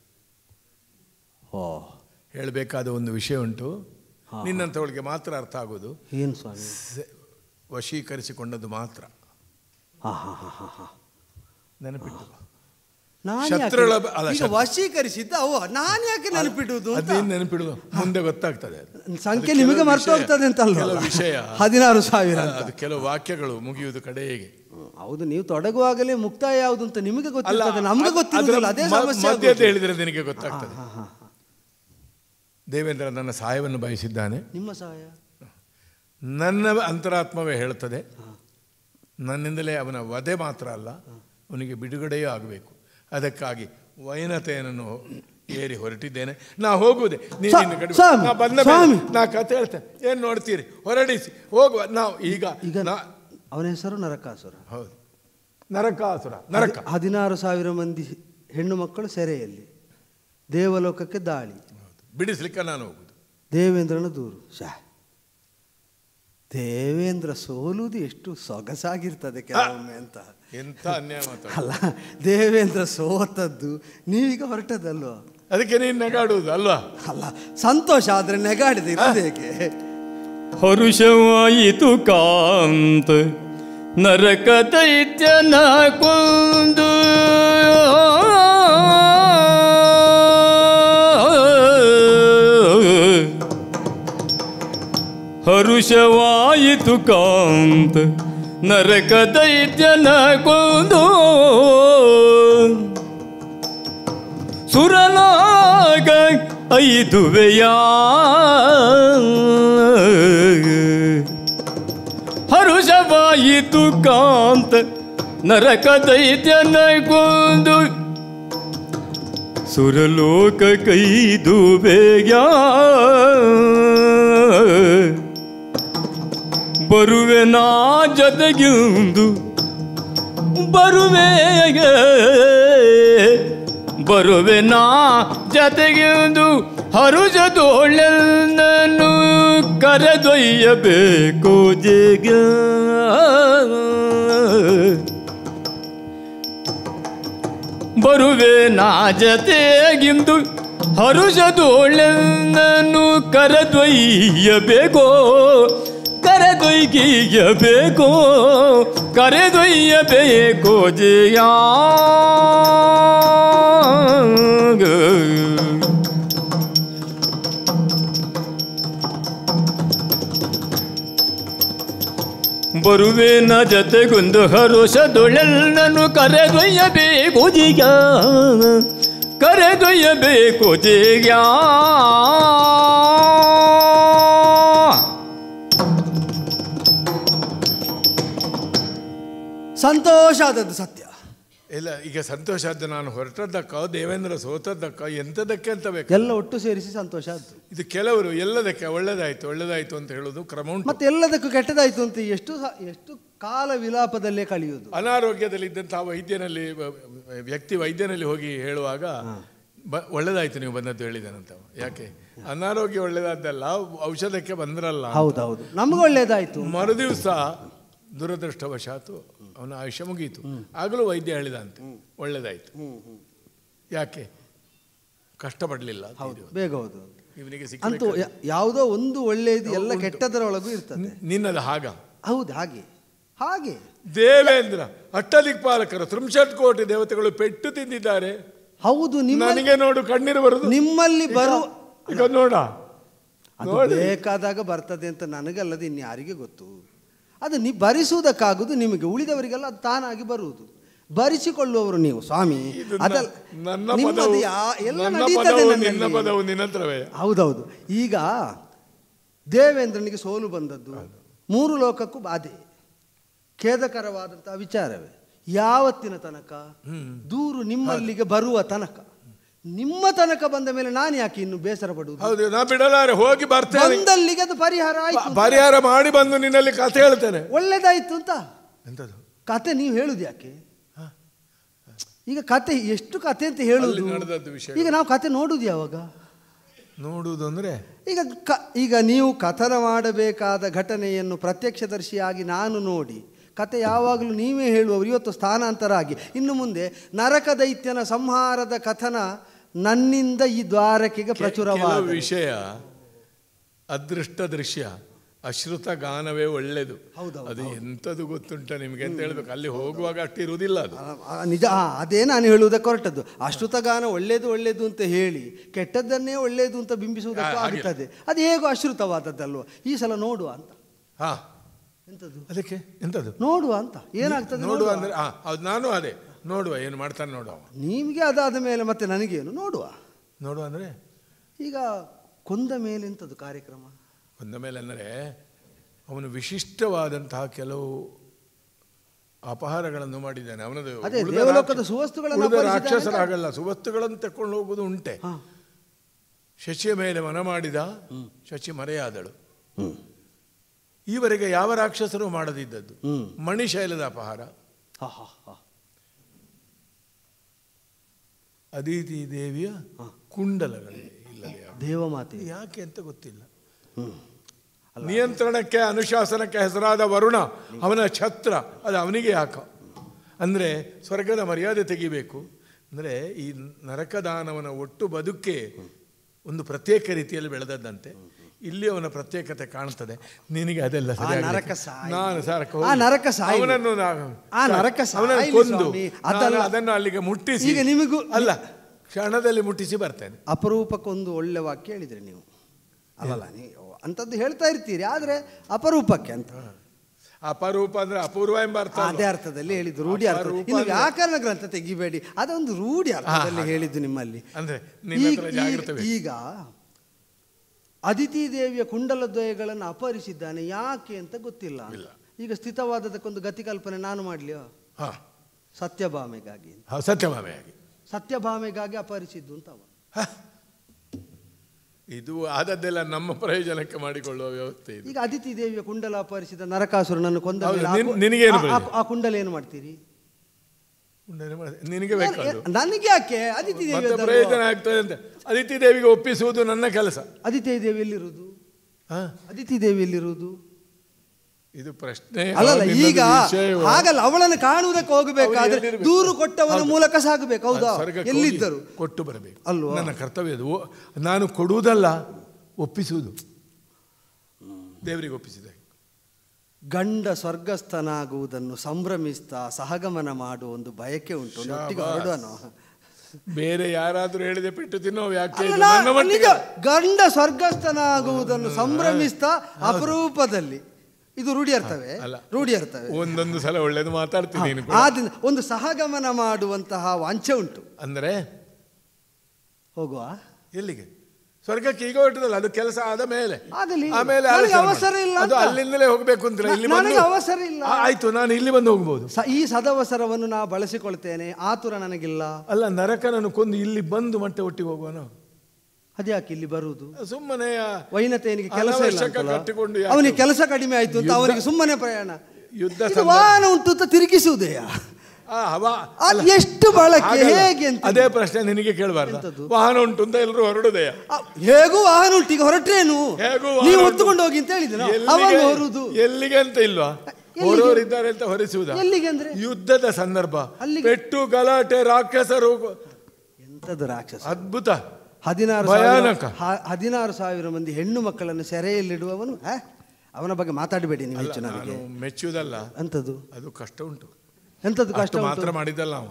ಓ ಹೇಳಬೇಕಾದ ಒಂದು ವಿಷಯ ಉಂಟು ನಿನ್ನಂಥವಳಿಗೆ ಮಾತ್ರ ಅರ್ಥ ಆಗೋದು ಏನು ಸ್ವಾಮಿ ಸೆ- ವಶೀಕರಿಸಿಕೊಂಡದ್ದು ಮಾತ್ರ ಹಾ ಹಾ ಹಾ ಹಾ ಹಾ ನೆನಪಿಟ್ಟು ನಾನು ಯಾಕೆ- ಶತ್ರುಗಳ ಬ- ಅಲ್ಲ, ಈಗ ಶತ್ರು- ವಶೀಕರಿಸಿದ್ದ ಅವ ನಾನು ಯಾಕೆ ನೆನಪಿಡುವುದು ಅಂತ ಅದೇನು ನೆನಪಿಡುದು ಮುಂದೆ ಗೊತ್ತಾಗ್ತದೆ ಅದು. ಸಂಖ್ಯೆ ಅದು ನಿಮಗೆ ಕೆಲವು ಮರ್ತು ವಿಷಯ- ಹೋಗ್ತದೆ ಅಂತ ಅಲ್ವಾ? ಕೆಲವು ವಿಷಯ ಹದಿನಾರು ಸಾವಿರ ಅಂತ. ಅದು ಕೆಲವು ವಾಕ್ಯಗಳು ಮುಗಿಯುವುದು ಕಡೆಗೆ ಹ್ಮ್, ಹೌದು ನೀವು ತೊಡಗುವಾಗಲೇ ಮುಕ್ತಾಯ ಯಾವುದು ಅಂತ ನಿಮಗೆ ಅಲ್ಲ ಗೊತ್ತಿರ್ತದೆ ನಮ್ಗೆ ಅದ್- ಗೊತ್ತಿರೋದಿಲ್ಲ ಅದರ ಅದೇ ಮ- ಸಮಸ್ಯೆ ಮಧ್ಯದ ಆಗೋದು. ಹೇಳಿದರೆ ನಿನಗೆ ಗೊತ್ತಾಗ್ತದೆ ಹಾ, ಹಾ, ಹಾ. ದೇವೇಂದ್ರ ನನ್ನ ಸಹಾಯವನ್ನು ಬಯಸಿದ್ದಾನೆ ನಿಮ್ಮ ಸಹಾಯ ನನ್ನ ಅಂತರಾತ್ಮವೇ ಹೇಳುತ್ತದೆ ನನ್ನಿಂದಲೇ ಅವನ ವಧೆ ಮಾತ್ರ ಅಲ್ಲ ಅವನಿಗೆ ಬಿಡುಗಡೆಯೂ ಆಗಬೇಕು ಅದಕ್ಕಾಗಿ ವೈನತೆಯನ್ನು ಏರಿ ಹೊರಟಿದ್ದೇನೆ ನಾ ಹೋಗುವುದೇ ನೀನು ಸ್ವಾ- ಇನ್ನು ಕಡಿಮೆ- ಸ್ವಾಮಿ, ನಾ ಬಂದ ಸ್ವಾಮಿ. ಮೇಲೆ ನಾ ಕತೆ ಹೇಳ್ತೇನೆ ಏನು ನೋಡ್ತೀರಿ ಹೊರಡಿಸಿ ಹೋಗುವ ನಾವು ಈಗ ಈಗ ನಾ ಅವನ ಹೆಸರು ನರಕಾಸುರ ಹೌದು ನರಕಾಸುರ ನರಕ ಹದಿನಾರು ಸಾವಿರ ಮಂದಿ ಹೆಣ್ಣು ಮಕ್ಕಳು ಸೆರೆಯಲ್ಲಿ ದೇವಲೋಕಕ್ಕೆ ದಾಳಿ ಬಿಡಿಸ್ಲಿಕ್ಕೆ ನಾನು ಹೋಗುದು ದೇವೇಂದ್ರನ ದೂರು ಶಾ ದೇವೇಂದ್ರ ಸೋಲುವುದು ಎಷ್ಟು ಸೊಗಸಾಗಿರ್ತದೆ ಕೆಲವೊಮ್ಮೆ ಅಂತ ಎಂಥ ಅನ್ಯಾಯ ಮಾತಾಡ ಅಲ್ಲ ದೇವೇಂದ್ರ ಸೋತದ್ದು ನೀವೀಗ ಹೊರಟದಲ್ವ ಅದಕ್ಕೆ ನೀನು ನಗಾಡುವುದು ಅಲ್ವಾ ಅಲ್ಲ ಸಂತೋಷ ಆದ್ರೆ ನೆಗಾಡಿದೆ ಇರೋದು ಹೇಗೆ ಹರುಷವಾಯಿತು ಕಾಂತ ನರಕ ದೈತ್ಯನ ಕೊಂದು ಹರುಷವಾಯಿತು ಕಾಂತ ನರಕ ದೈತ್ಯನ ಕೊಂದು ಸುರನಾಗ ಐದುವೆಯ ಹರುಷವಾಯಿತು ಕಾಂತ ನರಕ ದೈತ್ಯನ ಕೊಂದು ಸುರಲೋಕ ಕೈದುವೆಯ ಬರುವೆ ನಾ ಜೊತೆಗಿಂದು ಬರುವೆಗ ಬರುವೆ ನಾ ಜತೆಗೆಂದು ಹರುಜದೋಳೆಲ್ಲನ್ನು ಕರೆದೊಯ್ಯಬೇಕು ಜೇಗ ಬರುವೆ ನಾ ಜತೆಗಿಂದು ಹರುಷದೋಳೆಲ್ಲನ್ನು ಕರೆದೊಯ್ಯಬೇಕೋ ಕರೆದೊಯ್ಯಬೇಕೋ ಕರೆದೊಯ್ಯಬೇಕೋ ಜಯ ಬರುವೆ ನ ಜತೆಗೊಂದು ಹರುಷದೊಳೆಲ್ಲನು ಕರೆದೊಯ್ಯಬೇಕು ಜೀಗ ಕರೆದೊಯ್ಯಬೇಕು ಜೀಗ ಸಂತೋಷ ಆದದ್ದು ಸತ್ಯ ಇಲ್ಲ ಈಗ ಸಂತೋಷ ಆದ ನಾನು ಹೊರಟದ್ದಕ್ಕ ದೇವೇಂದ್ರ ಸೋತದ್ದಕ್ಕ ಎಂಥದಕ್ಕೆ ಅಂತ ಬೇಕು ಎಲ್ಲ ಒಟ್ಟು ಸೇರಿಸಿ ಸಂತೋಷ ಆದ್ದು ಇದು ಕೆಲವರು ಎಲ್ಲದಕ್ಕೆ ಒಳ್ಳೇದಾಯ್ತು ಒಳ್ಳೇದಾಯ್ತು ಅಂತ ಹೇಳೋದು ಕ್ರಮ ಉಂಟು ಮತ್ತೆ ಎಲ್ಲದಕ್ಕೂ ಕೆಟ್ಟದಾಯ್ತು ಅಂತ ಎಷ್ಟು ಸ- ಎಷ್ಟು ಕಾಲ ವಿಲಾಪದಲ್ಲೇ ಕಳೆಯುವುದು ಅನಾರೋಗ್ಯದಲ್ಲಿದ್ದಂತಹ ವೈದ್ಯನಲ್ಲಿ ವ- ವ್ಯಕ್ತಿ ವೈದ್ಯನಲ್ಲಿ ಹೋಗಿ ಹೇಳುವಾಗ ಬ ಒಳ್ಳೇದಾಯ್ತು ನೀವು ಬಂದದ್ದು ಹೇಳಿದಾನಂತ ಅವ. ಯಾಕೆ ಅನಾರೋಗ್ಯ ಒಳ್ಳೇದಾದ್ದಲ್ಲ ಔಷಧಕ್ಕೆ ಬಂದ್ರಲ್ಲ ಹೌದೌದು ನಮ್ಗೆ ಒಳ್ಳೇದಾಯ್ತು ಮರುದಿವಸ ದುರದೃಷ್ಟವಶಾತು ಅವನ ಆಯುಷ್ಯ ಮುಗೀತು ಆಗಲೂ ವೈದ್ಯ ಹೇಳಿದಂತೆ ಒಳ್ಳೇದಾಯ್ತು ಯಾಕೆ ಕಷ್ಟಪಡಲಿಲ್ಲ ಬೇಗ ಹೌದು ಇವನಿಗೆ ಅಂತೂ ಸಿಕ್ಕ ಯ- ಯಾವುದೋ ಒಂದು ಒಳ್ಳೆಯದು ಎಲ್ಲ ಕೆಟ್ಟದರೊಳಗೂ ಇರ್ತದೆ ನಿನ್ನದು ಹಾಗ ಹೌದು ಹಾಗೆ ಹಾಗೆ ದೇವೇಂದ್ರ ಅಟ್ಟದಿಕ್ಪಾಲಕರು ತ್ರಿಂಶತ್ ಕೋಟಿ ದೇವತೆಗಳು ಪೆಟ್ಟು ತಿಂದಿದ್ದಾರೆ ಹೌದು ನಿಮ್ಮ ನನಗೆ ನೋಡು ಕಣ್ಣೀರು ಬರುದು ನಿಮ್ಮಲ್ಲಿ ಬರುವ ಈಗ ನೋಡ ಅದು ಬೇಕಾದಾಗ ಬರ್ತದೆ ಅಂತ ನನಗಲ್ಲದೆ ಇನ್ಯಾರಿಗೆ ಗೊತ್ತು ಅದು ನೀವು ಭರಿಸುವುದಕ್ಕಾಗುದು ನಿಮಗೆ ಉಳಿದವರಿಗೆಲ್ಲ ಅದು ತಾನಾಗಿ ಬರುವುದು ಭರಿಸಿಕೊಳ್ಳುವವರು ನೀವು ಸ್ವಾಮಿ ಇದು ನ- ಅದಲ್ಲ ನನ್ನ ನಿಮ್ಮದು ಪದವು ಯಾ- ಎಲ್ಲ ನನ್ನ ನಡೀತದೆ ಪದವು ನನ್ನಲ್ಲಿ. ನಿನ್ನ ಪದವು ನಿನ್ನ ಹತ್ರವೇ ಹೌದೌದು ಈಗ ದೇವೇಂದ್ರನಿಗೆ ಸೋಲು ಬಂದದ್ದು ಮೂರು ಲೋಕಕ್ಕೂ ಬಾಧೆ ಖೇದಕರವಾದಂತಹ ವಿಚಾರವೇ ಯಾವತ್ತಿನ ತನಕ ದೂರು ನಿಮ್ಮಲ್ಲಿಗೆ ಬರುವ ತನಕ ನಿಮ್ಮ ತನಕ ಬಂದ ಮೇಲೆ ನಾನು ಯಾಕೆ ಇನ್ನು ಬೇಸರ ಪಡುವುದು ಹೌದು ನಾ ಬಿಡಲಾರೆ ಹೋಗಿ ಬರ್ತೇನೆ ಬಂದಲ್ಲಿಗೆ ಅದು ಪರಿಹಾರ ಆಯ್ತು ಅಂತ. ಪರಿಹಾರ ಮಾಡಿ ಬಂದು ನಿನ್ನಲ್ಲಿ ಕಥೆ ಹೇಳ್ತೇನೆ ಒಳ್ಳೇದಾಯ್ತು ಅಂತ ಎಂತದು ಕತೆ ನೀವು ಹೇಳುದು ಯಾಕೆ ಈಗ ಕತೆ ಎಷ್ಟು ಕತೆ ಅಂತ ಹೇಳುದು ಅಲ್ಲಿ ನಡೆದದ್ದು ವಿಷಯ. ಈಗ ನಾವು ಕತೆ ನೋಡುದು ಯಾವಾಗ ನೋಡುವುದು ಅಂದ್ರೆ ಈಗ ಕ ಈಗ ನೀವು ಕಥನ ಮಾಡಬೇಕಾದ ಘಟನೆಯನ್ನು ಪ್ರತ್ಯಕ್ಷದರ್ಶಿಯಾಗಿ ನಾನು ನೋಡಿ ಕತೆ ಯಾವಾಗಲೂ ನೀವೇ ಹೇಳುವವರು ಇವತ್ತು ಸ್ಥಾನಾಂತರ ಆಗಿ ಇನ್ನು ಮುಂದೆ ನರಕ ದೈತ್ಯನ ಸಂಹಾರದ ಕಥನ ನನ್ನಿಂದ ಈ ದ್ವಾರಕೆಗೆ ಕೆಲವು ಪ್ರಚುರವಾದ ವಿಷಯ ಅದೃಷ್ಟ ದೃಶ್ಯ ಅಶ್ರುತ ಗಾನವೇ ಒಳ್ಳೆಯದು ಹೌದೌದು, ಅದು ಎಂಥದ್ದು ಗೊತ್ತುಂಟ ನಿಮಗೆ ಅಂತ ಹೇಳ್ಬೇಕು ಅಲ್ಲಿ ಹೋಗುವಾಗ ಅಷ್ಟು ಇರುವುದಿಲ್ಲ ಅದು ಆ, ಆ, ನಿಜ ಆ, ಅದೇ ನಾನು ಹೇಳುವುದಕ್ಕೆ ಹೊರಟದ್ದು ಅಶ್ರುತಗಾನ ಒಳ್ಳೇದು ಒಳ್ಳೇದು ಅಂತ ಹೇಳಿ ಕೆಟ್ಟದ್ದನ್ನೇ ಒಳ್ಳೇದು ಅಂತ ಬಿಂಬಿಸುವುದಕ್ಕೂ ಆ, ಹಾಗೆ. ಆಗುತ್ತದೆ ಅದು ಹೇಗೋ ಅಶ್ರುತವಾದದ್ದಲ್ವ ಈ ಸಲ ನೋಡುವ ಅಂತ ಹಾ ಎಂತದ್ದು ಅದಕ್ಕೆ ಎಂಥದ್ದು ನೋಡುವ ಅಂತ ಏನಾಗ್ತದೆ ನೋಡುವ ನೋಡುವ ಅಂದ್ರೆ ಹಾ ಹೌದು ನಾನು ಅದೇ ನೋಡುವ ಏನು ಮಾಡ್ತಾನೆ ನೋಡುವ ನಿಮಗೆ ಅದಾದ ಮೇಲೆ ಮತ್ತೆ ನನಗೇನು ನೋಡುವ ನೋಡುವ ಅಂದರೆ ಈಗ ಕೊಂದ ಮೇಲೆ ಎಂಥದ್ದು ಕಾರ್ಯಕ್ರಮ ಒಂದ ಮೇಲೆ ಅಂದರೆ ಅವನು ವಿಶಿಷ್ಟವಾದಂತಹ ಕೆಲವು ಅಪಹಾರಗಳನ್ನು ಮಾಡಿದ್ದಾನೆ ಅವನದು ಅದೇ, ಉಳಿದ ದೇವಲೋಕದ ರಾಕ್ಷ- ಸುವಸ್ತುಗಳನ್ನು ಉಳಿದ ಅಪಹರಿಸಿದ್ದಾನೆ ಅಂತ? ರಾಕ್ಷಸರಾಗಲ್ಲ ಸುವಸ್ತುಗಳನ್ನು ತಕೊಂಡು ಹೋಗುವುದು ಉಂಟೆ ಹಾ. ಶಚಿಯ ಮೇಲೆ ಮನ ಮಾಡಿದ ಶಚಿ ಮರೆಯಾದಳು ಈವರೆಗೆ ಯಾವ ರಾಕ್ಷಸರು ಮಾಡದಿದ್ದದ್ದು ಹ್ಮ್. ಮಣಿಶೈಲದ ಅಪಹಾರ ಹಾ ಹಾ ಹಾ ಅದಿತಿ ದೇವಿಯ ಕುಂಡಲಗಳೇ ಇಲ್ಲದೆ ದೇವಮಾತೆ ಯಾಕೆ ಅಂತ ಗೊತ್ತಿಲ್ಲ ಹ್ಮ್ ನಿಯಂತ್ರಣಕ್ಕೆ ಅನುಶಾಸನಕ್ಕೆ ಹೆಸರಾದ ವರುಣ ಅವನ ಛತ್ರ ಅದು ಅವನಿಗೆ ಯಾಕ ಅಂದರೆ ಸ್ವರ್ಗದ ಮರ್ಯಾದೆ ತೆಗಿಬೇಕು ಅಂದರೆ ಈ ನರಕದಾನವನ ಒಟ್ಟು ಬದುಕೆ ಒಂದು ಪ್ರತ್ಯೇಕ ರೀತಿಯಲ್ಲಿ ಬೆಳೆದದ್ದಂತೆ ಇಲ್ಲಿ ಅವನ ಪ್ರತ್ಯೇಕತೆ ಕಾಣ್ತದೆ ನಿನಗೆ ಅದೆಲ್ಲ ಆ ಸರಿಯಾಗ್ಲಿಕ್ಕೆ- ನರಕ ಸಾಯ್ಲಿ. ನಾನು ಸಾರಕ್ಕೆ ಆ ಹೋಗಿ ನರಕ ಸಾಯ್ಲಿ. ಅವನನ್ನು ನಾನು- ಆ ನರಕ ಅವನನ್ನು ಸಾಯ್ಲಿ ಕೊಂದು ಸ್ವಾಮಿ. ನಾನು ಅದಲ್ಲ. ಅದನ್ನು ಅಲ್ಲಿಗೆ ಮುಟ್ಟಿಸಿ ಈಗ ನಿಮಗೂ- ಅಲ್ಲ ಕ್ಷಣದಲ್ಲಿ ಮುಟ್ಟಿಸಿ ಬರ್ತೇನೆ ಅಪರೂಪಕ್ಕೊಂದು ಒಳ್ಳೆ ವಾಕ್ಯ ಹೇಳಿದ್ರಿ ನೀವು ಅಲ್ಲಲ್ಲ ನೀವು ಅಂಥದ್ದು ಹೇಳ್ತಾ ಇರ್ತೀರಿ ಆದರೆ ಅಪರೂಪಕ್ಕೆ ಅಂತ ಅಪರೂಪ ಅಂದ್ರೆ ಅಪೂರ್ವ ಎಂಬ ಅರ್ಥ ಅಲ್ವಾ? ಅದೇ ಅರ್ಥದಲ್ಲಿ ಹೇಳಿದ್ದು ರೂಢಿ ಅರ್ಥ ಅಪರೂಪ ಇನ್ನು ಅಂದ್ರೆ- ವ್ಯಾಕರಣ ಗ್ರಂಥ ತೆಗಿಬೇಡಿ ಅದೊಂದು ರೂಢಿ ಅರ್ಥದಲ್ಲಿ ಹೇಳಿದ್ದು ನಿಮ್ಮಲ್ಲಿ ಅಂದ್ರೆ ನಿನ್ನ ಹತ್ರ ಈಗ- ಜಾಗ್ರತೆ ಈಗ- ಬೇಕು. ಈಗ ಅದಿತಿ ದೇವಿಯ ಕುಂಡಲದ್ವಯಗಳನ್ನು ಅಪಹರಿಸಿದ್ದಾನೆ ಯಾಕೆ ಅಂತ ಗೊತ್ತಿಲ್ಲ ಅಂತ. ಈಗ ಸ್ಥಿತವಾದದಕ್ಕೊಂದು ಗತಿ ಕಲ್ಪನೆ ನಾನು ಮಾಡ್ಲಿಯೋ ಹಾ ಸತ್ಯಭಾಮೆಗಾಗಿ ಹಾ, ಸತ್ಯಭಾಮೆಯಾಗಿ ಸತ್ಯಭಾಮೆಗಾಗಿ ಅಪಹರಿಸಿದ್ದು ಅಂತ ಅವ ಇದು ಆದದ್ದೆಲ್ಲ ನಮ್ಮ ಪ್ರಯೋಜನಕ್ಕೆ ಮಾಡಿಕೊಳ್ಳುವ ವ್ಯವಸ್ಥೆ ಇದು ಈಗ ಅದಿತಿ ದೇವಿಯ ಕುಂಡಲ ಅಪಹರಿಸಿದ ನರಕಾಸುರನನ್ನು ಕೊಂದ ಹೌದು, ಮೇಲೆ ಆ ನಿನ್- ಕು- ನಿನಗೇನು ಆ- ಆ- ಪ್ರಯೋಜನ? ಆ ಕುಂಡಲ ಏನು ಮಾಡ್ತೀರಿ ಉಂಡನೆ ಮಾಡಿ- ನಿನಗೆ ಬೇಕಾದ್ರು ನನಗೆ ಯಾಕೆ ಅದಿತಿ ದೇವಿ ಮತ್ತೆ ಅದಲ್ವಾ? ಪ್ರಯೋಜನ ಆಗ್ತದೆ ಅಂತ ಅದಿತಿ ದೇವಿಗೆ ಒಪ್ಪಿಸುವುದು ನನ್ನ ಕೆಲಸ ಅದಿತಿ ದೇವಿ ಎಲ್ಲಿರುವುದು ಹಾ ಅದಿತಿ ದೇವಿ ಎಲ್ಲಿರುವುದು ಇದು ಪ್ರಶ್ನೆ ಅಲ್ಲಲ್ಲ ನಿನ್ನದು ಈಗ ವಿಷಯವು. ಹಾಗಲ್ಲ ಅವಳನ್ನು ಕಾಣುವುದಕ್ಕೆ ಹೋಗಬೇಕಾದ್ರೆ ಎಲ್ಲಿರ್ಬೇಕು? ದೂರು ಕೊಟ್ಟವನ ಹೌದು. ಮೂಲಕ ಸಾಗಬೇಕು ಹೌದಾ ಅದು ಸ್ವರ್ಗಕ್ಕೆ ಎಲ್ಲಿದ್ದರು ಹೋಗಿ ಕೊಟ್ಟು ಬರಬೇಕು ಅಲ್ವಾ? ನನ್ನ ಕರ್ತವ್ಯ ಅದು ಓ- ನಾನು ಕೊಡುವುದಲ್ಲ ಒಪ್ಪಿಸುವುದು ದೇವರಿಗೆ ಒಪ್ಪಿಸಿದೆ ಗಂಡ ಸ್ವರ್ಗಸ್ಥನಾಗುವುದನ್ನು ಸಂಭ್ರಮಿಸ್ತಾ ಸಹಗಮನ ಮಾಡುವ ಒಂದು ಬಯಕೆ ಉಂಟು ಒಂದು ಒಟ್ಟಿಗೆ ಶಾಬಾಸ್. ಹೊರಡುವನು ಬೇರೆ ಯಾರಾದರೂ ಹೇಳಿದೆ ಪೆಟ್ಟು ತಿನ್ನೋ ವ್ಯಾಖ್ಯೆ ಅಲ್ಲ, ಇದು. ನನ್ನ ನಾ- ನಿಜ ಮಟ್ಟಿಗೆ ಗಂಡ ಸ್ವರ್ಗಸ್ಥನಾಗುವುದನ್ನು ಸಂಭ್ರಮಿಸ್ತಾ ಅಪರೂಪದಲ್ಲಿ ಇದು ರೂಢಿ ಅರ್ಥವೇ ಅಲ್ಲ. ರೂಢಿ ಅರ್ಥವೇ ಒಂದೊಂದು ಸಲ ಒಳ್ಳೇದು ಮಾತಾಡ್ತೀನಿ ನೀನು ಕೂಡ. ಆದ್ರಿಂದ ಒಂದು ಸಹಗಮನ ಮಾಡುವಂತಹ ವಾಂಛೆ ಉಂಟು ಅಂದ್ರೆ ಹೋಗುವ ಎಲ್ಲಿಗೆ ಸ್ವರ್ಗಕ್ಕೆ ಈಗ ಹೊರಟದಲ್ಲ ಅದು ಕೆಲಸ ಆದ ಮೇಲೆ ಆಗಲಿ. ಆಮೇಲೆ ನನಗೆ ಆಲೋಚನೆ ಅವಸರ ಮಾಡು. ಇಲ್ಲ ಅದು ಅಂತ. ಅಲ್ಲಿಂದಲೇ ಹೋಗ್ಬೇಕು ಅಂತ ಇಲ್ಲಿ ನನಗೆ ಬಂದು- ಅವಸರ ಇಲ್ಲ. ಆ, ಆಯ್ತು ನಾನು ಇಲ್ಲಿ ಬಂದು ಹೋಗ್ಬೋದು ಸ- ಈ ಸದವಸರವನ್ನು ನಾ ಬಳಸಿಕೊಳ್ತೇನೆ ಆತುರ ನನಗಿಲ್ಲ ಅಲ್ಲ ನರಕನನ್ನು ಕೊಂದು ಇಲ್ಲಿ ಬಂದು ಮತ್ತೆ ಒಟ್ಟಿಗೆ ಹೋಗುವನು ಅದ್ಯಾಕೆ ಇಲ್ಲಿ ಬರುವುದು ಸುಮ್ಮನೆ ವೈನತೆಯನಿಗೆ ಕೆಲಸ ಇಲ್ಲ ಅನಾವಶ್ಯಕ ಅಂತಲ್ಲ? ಕಟ್ಟಿಕೊಂಡು ಯಾಕೆ ಅವನಿಗೆ ಕೆಲಸ ಕಡಿಮೆ ಆಯ್ತು ಅಂತ ಯುದ್ಧ- ಅವನಿಗೆ ಸುಮ್ಮನೆ ಪ್ರಯಾಣ ಯುದ್ಧ ಇದು ಸಂದರ್ಭ- ವಾಹನ ಉಂಟು ಅಂತ ತಿರುಗಿಸುವುದೆಯಾ ಆ, ಹವಾ ಅದು ಎಷ್ಟು ಬಳಕೆ ಹಾಗಲ್ಲ. ಹೇಗೆ ಅಂತ ಅದೇ ಪ್ರಶ್ನೆ ನಿನಗೆ ಕೇಳಬಾರ್ದು ಎಂತದ್ದು? ವಾಹನ ಉಂಟು ಅಂತ ಎಲ್ಲರೂ ಹೊರಡುದೆಯ ಆ, ಹೇಗೂ ವಾಹನ ಉಂಟು ಈಗ ಹೊರಟ್ರೇನು ಹೇಗೂ ವಾಹನ ನೀವು ಉಂಟು. ಹೊತ್ತುಕೊಂಡು ಹೋಗಿ ಅಂತ ಹೇಳಿದ್ರೆ ಎಲ್ಲಿಗೆ- ಅವಾಗ ಹೊರುದು ಎಲ್ಲಿಗೆ ಅಂತ ಇಲ್ವಾ ಎಲ್ಲಿಗೆ? ಹೊರೋರಿದ್ದಾರೆ ಅಂತ ಹೊರಿಸುವುದ ಎಲ್ಲಿಗೆ ಅಂದ್ರೆ ಯುದ್ಧದ ಸಂದರ್ಭ ಅಲ್ಲಿಗೆ- ಪೆಟ್ಟು ಗಲಾಟೆ ರಾಕ್ಷಸರು ಎಂತದ್ದು ರಾಕ್ಷಸ ಅದ್ಭುತ ಹದಿನಾರು ಭಯಾನಕ. ಸಾವಿರ ಹ- ಹದಿನಾರು ಸಾವಿರ ಮಂದಿ ಹೆಣ್ಣು ಮಕ್ಕಳನ್ನು ಸೆರೆಯಲ್ಲಿಡುವವನು ಆ? ಅವನ ಬಗ್ಗೆ ಮಾತಾಡಬೇಡಿ ನೀವು ಹೆಚ್ಚು ನಾನು ನನಗೆ ಮೆಚ್ಚುವುದಲ್ಲ ಎಂತದ್ದು ಅದು ಕಷ್ಟ ಉಂಟು ಎಂತದ್ದು ಕಷ್ಟ ಅಷ್ಟು ಉಂಟು? ಮಾತ್ರ ಮಾಡಿದ್ದಲ್ಲ ಅವ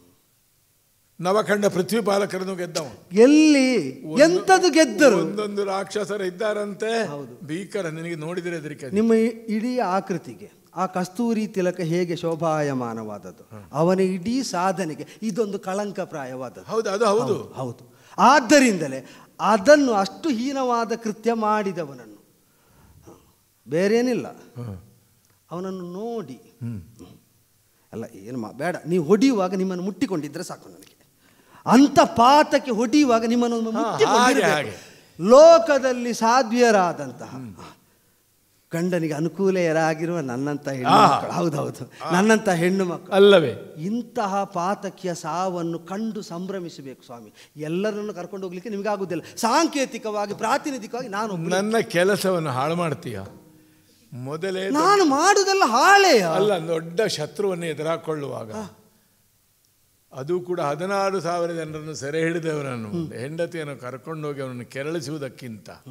ನವಖಂಡ ಪೃಥ್ವಿ ಪಾಲಕರನ್ನು ಗೆದ್ದವ ಎಲ್ಲಿ ಎಂತದು ಗೆದ್ದರು ಒಂದೊಂದು ರಾಕ್ಷಸರು ಇದ್ದಾರಂತೆ ಭೀಕರ ನಿನಗೆ ನೋಡಿದರೆ ಹೆದರಿಕೆ ನಿಮ್ಮ ಈ- ಇಡೀ ಆಕೃತಿಗೆ ಆ ಕಸ್ತೂರಿ ತಿಲಕ ಹೇಗೆ ಶೋಭಾಯಮಾನವಾದದ್ದು ಅವನ ಇಡೀ ಸಾಧನೆಗೆ ಇದೊಂದು ಕಳಂಕಪ್ರಾಯವಾದದ್ದು ಹೌದು ಅದು ಹೌದು ಹೌದು ಆದ್ದರಿಂದಲೇ ಅದನ್ನು ಅಷ್ಟು ಹೀನವಾದ ಕೃತ್ಯ ಮಾಡಿದವನನ್ನು ಹ, ಬೇರೇನಿಲ್ಲ ಅವನನ್ನು ನೋಡಿ ಅಲ್ಲ ಏನು ಮಾ ಬೇಡ ನೀವು ಹೊಡೆಯುವಾಗ ನಿಮ್ಮನ್ನು ಮುಟ್ಟಿಕೊಂಡಿದ್ರೆ ಸಾಕು ನನಗೆ ಅಂಥ ಪಾತಕ್ಕೆ ಹೊಡೆಯುವಾಗ ನಿಮ್ಮನ್ನು ಒಮ್ಮೆ ಹಾ, ಮುಟ್ಟಿಕೊಂಡಿರಬೇಕು. ಹಾಗೆ, ಲೋಕದಲ್ಲಿ ಸಾಧ್ವರಾದಂತಹ ಗಂಡನಿಗೆ ಅನುಕೂಲೆಯರಾಗಿರುವ ನನ್ನಂಥ ಹೆಣ್ಣು ಮಕ್ಕಳು ಹೌದೌದು ನನ್ನಂಥ ಹೆಣ್ಣು ಮಕ್ಕಳು ಅಲ್ಲವೇ ಇಂತಹ ಪಾತಕಿಯ ಸಾವನ್ನು ಕಂಡು ಸಂಭ್ರಮಿಸಬೇಕು ಸ್ವಾಮಿ ಎಲ್ಲರನ್ನು ಕರ್ಕೊಂಡು ಹೋಗ್ಲಿಕ್ಕೆ ನಿಮಗೆ ಆಗುದಿಲ್ಲ ಸಾಂಕೇತಿಕವಾಗಿ ಪ್ರಾತಿನಿಧಿಕವಾಗಿ ನಾನು ಒಬ್ಬನೇ. ನನ್ನ ಕೆಲಸವನ್ನು ಹಾಳು ಮಾಡ್ತೀಯ ಮೊದಲೇ ನಾನು ಮಾಡುವುದೆಲ್ಲ ಹಾಳೆಯ ಅಲ್ಲ ದೊಡ್ಡ ಶತ್ರುವನ್ನು ಎದುರಾಕೊಳ್ಳುವಾಗ ಅದು ಕೂಡ ಹದಿನಾರು ಸಾವಿರ ಜನರನ್ನು ಸೆರೆ ಹಿಡಿದವನನ್ನು ಹೆಂಡತಿಯನ್ನು ಕರ್ಕೊಂಡೋಗಿ ಅವನನ್ನು ಕೆರಳಿಸುವುದಕ್ಕಿಂತ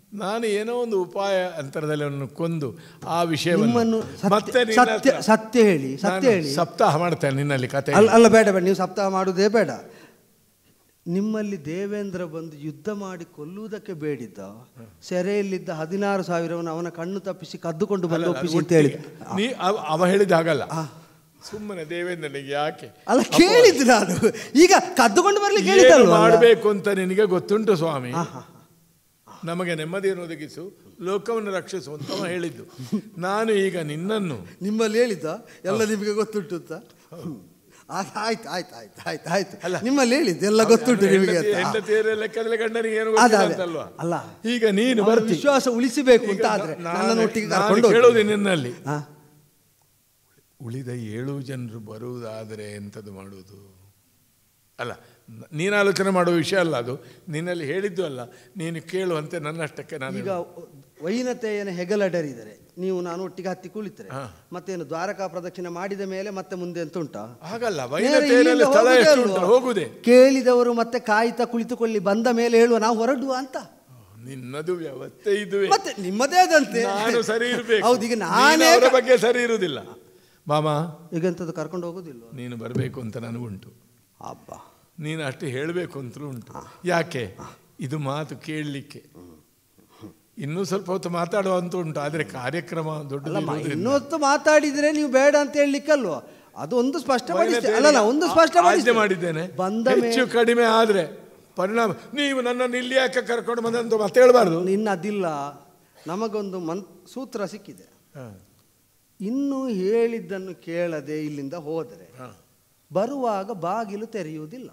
ನಾನು ಏನೋ ಒಂದು ಉಪಾಯ ಅಂತರದಲ್ಲಿ ಅವನನ್ನು ಕೊಂದು ಆ ವಿಷಯವನ್ನು ನಿಮ್ಮನ್ನು ಮತ್ತೆ ಸತ್ಯ ನಿನ್ನ ಸತ್ಯ ಹತ್ರ ಸತ್ಯ ಹೇಳಿ ಸತ್ಯ ನಾನು ಹೇಳಿ ಸಪ್ತಾಹ ಮಾಡ್ತೇನೆ ನಿನ್ನಲ್ಲಿ ಕತೆ ಅಲ್ಲ ಅಲ್ಲ ಬೇಡ ಬೇಡ ನೀವು ಸಪ್ತಾಹ ಮಾಡುವುದೇ ಬೇಡ ನಿಮ್ಮಲ್ಲಿ ದೇವೇಂದ್ರ ಬಂದು ಯುದ್ಧ ಮಾಡಿ ಕೊಲ್ಲುವುದಕ್ಕೆ ಬೇಡಿದ್ದ ಸೆರೆಯಲ್ಲಿದ್ದ ಹದಿನಾರು ಸಾವಿರವನ್ನು ಅವನ ಕಣ್ಣು ತಪ್ಪಿಸಿ ಕದ್ದುಕೊಂಡು ಬಂದು ಒಪ್ಪಿಸಿ ಅಂತ ಹೇಳಿದ ನೀ ಅವ- ಅವ ಹೇಳಿದ ಹಾಗಲ್ಲ ಸುಮ್ಮನೆ ದೇವೇಂದ್ರನಿಗೆ ಯಾಕೆ ಅಲ್ಲ ಕೇಳಿದ್ದು ನಾನು ಈಗ ಕದ್ದುಕೊಂಡು ಬರ್ಲಿಕ್ಕೆ ಏನು ಹೇಳಿದಲ್ವ ಮಾಡಬೇಕು ಅಂತ ನಿನಗೆ ಗೊತ್ತುಂಟು ಸ್ವಾಮಿ ನಮಗೆ ನೆಮ್ಮದಿಯನ್ನು ಒದಗಿಸು ಲೋಕವನ್ನು ರಕ್ಷಿಸು ಅಂತ ಅವ ಹೇಳಿದ್ದು ನಾನು ಈಗ ನಿನ್ನನ್ನು ನಿಮ್ಮಲ್ಲಿ ಹೇಳಿದ್ದ ಎಲ್ಲ ನಿಮಗೆ ಗೊತ್ತುಂಟು ಅಂತ ಆ- ಆಯ್ತು ಆಯ್ತು ಆಯ್ತು ಆಯ್ತು ಆಯ್ತು ಅಲ್ಲ. ನಿಮ್ಮಲ್ಲಿ ಹೇಳಿದ್ದು ಎಲ್ಲ ಗೊತ್ತುಂಟು ನಿಮಗೆ ಅಂತ. ಹೆಂಡತಿಯರ ಲೆಕ್ಕದಲ್ಲಿ ಗಂಡನಿಗೆ ಏನು ಅದೇ, ಗೊತ್ತಿಲ್ಲ ಅದೇ. ಅಂತಲ್ವಾ ಅಲ್ಲ. ಈಗ ನೀನು ಅವರ ಬರ್ತಿ ವಿಶ್ವಾಸ ಉಳಿಸಬೇಕು ಅಂತ ಈಗ ಆದ್ರೆ ನಾನು- ನನ್ನನ್ನು ಒಟ್ಟಿಗೆ ನಾನು ಕರ್ಕೊಂಡು ಹೋಗಿ. ಕೇಳೋದು ನಿನ್ನಲ್ಲಿ ಹಾ ಉಳಿದ ಏಳು ಜನರು ಬರುವುದಾದರೆ ಎಂಥದ್ದು ಮಾಡುವುದು ಅಲ್ಲ ನ- ನೀನು ಆಲೋಚನೆ ಮಾಡುವ ವಿಷಯ ಅಲ್ಲ ಅದು ನಿನ್ನಲ್ಲಿ ಹೇಳಿದ್ದು ಅಲ್ಲ ನೀನು ಕೇಳುವಂತೆ ನನ್ನಷ್ಟಕ್ಕೆ ನಾನು ಈಗ ವೈನತೆಯನ್ನು ಹೆಗಲಡರಿದರೆ ನೀವು ನಾನು ಒಟ್ಟಿಗೆ ಹತ್ತಿ ಕುಳಿತರೆ ಹಾ. ಮತ್ತೇನು ದ್ವಾರಕಾ ಪ್ರದಕ್ಷಿಣೆ ಮಾಡಿದ ಮೇಲೆ ಮತ್ತೆ ಮುಂದೆ ಅಂತ ಉಂಟಾ ಹಾಗಲ್ಲ ನೇರ ವೈನತೆಯಲ್ಲಿ ಇಲ್ಲಿಂದ ಸ್ಥಳ ಹೋಗುದೇ ಎಷ್ಟು ಅಲ್ವಾ? ಉಂಟು ಹೋಗುದೇ ಕೇಳಿದವರು ಮತ್ತೆ ಕಾಯ್ತಾ ಕುಳಿತುಕೊಳ್ಳಿ ಬಂದ ಮೇಲೆ ಹೇಳುವ ನಾವು ಹೊರಡುವ ಅಂತ ನಿನ್ನದು ವ್ಯವಸ್ಥೆ ಇದುವೆ ಮತ್ತೆ ನಿಮ್ಮದೇ ಆದಂತೆ ನಾನು ಸರಿ ಇರಬೇಕು ಹೌದು ಈಗ ನಾನೇ ಅವರ ಬಗ್ಗೆ ಸರಿ ಇರುವುದಿಲ್ಲ ಮಾಮ ಈಗ ಎಂತದ್ದು ಕರ್ಕೊಂಡು ಹೋಗೋದಿಲ್ವ ನೀನು ಬರಬೇಕು ಅಂತ ನನಗುಂಟು ಅಬ್ಬಾ ನೀನು ಅಷ್ಟು ಹೇಳಬೇಕು ಅಂತಲೂ ಉಂಟು ಯಾಕೆ ಇದು ಮಾತು ಕೇಳಲಿಕ್ಕೆ ಇನ್ನೂ ಸ್ವಲ್ಪ ಹೊತ್ತು ಮಾತಾಡುವ ಅಂತ ಉಂಟು ಆದರೆ ಕಾರ್ಯಕ್ರಮ ದೊಡ್ಡದು ಅಲ್ಲಮ್ಮ ಇರುವುದರಿಂದ ಇನ್ನೂ ಹೊತ್ತು ಮಾತಾಡಿದ್ರೆ ನೀವು ಬೇಡ ಅಂತ ಹೇಳಲಿಕ್ಕಲ್ವ ಅದು ಒಂದು ಸ್ಪಷ್ಟಪಡಿಸಿ ವೈನತೆಯಲ್ಲಿ ಅಲ್ಲಲ್ಲ ಒಂದು ಆಜ್ಞೆ ಸ್ಪಷ್ಟಪಡಿಸಿ ಮಾಡಿದ್ದೇನೆ ಬಂದ ಹೆಚ್ಚು ಮೇಲೆ ಕಡಿಮೆ ಆದರೆ ಪರಿಣಾಮ ನೀವು ನನ್ನನ್ನು ಇಲ್ಲಿ ಯಾಕೆ ಕರ್ಕೊಂಡು ಬಂದಂತ ಮತ್ತೆ ಹೇಳ್ಬಾರ್ದು ನಿನ್ನ ಅದಿಲ್ಲ ನಮಗೊಂದು ಮನ್ ಸೂತ್ರ ಸಿಕ್ಕಿದೆ ಇನ್ನು ಹೇಳಿದ್ದನ್ನು ಕೇಳದೆ ಇಲ್ಲಿಂದ ಹೋದರೆ ಬರುವಾಗ ಬಾಗಿಲು ತೆರೆಯುವುದಿಲ್ಲ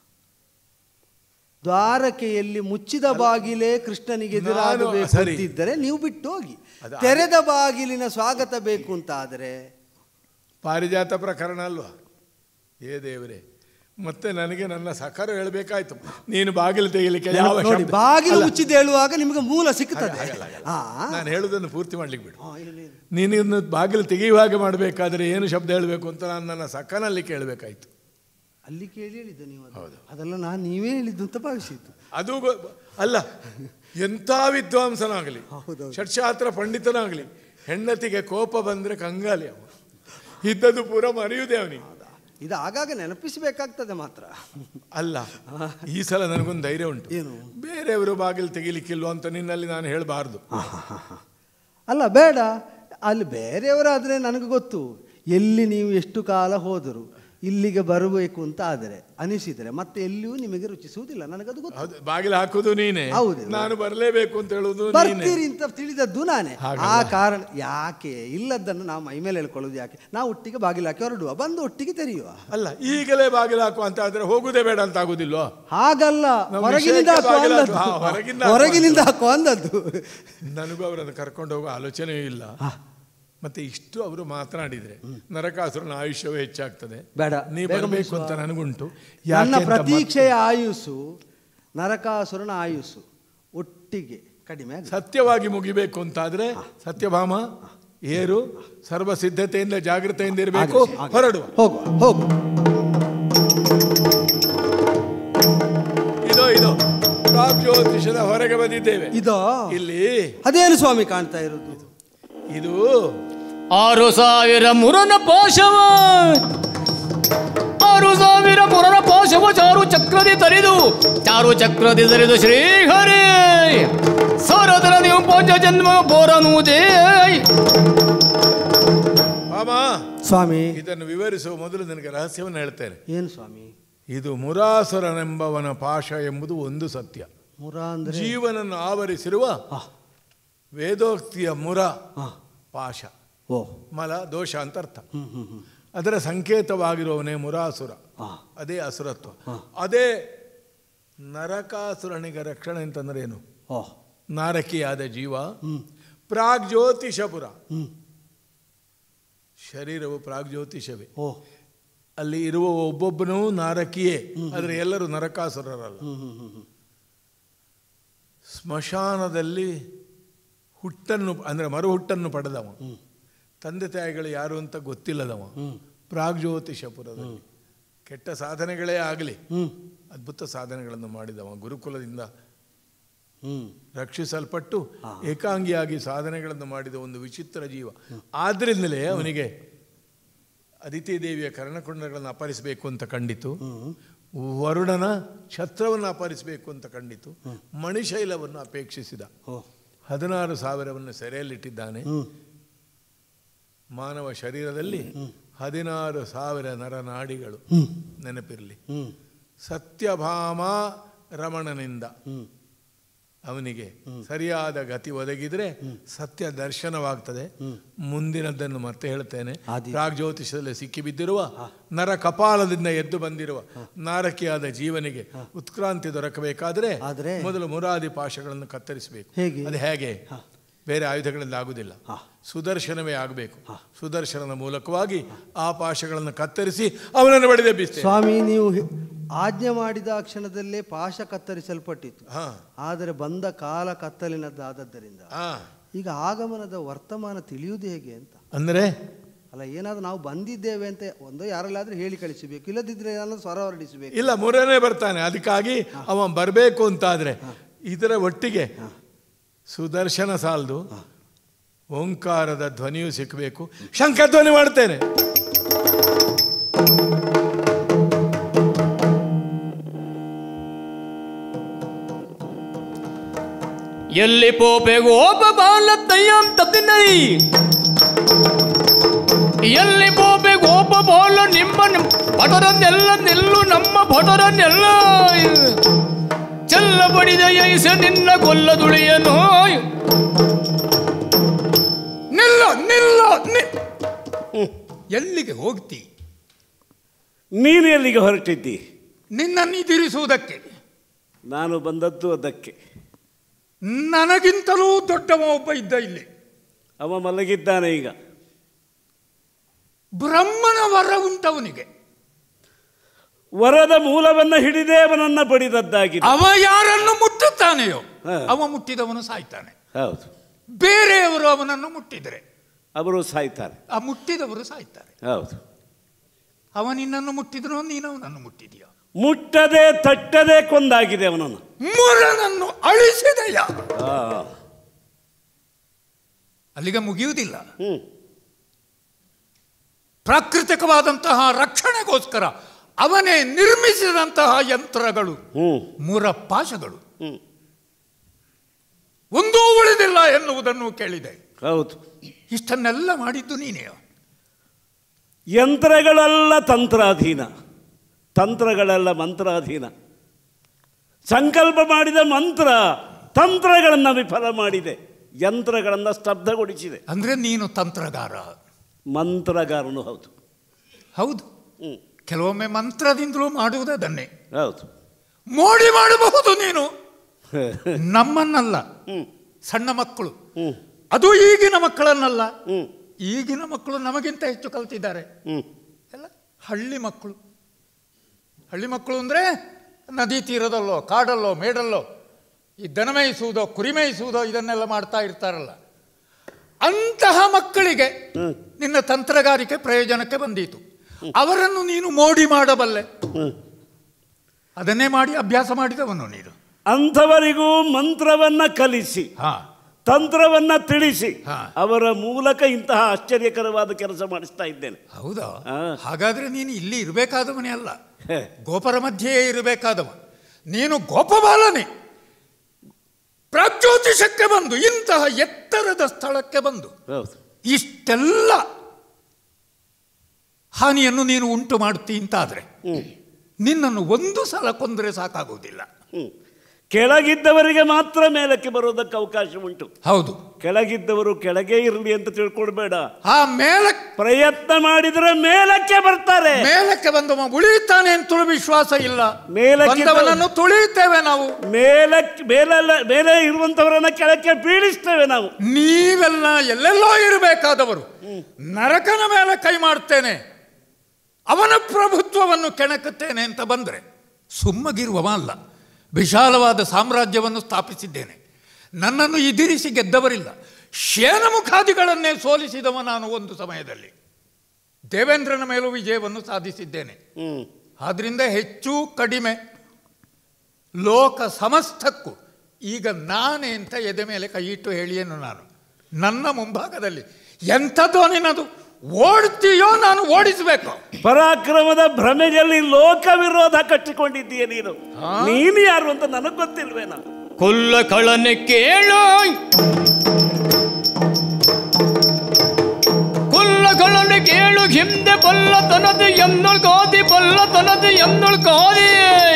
ದ್ವಾರಕೆಯಲ್ಲಿ ಮುಚ್ಚಿದ ಬಾಗಿಲೇ ಕೃಷ್ಣನಿಗೆ ನಾನು- ಎದುರಾಗಬೇಕು ಸರಿ. ಅಂತಿದ್ದರೆ ನೀವು ಬಿಟ್ಟು ಹೋಗಿ ಅದು- ತೆರೆದ ಬಾಗಿಲಿನ ಸ್ವಾಗತ ಬೇಕು ಅಂತ ಆದರೆ ಪಾರಿಜಾತ ಪ್ರಕರಣ ಅಲ್ವಾ ಏ ದೇವರೇ ಮತ್ತೆ ನನಗೆ ನನ್ನ ಸಖರ ಹೇಳಬೇಕಾಯ್ತು ನೀನು ಬಾಗಿಲು ತೆಗಿಲಿಕ್ಕೆ ಯಾವ ನೋಡಿ ಶಬ್ದ- ಬಾಗಿಲು ಅಲ್ಲ, ಮುಚ್ಚಿದ ಹೇಳುವಾಗ ನಿಮಗೆ ಮೂಲ ಸಿಕ್ಕುತ್ತದೆ ಆಗಲ್ಲ, ಆಗಲ್ಲ. ಆ, ನಾನು ಹೇಳುವುದನ್ನು ಪೂರ್ತಿ ಮಾಡ್ಲಿಕ್ಕೆ ಬಿಡು ಆ, ಇಲ್ಲ, ಇಲ್ಲ. ನೀನು ಇನ್ನು ಬಾಗಿಲು ತೆಗೆಯುವಾಗ ಮಾಡಬೇಕಾದ್ರೆ ಏನು ಶಬ್ದ ಹೇಳಬೇಕು ಅಂತ ನಾನು ನನ್ನ ಸಖನಲ್ಲಿ ಕೇಳಬೇಕಾಯ್ತು ಅಲ್ಲಿ ಕೇಳಿ ಹೇಳಿದ್ದು ನೀವು ಅದು. ಅದೆಲ್ಲ ನಾನು ನೀವೇ ಹೇಳಿದ್ದು ಅಂತ ಭಾವಿಸಿದ್ದು ಅದು ಗೊ- ಅಲ್ಲ ಎಂಥ ವಿದ್ವಾಂಸನಾಗಲಿ ಹೌದೌದು. ಷಟ್ಶಾಸ್ತ್ರ ಪಂಡಿತನಾಗಲಿ ಹೆಂಡತಿಗೆ ಕೋಪ ಬಂದರೆ ಕಂಗಾಲಿ ಅವ ಇದ್ದದ್ದು ಪೂರ ಮರೆಯುವುದೇ ಅವನಿಗೆ ಇದು ಆಗಾಗ ನೆನಪಿಸಬೇಕಾಗ್ತದೆ ಮಾತ್ರ ಅಲ್ಲ ಈ ಸಲ ನನಗೊಂದು ಧೈರ್ಯ ಉಂಟು ಏನು? ಬೇರೆಯವರು ಬಾಗಿಲು ತೆಗಿಲಿಕ್ಕಿಲ್ವ ಅಂತ ನಿನ್ನಲ್ಲಿ ನಾನು ಹೇಳಬಾರ್ದು ಅಲ್ಲ ಬೇಡ ಅಲ್ಲಿ ಬೇರೆಯವರಾದರೆ ನನಗೆ ಗೊತ್ತು ಎಲ್ಲಿ ನೀವು ಎಷ್ಟು ಕಾಲ ಹೋದರು ಇಲ್ಲಿಗೆ ಬರಬೇಕು ಅಂತ ಆದರೆ ಅನಿಸಿದರೆ ಮತ್ತೆ ಎಲ್ಲಿಯೂ ನಿಮಗೆ ರುಚಿಸುವುದಿಲ್ಲ ನನಗದು ಗೊತ್ತು ಹೌದು ಬಾಗಿಲು ಹಾಕುದು ನೀನೆ ಹೌದು. ನಾನು ಬರಲೇಬೇಕು ಅಂತ ಹೇಳುದು ನೀನೆ ಬರ್ತೀರಿ ಅಂತ ತಿಳಿದದ್ದು ನಾನೇ ಹಾಗಲ್ಲ. ಆ ಕಾರಣ ಯಾಕೆ ಇಲ್ಲದನ್ನು ನಾವು ಮೈ ಮೇಲೆ ಹೇಳ್ಕೊಳ್ಳೋದು ಯಾಕೆ ನಾವು ಒಟ್ಟಿಗೆ ಬಾಗಿಲು ಹಾಕಿ ಹೊರಡುವ ಬಂದು ಒಟ್ಟಿಗೆ ತೆರೆಯುವ ಅಲ್ಲ ಈಗಲೇ ಬಾಗಿಲು ಹಾಕು ಅಂತ ಆದ್ರೆ ಹೋಗುದೇ ಬೇಡ ಅಂತ ಆಗುದಿಲ್ವಾ ಹಾಗಲ್ಲ ನಾವು ಹೊರಗಿನಿಂದ ವಿಷಯಕ್ಕೆ ಹಾಕುವ ಬಾಗಿಲು ಅಂದದ್ದು. ಹಾಕುವ. ಹಾ, ಹೊರಗಿಂದ ಹಾಕುವ ಹೊರಗಿನಿಂದ ಹಾಕುವ ಅಂದದ್ದು ನನಗೂ ಅವರನ್ನು ಕರ್ಕೊಂಡು ಹೋಗೋ ಆಲೋಚನೆಯೂ ಇಲ್ಲ ಮತ್ತೆ ಇಷ್ಟು ಅವರು ಮಾತನಾಡಿದ್ರೆ ನರಕಾಸುರನ ಆಯುಷ್ಯವೇ ಹೆಚ್ಚಾಗ್ತದೆ ಬೇಡ, ನೀ ಬೇಗ ಬರಬೇಕು ಮುಗಿಸುವ. ಅಂತ ನನಗುಂಟು ನನ್ನ ಯಾಕೆ ಅಂತ ಪ್ರತೀಕ್ಷೆಯ ಆಯುಸ್ಸು ನರಕಾಸುರನ ಆಯುಸ್ಸು ಒಟ್ಟಿಗೆ ಕಡಿಮೆ ಆಗುತ್ತೆ. ಸತ್ಯವಾಗಿ ಮುಗಿಬೇಕು ಅಂತಾದ್ರೆ ಸತ್ಯಭಾಮ ಏರು ಸರ್ವ ಸಿದ್ಧತೆಯಿಂದ ಜಾಗೃತೆಯಿಂದ ಇರಬೇಕು ಆಗಲಿ, ಆಗಲಿ. ಹೊರಡುವ ಹೋಗುವ ಹೋಗು ಇದೋ ಇದು ಪ್ರಾಗ್ಜ್ಯೋತಿಷದ ಹೊರಗೆ ಬಂದಿದ್ದೇವೆ ಇದೋ ಇಲ್ಲಿ ಅದೇನು ಸ್ವಾಮಿ ಕಾಣ್ತಾ ಇರೋದು ಇದು ಆರು ಸಾವಿರ ಮುರನ ಪಾಶವ ಆರು ಸಾವಿರ ಮುರನ ಪಾಶವ ಚಾರು ಚಕ್ರದಿ ತರಿದು ಚಾರು ಚಕ್ರದಿ ತರಿದು ಶ್ರೀಹರಿ ಸರದರ ನೀವು ಪಂಚ ಜನ್ಮ ಬೋರನುವುದೇ ಭಾಮ ಸ್ವಾಮಿ ಇದನ್ನು ವಿವರಿಸುವ ಮೊದಲು ನನಗೆ ರಹಸ್ಯವನ್ನು ಹೇಳ್ತೇನೆ ಏನು ಸ್ವಾಮಿ ಇದು ಮುರಾಸುರನೆಂಬವನ ಪಾಶ ಎಂಬುದು ಒಂದು ಸತ್ಯ ಮುರ ಅಂದ್ರೆ ಜೀವನನ್ನು ಆವರಿಸಿರುವ ಆ, ವೇದೋಕ್ತಿಯ ಮುರ ಆ, ಪಾಶ ಓ ಮಲ ದೋಷ ಅಂತ ಅರ್ಥ ಹ್ಮ್ ಹ್ಮ್ ಹ್ಮ್ ಅದರ ಸಂಕೇತವಾಗಿರುವವನೇ ಮುರಾಸುರ ಆ, ಅದೇ ಅಸುರತ್ವ ಅದೇ ನರಕಾಸುರನಿಗೆ ರಕ್ಷಣೆ ಅಂತಂದ್ರೆ ಏನು ಓ ನಾರಕಿಯಾದ ಜೀವ ಹ್ಮ್ ಪ್ರಾಗ್ಜ್ಯೋತಿಷಪುರ ಹ್ಮ್ ಶರೀರವು ಪ್ರಾಗ್ಜ್ಯೋತಿಷವೇ ಓ ಅಲ್ಲಿ ಇರುವ ಒಬ್ಬೊಬ್ಬನೂ ನಾರಕಿಯೇ ಆದರೆ ಎಲ್ಲರೂ ನರಕಾಸುರರಲ್ಲ ಹ್ಮ್ ಹ್ಮ್ ಹ್ಮ್ ಹ್ಮ್ ಸ್ಮಶಾನದಲ್ಲಿ ಹುಟ್ಟನ್ನು ಅಂದರೆ ಮರು ಹುಟ್ಟನ್ನು ಪಡೆದವ ತಂದೆ ತಾಯಿಗಳು ಯಾರು ಅಂತ ಗೊತ್ತಿಲ್ಲದವ ಪ್ರಾಗ್ಜ್ಯೋತಿಷಪುರದಲ್ಲಿ ಕೆಟ್ಟ ಸಾಧನೆಗಳೇ ಆಗಲಿ ಹ್ಮ್ ಅದ್ಭುತ ಸಾಧನೆಗಳನ್ನು ಮಾಡಿದವ ಗುರುಕುಲದಿಂದ ರಕ್ಷಿಸಲ್ಪಟ್ಟು ಏಕಾಂಗಿಯಾಗಿ ಸಾಧನೆಗಳನ್ನು ಮಾಡಿದ ಒಂದು ವಿಚಿತ್ರ ಜೀವ ಆದ್ರಿಂದಲೇ ಅವನಿಗೆ ಅದಿತಿ ದೇವಿಯ ಕರ್ಣಕುಂಡಗಳನ್ನು ಅಪಹರಿಸಬೇಕು ಅಂತ ಕಂಡಿತು ವರುಣನ ಛತ್ರವನ್ನು ಅಪಹರಿಸಬೇಕು ಅಂತ ಕಂಡಿತು ಮಣಿಶೈಲವನ್ನು ಅಪೇಕ್ಷಿಸಿದ ಹದಿನಾರು ಸಾವಿರವನ್ನು ಸೆರೆಯಲ್ಲಿಟ್ಟಿದ್ದಾನೆ ಮಾನವ ಶರೀರದಲ್ಲಿ ಹದಿನಾರು ಸಾವಿರ ನರನಾಡಿಗಳು ನೆನಪಿರಲಿ ಸತ್ಯಭಾಮ ರಮಣನಿಂದ ಅವನಿಗೆ ಸರಿಯಾದ ಗತಿ ಒದಗಿದ್ರೆ ಸತ್ಯ ದರ್ಶನವಾಗ್ತದೆ ಮುಂದಿನದ್ದನ್ನು ಮತ್ತೆ ಹೇಳ್ತೇನೆ ಪ್ರಾಗ್ಜ್ಯೋತಿಷದಲ್ಲಿ ಸಿಕ್ಕಿಬಿದ್ದಿರುವ ನರ ಕಪಾಲದಿಂದ ಎದ್ದು ಬಂದಿರುವ ನಾರಕಿಯಾದ ಜೀವನಿಗೆ ಉತ್ಕ್ರಾಂತಿ ದೊರಕಬೇಕಾದ್ರೆ ಆದ್ರೆ? ಮೊದಲು ಮುರಾದಿ ಪಾಶಗಳನ್ನು ಕತ್ತರಿಸಬೇಕು ಹೇಗೆ? ಅದು ಹೇಗೆ ಬೇರೆ ಆಯುಧಗಳಿಂದ ಆಗುವುದಿಲ್ಲ ಸುದರ್ಶನವೇ ಆಗಬೇಕು ಸುದರ್ಶನದ ಮೂಲಕವಾಗಿ ಆ ಪಾಶಗಳನ್ನು ಕತ್ತರಿಸಿ ಅವನನ್ನು ಬಡಿದೆಬ್ಬಿಸ್ತೇನೆ ಸ್ವಾಮಿ ನೀವು ಹೆ- ಆಜ್ಞೆ ಮಾಡಿದ ಕ್ಷಣದಲ್ಲೇ ಪಾಶ ಕತ್ತರಿಸಲ್ಪಟ್ಟಿತ್ತು ಹಾ ಆದರೆ ಬಂದ ಕಾಲ ಕತ್ತಲಿನದ್ದಾದದ್ದರಿಂದ ಹಾ ಈಗ ಆಗಮನದ ವರ್ತಮಾನ ತಿಳಿಯುವುದು ಹೇಗೆ ಅಂತ ಅಂದರೆ ಅಲ್ಲ ಏನಾದ್ರು ನಾವು ಬಂದಿದ್ದೇವೆ ಅಂತ ಒಂದೋ ಯಾರಲ್ಲಾದ್ರೂ ಹೇಳಿ ಕಳಿಸಬೇಕು ಇಲ್ಲದಿದ್ರೆ ಏನಾದ್ರು ಸ್ವರ ಹೊರಡಿಸಬೇಕು ಇಲ್ಲ ಮೂರನೇ ಬರ್ತಾನೆ ಅದಕ್ಕಾಗಿ ಅವ ಬರಬೇಕು ಅಂತಾದ್ರೆ ಇದರ ಒಟ್ಟಿಗೆ ಸುದರ್ಶನ ಸಾಲದು ಓಂಕಾರದ ಧ್ವನಿಯೂ ಸಿಕ್ಕಬೇಕು ಶಂಖಧ್ವನಿ ಮಾಡ್ತೇನೆ ಎಲ್ಲಿ ಪೋಪೆಗೋ ಒಬ್ಬ ಬಾಲ ತಯ್ಯಂ ತಪ್ಪಿನೈ ಎಲ್ಲಿ ಪೋಪೆಗೋ ಒಬ್ಬ ಬಾಲ ನಿಮ್ಮ ನಿಮ್- ಭಟರನ್ನೆಲ್ಲ ನಿಲ್ಲು ನಮ್ಮ ಭಟರನ್ನೆಲ್ಲ ಚೆಲ್ಲ ಬಡಿದ ಯೈಸ ನಿನ್ನ ಕೊಲ್ಲದುಳಿಯನು ನಿಲ್ಲ ನಿಲ್ಲ ನಿ- ಎಲ್ಲಿಗೆ ಹೋಗ್ತಿ ನೀನು ಎಲ್ಲಿಗೆ ಹೊರಟಿದ್ದಿ ನಿನ್ನನ್ನು ಇದಿರಿಸುವುದಕ್ಕೆ ನಾನು ಬಂದದ್ದು ಅದಕ್ಕೆ ನನಗಿಂತಲೂ ದೊಡ್ಡವ ಒಬ್ಬ ಇದ್ದ ಇಲ್ಲಿ ಅವ ಮಲಗಿದ್ದಾನೆ ಈಗ ಬ್ರಹ್ಮನ ವರ ಉಂಟವನಿಗೆ ವರದ ಮೂಲವನ್ನು ಹಿಡಿದೇ ಅವನನ್ನ ಬಡಿದದ್ದಾಗಿದೆ ಅವ ಯಾರನ್ನು ಮುಟ್ಟುತ್ತಾನೆಯೋ ಹಾ. ಅವ ಮುಟ್ಟಿದವನು ಸಾಯ್ತಾನೆ ಹೌದು ಬೇರೆಯವರು ಅವನನ್ನು ಮುಟ್ಟಿದರೆ ಅವರು ಸಾಯ್ತಾರೆ ಆ ಮುಟ್ಟಿದವರು ಸಾಯ್ತಾರೆ ಹೌದು ಅವ ನಿನ್ನನ್ನು ಮುಟ್ಟಿದನೋ ನೀನು ಅವನನ್ನು ಮುಟ್ಟಿದೆಯೋ ಮುಟ್ಟದೆ ತಟ್ಟದೆ ಕೊಂದಾಗಿದೆ ಅವನನ್ನು ಮುರನನ್ನು ಅಳಿಸಿದೆಯ ಆ, ಅಲ್ಲಿಗೆ ಮುಗಿಯುವುದಿಲ್ಲ ಹ್ಮ್ ಪ್ರಾಕೃತಿಕವಾದಂತಹ ರಕ್ಷಣೆಗೋಸ್ಕರ ಅವನೇ ನಿರ್ಮಿಸಿದಂತಹ ಯಂತ್ರಗಳು ಹ್ಮ್ ಮುರಪಾಶಗಳು ಹ್ಮ್ ಒಂದೂ ಉಳಿದಿಲ್ಲ ಎನ್ನುವುದನ್ನು ಕೇಳಿದೆ ಹೌದು ಇಷ್ಟನ್ನೆಲ್ಲ ಮಾಡಿದ್ದು ನೀನೇ ಯಂತ್ರಗಳೆಲ್ಲ ತಂತ್ರಾಧೀನ ತಂತ್ರಗಳೆಲ್ಲ ಮಂತ್ರಾಧೀನ ಸಂಕಲ್ಪ ಮಾಡಿದ ಮಂತ್ರ ತಂತ್ರಗಳನ್ನು ವಿಫಲ ಮಾಡಿದೆ ಯಂತ್ರಗಳನ್ನು ಸ್ತಬ್ಧಗೊಳಿಸಿದೆ ಅಂದ್ರೆ ನೀನು ತಂತ್ರಗಾರ ಮಂತ್ರಗಾರನು ಹೌದು ಹೌದು ಹ್ಮ್ ಕೆಲವೊಮ್ಮೆ ಮಂತ್ರದಿಂದಲೂ ಮಾಡುವುದನ್ನೇ ಹೌದು ಮೋಡಿ ಮಾಡಬಹುದು ನೀನು ನಮ್ಮನ್ನಲ್ಲ ಹ್ಮ್ ಸಣ್ಣ ಮಕ್ಕಳು ಹ್ಮ್ ಅದು ಈಗಿನ ಮಕ್ಕಳನ್ನಲ್ಲ ಹ್ಮ್ ಈಗಿನ ಮಕ್ಕಳು ನಮಗಿಂತ ಹೆಚ್ಚು ಕಲ್ತಿದ್ದಾರೆ ಹ್ಮ್ ಎಲ್ಲ ಹಳ್ಳಿ ಮಕ್ಕಳು ಹಳ್ಳಿ ಮಕ್ಕಳು ಅಂದರೆ ನದಿ ತೀರದಲ್ಲೋ ಕಾಡಲ್ಲೋ ಮೇಡಲ್ಲೋ ಈ ದನ ಮೇಯಿಸುವುದೋ ಕುರಿ ಮೇಯಿಸುವುದೋ ಇದನ್ನೆಲ್ಲ ಮಾಡ್ತಾ ಇರ್ತಾರಲ್ಲ ಅಂತಹ ಮಕ್ಕಳಿಗೆ ನಿನ್ನ ತಂತ್ರಗಾರಿಕೆ ಪ್ರಯೋಜನಕ್ಕೆ ಬಂದೀತು ಅವರನ್ನು ನೀನು ಮೋಡಿ ಮಾಡಬಲ್ಲೆ ಅದನ್ನೇ ಮಾಡಿ ಅಭ್ಯಾಸ ಮಾಡಿದವನು ನೀನು ಅಂಥವರಿಗೂ ಮಂತ್ರವನ್ನ ಕಲಿಸಿ ಹಾ ತಂತ್ರವನ್ನ ತಿಳಿಸಿ ಹಾ. ಅವರ ಮೂಲಕ ಇಂತಹ ಆಶ್ಚರ್ಯಕರವಾದ ಕೆಲಸ ಮಾಡಿಸ್ತಾ ಇದ್ದೇನೆ ಹೌದಾ ಹಾ. ಹಾಗಾದ್ರೆ ನೀನು ಇಲ್ಲಿ ಇರಬೇಕಾದವನೇ ಅಲ್ಲ ಹೇ, ಗೋಪರ ಮಧ್ಯೆಯೇ ಇರಬೇಕಾದವ ನೀನು ಗೋಪಬಾಲನೆ ಪ್ರಾಗ್ಜ್ಯೋತಿಷಕ್ಕೆ ಬಂದು ಇಂತಹ ಎತ್ತರದ ಸ್ಥಳಕ್ಕೆ ಬಂದು ಹೌದು ಇಷ್ಟೆಲ್ಲ ಹಾನಿಯನ್ನು ನೀನು ಉಂಟು ಮಾಡ್ತಿ ಅಂತಾದ್ರೆ ಹ್ಮ್ ನಿನ್ನನ್ನು ಒಂದು ಸಲ ಕೊಂದರೆ ಸಾಕಾಗುವುದಿಲ್ಲ ಹ್ಮ್ ಕೆಳಗಿದ್ದವರಿಗೆ ಮಾತ್ರ ಮೇಲಕ್ಕೆ ಬರೋದಕ್ಕೆ ಅವಕಾಶ ಉಂಟು ಹೌದು ಕೆಳಗಿದ್ದವರು ಕೆಳಗೆ ಇರಲಿ ಅಂತ ತಿಳ್ಕೊಳ್ಬೇಡ ಆ ಮೇಲ ಪ್ರಯತ್ನ ಮಾಡಿದ್ರೆ ಮೇಲಕ್ಕೆ ಬರ್ತಾರೆ ಮೇಲಕ್ಕೆ ಬಂದವ ಉಳಿಯುತ್ತಾನೆ ಅಂತ ವಿಶ್ವಾಸ ಇಲ್ಲ ಮೇಲಕ್ಕೆ ಬಂದವನನ್ನು ತುಳಿಯುತ್ತೇವೆ ನಾವು ಮೇಲಕ್ಕೆ ಮೇಲೆಲ್ಲ ಮೇಲೆ ಇರುವಂತವರನ್ನ ಕೆಳಕ್ಕೆ ಬೀಳಿಸ್ತೇವೆ ನಾವು ನೀವೆಲ್ಲ ಎಲ್ಲೆಲ್ಲೋ ಇರಬೇಕಾದವರು ನರಕನ ಮೇಲೆ ಕೈ ಮಾಡ್ತೇನೆ ಅವನ ಪ್ರಭುತ್ವವನ್ನು ಕೆಣಕುತ್ತೇನೆ ಅಂತ ಬಂದರೆ ಸುಮ್ಮಗಿರುವವ ಅಲ್ಲ ವಿಶಾಲವಾದ ಸಾಮ್ರಾಜ್ಯವನ್ನು ಸ್ಥಾಪಿಸಿದ್ದೇನೆ ನನ್ನನ್ನು ಇದಿರಿಸಿ ಗೆದ್ದವರಿಲ್ಲ ಶೇನಮುಖಾದಿಗಳನ್ನೇ ಸೋಲಿಸಿದವ ನಾನು ಒಂದು ಸಮಯದಲ್ಲಿ ದೇವೇಂದ್ರನ ಮೇಲೂ ವಿಜಯವನ್ನು ಸಾಧಿಸಿದ್ದೇನೆ ಹ್ಮ್ ಆದ್ರಿಂದ ಹೆಚ್ಚು ಕಡಿಮೆ ಲೋಕ ಸಮಸ್ತಕ್ಕೂ ಈಗ ನಾನೇ ಅಂತ ಎದೆ ಮೇಲೆ ಕೈ ಇಟ್ಟು ಹೇಳಿಯೇನು ನಾನು ನನ್ನ ಮುಂಭಾಗದಲ್ಲಿ ಎಂಥದ್ದು ನಿನ್ನದು ಓಡ್ತೀಯೋ ನಾನು ಓಡಿಸಬೇಕು ಪರಾಕ್ರಮದ ಭ್ರಮೆಯಲ್ಲಿ ಲೋಕ ವಿರೋಧ ಕಟ್ಟಿಕೊಂಡಿದ್ದೀಯ ನೀನು ನೀನು ಯಾರು ಅಂತ ನನಗೆ ಗೊತ್ತಿಲ್ವೇನ ಕೊಲ್ಲ ಕಳನೆ ಕೇಳು ಕೊಲ್ಲ ಕಳನೆ ಕೇಳು ಹಿಂದೆ ಬಲ್ಲ ತನದು ಎಂದೊಳ್ ಗಾದಿ ಬಲ್ಲ ತನದು ಎಂದೊಳ್ ಗಾದಿ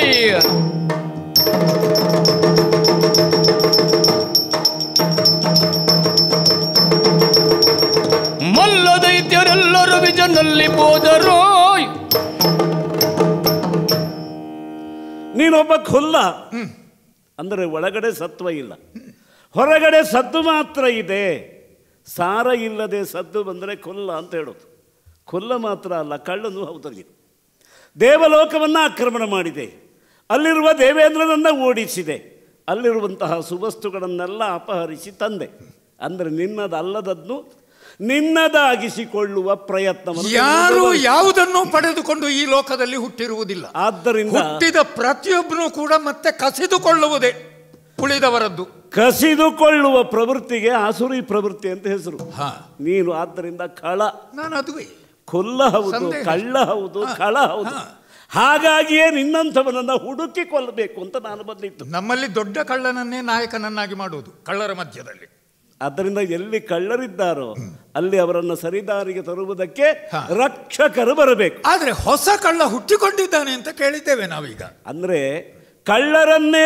ಮಲ್ಲ ದೈತ್ಯರೆಲ್ಲರೂ ವಿಜನಲ್ಲಿ ಹೋದರು ನೀನೊಬ್ಬ ಖುಲ್ಲ ಅಂದರೆ ಒಳಗಡೆ ಸತ್ವ ಇಲ್ಲ ಹೊರಗಡೆ ಸದ್ದು ಮಾತ್ರ ಇದೆ ಸಾರ ಇಲ್ಲದೆ ಸದ್ದು ಬಂದರೆ ಕೊಲ್ಲ ಅಂತ ಹೇಳೋದು ಕೊಲ್ಲ ಮಾತ್ರ ಅಲ್ಲ ಕಳ್ಳನು ಹೌದಲ್ಲಿ ದೇವಲೋಕವನ್ನು ಆಕ್ರಮಣ ಮಾಡಿದೆ ಅಲ್ಲಿರುವ ದೇವೇಂದ್ರನನ್ನು ಓಡಿಸಿದೆ ಅಲ್ಲಿರುವಂತಹ ಸುವಸ್ತುಗಳನ್ನೆಲ್ಲ ಅಪಹರಿಸಿ ತಂದೆ ಅಂದರೆ ನಿನ್ನದಲ್ಲದನ್ನು ನಿನ್ನದಾಗಿಸಿಕೊಳ್ಳುವ ಪ್ರಯತ್ನವನ್ನು ಯಾರು ಯಾವುದನ್ನು ಪಡೆದುಕೊಂಡು ಈ ಲೋಕದಲ್ಲಿ ಹುಟ್ಟಿರುವುದಿಲ್ಲ ಆದ್ದರಿಂದ ಹುಟ್ಟಿದ ಪ್ರತಿಯೊಬ್ಬನು ಕೂಡ ಮತ್ತೆ ಕಸಿದುಕೊಳ್ಳುವುದೇ ಉಳಿದವರದ್ದು ಕಸಿದುಕೊಳ್ಳುವ ಪ್ರವೃತ್ತಿಗೆ ಆಸುರಿ ಪ್ರವೃತ್ತಿ ಅಂತ ಹೆಸರು ಹಾ. ನೀನು ಆದ್ದರಿಂದ ಕಳ ನಾನು ಅದುವೇ ಕೊಲ್ಲ ಹೌದು ಸಂದೇಹ. ಕಳ್ಳ ಹೌದು ಹಾ, ಕಳ ಹೌದು ಹಾ. ಹಾಗಾಗಿಯೇ ನಿನ್ನಂಥವನನ್ನ ಹುಡುಕಿ ಕೊಲ್ಲಬೇಕು ಅಂತ ನಾನು ಬಂದಿತ್ತು ನಮ್ಮಲ್ಲಿ ದೊಡ್ಡ ಕಳ್ಳನನ್ನೇ ನಾಯಕನನ್ನಾಗಿ ಮಾಡುವುದು ಕಳ್ಳರ ಮಧ್ಯದಲ್ಲಿ ಆದ್ದರಿಂದ ಎಲ್ಲಿ ಕಳ್ಳರಿದ್ದಾರೋ ಅಲ್ಲಿ ಅವರನ್ನು ಸರಿದಾರಿಗೆ ತರುವುದಕ್ಕೆ ಹಾ. ರಕ್ಷಕರು ಬರಬೇಕು ಆದ್ರೆ ಹೊಸ ಕಳ್ಳ ಹುಟ್ಟಿಕೊಂಡಿದ್ದಾನೆ ಅಂತ ಕೇಳಿದ್ದೇವೆ ನಾವೀಗ ಅಂದ್ರೆ ಕಳ್ಳರನ್ನೇ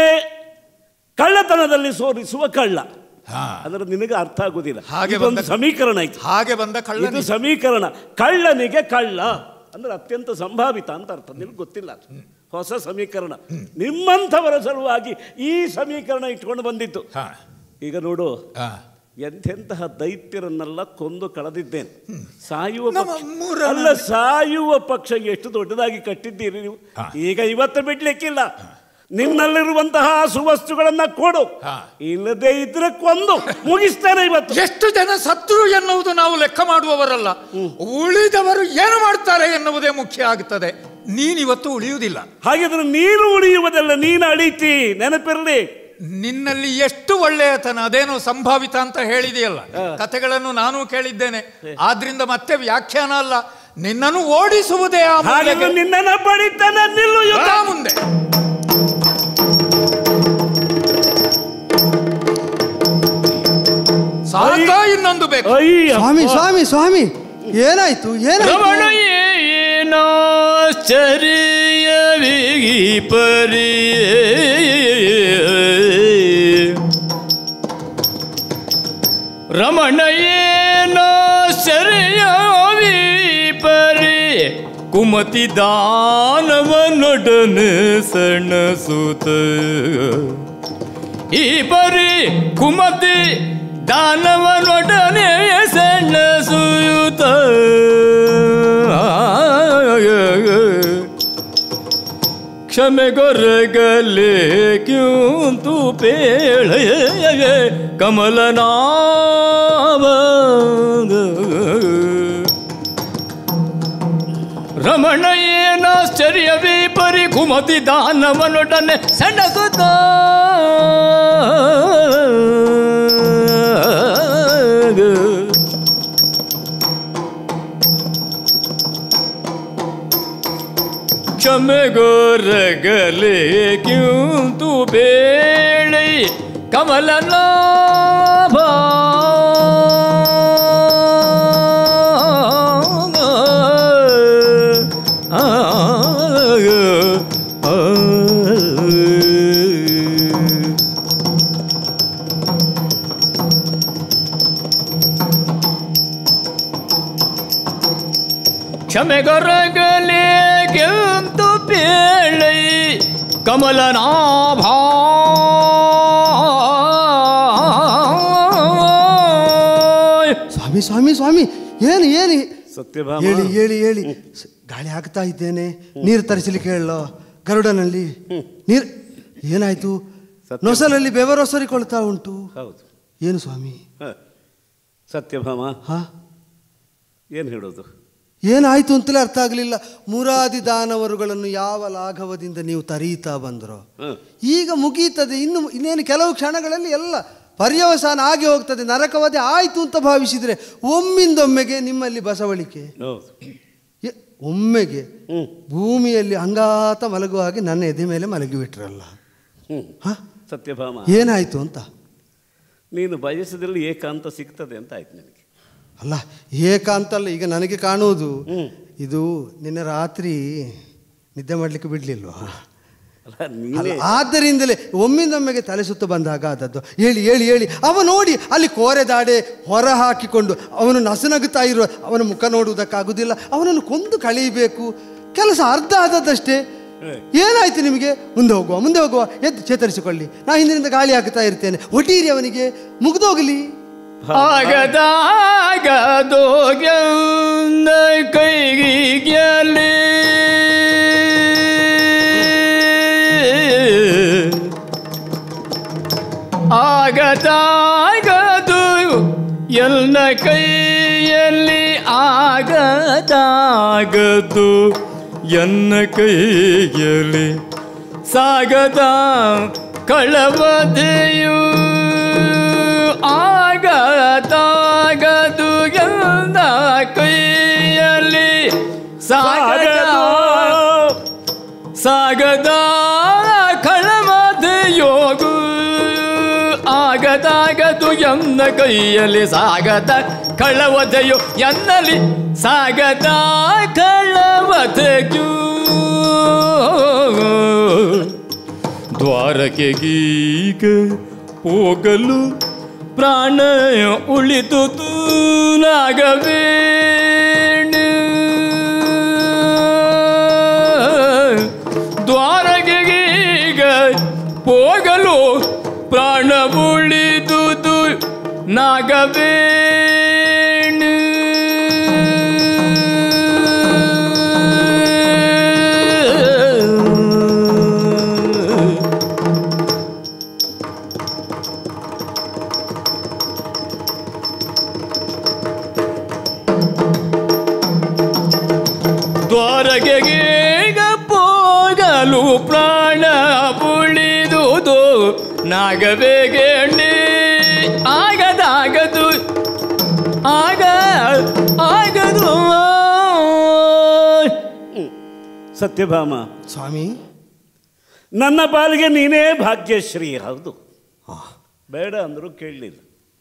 ಕಳ್ಳತನದಲ್ಲಿ ಸೋರಿಸುವ ಕಳ್ಳ ಹಾ. ಅಂದ್ರೆ ನಿನಗೆ ಅರ್ಥ ಆಗುದಿಲ್ಲ ಹಾಗೆ ಇದೊಂದು ಬಂದ- ಸಮೀಕರಣ ಆಯ್ತು ಹಾಗೆ ಬಂದ ಕಳ್ಳ ಇದು ಸಮೀಕರಣ ಕಳ್ಳನಿಗೆ ಕಳ್ಳ ಅಂದ್ರೆ ಅತ್ಯಂತ ಸಂಭಾವಿತ ಅಂತ ಅರ್ಥ ನಿನಗೆ ಗೊತ್ತಿಲ್ಲ ಅದು. ಹೊಸ ಸಮೀಕರಣ ನಿಮ್ಮಂಥವರ ಸಲುವಾಗಿ ಈ ಸಮೀಕರಣ ಇಟ್ಕೊಂಡು ಬಂದಿತ್ತು ಹಾ. ಈಗ ನೋಡು ಹಾ. ಎಂತೆಂತಹ ದೈತ್ಯರನ್ನೆಲ್ಲ ಕೊಂದು ಕಳೆದಿದ್ದೇನೆ ಸಾಯುವ ನಮ್ಮ ಪಕ್ಷ ಮೂರನೇ- ಅಲ್ಲ ಸಾಯುವ ಪಕ್ಷ ಎಷ್ಟು ದೊಡ್ಡದಾಗಿ ಕಟ್ಟಿದ್ದೀರಿ ನೀವು ಹಾ. ಈಗ ಇವತ್ತು ಬಿಡ್ಲಿಕ್ಕಿಲ್ಲ ನಿನ್ನಲ್ಲಿರುವಂತಹ ಸುವಸ್ತುಗಳನ್ನ ಕೊಡು ಹಾ. ಇಲ್ಲದೆ ಇದ್ರೆ ಕೊಂದು ಮುಗಿಸ್ತೇನೆ ಇವತ್ತು ಎಷ್ಟು ಜನ ಸತ್ರು ಎನ್ನುವುದು ನಾವು ಲೆಕ್ಕ ಮಾಡುವವರಲ್ಲ ಉಳಿದವರು ಏನು ಮಾಡ್ತಾರೆ ಎನ್ನುವುದೇ ಮುಖ್ಯ ಆಗುತ್ತದೆ ನೀನಿವತ್ತು ಉಳಿಯುವುದಿಲ್ಲ ಹಾಗಿದ್ರೆ ನೀನು ಉಳಿಯುವುದಲ್ಲ ನೀನು ಅಳಿತಿ ನೆನಪಿರಲಿ ನಿನ್ನಲ್ಲಿ ಎಷ್ಟು ಒಳ್ಳೆಯತನ ಅದೇನೋ ಸಂಭಾವಿತ ಅಂತ ಹೇಳಿದೆಯಲ್ಲ ಕಥೆಗಳನ್ನು ನಾನು ಕೇಳಿದ್ದೇನೆ ಆದ್ರಿಂದ ಮತ್ತೆ ವ್ಯಾಖ್ಯಾನ ಅಲ್ಲ ನಿನ್ನನ್ನು ಓಡಿಸುವುದೇ ಆ ಹಾಗಾದ್ರೆ ಮೂಲೆಗೆ. ನಿನ್ನನ್ನ ಬಡಿತಾನೆ ನಿಲ್ಲು ಯುದ್ಧ ಆ ಮುಂದೆ ಸಾಕ ಇನ್ನೊಂದು ಬೇಕು ಅಯ್ಯ ಸ್ವಾಮಿ ಸ್ವಾಮಿ ಸ್ವಾಮಿ ಏನಾಯ್ತು ಏನಾಯ್ತು ರಮಣ ಏನಾಶ್ಚರ್ಯ ಪರಿ ರಮಣ ಏನಾಶ್ಚರ್ಯ ಪರಿ ಕುಮತಿ ದಾನವನೊಡನೆ ಸಣಸುತ್ತ ಈ ಪರಿ ಕುಮತಿ ದಾನವನೊಡನೆ ಸಣ್ಣ ಸುಯುತ ಕ್ಷಮೆ ಗೊರಗಲೆ ಕ್ಯೂಂತು ಪೇಳ ಕಮಲನಾಭ ರಮಣ ಏನಾಶ್ಚರ್ಯವೇ ಪರಿ ಕುಮತಿ ದಾನವನೊಡನೆ ಸಣ್ಣ ಸುತ ಕ್ಷಮೆ ಗೋರಗಲೆ ಕ್ಯೂಂತು ಬೇಳೆ ಕಮಲನಾಭ ಕ್ಷಮೆಗೊರಗಲೆ ಕೆಂತು ಪೇಳೈ ಕಮಲನಾಭ ಸ್ವಾಮಿ ಸ್ವಾಮಿ ಸ್ವಾಮಿ ಏನು ಏನು ಸತ್ಯಭಾಮ ಹೇಳಿ ಹೇಳಿ ಹೇಳಿ ಸ- ಗಾಳಿ ಹಾಕ್ತಾ ಇದ್ದೇನೆ ನೀರು ತರಿಸಲಿಕ್ಕೆ ಹೇಳೋ ಗರುಡನಲ್ಲಿ ನೀರು ಏನಾಯ್ತು ಸತ್ಯ. ನೊಸಲಲ್ಲಿ ಬೆವರೊಸರಿಕೊಳ್ತಾ ಉಂಟು ಹೌದು ಏನು ಸ್ವಾಮಿ ಹ. ಸತ್ಯಭಾಮ ಹಾ ಏನು ಹೇಳೋದು ಏನಾಯ್ತು ಅಂತಲೇ ಅರ್ಥ ಆಗಲಿಲ್ಲ ಮುರಾದಿ ದಾನವರುಗಳನ್ನು ಯಾವ ಲಾಘವದಿಂದ ನೀವು ತರೀತಾ ಬಂದರೋ ಈಗ ಮುಗೀತದೆ ಇನ್ನು ಇನ್ನೇನು ಕೆಲವು ಕ್ಷಣಗಳಲ್ಲಿ ಎಲ್ಲ ಪರ್ಯವಸಾನ ಆಗಿ ಹೋಗ್ತದೆ ನರಕವಧೆ ಆಯಿತು ಅಂತ ಭಾವಿಸಿದರೆ ಒಮ್ಮಿಂದೊಮ್ಮೆಗೆ ನಿಮ್ಮಲ್ಲಿ ಬಸವಳಿಕೆ ಹೌದು ಎ- ಒಮ್ಮೆಗೆ ಭೂಮಿಯಲ್ಲಿ ಅಂಗಾತ ಮಲಗುವ ಹಾಗೆ ನನ್ನ ಎದೆ ಮೇಲೆ ಮಲಗಿಬಿಟ್ರಲ್ಲ ಹ್ಞೂ ಹ? ಸತ್ಯಭಾಮ ಏನಾಯ್ತು ಅಂತ ನೀನು ಬಯಸಿದಲ್ಲಿ ಏಕಾಂತ ಸಿಗ್ತದೆ ಅಂತ ಆಯ್ತು ನನಗೆ ಅಲ್ಲ ಏಕಾಂತಲ್ಲ ಈಗ ನನಗೆ ಕಾಣುವುದು ಇದು ನಿನ್ನೆ ರಾತ್ರಿ ನಿದ್ದೆ ಮಾಡಲಿಕ್ಕೆ ಬಿಡ್ಲಿಲ್ವಾ ಅಲ್ಲ ಅಲ್ಲ, ನೀನೇ ಆದ್ದರಿಂದಲೇ ಒಮ್ಮಿಂದೊಮ್ಮೆಗೆ ತಲೆ ಸುತ್ತು ಬಂದಾಗ ಆದದ್ದು ಹೇಳಿ ಹೇಳಿ ಹೇಳಿ ಅವ ನೋಡಿ ಅಲ್ಲಿ ಕೋರೆದಾಡೆ ಹೊರ ಹಾಕಿಕೊಂಡು ಅವನು ನಸುನಗುತ್ತಾ ಇರುವ ಅವನ ಮುಖ ನೋಡುವುದಕ್ಕಾಗುವುದಿಲ್ಲ ಅವನನ್ನು ಕೊಂದು ಕಳೀಬೇಕು ಕೆಲಸ ಅರ್ಧ ಆದದ್ದಷ್ಟೇ ಏನಾಯ್ತು ನಿಮಗೆ ಮುಂದೆ ಹೋಗುವ ಮುಂದೆ ಹೋಗುವ ಎದ್ದು ಚೇತರಿಸಿಕೊಳ್ಳಿ ನಾ ಹಿಂದಿನಿಂದ ಗಾಳಿ ಹಾಕ್ತಾ ಇರ್ತೇನೆ ಒಟೀರಿ ಅವನಿಗೆ ಮುಗ್ದೋಗಲಿ ಆಗದಾಗದು ಗೆಂದ ಕೈಗಿಯಲಿ ಆಗದಾಗದು ಎಲ್ಲ ಕೈಯಲ್ಲಿ ಆಗದಾಗದು ಎನ್ನ ಕೈಯಲ್ಲಿ ಸಾಗದ ಕಳವದೆಯು ಆಗದಾಗದು ಎಂದ ಕೈಯಲ್ಲಿ ಸಾಗದ ಸಾಗದ ಕಳವದೆಯೋಗು ಆಗದಾಗದು ಎನ್ನ ಕೈಯಲ್ಲಿ ಸಾಗದ ಕಳವದೆಯು ಎನ್ನಲಿ ಸಾಗದ ಕಳವದೆಯು ದ್ವಾರಕೆಗೀಗ ಹೋಗಲು ಪ್ರಾಣ ಉಳಿದು ನಾಗವೇಣ ದ್ವಾರಕೆಗೀಗ ಹೋಗಲು ಪ್ರಾಣ ಉಳಿದುದು ನಾಗವೇಣ ದ್ವಾರಕೆಗೀಗ ಹೋಗಲು ಪ್ರಾಣ ಉಳಿದುದು ನಾಗಬೇಗೆಣ್ಣೆ ಆಗದಾಗದು ಆಗ ಆಗದು ಸತ್ಯಭಾಮ ಸ್ವಾಮಿ ನನ್ನ ಪಾಲಿಗೆ ನೀನೇ ಭಾಗ್ಯಶ್ರೀ ಹೌದು ಬೇಡ ಅಂದರೂ ಕೇಳಲಿಲ್ಲ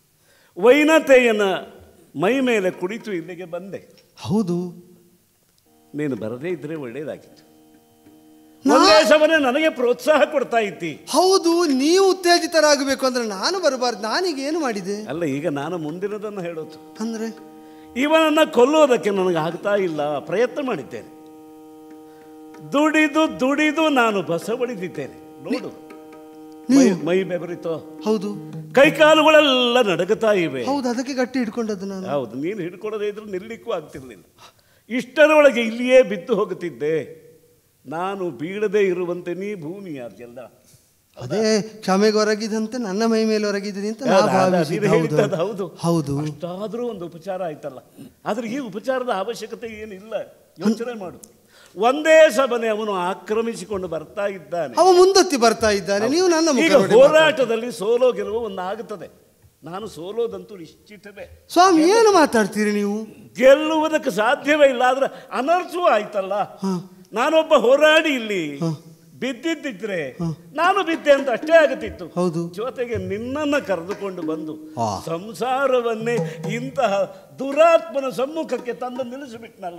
ವೈನತೆಯನ ಮೈ ಮೇಲೆ ಕುಳಿತು ಇಲ್ಲಿಗೆ ಬಂದೆ ಹೌದು ನೀನು ಬರದೇ ಇದ್ರೆ ಒಳ್ಳೇದಾಗಿತ್ತು ಒಂದೇ ಸಮನೆ ನನಗೆ ಪ್ರೋತ್ಸಾಹ ಕೊಡ್ತಾ ಇದ್ದಿ ಹೌದು ನೀವು ಉತ್ತೇಜಿತರಾಗಬೇಕು ಅಂದ್ರೆ ನಾನು ಬರಬಾರ್ದು ನಾನೀಗ ಏನು ಮಾಡಿದೆ ಅಲ್ಲ ಈಗ ನಾನು ಮುಂದಿನದನ್ನು ಹೇಳೋದು ಅಂದ್ರೆ ಇವನನ್ನ ಕೊಲ್ಲೋದಕ್ಕೆ ನನಗೆ ಆಗ್ತಾ ಇಲ್ಲ ಪ್ರಯತ್ನ ಮಾಡಿದ್ದೇನೆ ದುಡಿದು ದುಡಿದು ನಾನು ಬಸವಳಿದಿದ್ದೇನೆ ನೋಡು ಮೈ ಮೈ ಬೆವರಿತೋ ಹೌದು ಕೈಕಾಲುಗಳೆಲ್ಲ ನಡಗುತ್ತಾ ಇವೆ ಹೌದು ಅದಕ್ಕೆ ಗಟ್ಟಿ ಹಿಡ್ಕೊಂಡದ್ದು ನಾನು ಹೌದು ನೀನು ಹಿಡ್ಕೊಡದೇ ಇದ್ರೂ ನಿಲ್ಲಿಕ್ಕೂ ಆಗ್ತಿರ್ಲಿಲ್ಲ ಇಷ್ಟರೊಳಗೆ ಇಲ್ಲಿಯೇ ಬಿದ್ದು ಹೋಗುತ್ತಿದ್ದೆ ನಾನು ಬೀಳದೆ ಇರುವಂತೆ ನೀ ಭೂಮಿಯಾರ್ಜಲ್ಲ ಅದೇ ಕ್ಷಮೆಗೆ ಹೊರಗಿದಂತೆ ನನ್ನ ಮೈ ಮೇಲೆ ಹೊರಗಿದ್ದೀನಿ ಅಂತ ನಾ ಅದ- ಅದ- ಭಾವಿಸಿದ್ದು. ನೀನು ಹೌದು ಹೇಳಿದ್ದದು ಹೌದು ಹೌದು ಅಷ್ಟಾದ್ರೂ ಒಂದು ಉಪಚಾರ ಆಯ್ತಲ್ಲ ಆದ್ರೆ ಈ ಉಪಚಾರದ ಅವಶ್ಯಕತೆ ಏನಿಲ್ಲ ಯೋಚನೆ ಮಾಡು ಒಂದೇ ಸಭನೆ ಅವನು ಆಕ್ರಮಿಸಿಕೊಂಡು ಬರ್ತಾ ಇದ್ದಾನೆ ಅವ ಮುಂದತ್ತಿ ಬರ್ತಾ ಇದ್ದಾನೆ ನೀವು ನನ್ನ ಮುಖ ಈಗ ನೋಡಿ ಮಾತಾಡಿ. ಹೋರಾಟದಲ್ಲಿ ಸೋಲೋ ಗೆಲುವು ಒಂದಾಗುತ್ತದೆ ನಾನು ಸೋಲೋದಂತೂ ನಿಶ್ಚಿತವೇ ಸ್ವಾಮಿ ಏನು ಮಾತಾಡ್ತೀರಿ ನೀವು ಗೆಲ್ಲುವುದಕ್ಕೆ ಸಾಧ್ಯವೇ ಇಲ್ಲ ಆದ್ರೆ ಅನರ್ಥವೂ ಆಯ್ತಲ್ಲ ನಾನೊಬ್ಬ ಹೋರಾಡಿ ಇಲ್ಲಿ ಬಿದ್ದಿದ್ದಿದ್ರೆ ನಾನು ಬಿದ್ದೆ ಅಂತ ಅಷ್ಟೇ ಆಗುತ್ತಿತ್ತು ಹೌದು. ಜೊತೆಗೆ ನಿನ್ನನ್ನ ಕರೆದುಕೊಂಡು ಬಂದು ಆ. ಸಂಸಾರವನ್ನೇ ಇಂತಹ ದುರಾತ್ಮನ ಸಮ್ಮುಖಕ್ಕೆ ತಂದು ನಿಲ್ಲಿಸಿಬಿಟ್ನಲ್ಲ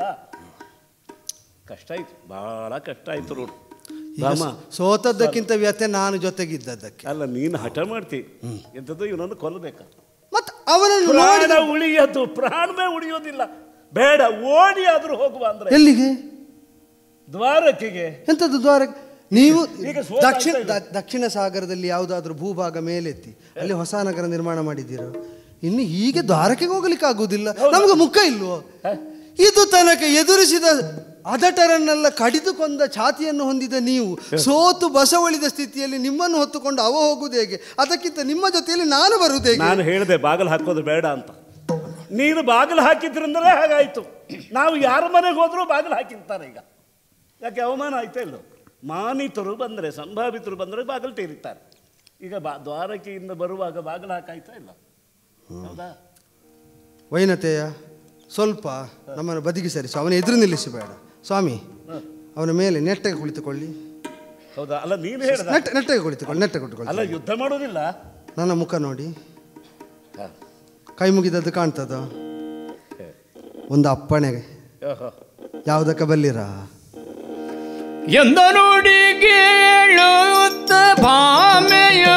ಕಷ್ಟ ಆಯ್ತು ಬಹಳ ಕಷ್ಟ ಆಯ್ತು ನೋಡು ಈಗ ರಾಮ ಸೋತದ್ದಕ್ಕಿಂತ ವ್ಯತೆ ನಾನು ಜೊತೆಗಿದ್ದದ್ದಕ್ಕೆ ಅಲ್ಲ ನೀನು ಹಠ ಮಾಡ್ತಿ ಎಂಥದ್ದು ಇವನನ್ನು ಕೊಲ್ಲಬೇಕ ಮತ್ತೆ ಅವನನ್ನು ಪ್ರಾಣ ನೋಡಿದ ಉಳಿಯೋದು ಪ್ರಾಣವೇ ಉಳಿಯೋದಿಲ್ಲ ಬೇಡ ಓಡಿ ಆದ್ರೂ ಹೋಗುವ ಅಂದ್ರೆ ಎಲ್ಲಿಗೆ ದ್ವಾರಕೆಗೆ ಎಂಥದ್ದು ದ್ವಾರ ನೀವು ಈಗ ಸೋತಾಗ್ತಾ ದಕ್ಷಿಣ ಇದೆ. ದ- ದಕ್ಷಿಣ ಸಾಗರದಲ್ಲಿ ಯಾವುದಾದ್ರೂ ಭೂಭಾಗ ಮೇಲೆತ್ತಿ ಅಲ್ಲಿ ಹೊಸ ನಗರ ನಿರ್ಮಾಣ ಮಾಡಿದ್ದೀರೋ ಇನ್ನು ಹೀಗೆ ದ್ವಾರಕೆಗೆ ಹೋಗ್ಲಿಕ್ಕೆ ಆಗುವುದಿಲ್ಲ ನಮಗೆ ಮುಖ ಇಲ್ವೋ ಇದು ತನಕ ಎದುರಿಸಿದ ಅದಟರನ್ನೆಲ್ಲ ಕಡಿದು ಕೊಂದ ಛಾತಿಯನ್ನು ಹೊಂದಿದ ನೀವು ಸೋತು ಬಸವಳಿದ ಸ್ಥಿತಿಯಲ್ಲಿ ನಿಮ್ಮನ್ನು ಹೊತ್ತುಕೊಂಡು ಅವ ಹೋಗುವುದು ಹೇಗೆ ಅದಕ್ಕಿಂತ ನಿಮ್ಮ ಜೊತೆಯಲ್ಲಿ ನಾನು ಬರುವುದು ಹೇಗೆ ನಾನು ಹೇಳಿದೆ ಬಾಗಿಲು ಹಾಕೋದು ಬೇಡ ಅಂತ ನೀನು ಬಾಗಿಲು ಹಾಕಿದ್ರಿಂದಲೇ ಹಾಗಾಯಿತು ನಾವು ಯಾರ ಮನೆಗೆ ಹೋದರೂ ಬಾಗಿಲು ಹಾಕಿರ್ತಾರೆ ಈಗ ಯಾಕೆ ಅವಮಾನ ಆಯ್ತಾ ಇಲ್ಲೋ ಮಾನಿತರು ಬಂದರೆ ಸಂಭಾವಿತರು ಬಂದರೆ ಬಾಗಿಲು ತೆರೀತಾರೆ ಈಗ ಬಾ ದ್ವಾರಕೆಯಿಂದ ಬರುವಾಗ ಬಾಗಿಲು ಹಾಕಾಯ್ತಾ ಇಲ್ಲ ಹೌದಾ ವೈನತೆಯ ಸ್ವಲ್ಪ ನಮ್ಮನ್ನು ಬದಿಗೆ ಸರಿಸು ಅವನ ಎದುರು ನಿಲ್ಲಿಸಬೇಡ ಸ್ವಾಮಿ ಅವನ ಮೇಲೆ ನೆಟ್ಟಗೆ ಕುಳಿತುಕೊಳ್ಳಿ ಹೌದಾ ಅಲ್ಲ ನೀನು ಹೇಳ್ದ ನೆಟ್ಟ ನೆಟ್ಟಗೆ ಕುಳಿತುಕೊಳ್ಳಿ ನೆಟ್ಟಗೆ ಕುಳಿತುಕೊಳ್ಳಿ ಅಲ್ಲ ಯುದ್ಧ ಮಾಡೋದಿಲ್ಲ ನನ್ನ ಮುಖ ನೋಡಿ ಹ. ಕೈ ಮುಗಿದದ್ದು ಕಾಣ್ತದ ಒಂದು ಅಪ್ಪಣೆ ಓಹೋ. ಯಾವುದಕ್ಕೆ ಬಲ್ಲಿರಾ ಎಂದ ನುಡಿ ಕೇಳುತ್ತ ಭಾಮೆಯೋ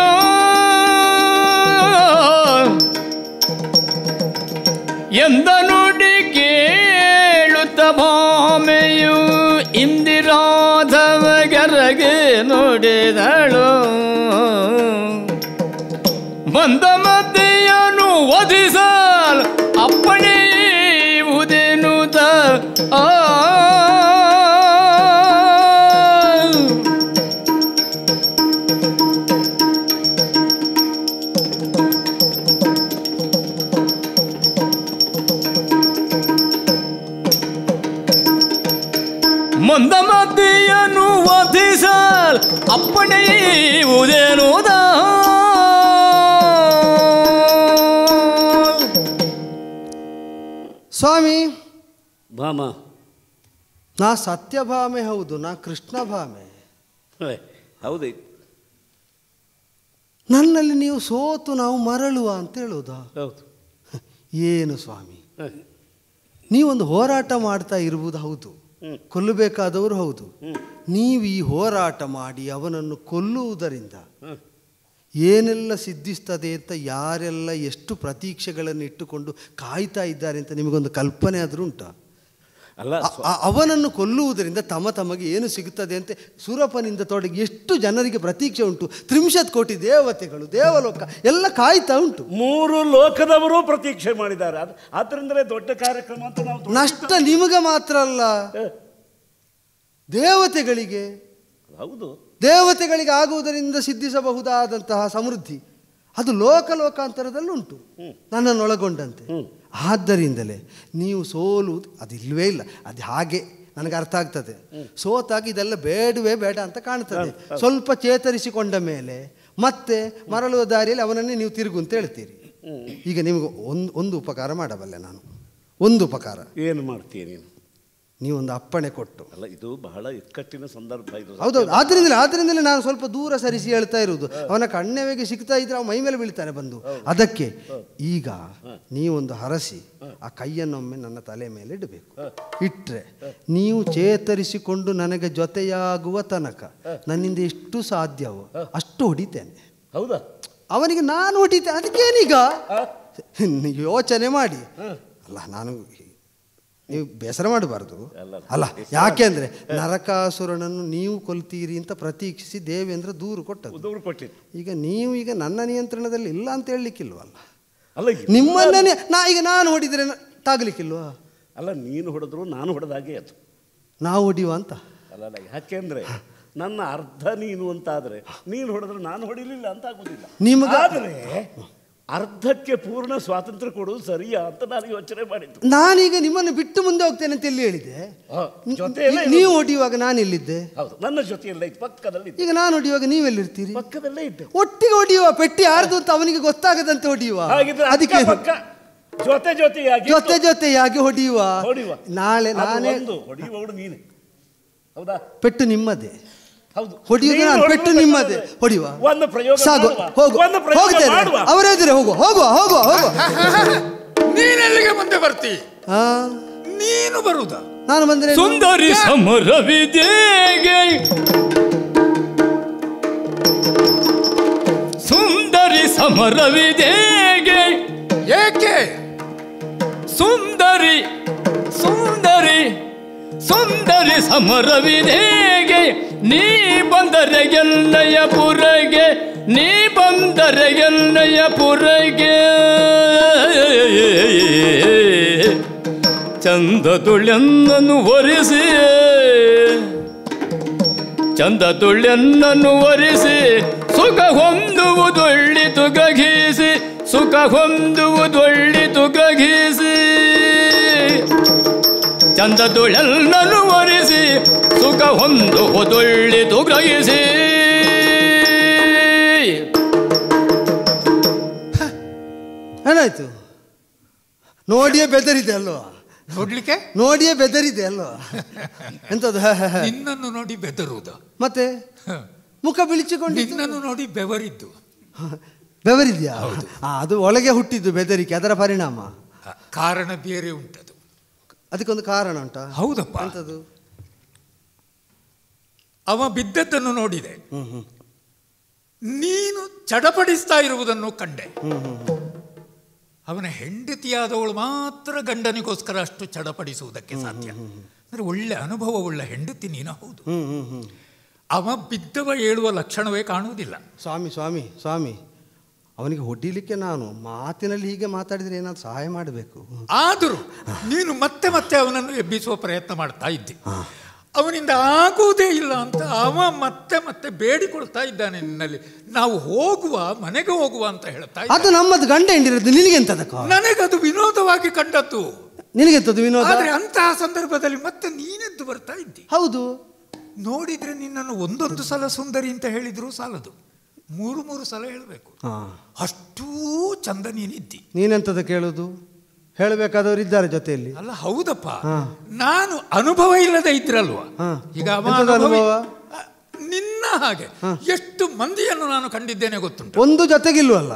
ಎಂದ ನುಡಿ ಕೇಳುತ್ತ ಭಾಮೆಯು ಇಂದಿರಾಧವಗರಗೆ ನುಡಿದಳು ಬಂದ ಮದ್ದೆಯನ್ನು ವಧಿಸಲ್ ಅಪ್ಪಣೆಯುವುದೇನುತ ಆ ಮಂದ ಮದ್ದೆಯನ್ನು ವಧಿಸಲ್ ಅಪ್ಪಣೆಯುವುದೇನುದ ಸ್ವಾಮಿ ಭಾಮ ನಾ ಸತ್ಯಭಾಮೆ ಹೌದು ನಾ ಕೃಷ್ಣ ಭಾಮೆ ಹೇ, ಹೌದೇ ನನ್ನಲ್ಲಿ ನೀವು ಸೋತು ನಾವು ಮರಳುವ ಅಂತ ಹೇಳುವುದಾ ಹೌದು ಏನು ಸ್ವಾಮಿ ಹೇ, ನೀವೊಂದು ಹೋರಾಟ ಮಾಡ್ತಾ ಇರುವುದು ಹೌದು ಹ್ಮ್. ಕೊಲ್ಲಬೇಕಾದವರು ಹೌದು ಹ್ಮ್. ನೀವು ಈ ಹೋರಾಟ ಮಾಡಿ ಅವನನ್ನು ಕೊಲ್ಲುವುದರಿಂದ ಹ್ಮ್. ಏನೆಲ್ಲ ಸಿದ್ಧಿಸ್ತದೆ ಅಂತ ಯಾರೆಲ್ಲ ಎಷ್ಟು ಪ್ರತೀಕ್ಷೆಗಳನ್ನು ಇಟ್ಟುಕೊಂಡು ಕಾಯ್ತಾ ಇದ್ದಾರೆ ಅಂತ ನಿಮಗೊಂದು ಕಲ್ಪನೆ ಆದರೂ ಉಂಟಾ ಅಲ್ಲ ಅ- ಅ- ಅವನನ್ನು ಕೊಲ್ಲುವುದರಿಂದ ತಮ್ಮ ತಮಗೆ ಏನು ಸಿಗುತ್ತದೆ ಅಂತ ಸೂರಪ್ಪನಿಂದ ತೊಡಗಿ ಎಷ್ಟು ಜನರಿಗೆ ಪ್ರತೀಕ್ಷೆ ಉಂಟು ತ್ರಿಂಶತ್ ಕೋಟಿ ದೇವತೆಗಳು ದೇವಲೋಕ ಎಲ್ಲ ಕಾಯ್ತಾ ಉಂಟು ಮೂರು ಲೋಕದವರು ಪ್ರತೀಕ್ಷೆ ಮಾಡಿದ್ದಾರೆ ಅದು ಆದ್ರಿಂದಲೇ ದೊಡ್ಡ ಕಾರ್ಯಕ್ರಮ ಅಂತ ನಾವು ದೊಡ್ಡ- ನಷ್ಟ ನಿಮಗೆ ಮಾತ್ರ ಅಲ್ಲ ಹೇ, ದೇವತೆಗಳಿಗೆ ಹೌದು ದೇವತೆಗಳಿಗೆ ಆಗುವುದರಿಂದ ಸಿದ್ಧಿಸಬಹುದಾದಂತಹ ಸಮೃದ್ಧಿ ಅದು ಲೋಕ ಲೋಕಾಂತರದಲ್ಲುಂಟು ನನ್ನನ್ನೊಳಗೊಂಡಂತೆ ಆದ್ದರಿಂದಲೇ ನೀವು ಸೋಲುವುದು ಅದು ಇಲ್ಲವೇ ಇಲ್ಲ ಅದು ಹಾಗೆ ನನಗೆ ಅರ್ಥ ಆಗ್ತದೆ ಸೋತಾಗ ಇದೆಲ್ಲ ಬೇಡವೇ ಬೇಡ ಅಂತ ಕಾಣ್ತದೆ ಸ್ವಲ್ಪ ಚೇತರಿಸಿಕೊಂಡ ಮೇಲೆ ಮತ್ತೆ ಮರಳುವ ದಾರಿಯಲ್ಲಿ ಅವನನ್ನೇ ನೀವು ತಿರುಗು ಅಂತ ಹೇಳ್ತೀರಿ ಈಗ ನಿಮಗೆ ಒಂದು ಒಂದು ಉಪಕಾರ ಮಾಡಬಲ್ಲೆ ನಾನು ಒಂದು ಉಪಕಾರ ಏನು ಮಾಡ್ತೀಯ ನೀನು ನೀವೊಂದು ಅಪ್ಪಣೆ ಕೊಟ್ಟು ಅಲ್ಲ ಇದು ಬಹಳ ಇಕ್ಕಟ್ಟಿನ ಸಂದರ್ಭ ಇದು ಹೌದೌದು ಆದ್ರಿಂದಲೇ ಆದ್ರಿಂದಲೇ ನಾನು ಸ್ವಲ್ಪ ದೂರ ಸರಿಸಿ ಹೇಳ್ತಾ ಇರುವುದು ಅವನ ಕಣ್ಣೆವೆಗೆ ಸಿಗ್ತಾ ಇದ್ರೆ ಅವ ಮೈ ಮೇಲೆ ಬೀಳ್ತಾನೆ ಬಂದು ಅದಕ್ಕೆ ಈಗ ನೀವೊಂದು ಹರಸಿ ಆ ಕೈಯನ್ನೊಮ್ಮೆ ನನ್ನ ತಲೆ ಮೇಲೆ ಇಡಬೇಕು ಇಟ್ರೆ ನೀವು ಚೇತರಿಸಿಕೊಂಡು ನನಗೆ ಜೊತೆಯಾಗುವ ತನಕ ನನ್ನಿಂದ ಎಷ್ಟು ಸಾಧ್ಯವೋ ಅಷ್ಟು ಹೊಡಿತೇನೆ ಹೌದಾ ಅವನಿಗೆ ನಾನು ಹೊಡಿತೇನೆ ಅದಕ್ಕೇನೀಗ ಯೋಚನೆ ಮಾಡಿ ಅಲ್ಲ ನಾನು ನೀವು ಬೇಸರ ಮಾಡಬಾರ್ದು ಅಲ್ಲ ಯಾಕೆಂದ್ರೆ ನರಕಾಸುರನನ್ನು ನೀವು ಕೊಲ್ತೀರಿ ಅಂತ ಪ್ರತೀಕ್ಷಿಸಿ ದೇವೇಂದ್ರ ದೂರು ಕೊಟ್ಟದ್ದು ದೂರು ಕೊಟ್ಟಿದ್ದು ಈಗ ನೀವು ಈಗ ನನ್ನ ನಿಯಂತ್ರಣದಲ್ಲಿ ಇಲ್ಲ ಅಂತ ಹೇಳಲಿಕ್ಕಿಲ್ವಲ್ಲ ಅಲ್ಲ ನಿಮ್ಮನ್ನೇ ನಾ ಈಗ ನಾನು ಹೊಡಿದ್ರೆ ನ- ತಾಗ್ಲಿಕ್ಕಿಲ್ವಾ ಅಲ್ಲ ನೀನು ಹೊಡೆದ್ರು ನಾನು ಹೊಡೆದಾಗೆ ಅದು ನಾವು ಹೊಡಿಯುವ ಅಂತ ಅಲ್ಲ ಅಲ್ಲ ಯಾಕೆಂದ್ರೆ ನನ್ನ ಅರ್ಧ ನೀನು ಅಂತಾದ್ರೆ ನೀನು ಹೊಡೆದ್ರೆ ನಾನು ಹೊಡಿಲಿಲ್ಲ ಅಂತ ಆಗುದಿಲ್ಲ ನಿಮಗ- ಆದರೆ ಅರ್ಧಕ್ಕೆ ಪೂರ್ಣ ಸ್ವಾತಂತ್ರ್ಯ ಕೊಡುವುದು ಸರಿಯಾ ಅಂತ ನಾನು ಯೋಚನೆ ಮಾಡಿದ್ದು ನಾನೀಗ ನಿಮ್ಮನ್ನು ಬಿಟ್ಟು ಮುಂದೆ ಹೋಗ್ತೇನೆ ಅಂತ ಎಲ್ಲಿ ಹೇಳಿದೆ ಆ, ಜೊತೆಯಲ್ಲೇ ಇರೋದು. ನೀವು ಹೊಡಿಯುವಾಗ ನಾನು ಎಲ್ಲಿದ್ದೆ ಹೌದು ನನ್ನ ಜೊತೆಯಲ್ಲ ಇತ್ತು ಪಕ್ಕದಲ್ಲಿ ಇದ್ದೆ. ಈಗ ನಾನು ಹೊಡಿಯುವಾಗ ನೀವೆಲ್ಲಿರ್ತೀರಿ ಪಕ್ಕದಲ್ಲೇ ಇದ್ದೆ ಒಟ್ಟಿಗೆ ಹೊಡಿಯುವ ಪೆಟ್ಟಿ ಯಾರ್ದು ಅಂತ ಅವನಿಗೆ ಗೊತ್ತಾಗದಂತೆ ಹೊಡಿಯುವ ಹಾಗಿದ್ರೆ ಅದಕ್ಕೆ ಪಕ್ಕ ಜೊತೆ ಜೊತೆಯಾಗಿ ಜೊತೆ ಜೊತೆಯಾಗಿ ಹೊಡಿಯುವ ಹೊಡಿಯುವ ನಾಳೆ ಅದು ನಾನೇ ಒಂದು ಹೊಡಿಯುವವಳು ನೀನೆ ಹೌದಾ ಪೆಟ್ಟು ನಿಮ್ಮದೇ ಹೌದು ಹೊಡಿಯುವುದು ನೀನು ನಾನು ಹೊಡೆದು ಪೆಟ್ಟು ಬೇಕಾದ್ರೆ ನಿಮ್ಮದೇ ಹೊಡಿಯುವ ಒಂದು ಪ್ರಯೋಗ ಸಾಗು ಮಾಡುವ. ಹೋಗು ಒಂದು ಪ್ರಯೋಗ ಹೋಗ್ತೇನೆ ಮಾಡುವ ಅವರೆದುರೆ ಹೋಗುವ ಹೋಗುವ ಹೋಗುವ ಹೋಗುವ ನೀನೆಲ್ಲಿಗೆ ಮುಂದೆ ಬರ್ತಿ ಹಾ ನೀನು ಬರುವುದ ನಾನು ಬಂದ್ರೆ ಸುಂದರಿ ಸಮರವಿದೇಗೆ ಸುಂದರಿ ಸಮರವಿದೇಗೆ ಏಕೆ ಸುಂದರಿ ಸುಂದರಿ ಸುಂದರಿ ಸಮರವಿದೇಗೆ ನೀ ಬಂದರೆ ಎನ್ನಯ ಪುರಗೆ ನೀ ಬಂದರೆ ಎನ್ನಯ ಪುರಗೆ ಚಂದ ತುಳ್ಯನ್ನನು ಒರೆಸಿ ಚಂದ ತುಳ್ಯನ್ನನು ಒರೆಸಿ ಸುಖ ಹೊಂದುವುದೊಳ್ಳಿ ತುಗಘೀಸಿ ಸುಖ ಹೊಂದುವುದೊಳ್ಳಿ ತುಗಘೀಸಿ ಬಂದದುಳೆಲ್ಲನು ಒರೆಸಿ ಸುಖ ಹೊಂದುವುದೊಳ್ಳಿತು ಗ್ರಹಿಸಿ ಏನಾಯ್ತು ನೋಡಿಯೇ ಬೆದರಿದೆ ಅಲ್ವಾ ನೋಡ್ಲಿಕ್ಕೆ ನೋಡಿಯೇ ಬೆದರಿದೆ ಅಲ್ವಾ ಎಂತದು ಹ, ಹ, ಹ. ನಿನ್ನನ್ನು ನೋಡಿ ಬೆದರುವುದು ಮತ್ತೆ ಮುಖ ಬಿಳಿಚಿಕೊಂಡು ನಿನ್ನನ್ನು ನೋಡಿ ಬೆವರಿದ್ದು ಬೆವರಿದ್ಯಾ ಆ, ಅದು ಒಳಗೆ ಹುಟ್ಟಿದ್ದು ಬೆದರಿಕೆ ಅದರ ಪರಿಣಾಮ ಆ, ಕಾರಣ ಬೇರೆ ಉಂಟದು ಅದಕ್ಕೊಂದು ಕಾರಣ ಉಂಟಾ ಹೌದಪ್ಪ ಎಂತದು ಅವ ಬಿದ್ದದ್ದನ್ನು ನೋಡಿದೆ ಹ್ಮ್ ಹ್ಮ್ ನೀನು ಚಡಪಡಿಸ್ತಾ ಇರುವುದನ್ನು ಕಂಡೆ ಹ್ಮ್ ಹ್ಮ್ ಅವನ ಹೆಂಡತಿಯಾದವಳು ಮಾತ್ರ ಗಂಡನಿಗೋಸ್ಕರ ಅಷ್ಟು ಚಡಪಡಿಸುವುದಕ್ಕೆ ಸಾಧ್ಯ ಅಂದ್ರೆ ಒಳ್ಳೆ ಅನುಭವವುಳ್ಳ ಹೆಂಡತಿ ನೀನು ಹೌದು ಹ್ಮ್ ಹ್ಮ್ ಹ್ಮ್ ಅವ ಬಿದ್ದವ ಏಳುವ ಲಕ್ಷಣವೇ ಕಾಣುವುದಿಲ್ಲ ಸ್ವಾಮಿ ಸ್ವಾಮಿ ಸ್ವಾಮಿ ಅವನಿಗೆ ಹೊಡಿಲಿಕ್ಕೆ ನಾನು ಮಾತಿನಲ್ಲಿ ಹೀಗೆ ಮಾತಾಡಿದ್ರೆ ಏನಾದ್ರು ಸಹಾಯ ಮಾಡಬೇಕು ಆದರೂ ನೀನು ಮತ್ತೆ ಮತ್ತೆ ಅವನನ್ನು ಎಬ್ಬಿಸುವ ಪ್ರಯತ್ನ ಮಾಡ್ತಾ ಇದ್ದಿ ಅವನಿಂದ ಆಗುವುದೇ ಇಲ್ಲ ಅಂತ ಅವ ಮತ್ತೆ ಮತ್ತೆ ಬೇಡಿಕೊಳ್ತಾ ಇದ್ದಾನೆ ನಿನ್ನಲ್ಲಿ ನಾವು ಹೋಗುವ ಮನೆಗೆ ಹೋಗುವ ಅಂತ ಹೇಳ್ತಾ ಇದ್ದ. ಅದು ನಮ್ಮದು ಗಂಡ ಹೆಂಡಿರೋದು ನಿನಗೆಂತದಕ್ಕ ನನಗದು ವಿನೋದವಾಗಿ ಕಂಡದ್ದು ನಿನಗೆಂತದ್ದು ವಿನೋದ ಆದ್ರೆ ಅಂತಹ ಸಂದರ್ಭದಲ್ಲಿ ಮತ್ತೆ ನೀನೆದ್ದು ಬರ್ತಾ ಇದ್ದಿ ಹೌದು ನೋಡಿದ್ರೆ ನಿನ್ನನ್ನು ಒಂದೊಂದು ಸಲ ಸುಂದರಿ ಅಂತ ಹೇಳಿದ್ರು ಸಾಲದು ಮೂರು ಮೂರು ಸಲ ಹೇಳಬೇಕು ಹಾ ಅಷ್ಟೂ ಚಂದ ನೀನಿದ್ದಿ ನೀನೆಂತದ ಕೇಳುದು ಹೇಳಬೇಕಾದವರು ಇದ್ದಾರೆ ಜೊತೆಯಲ್ಲಿ ಅಲ್ಲ ಹೌದಪ್ಪ ಹಾ. ನಾನು ಅನುಭವ ಇಲ್ಲದೆ ಇದ್ರಲ್ವಾ ಹಾ. ಈಗ ಅವ ಎಂತದು ಅನುಭವಿ- ಅನುಭವ? ಆ, ನಿನ್ನ ಹಾಗೆ ಎಷ್ಟು ಮಂದಿಯನ್ನು ನಾನು ಕಂಡಿದ್ದೇನೆ ಗೊತ್ತುಂಟು ಒಂದು ಜೊತೆಗಿಲ್ವಲ್ಲ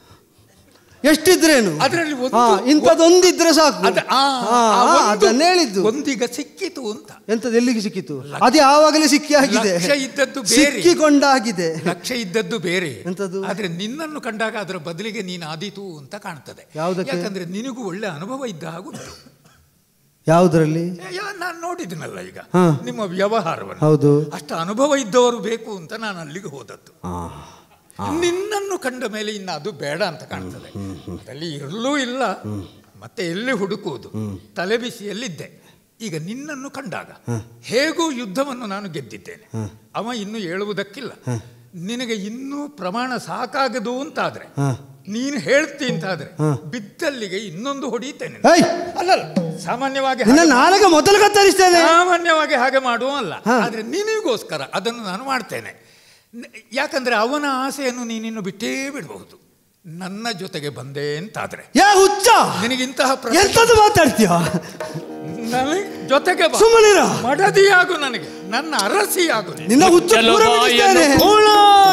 ಎಷ್ಟಿದ್ರೇನು ಅದರಲ್ಲಿ ಒಂದು- ಹಾ, ಇಂಥದ್ದೊಂದಿದ್ರೆ ಸಾಕು ಅದ- ಆ, ಹಾ, ಆ ಹಾ, ಒಂದು- ಅದನ್ನ ಹೇಳಿದ್ದು ಒಂದೀಗ ಸಿಕ್ಕಿತು ಅಂತ ಎಂತದ್ದು ಎಲ್ಲಿಗೆ ಸಿಕ್ಕಿತು ಅದು ಯಾವಾಗಲೇ ಸಿಕ್ಕಿ ಆಗಿದೆ ಲಕ್ಷ್ಯ ಇದ್ದದ್ದು ಬೇರೆ. ಸಿಕ್ಕಿಕೊಂಡಾಗಿದೆ ಲಕ್ಷ್ಯ ಇದ್ದದ್ದು ಬೇರೆ ಎಂತದು? ಆದ್ರೆ ನಿನ್ನನ್ನು ಕಂಡಾಗ ಅದರ ಬದಲಿಗೆ ನೀನು ಆದೀತು ಅಂತ ಕಾಣ್ತದೆ ಯಾವುದಕ್ಕೆ? ಯಾಕಂದ್ರೆ ನಿನಗೂ ಒಳ್ಳೆ ಅನುಭವ ಇದ್ದ ಹಾಗುಂಟು ಯಾವುದರಲ್ಲಿ ನಾನು ನೋಡಿದ್ನಲ್ಲ ಈಗ ಹಾ. ನಿಮ್ಮ ವ್ಯವಹಾರವನ್ನು ಹೌದು ಅಷ್ಟು ಅನುಭವ ಇದ್ದವರು ಬೇಕು ಅಂತ ನಾನು ಅಲ್ಲಿಗೆ ಹೋದದ್ದು ಆ, ನಿನ್ನನ್ನು ಕಂಡ ಮೇಲೆ ಇನ್ನು ಅದು ಬೇಡ ಅಂತ ಕಾಣ್ತದೆ ಅಲ್ಲಿ ಇರಲೂ ಇಲ್ಲ ಮತ್ತೆ ಎಲ್ಲಿ ಹುಡುಕುವುದು ತಲೆ ಬಿಸಿಯಲ್ಲಿದ್ದೆ ಈಗ ನಿನ್ನನ್ನು ಕಂಡಾಗ ಹೇಗೂ ಯುದ್ಧವನ್ನು ನಾನು ಗೆದ್ದಿದ್ದೇನೆ ಅವ ಇನ್ನು ಹೇಳುವುದಕ್ಕಿಲ್ಲ ನಿನಗೆ ಇನ್ನೂ ಪ್ರಮಾಣ ಸಾಕಾಗದು ಅಂತಾದ್ರೆ ನೀನು ಹೇಳ್ತಿ ಅಂತಾದ್ರೆ ಬಿದ್ದಲ್ಲಿಗೆ ಇನ್ನೊಂದು ಹೊಡೆಯುತ್ತೇನೆ ಏಯ್! ಅಲ್ಲ ಅಲ್ಲ, ಸಾಮಾನ್ಯವಾಗಿ ನಿನ್ನ ಹಾಗೆ- ನಾಳೆಗೆ ಮೊದಲು ಕತ್ತರಿಸ್ತೇನೆ ಸಾಮಾನ್ಯವಾಗಿ ಹಾಗೆ ಮಾಡುವ ಅಲ್ಲ ಆದ್ರೆ ನಿನಗೋಸ್ಕರ ಅದನ್ನು ನಾನು ಮಾಡ್ತೇನೆ ನ- ಯಾಕಂದ್ರೆ ಅವನ ಆಸೆಯನ್ನು ನೀನಿನ್ನು ಬಿಟ್ಟೇ ಬಿಡಬಹುದು ನನ್ನ ಜೊತೆಗೆ ಬಂದೆ ಅಂತಾದ್ರೆ ಯಾ ಹುಚ್ಚ ನಿನಗಿಂತಹ ಪ್ರಸಂಗ- ಎಂತದ್ದು ಮಾತಾಡ್ತೀಯ ನನಗೆ ಜೊತೆಗೆ ಬಾ. ಸುಮ್ಮನಿರ ಮಡದಿಯಾಗು ನನಗೆ ನನ್ನ ಅರಸಿಯಾಗು ನೀನು. ನಿನ್ನ ಹುಚ್ಚ ಮುಚ್ಚಲು ಪೂರ ಬಾಯನ್ನು ಬಿಡಿಸ್ತೇನೆ. ಕೂಳ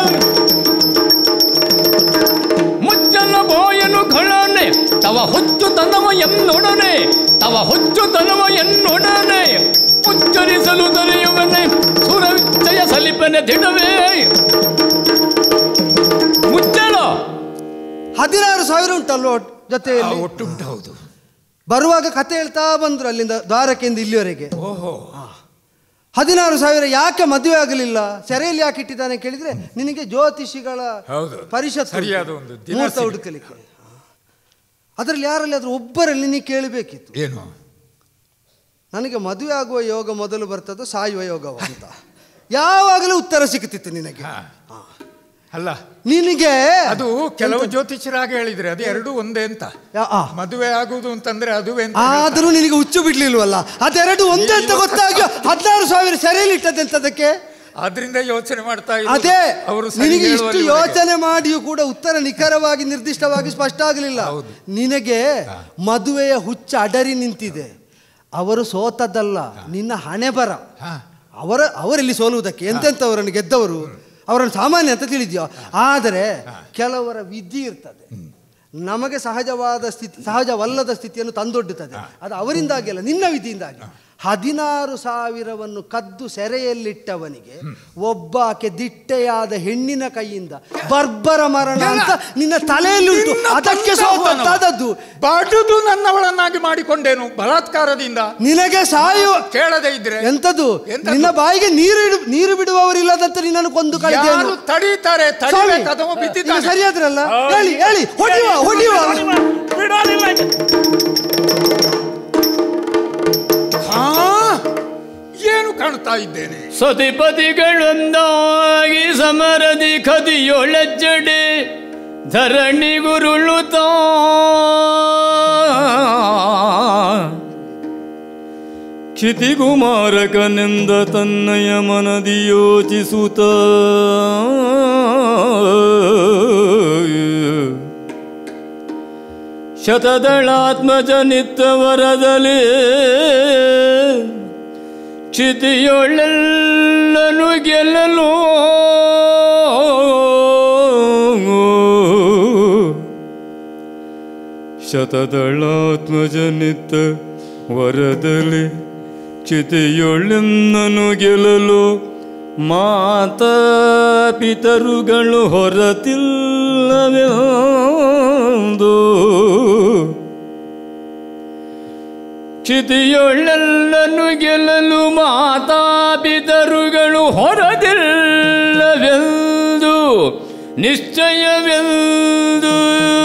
ಮುಚ್ಚಲ ಬಾಯನು ಖಳನೆ ತವ ಹುಚ್ಚು ತನವ ಎನ್ನೊಡನೆ ತವ ಹುಚ್ಚು ತನವ ಎನ್ನೊಡನೆ ಉಚ್ಚರಿಸಲು ದೊರೆಯುವನೆ ಸುರವಿಚ್ಚಯ ಸಲಿಪನೆ ದಿಡವೇ ಮುಚ್ಚಲ ಹದಿನಾರು ಸಾವಿರ ಉಂಟಲ್ವ ಒಟ್- ಆ, ಜೊತೆಯಲ್ಲಿ ಒಟ್ಟುಂಟು ಹೌದು ಬರುವಾಗ ಕತೆ ಹೇಳ್ತಾ ಬಂದ್ರು ಅಲ್ಲಿಂದ ದ್ವಾರಕೆಯಿಂದ ಇಲ್ಲಿವರೆಗೆ ಓಹೋ ಹದಿನಾರು ಸಾವಿರ ಯಾಕೆ ಮದುವೆ ಆಗಲಿಲ್ಲ ಸೆರೆಯಲ್ಲಿ ಯಾಕೆ ಇಟ್ಟಿದ್ದಾನೆ ಕೇಳಿದ್ರೆ ನಿನಗೆ ಜ್ಯೋತಿಷಿಗಳ ಹೌದು. ಪರಿಷತ್ ಸರಿಯಾದ ಒಂದು ದಿನ ಮುಹೂರ್ತ ಸಿಗುತ್ತೆ. ಹುಡುಕಲಿಕ್ಕೆ ಅದರಲ್ಲಿ ಯಾರಲ್ಲಿ ಆದ್ರೂ ಒಬ್ಬರಲ್ಲಿ ನೀ ಕೇಳಬೇಕಿತ್ತು ಏನು ನನಗೆ ಮದುವೆ ಆಗುವ ಯೋಗ ಮೊದಲು ಬರ್ತದೋ ಸಾಯುವ ಯೋಗವ ಅಂತ ಯಾವಾಗಲೂ ಉತ್ತರ ಸಿಗುತ್ತಿತ್ತು ನಿನಗೆ ಹಾ. ಅಲ್ಲ ನಿನಗೆ ಅದು ಕೆಲವು ಜ್ಯೋತಿಷರಾಗ ಹೇಳಿದ್ರೆ ಅದು ಎರಡು ಒಂದೇ ಅಂತ ಯಾ- ಆ. ಮದುವೆ ಆಗುವುದು ಅಂತಂದ್ರೆ ಅದುವೇ ಅಂತ ಹೇಳ್ತಾರೆ. ಆದರೂ ನಿನಗೆ ಹುಚ್ಚು ಬಿಡ್ಲಿಲ್ವಲ್ಲ ಅದೆರಡು ಒಂದೇ ಅಂತ ಗೊತ್ತಾಗಿ ಹದಿನಾರು ಸಾವಿರ ಸೆರೆಯಲ್ಲಿ ಇಟ್ಟದ್ದೆಂತದಕ್ಕೆ ಆದ್ರಿಂದ ಯೋಚನೆ ಮಾಡ್ತಾ ಇರೋದು. ಅದೇ ಅವರು ಸರಿ ನಿನಗೆ ಇಷ್ಟು ಹೇಳುವಲ್ಲಿವರೆಗೆ. ಯೋಚನೆ ಮಾಡಿಯೂ ಕೂಡ ಉತ್ತರ ನಿಖರವಾಗಿ ನಿರ್ದಿಷ್ಟವಾಗಿ ಸ್ಪಷ್ಟ ಆಗಲಿಲ್ಲ ಹೌದು. ನಿನಗೆ ಮದುವೆಯ ಹುಚ್ಚ ಅಡರಿ ನಿಂತಿದೆ ಅವರು ಸೋತದ್ದಲ್ಲ ನಿನ್ನ ಹಣೆ ಬರ ಹಾ. ಅವರ ಅವರಲ್ಲಿ ಸೋಲುವುದಕ್ಕೆ ಎಂತೆಂಥವರನ್ನು ಗೆದ್ದವರು ಅವರನ್ನು ಸಾಮಾನ್ಯ ಅಂತ ತಿಳಿದ್ಯೋ ಆದರೆ ಕೆಲವರ ವಿಧಿ ಇರ್ತದೆ ನಮಗೆ ಸಹಜವಾದ ಸ್ಥಿತಿ ಸಹಜವಲ್ಲದ ಸ್ಥಿತಿಯನ್ನು ತಂದೊಡ್ಡುತ್ತದೆ ಅದು ಅವರಿಂದಾಗಿ ಅಲ್ಲ ನಿನ್ನ ವಿಧಿಯಿಂದಾಗಿ ಹದಿನಾರು ಸಾವಿರವನ್ನು ಕದ್ದು ಸೆರೆಯಲ್ಲಿಟ್ಟವನಿಗೆ ಒಬ್ಬಾಕೆ ದಿಟ್ಟೆಯಾದ ಹೆಣ್ಣಿನ ಕೈಯಿಂದ ಬರ್ಬರ ಮರಣ ಅಂತ ನಿನ್ನ ತಲೆಯಲ್ಲಿ ಉಂಟು ನಿನ್ನ ಅದಕ್ಕೆ ತಂದವನು. ಸೋತದ್ದಾದದ್ದು ಬಾಡುದು ನನ್ನವಳನ್ನಾಗಿ ಮಾಡಿಕೊಂಡೇನು ಬಲಾತ್ಕಾರದಿಂದ ನಿನಗೆ ಸಾಯುವ ಕೇಳದೆ ಇದ್ರೆ ಎಂತದು ಎಂತದು? ನಿನ್ನ ಬಾಯಿಗೆ ನೀರು ಇಡು ನೀರು ಬಿಡುವವರಿಲ್ಲದಂತೆ ನಿನ್ನನ್ನು ಕೊಂದು ಕಳೆದೇನು ಯಾರು ತಡೀತಾರೆ ಸ್ವಾಮಿ, ತಡಿಬೇಕಾದವ ನೀವು ಬಿದ್ದಿದ್ದಾನೆ ಸರಿಯಾದ್ರಲ್ಲ ಹೇಳಿ ಹೇಳಿ ಹೊಡಿವ ಹೊಡಿವ ಬಿಡೋದಿಲ್ಲ ಹಾ ಏನು ಕಾಣ್ತಾ ಇದ್ದೇನೆ ಸತಿಪತಿಗಳೊಂದಾಗಿ ಸಮರದಿ ಕದಿಯೊಳಜ್ಜಡೆ ಧರಣಿ ಗುರುಳುತ್ತಾ ಕ್ಷಿತಿಗುಮಾರಕನೆಂದ ತನ್ನಯ ಮನದಿ ಯೋಚಿಸುತ್ತ ಶತದಳಾತ್ಮಜನಿತ್ತವರದಲ್ಲಿ ಕ್ಷಿತಿಯೊಳ್ಳೆಲ್ಲನು ಗೆಲ್ಲಲು ಶತದಳಾತ್ಮಜನಿತ್ತ ವರದಲ್ಲಿ ಚಿತೆಯೊಳ್ಳೆನ್ನನು ಗೆಲ್ಲಲು ಮಾತ ಪಿತರುಗಳು ಹೊರತಿಲ್ಲವೆಂದು ಚಿತಿಯೊಳ್ಳೆಲ್ಲನು ಗೆಲ್ಲಲು ಮಾತಾ ಪಿತರುಗಳು ಹೊರದಿಲ್ಲವೆಂದು ನಿಶ್ಚಯವೆಂದು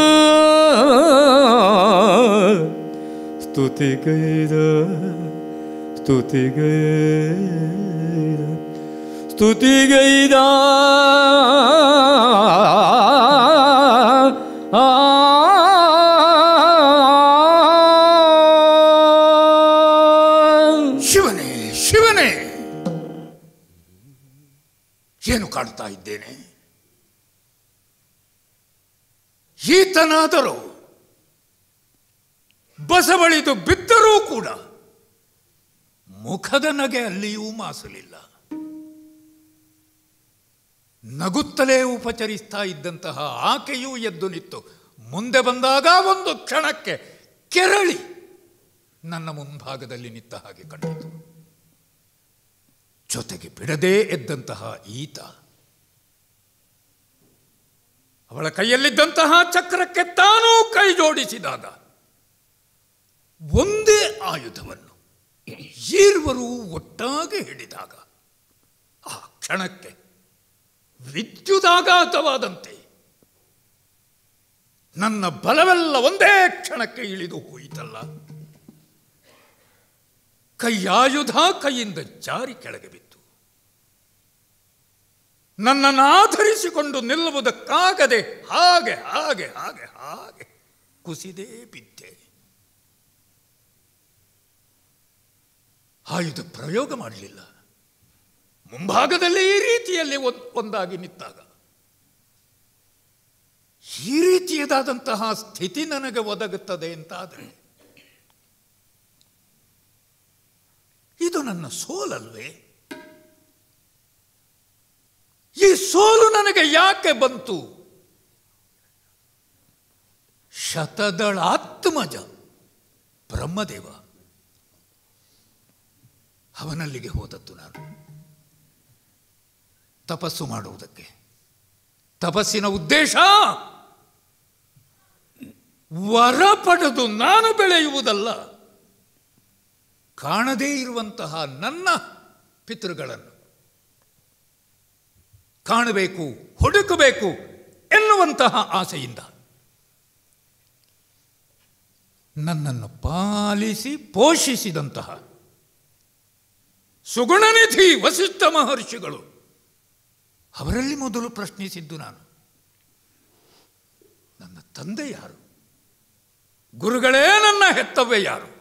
ಸ್ತುತಿಗೈದ ಸ್ತುತಿಗೈದ ಸ್ತುತಿಗೈದ ಶಿವನೇ ಶಿವನೇ ಏನು ಕಾಣ್ತಾ ಇದ್ದೇನೆ ಈತನಾದರೂ ಬಸವಳಿದು ಬಿದ್ದರೂ ಕೂಡ ಮುಖದ ನಗೆ ಅಲ್ಲಿಯೂ ಮಾಸಲಿಲ್ಲ ನಗುತ್ತಲೇ ಉಪಚರಿಸ್ತಾ ಇದ್ದಂತಹ ಆಕೆಯೂ ಎದ್ದು ನಿಂತು ಮುಂದೆ ಬಂದಾಗ ಒಂದು ಕ್ಷಣಕ್ಕೆ ಕೆರಳಿ ನನ್ನ ಮುಂಭಾಗದಲ್ಲಿ ನಿಂತ ಹಾಗೆ ಕಂಡಿತು ಜೊತೆಗೆ ಬಿಡದೇ ಎದ್ದಂತಹ ಈತ ಅವಳ ಕೈಯಲ್ಲಿದ್ದಂತಹ ಚಕ್ರಕ್ಕೆ ತಾನೂ ಕೈ ಜೋಡಿಸಿದಾಗ ಒಂದೇ ಆಯುಧವನ್ನು ಈರ್ವರು ಒಟ್ಟಾಗಿ ಹಿಡಿದಾಗ ಆ ಕ್ಷಣಕ್ಕೆ ವಿದ್ಯುದಾಘಾತವಾದಂತೆ ನನ್ನ ಬಲವೆಲ್ಲ ಒಂದೇ ಕ್ಷಣಕ್ಕೆ ಇಳಿದು ಹೋಯಿತಲ್ಲ ಕೈಯಾಯುಧ ಕೈಯಿಂದ ಜಾರಿ ಕೆಳಗೆ ಬಿತ್ತು ನನ್ನನ್ನು ಆಧರಿಸಿಕೊಂಡು ನಿಲ್ಲುವುದಕ್ಕಾಗದೆ ಹಾಗೆ ಹಾಗೆ ಹಾಗೆ ಹಾಗೆ ಕುಸಿದೇ ಬಿದ್ದೆ ಆಯುಧ ಪ್ರಯೋಗ ಮಾಡಲಿಲ್ಲ ಮುಂಭಾಗದಲ್ಲಿ ಈ ರೀತಿಯಲ್ಲಿ ಒಂದ್- ಒಂದಾಗಿ ನಿಂತಾಗ ಈ ರೀತಿಯದಾದಂತಹ ಸ್ಥಿತಿ ನನಗೆ ಒದಗುತ್ತದೆ ಅಂತಾದರೆ ಇದು ನನ್ನ ಸೋಲಲ್ವೇ ಈ ಸೋಲು ನನಗೆ ಯಾಕೆ ಬಂತು ಶತದಳಾತ್ಮಜ ಬ್ರಹ್ಮದೇವ ಅವನಲ್ಲಿಗೆ ಹೋದದ್ದು ನಾನು ತಪಸ್ಸು ಮಾಡುವುದಕ್ಕೆ ತಪಸ್ಸಿನ ಉದ್ದೇಶ ವರ ಪಡೆದು ನಾನು ಬೆಳೆಯುವುದಲ್ಲ ಕಾಣದೇ ಇರುವಂತಹ ನನ್ನ ಪಿತೃಗಳನ್ನು ಕಾಣಬೇಕು ಹುಡುಕಬೇಕು ಎನ್ನುವಂತಹ ಆಸೆಯಿಂದ ನನ್ನನ್ನು ಪಾಲಿಸಿ ಪೋಷಿಸಿದಂತಹ ಸುಗುಣನಿಧಿ ವಸಿಷ್ಠ ಮಹರ್ಷಿಗಳು ಅವರಲ್ಲಿ ಮೊದಲು ಪ್ರಶ್ನಿಸಿದ್ದು ನಾನು ನನ್ನ ತಂದೆ ಯಾರು ಗುರುಗಳೇ ನನ್ನ ಹೆತ್ತವ್ವೆ ಯಾರು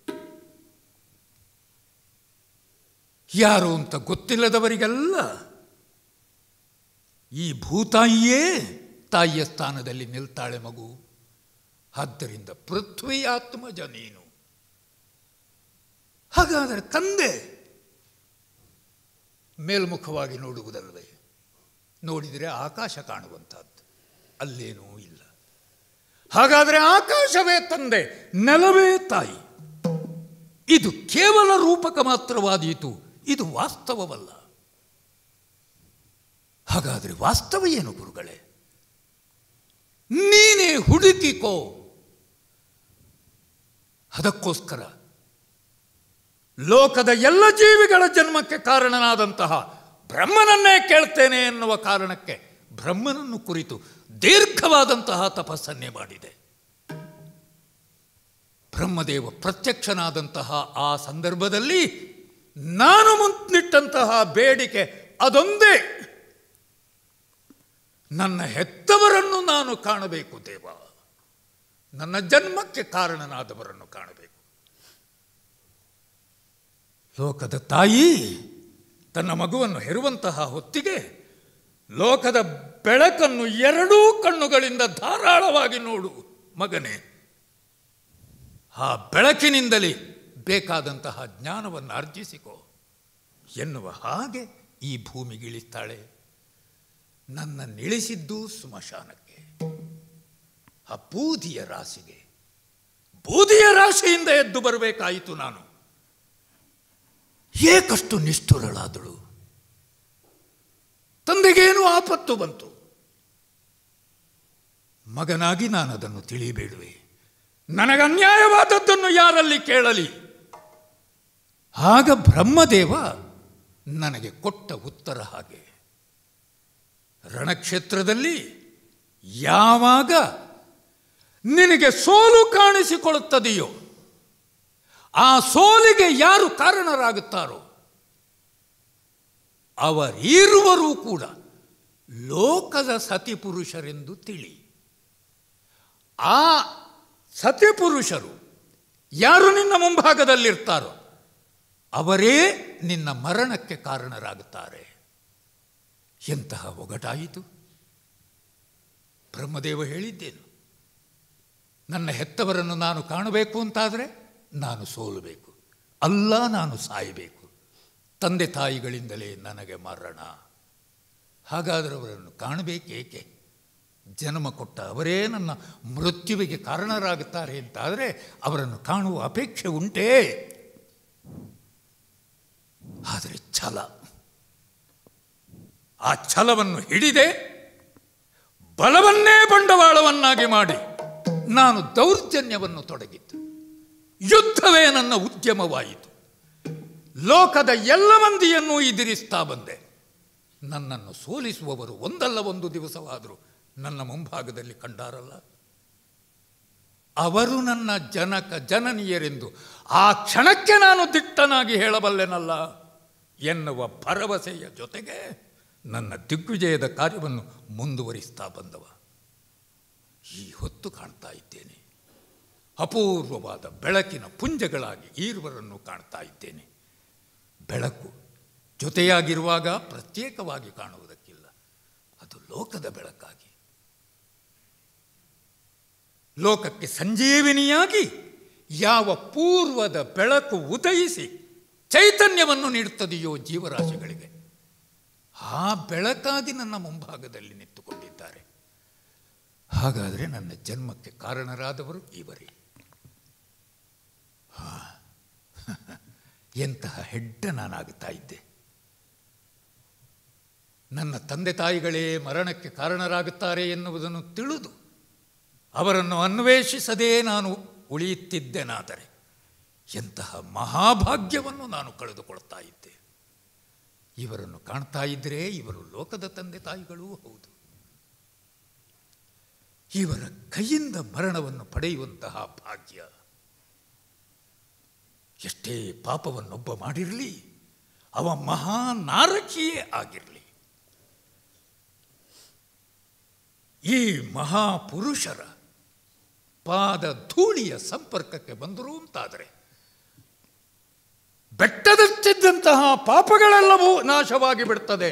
ಯಾರು ಅಂತ ಗೊತ್ತಿಲ್ಲದವರಿಗೆಲ್ಲ ಈ ಭೂತಾಯಿಯೇ ತಾಯಿಯ ಸ್ಥಾನದಲ್ಲಿ ನಿಲ್ತಾಳೆ ಮಗು ಆದ್ದರಿಂದ ಪೃಥ್ವಿ ಆತ್ಮಜ ನೀನು ಹಾಗಾದರೆ ತಂದೆ ಮೇಲ್ಮುಖವಾಗಿ ನೋಡುವುದಲ್ಲದೆ ನೋಡಿದರೆ ಆಕಾಶ ಕಾಣುವಂಥದ್ದು ಅಲ್ಲೇನೂ ಇಲ್ಲ ಹಾಗಾದರೆ ಆಕಾಶವೇ ತಂದೆ ನೆಲವೇ ತಾಯಿ ಇದು ಕೇವಲ ರೂಪಕ ಮಾತ್ರವಾದೀತು ಇದು ವಾಸ್ತವವಲ್ಲ ಹಾಗಾದರೆ ವಾಸ್ತವ ಏನು ಗುರುಗಳೇ ನೀನೇ ಹುಡುಕಿಕೋ ಅದಕ್ಕೋಸ್ಕರ ಲೋಕದ ಎಲ್ಲ ಜೀವಿಗಳ ಜನ್ಮಕ್ಕೆ ಕಾರಣನಾದಂತಹ ಬ್ರಹ್ಮನನ್ನೇ ಕೇಳ್ತೇನೆ ಎನ್ನುವ ಕಾರಣಕ್ಕೆ ಬ್ರಹ್ಮನನ್ನು ಕುರಿತು ದೀರ್ಘವಾದಂತಹ ತಪಸ್ಸನ್ನೇ ಮಾಡಿದೆ ಬ್ರಹ್ಮದೇವ ಪ್ರತ್ಯಕ್ಷನಾದಂತಹ ಆ ಸಂದರ್ಭದಲ್ಲಿ ನಾನು ಮುಂದಿಟ್ಟಂತಹ ಬೇಡಿಕೆ ಅದೊಂದೇ ನನ್ನ ಹೆತ್ತವರನ್ನು ನಾನು ಕಾಣಬೇಕು ದೇವ ನನ್ನ ಜನ್ಮಕ್ಕೆ ಕಾರಣನಾದವರನ್ನು ಕಾಣಬೇಕು ಲೋಕದ ತಾಯಿ ತನ್ನ ಮಗುವನ್ನು ಹೆರುವಂತಹ ಹೊತ್ತಿಗೆ ಲೋಕದ ಬೆಳಕನ್ನು ಎರಡೂ ಕಣ್ಣುಗಳಿಂದ ಧಾರಾಳವಾಗಿ ನೋಡು ಮಗನೇ ಆ ಬೆಳಕಿನಿಂದಲೇ ಬೇಕಾದಂತಹ ಜ್ಞಾನವನ್ನು ಅರ್ಜಿಸಿಕೋ ಎನ್ನುವ ಹಾಗೆ ಈ ಭೂಮಿಗಿಳಿಸ್ತಾಳೆ ನನ್ನನ್ನಿಳಿಸಿದ್ದು ಸ್ಮಶಾನಕ್ಕೆ ಆ ಬೂದಿಯ ರಾಶಿಗೆ ಬೂದಿಯ ರಾಶಿಯಿಂದ ಎದ್ದು ಬರಬೇಕಾಯಿತು ನಾನು ಏಕಷ್ಟು ನಿಷ್ಠುರಳಾದಳು ತಂದೆಗೇನು ಆಪತ್ತು ಬಂತು ಮಗನಾಗಿ ನಾನು ಅದನ್ನು ತಿಳಿಯಬೇಡುವೆ ನನಗೆ ಅನ್ಯಾಯವಾದದ್ದನ್ನು ಯಾರಲ್ಲಿ ಕೇಳಲಿ ಆಗ ಬ್ರಹ್ಮದೇವ ನನಗೆ ಕೊಟ್ಟ ಉತ್ತರ ಹಾಗೆ ರಣಕ್ಷೇತ್ರದಲ್ಲಿ ಯಾವಾಗ ನಿನಗೆ ಸೋಲು ಕಾಣಿಸಿಕೊಳ್ಳುತ್ತದೆಯೋ ಆ ಸೋಲಿಗೆ ಯಾರು ಕಾರಣರಾಗುತ್ತಾರೋ ಅವರಿರುವರೂ ಕೂಡ ಲೋಕದ ಸತಿಪುರುಷರೆಂದು ತಿಳಿ ಆ ಸತಿಪುರುಷರು ಯಾರು ನಿನ್ನ ಮುಂಭಾಗದಲ್ಲಿರ್ತಾರೋ ಅವರೇ ನಿನ್ನ ಮರಣಕ್ಕೆ ಕಾರಣರಾಗುತ್ತಾರೆ ಎಂತಹ ಒಗಟಾಯಿತು ಬ್ರಹ್ಮದೇವ ಹೇಳಿದ್ದೇನು ನನ್ನ ಹೆತ್ತವರನ್ನು ನಾನು ಕಾಣಬೇಕು ಅಂತಾದರೆ ನಾನು ಸೋಲಬೇಕು ಅಲ್ಲ ನಾನು ಸಾಯಬೇಕು ತಂದೆ ತಾಯಿಗಳಿಂದಲೇ ನನಗೆ ಮರಣ ಹಾಗಾದರೆ ಅವರನ್ನು ಕಾಣಬೇಕೇಕೆ ಜನ್ಮ ಕೊಟ್ಟ ಅವರೇ ನನ್ನ ಮೃತ್ಯುವಿಗೆ ಕಾರಣರಾಗುತ್ತಾರೆ ಅಂತಾದರೆ ಅವರನ್ನು ಕಾಣುವ ಅಪೇಕ್ಷೆ ಉಂಟೇ ಆದರೆ ಛಲ ಆ ಛಲವನ್ನು ಹಿಡಿದೆ ಬಲವನ್ನೇ ಬಂಡವಾಳವನ್ನಾಗಿ ಮಾಡಿ ನಾನು ದೌರ್ಜನ್ಯವನ್ನು ತೊಡಗಿದ್ದು ಯುದ್ಧವೇ ನನ್ನ ಉದ್ಯಮವಾಯಿತು ಲೋಕದ ಎಲ್ಲ ಮಂದಿಯನ್ನು ಎದುರಿಸ್ತಾ ಬಂದೆ ನನ್ನನ್ನು ಸೋಲಿಸುವವರು ಒಂದಲ್ಲ ಒಂದು ದಿವಸವಾದರೂ ನನ್ನ ಮುಂಭಾಗದಲ್ಲಿ ಕಂಡಾರಲ್ಲ ಅವರು ನನ್ನ ಜನಕ ಜನನೀಯರೆಂದು ಆ ಕ್ಷಣಕ್ಕೆ ನಾನು ದಿಟ್ಟನಾಗಿ ಹೇಳಬಲ್ಲೆನಲ್ಲ ಎನ್ನುವ ಭರವಸೆಯ ಜೊತೆಗೆ ನನ್ನ ದಿಗ್ವಿಜಯದ ಕಾರ್ಯವನ್ನು ಮುಂದುವರಿಸ್ತಾ ಬಂದವ ಈ ಹೊತ್ತು ಕಾಣ್ತಾ ಇದ್ದೇನೆ ಅಪೂರ್ವವಾದ ಬೆಳಕಿನ ಪುಂಜಗಳಾಗಿ ಈರುವರನ್ನು ಕಾಣ್ತಾ ಇದ್ದೇನೆ ಬೆಳಕು ಜೊತೆಯಾಗಿರುವಾಗ ಪ್ರತ್ಯೇಕವಾಗಿ ಕಾಣುವುದಕ್ಕಿಲ್ಲ ಅದು ಲೋಕದ ಬೆಳಕಾಗಿ ಲೋಕಕ್ಕೆ ಸಂಜೀವಿನಿಯಾಗಿ ಯಾವ ಪೂರ್ವದ ಬೆಳಕು ಉದಯಿಸಿ ಚೈತನ್ಯವನ್ನು ನೀಡುತ್ತದೆಯೋ ಜೀವರಾಶಿಗಳಿಗೆ ಆ ಬೆಳಕಾಗಿ ನನ್ನ ಮುಂಭಾಗದಲ್ಲಿ ನಿಂತುಕೊಂಡಿದ್ದಾರೆ ಹಾಗಾದರೆ ನನ್ನ ಜನ್ಮಕ್ಕೆ ಕಾರಣರಾದವರು ಇವರೇ ಹಾ. ಎಂತಹ ಹೆಡ್ಡ ನಾನಾಗುತ್ತಾ ಇದ್ದೆ ನನ್ನ ತಂದೆ ತಾಯಿಗಳೇ ಮರಣಕ್ಕೆ ಕಾರಣರಾಗುತ್ತಾರೆ ಎನ್ನುವುದನ್ನು ತಿಳಿದು ಅವರನ್ನು ಅನ್ವೇಷಿಸದೇ ನಾನು ಉಳಿಯುತ್ತಿದ್ದೆನಾದರೆ ಎಂತಹ ಮಹಾಭಾಗ್ಯವನ್ನು ನಾನು ಕಳೆದುಕೊಳ್ತಾ ಇದ್ದೆ ಇವರನ್ನು ಕಾಣ್ತಾ ಇದ್ದರೆ ಇವರು ಲೋಕದ ತಂದೆ ತಾಯಿಗಳೂ ಹೌದು ಇವರ ಕೈಯಿಂದ ಮರಣವನ್ನು ಪಡೆಯುವಂತಹ ಭಾಗ್ಯ ಎಷ್ಟೇ ಪಾಪವನ್ನೊಬ್ಬ ಮಾಡಿರಲಿ ಅವ ಮಹಾ ನಾರಕಿಯೇ ಆಗಿರಲಿ ಈ ಮಹಾಪುರುಷರ ಪಾದ ಧೂಳಿಯ ಸಂಪರ್ಕಕ್ಕೆ ಬಂದರು ಅಂತಾದರೆ ಬೆಟ್ಟದಷ್ಟಿದ್ದಂತಹ ಪಾಪಗಳೆಲ್ಲವೂ ನಾಶವಾಗಿ ಬಿಡ್ತದೆ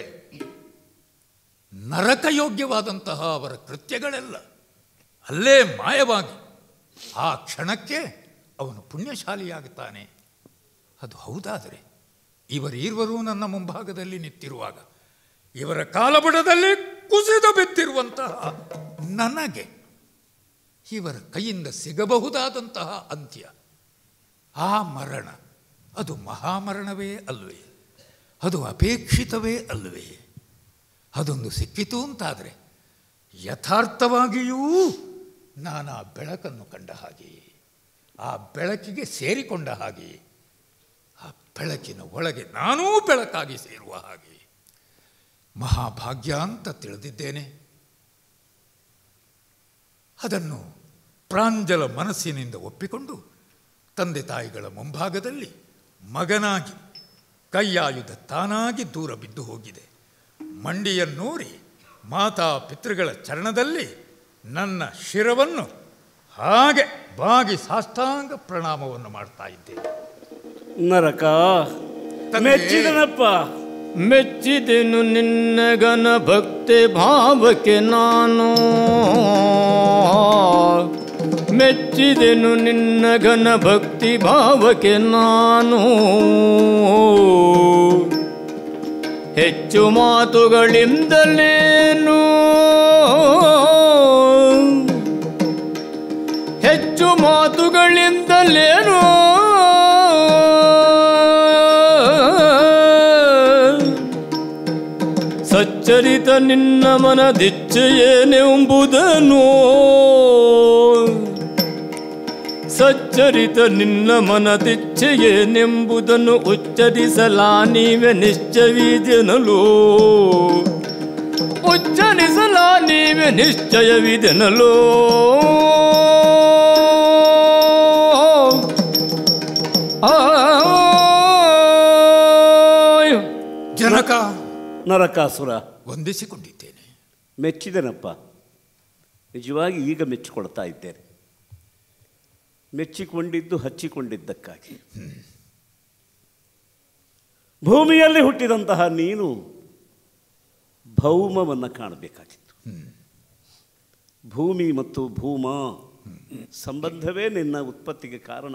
ನರಕಯೋಗ್ಯವಾದಂತಹ ಅವರ ಕೃತ್ಯಗಳೆಲ್ಲ ಅಲ್ಲೇ ಮಾಯವಾಗಿ ಆ ಕ್ಷಣಕ್ಕೆ ಅವನು ಪುಣ್ಯಶಾಲಿಯಾಗುತ್ತಾನೆ ಅದು ಹೌದಾದರೆ ಇವರೀರ್ವರೂ ನನ್ನ ಮುಂಭಾಗದಲ್ಲಿ ನಿಂತಿರುವಾಗ ಇವರ ಕಾಲಬುಡದಲ್ಲಿ ಕುಸಿದು ಬಿದ್ದಿರುವಂತಹ ನನಗೆ ಇವರ ಕೈಯಿಂದ ಸಿಗಬಹುದಾದಂತಹ ಅಂತ್ಯ ಆ ಮರಣ ಅದು ಮಹಾಮರಣವೇ ಅಲ್ವೇ ಅದು ಅಪೇಕ್ಷಿತವೇ ಅಲ್ವೇ ಅದೊಂದು ಸಿಕ್ಕಿತು ಅಂತಾದರೆ ಯಥಾರ್ಥವಾಗಿಯೂ ನಾನು ಆ ಬೆಳಕನ್ನು ಕಂಡ ಹಾಗೆಯೇ ಆ ಬೆಳಕಿಗೆ ಸೇರಿಕೊಂಡ ಹಾಗೆಯೇ ಆ ಬೆಳಕಿನ ಒಳಗೆ ನಾನೂ ಬೆಳಕಾಗಿ ಸೇರುವ ಹಾಗೆ ಮಹಾಭಾಗ್ಯ ಅಂತ ತಿಳಿದಿದ್ದೇನೆ ಅದನ್ನು ಪ್ರಾಂಜಲ ಮನಸ್ಸಿನಿಂದ ಒಪ್ಪಿಕೊಂಡು ತಂದೆ ತಾಯಿಗಳ ಮುಂಭಾಗದಲ್ಲಿ ಮಗನಾಗಿ ಕೈಯಾಯುಧ ತಾನಾಗಿ ದೂರ ಬಿದ್ದು ಹೋಗಿದೆ ಮಂಡಿಯನ್ನೂರಿ ಮಾತಾ ಪಿತೃಗಳ ಚರಣದಲ್ಲಿ ನನ್ನ ಶಿರವನ್ನು ಹಾಗೆ ಬಾಗಿ ಸಾಷ್ಟಾಂಗ ಪ್ರಣಾಮವನ್ನು ಮಾಡ್ತಾ ಇದ್ದೇನೆ ನರಕ ಮೆಚ್ಚಿದನಪ್ಪ ಮೆಚ್ಚಿದೆನು ನಿನ್ನ ಘನ ಭಕ್ತಿ ಭಾವಕ್ಕೆ ನಾನು ಮೆಚ್ಚಿದೆನು ನಿನ್ನ ಘನ ಭಕ್ತಿ ಭಾವಕ್ಕೆ ನಾನು ಹೆಚ್ಚು ಮಾತುಗಳಿಂದಲೇನು ಹೆಚ್ಚು ಮಾತುಗಳಿಂದಲೇನು ಸಚ್ಚರಿತ ನಿನ್ನ ಮನದಿಚ್ಛೆಯೇನೆಂಬುದನ್ನು ಸಚ್ಚರಿತ ನಿನ್ನ ಮನದಿಚ್ಛೆಯೇನೆಂಬುದನ್ನು ಉಚ್ಚರಿಸಲಾ ನೀವೆ ನಿಶ್ಚಯವಿದೆನಲು ಉಚ್ಚರಿಸಲಾ ನೀವೆ ನಿಶ್ಚಯವಿದೆನಲೋ ಆಯ್. ಜನಕ ನರಕಾಸುರ ವಂದಿಸಿಕೊಂಡಿದ್ದೇನೆ ಮೆಚ್ಚಿದನಪ್ಪ ನಿಜವಾಗಿ ಈಗ ಮೆಚ್ಚಿಕೊಳ್ತಾ ಇದ್ದೇನೆ ಮೆಚ್ಚಿಕೊಂಡಿದ್ದು ಹಚ್ಚಿಕೊಂಡಿದ್ದಕ್ಕಾಗಿ ಭೂಮಿಯಲ್ಲಿ ಹುಟ್ಟಿದಂತಹ ನೀನು ಭೌಮವನ್ನು ಕಾಣಬೇಕಾಗಿತ್ತು ಭೂಮಿ ಮತ್ತು ಭೂಮ ಸಂಬಂಧವೇ ನಿನ್ನ ಉತ್ಪತ್ತಿಗೆ ಕಾರಣ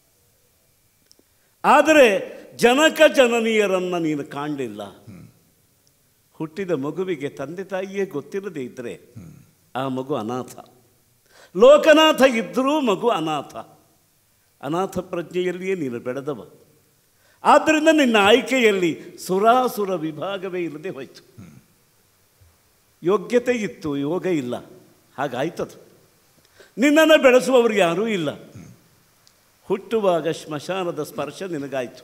ಆದರೆ ಜನಕ ಜನನೀಯರನ್ನು ನೀನು ಕಾಣಲಿಲ್ಲ ಹುಟ್ಟಿದ ಮಗುವಿಗೆ ತಂದೆ ತಾಯಿಯೇ ಗೊತ್ತಿಲ್ಲದೆ ಇದ್ದರೆ ಆ ಮಗು ಅನಾಥ ಲೋಕನಾಥ ಇದ್ದರೂ ಮಗು ಅನಾಥ ಅನಾಥ ಪ್ರಜ್ಞೆಯಲ್ಲಿಯೇ ನೀನು ಬೆಳೆದವ ಆದ್ದರಿಂದ ನಿನ್ನ ಆಯ್ಕೆಯಲ್ಲಿ ಸುರಾಸುರ ವಿಭಾಗವೇ ಇಲ್ಲದೆ ಹೋಯಿತು ಯೋಗ್ಯತೆ ಇತ್ತು ಯೋಗ ಇಲ್ಲ ಹಾಗಾಯ್ತದು ನಿನ್ನನ್ನು ಬೆಳೆಸುವವರು ಯಾರೂ ಇಲ್ಲ ಹುಟ್ಟುವಾಗ ಸ್ಮಶಾನದ ಸ್ಪರ್ಶ ನಿನಗಾಯಿತು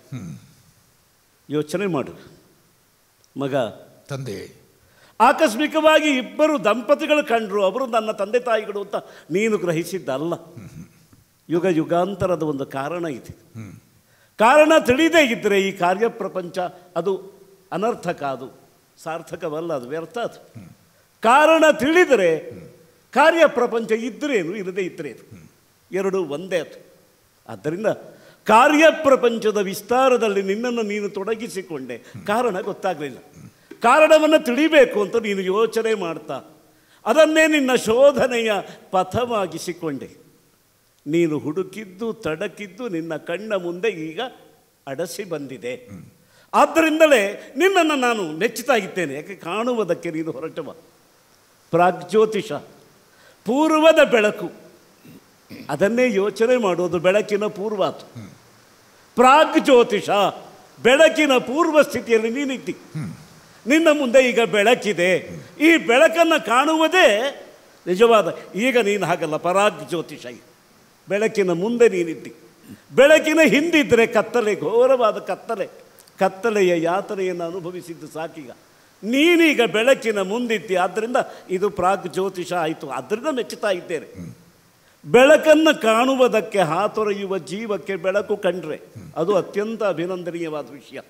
ಯೋಚನೆ ಮಾಡು ಮಗ ತಂದೆ ಆಕಸ್ಮಿಕವಾಗಿ ಇಬ್ಬರು ದಂಪತಿಗಳು ಕಂಡ್ರು ಅವರು ನನ್ನ ತಂದೆ ತಾಯಿಗಳು ಅಂತ ನೀನು ಗ್ರಹಿಸಿದ್ದಲ್ಲ ಯುಗ ಯುಗಾಂತರದ ಒಂದು ಕಾರಣ ಇದೆ ಕಾರಣ ತಿಳಿದೇ ಇದ್ದರೆ ಈ ಕಾರ್ಯ ಪ್ರಪಂಚ ಅದು ಅನರ್ಥಕ ಅದು ಸಾರ್ಥಕವಲ್ಲ ಅದು ವ್ಯರ್ಥ ಅದು ಕಾರಣ ತಿಳಿದರೆ ಕಾರ್ಯ ಪ್ರಪಂಚ ಇದ್ದರೇನು ಇರದೇ ಇದ್ದರೇನು ಎರಡು ಒಂದೇ ಅದು ಆದ್ದರಿಂದ ಕಾರ್ಯ ಪ್ರಪಂಚದ ವಿಸ್ತಾರದಲ್ಲಿ ನಿನ್ನನ್ನು ನೀನು ತೊಡಗಿಸಿಕೊಂಡೆ ಕಾರಣ ಗೊತ್ತಾಗಲಿಲ್ಲ ಕಾರಣವನ್ನು ತಿಳಿಬೇಕು ಅಂತ ನೀನು ಯೋಚನೆ ಮಾಡ್ತಾ ಅದನ್ನೇ ನಿನ್ನ ಶೋಧನೆಯ ಪಥವಾಗಿಸಿಕೊಂಡೆ ನೀನು ಹುಡುಕಿದ್ದು ತಡಕಿದ್ದು ನಿನ್ನ ಕಣ್ಣ ಮುಂದೆ ಈಗ ಅಡಸಿ ಬಂದಿದೆ ಆದ್ದರಿಂದಲೇ ನಿನ್ನನ್ನು ನಾನು ನೆಚ್ಚುತ್ತಾ ಇದ್ದೇನೆ ಯಾಕೆ ಕಾಣುವುದಕ್ಕೆ ನೀನು ಹೊರಟವ ಪ್ರಾಗ್ಜ್ಯೋತಿಷ ಪೂರ್ವದ ಬೆಳಕು ಅದನ್ನೇ ಯೋಚನೆ ಮಾಡೋದು ಬೆಳಕಿನ ಪೂರ್ವ ಅದು ಪ್ರಾಗ್ ಜ್ಯೋತಿಷ ಬೆಳಕಿನ ಪೂರ್ವ ಸ್ಥಿತಿಯಲ್ಲಿ ನೀನಿದ್ದಿ ನಿನ್ನ ಮುಂದೆ ಈಗ ಬೆಳಕಿದೆ ಈ ಬೆಳಕನ್ನು ಕಾಣುವುದೇ ನಿಜವಾದ ಈಗ ನೀನು ಹಾಗಲ್ಲ ಪರಾಗ್ ಜ್ಯೋತಿಷ ಬೆಳಕಿನ ಮುಂದೆ ನೀನಿದ್ದಿ ಬೆಳಕಿನ ಹಿಂದಿದ್ದರೆ ಕತ್ತಲೆ ಘೋರವಾದ ಕತ್ತಲೆ ಕತ್ತಲೆಯ ಯಾತನೆಯನ್ನು ಅನುಭವಿಸಿದ್ದು ಸಾಕೀಗ ನೀನೀಗ ಬೆಳಕಿನ ಮುಂದಿದ್ದಿ ಆದ್ದರಿಂದ ಇದು ಪ್ರಾಗ್ ಜ್ಯೋತಿಷ ಆಯಿತು ಅದರಿಂದ ಮೆಚ್ಚುತ್ತಾ ಇದ್ದೇನೆ ಬೆಳಕನ್ನು ಕಾಣುವುದಕ್ಕೆ ಹಾತೊರೆಯುವ ಜೀವಕ್ಕೆ ಬೆಳಕು ಕಂಡ್ರೆ ಅದು ಅತ್ಯಂತ ಅಭಿನಂದನೀಯವಾದ ವಿಷಯ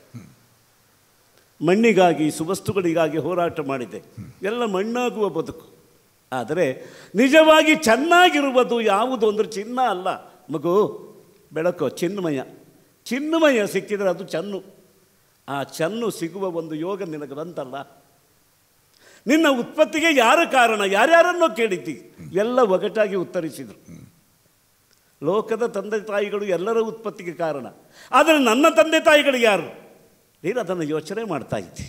ಮಣ್ಣಿಗಾಗಿ ಸುವಸ್ತುಗಳಿಗಾಗಿ ಹೋರಾಟ ಮಾಡಿದೆ ಎಲ್ಲ ಮಣ್ಣಾಗುವ ಬದುಕು ಆದರೆ ನಿಜವಾಗಿ ಚೆನ್ನಾಗಿರುವುದು ಯಾವುದು ಅಂದರೆ ಚಿನ್ನ ಅಲ್ಲ ಮಗು ಬೆಳಕು ಚಿನ್ಮಯ ಚಿನ್ಮಯ ಸಿಕ್ಕಿದರೆ ಅದು ಚನ್ನು ಆ ಚನ್ನು ಸಿಗುವ ಒಂದು ಯೋಗ ನಿನಗೆ ಬಂತಲ್ಲ ನಿನ್ನ ಉತ್ಪತ್ತಿಗೆ ಯಾರು ಕಾರಣ ಯಾರ್ಯಾರನ್ನೋ ಕೇಳಿದ್ದಿ ಎಲ್ಲ ಒಗಟಾಗಿ ಉತ್ತರಿಸಿದರು ಲೋಕದ ತಂದೆ ತಾಯಿಗಳು ಎಲ್ಲರ ಉತ್ಪತ್ತಿಗೆ ಕಾರಣ ಆದರೆ ನನ್ನ ತಂದೆ ತಾಯಿಗಳು ಯಾರು ನೀನು ಅದನ್ನು ಯೋಚನೆ ಮಾಡ್ತಾ ಇದ್ದಿ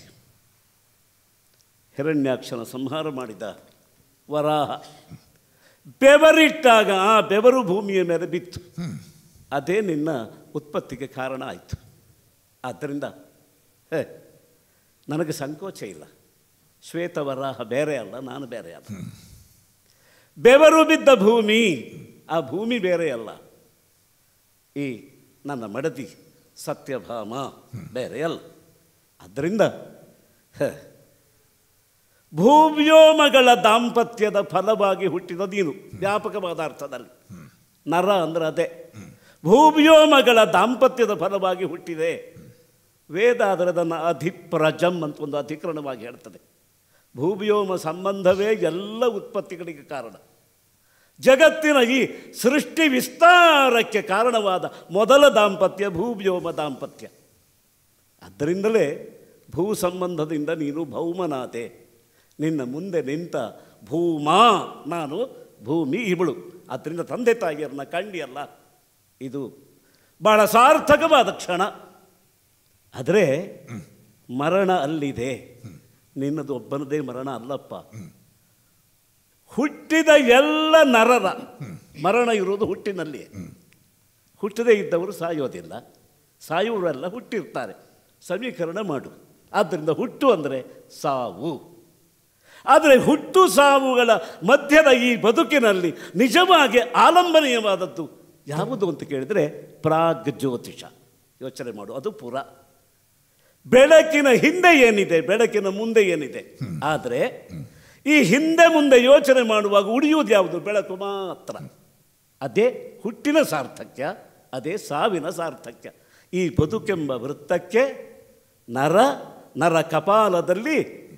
ಹಿರಣ್ಯಾಕ್ಷನ ಸಂಹಾರ ಮಾಡಿದ ವರಾಹ ಬೆವರಿಟ್ಟಾಗ ಆ ಬೆವರು ಭೂಮಿಯ ಮೇಲೆ ಬಿತ್ತು ಅದೇ ನಿನ್ನ ಉತ್ಪತ್ತಿಗೆ ಕಾರಣ ಆಯಿತು ಆದ್ದರಿಂದ ಹೇ ನನಗೆ ಸಂಕೋಚ ಇಲ್ಲ ಶ್ವೇತವರಾಹ ಬೇರೆ ಅಲ್ಲ ನಾನು ಬೇರೆ ಅಲ್ಲ ಬೆವರು ಬಿದ್ದ ಭೂಮಿ ಆ ಭೂಮಿ ಬೇರೆ ಅಲ್ಲ ಈ ನನ್ನ ಮಡದಿ ಸತ್ಯಭಾಮ ಬೇರೆ ಅಲ್ಲ ಆದ್ದರಿಂದ ಹ, ಭೂವ್ಯೋಮಗಳ ದಾಂಪತ್ಯದ ಫಲವಾಗಿ ಹುಟ್ಟಿದ ನೀನು ವ್ಯಾಪಕವಾದ ಅರ್ಥದಲ್ಲಿ ನರ ಅಂದ್ರೆ ಅದೇ ಭೂವ್ಯೋಮಗಳ ದಾಂಪತ್ಯದ ಫಲವಾಗಿ ಹುಟ್ಟಿದೆ ವೇದ ಆದರೆ ಅದನ್ನು ಅಧಿಪ್ರಜಂ ಅಂತ ಒಂದು ಅಧಿಕರಣವಾಗಿ ಹೇಳ್ತದೆ ಭೂವ್ಯೋಮ ಸಂಬಂಧವೇ ಎಲ್ಲ ಉತ್ಪತ್ತಿಗಳಿಗೆ ಕಾರಣ ಜಗತ್ತಿನ ಈ ಸೃಷ್ಟಿ ವಿಸ್ತಾರಕ್ಕೆ ಕಾರಣವಾದ ಮೊದಲ ದಾಂಪತ್ಯ ಭೂವ್ಯೋಮ ದಾಂಪತ್ಯ ಆದ್ದರಿಂದಲೇ ಭೂ ಸಂಬಂಧದಿಂದ ನೀನು ಭೌಮನಾತೆ ನಿನ್ನ ಮುಂದೆ ನಿಂತ ಭೂಮಾ ನಾನು ಭೂಮಿ ಇವಳು ಆದ್ದರಿಂದ ತಂದೆ ತಾಯಿಯರನ್ನ ಕಂಡಿಯಲ್ಲ ಇದು ಬಹಳ ಸಾರ್ಥಕವಾದ ಕ್ಷಣ ಆದರೆ ಮರಣ ಅಲ್ಲಿದೆ ನಿನ್ನದು ಒಬ್ಬನದೇ ಮರಣ ಅಲ್ಲಪ್ಪ ಹುಟ್ಟಿದ ಎಲ್ಲ ನರರ ಮರಣ ಇರುವುದು ಹುಟ್ಟಿನಲ್ಲಿಯೇ ಹುಟ್ಟದೇ ಇದ್ದವರು ಸಾಯೋದಿಲ್ಲ ಸಾಯುವವರೆಲ್ಲ ಹುಟ್ಟಿರ್ತಾರೆ ಸಮೀಕರಣ ಮಾಡು ಆದ್ದರಿಂದ ಹುಟ್ಟು ಅಂದರೆ ಸಾವು ಆದರೆ ಹುಟ್ಟು ಸಾವುಗಳ ಮಧ್ಯದ ಈ ಬದುಕಿನಲ್ಲಿ ನಿಜವಾಗಿ ಆಲಂಬನೀಯವಾದದ್ದು ಯಾವುದು ಅಂತ ಕೇಳಿದರೆ ಪ್ರಾಗ್ ಜ್ಯೋತಿಷ ಯೋಚನೆ ಮಾಡು ಅದು ಪುರ ಬೆಳಕಿನ ಹಿಂದೆ ಏನಿದೆ ಬೆಳಕಿನ ಮುಂದೆ ಏನಿದೆ ಆದರೆ ಈ ಹಿಂದೆ ಮುಂದೆ ಯೋಚನೆ ಮಾಡುವಾಗ ಉಳಿಯುವುದು ಯಾವುದು ಬೆಳಕು ಮಾತ್ರ ಅದೇ ಹುಟ್ಟಿನ ಸಾರ್ಥಕ್ಯ ಅದೇ ಸಾವಿನ ಸಾರ್ಥಕ್ಯ ಈ ಬದುಕೆಂಬ ವೃತ್ತಕ್ಕೆ ನರ ನರ ಕಪಾಲದಲ್ಲಿ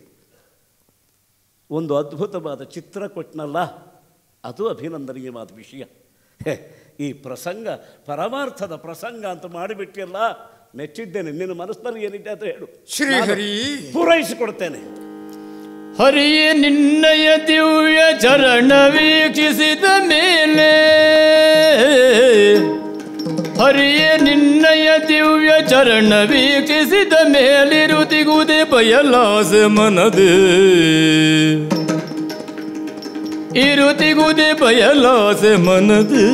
ಒಂದು ಅದ್ಭುತವಾದ ಚಿತ್ರ ಕೊಟ್ಟನಲ್ಲ ಅದು ಅಭಿನಂದನೀಯವಾದ ವಿಷಯ ಹೇ, ಈ ಪ್ರಸಂಗ ಪರಮಾರ್ಥದ ಪ್ರಸಂಗ ಅಂತ ಮಾಡಿಬಿಟ್ಟಿಯಲ್ಲ ಮೆಚ್ಚಿದ್ದೇನೆ ನಿನ್ನ ಮನಸ್ಸಿನಲ್ಲಿ ಏನಿದೆ ಅಂತ ಹೇಳು ಶ್ರೀಹರಿ. ನಾನು ಪೂರೈಸಿಕೊಡ್ತೇನೆ ಹರಿಯೇ ನಿನ್ನಯ ದಿವ್ಯ ಚರಣ ವೀಕ್ಷಿಸಿದ ಮೇಲೆ ಹರಿಯೇ ನಿನ್ನಯ ದಿವ್ಯ ಚರಣ ವೀಕ್ಷಿಸಿದ ಮೇಲಿರುತಿಗುವುದೇ ಬಯಲಾಸ ಮನದೇ ಇರುತಿಗುವುದೇ ಬಯಲಾಸ ಮನದೇ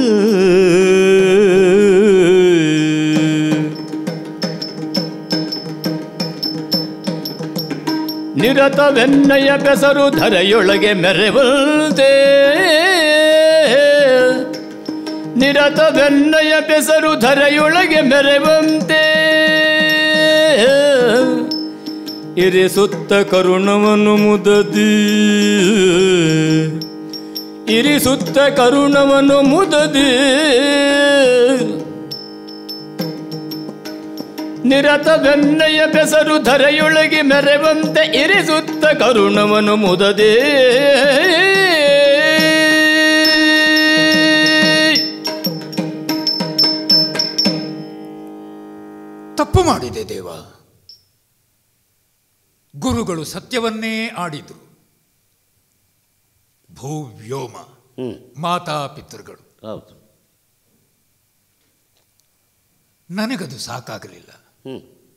ನಿರತವೆನ್ನಯ ಬೆಸರು ಧರೆಯೊಳಗೆ ಮೆರೆವಂತೆ ನಿರತವೆನ್ನಯ ಬೆಸರು ಧರೆಯೊಳಗೆ ಮೆರೆವಂತೆ ಇರಿಸುತ್ತ ಕರುಣವನ್ನು ಮುದದಿ ಇರಿಸುತ್ತ ಕರುಣವನ್ನು ಮುದದಿ ನಿರತ ಬೆನ್ನಯ ಬೆಸರು ಧರೆಯೊಳಗೆ ಮೆರೆವಂತೆ ಇರಿಸುತ್ತ ಕರುಣವನು ಮುದದೆ ತಪ್ಪು ಮಾಡಿದೆ ದೇವ ಗುರುಗಳು ಸತ್ಯವನ್ನೇ ಆಡಿದರು ಭೂವ್ಯೋಮ ಹ್ಞೂ ಮಾತಾ ಪಿತೃಗಳು ಹೌದು ನನಗದು ಸಾಕಾಗಲಿಲ್ಲ ಹ್ಞೂ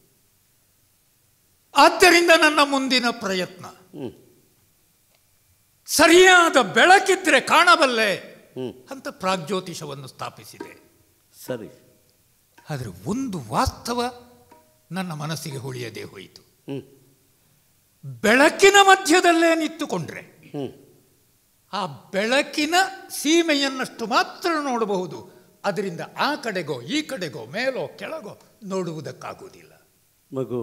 ಆದ್ದರಿಂದ ನನ್ನ ಮುಂದಿನ ಪ್ರಯತ್ನ ಹ್ಞೂ ಸರಿಯಾದ ಬೆಳಕಿದ್ರೆ ಕಾಣಬಲ್ಲೆ ಹ್ಞೂ ಅಂತ ಪ್ರಾಗ್ಜ್ಯೋತಿಷವನ್ನು ಸ್ಥಾಪಿಸಿದೆ ಸರಿ ಆದರೆ ಒಂದು ವಾಸ್ತವ ನನ್ನ ಮನಸ್ಸಿಗೆ ಉಳಿಯದೆ ಹೋಯಿತು ಹ್ಞೂ ಬೆಳಕಿನ ಮಧ್ಯದಲ್ಲೇ ನಿಂತುಕೊಂಡ್ರೆ ಹ್ಞೂ ಆ ಬೆಳಕಿನ ಸೀಮೆಯನ್ನಷ್ಟು ಮಾತ್ರ ನೋಡಬಹುದು ಅದರಿಂದ ಆ ಕಡೆಗೋ ಈ ಕಡೆಗೋ ಮೇಲೋ ಕೆಳಗೋ ನೋಡುವುದಕ್ಕಾಗುವುದಿಲ್ಲ ಮಗು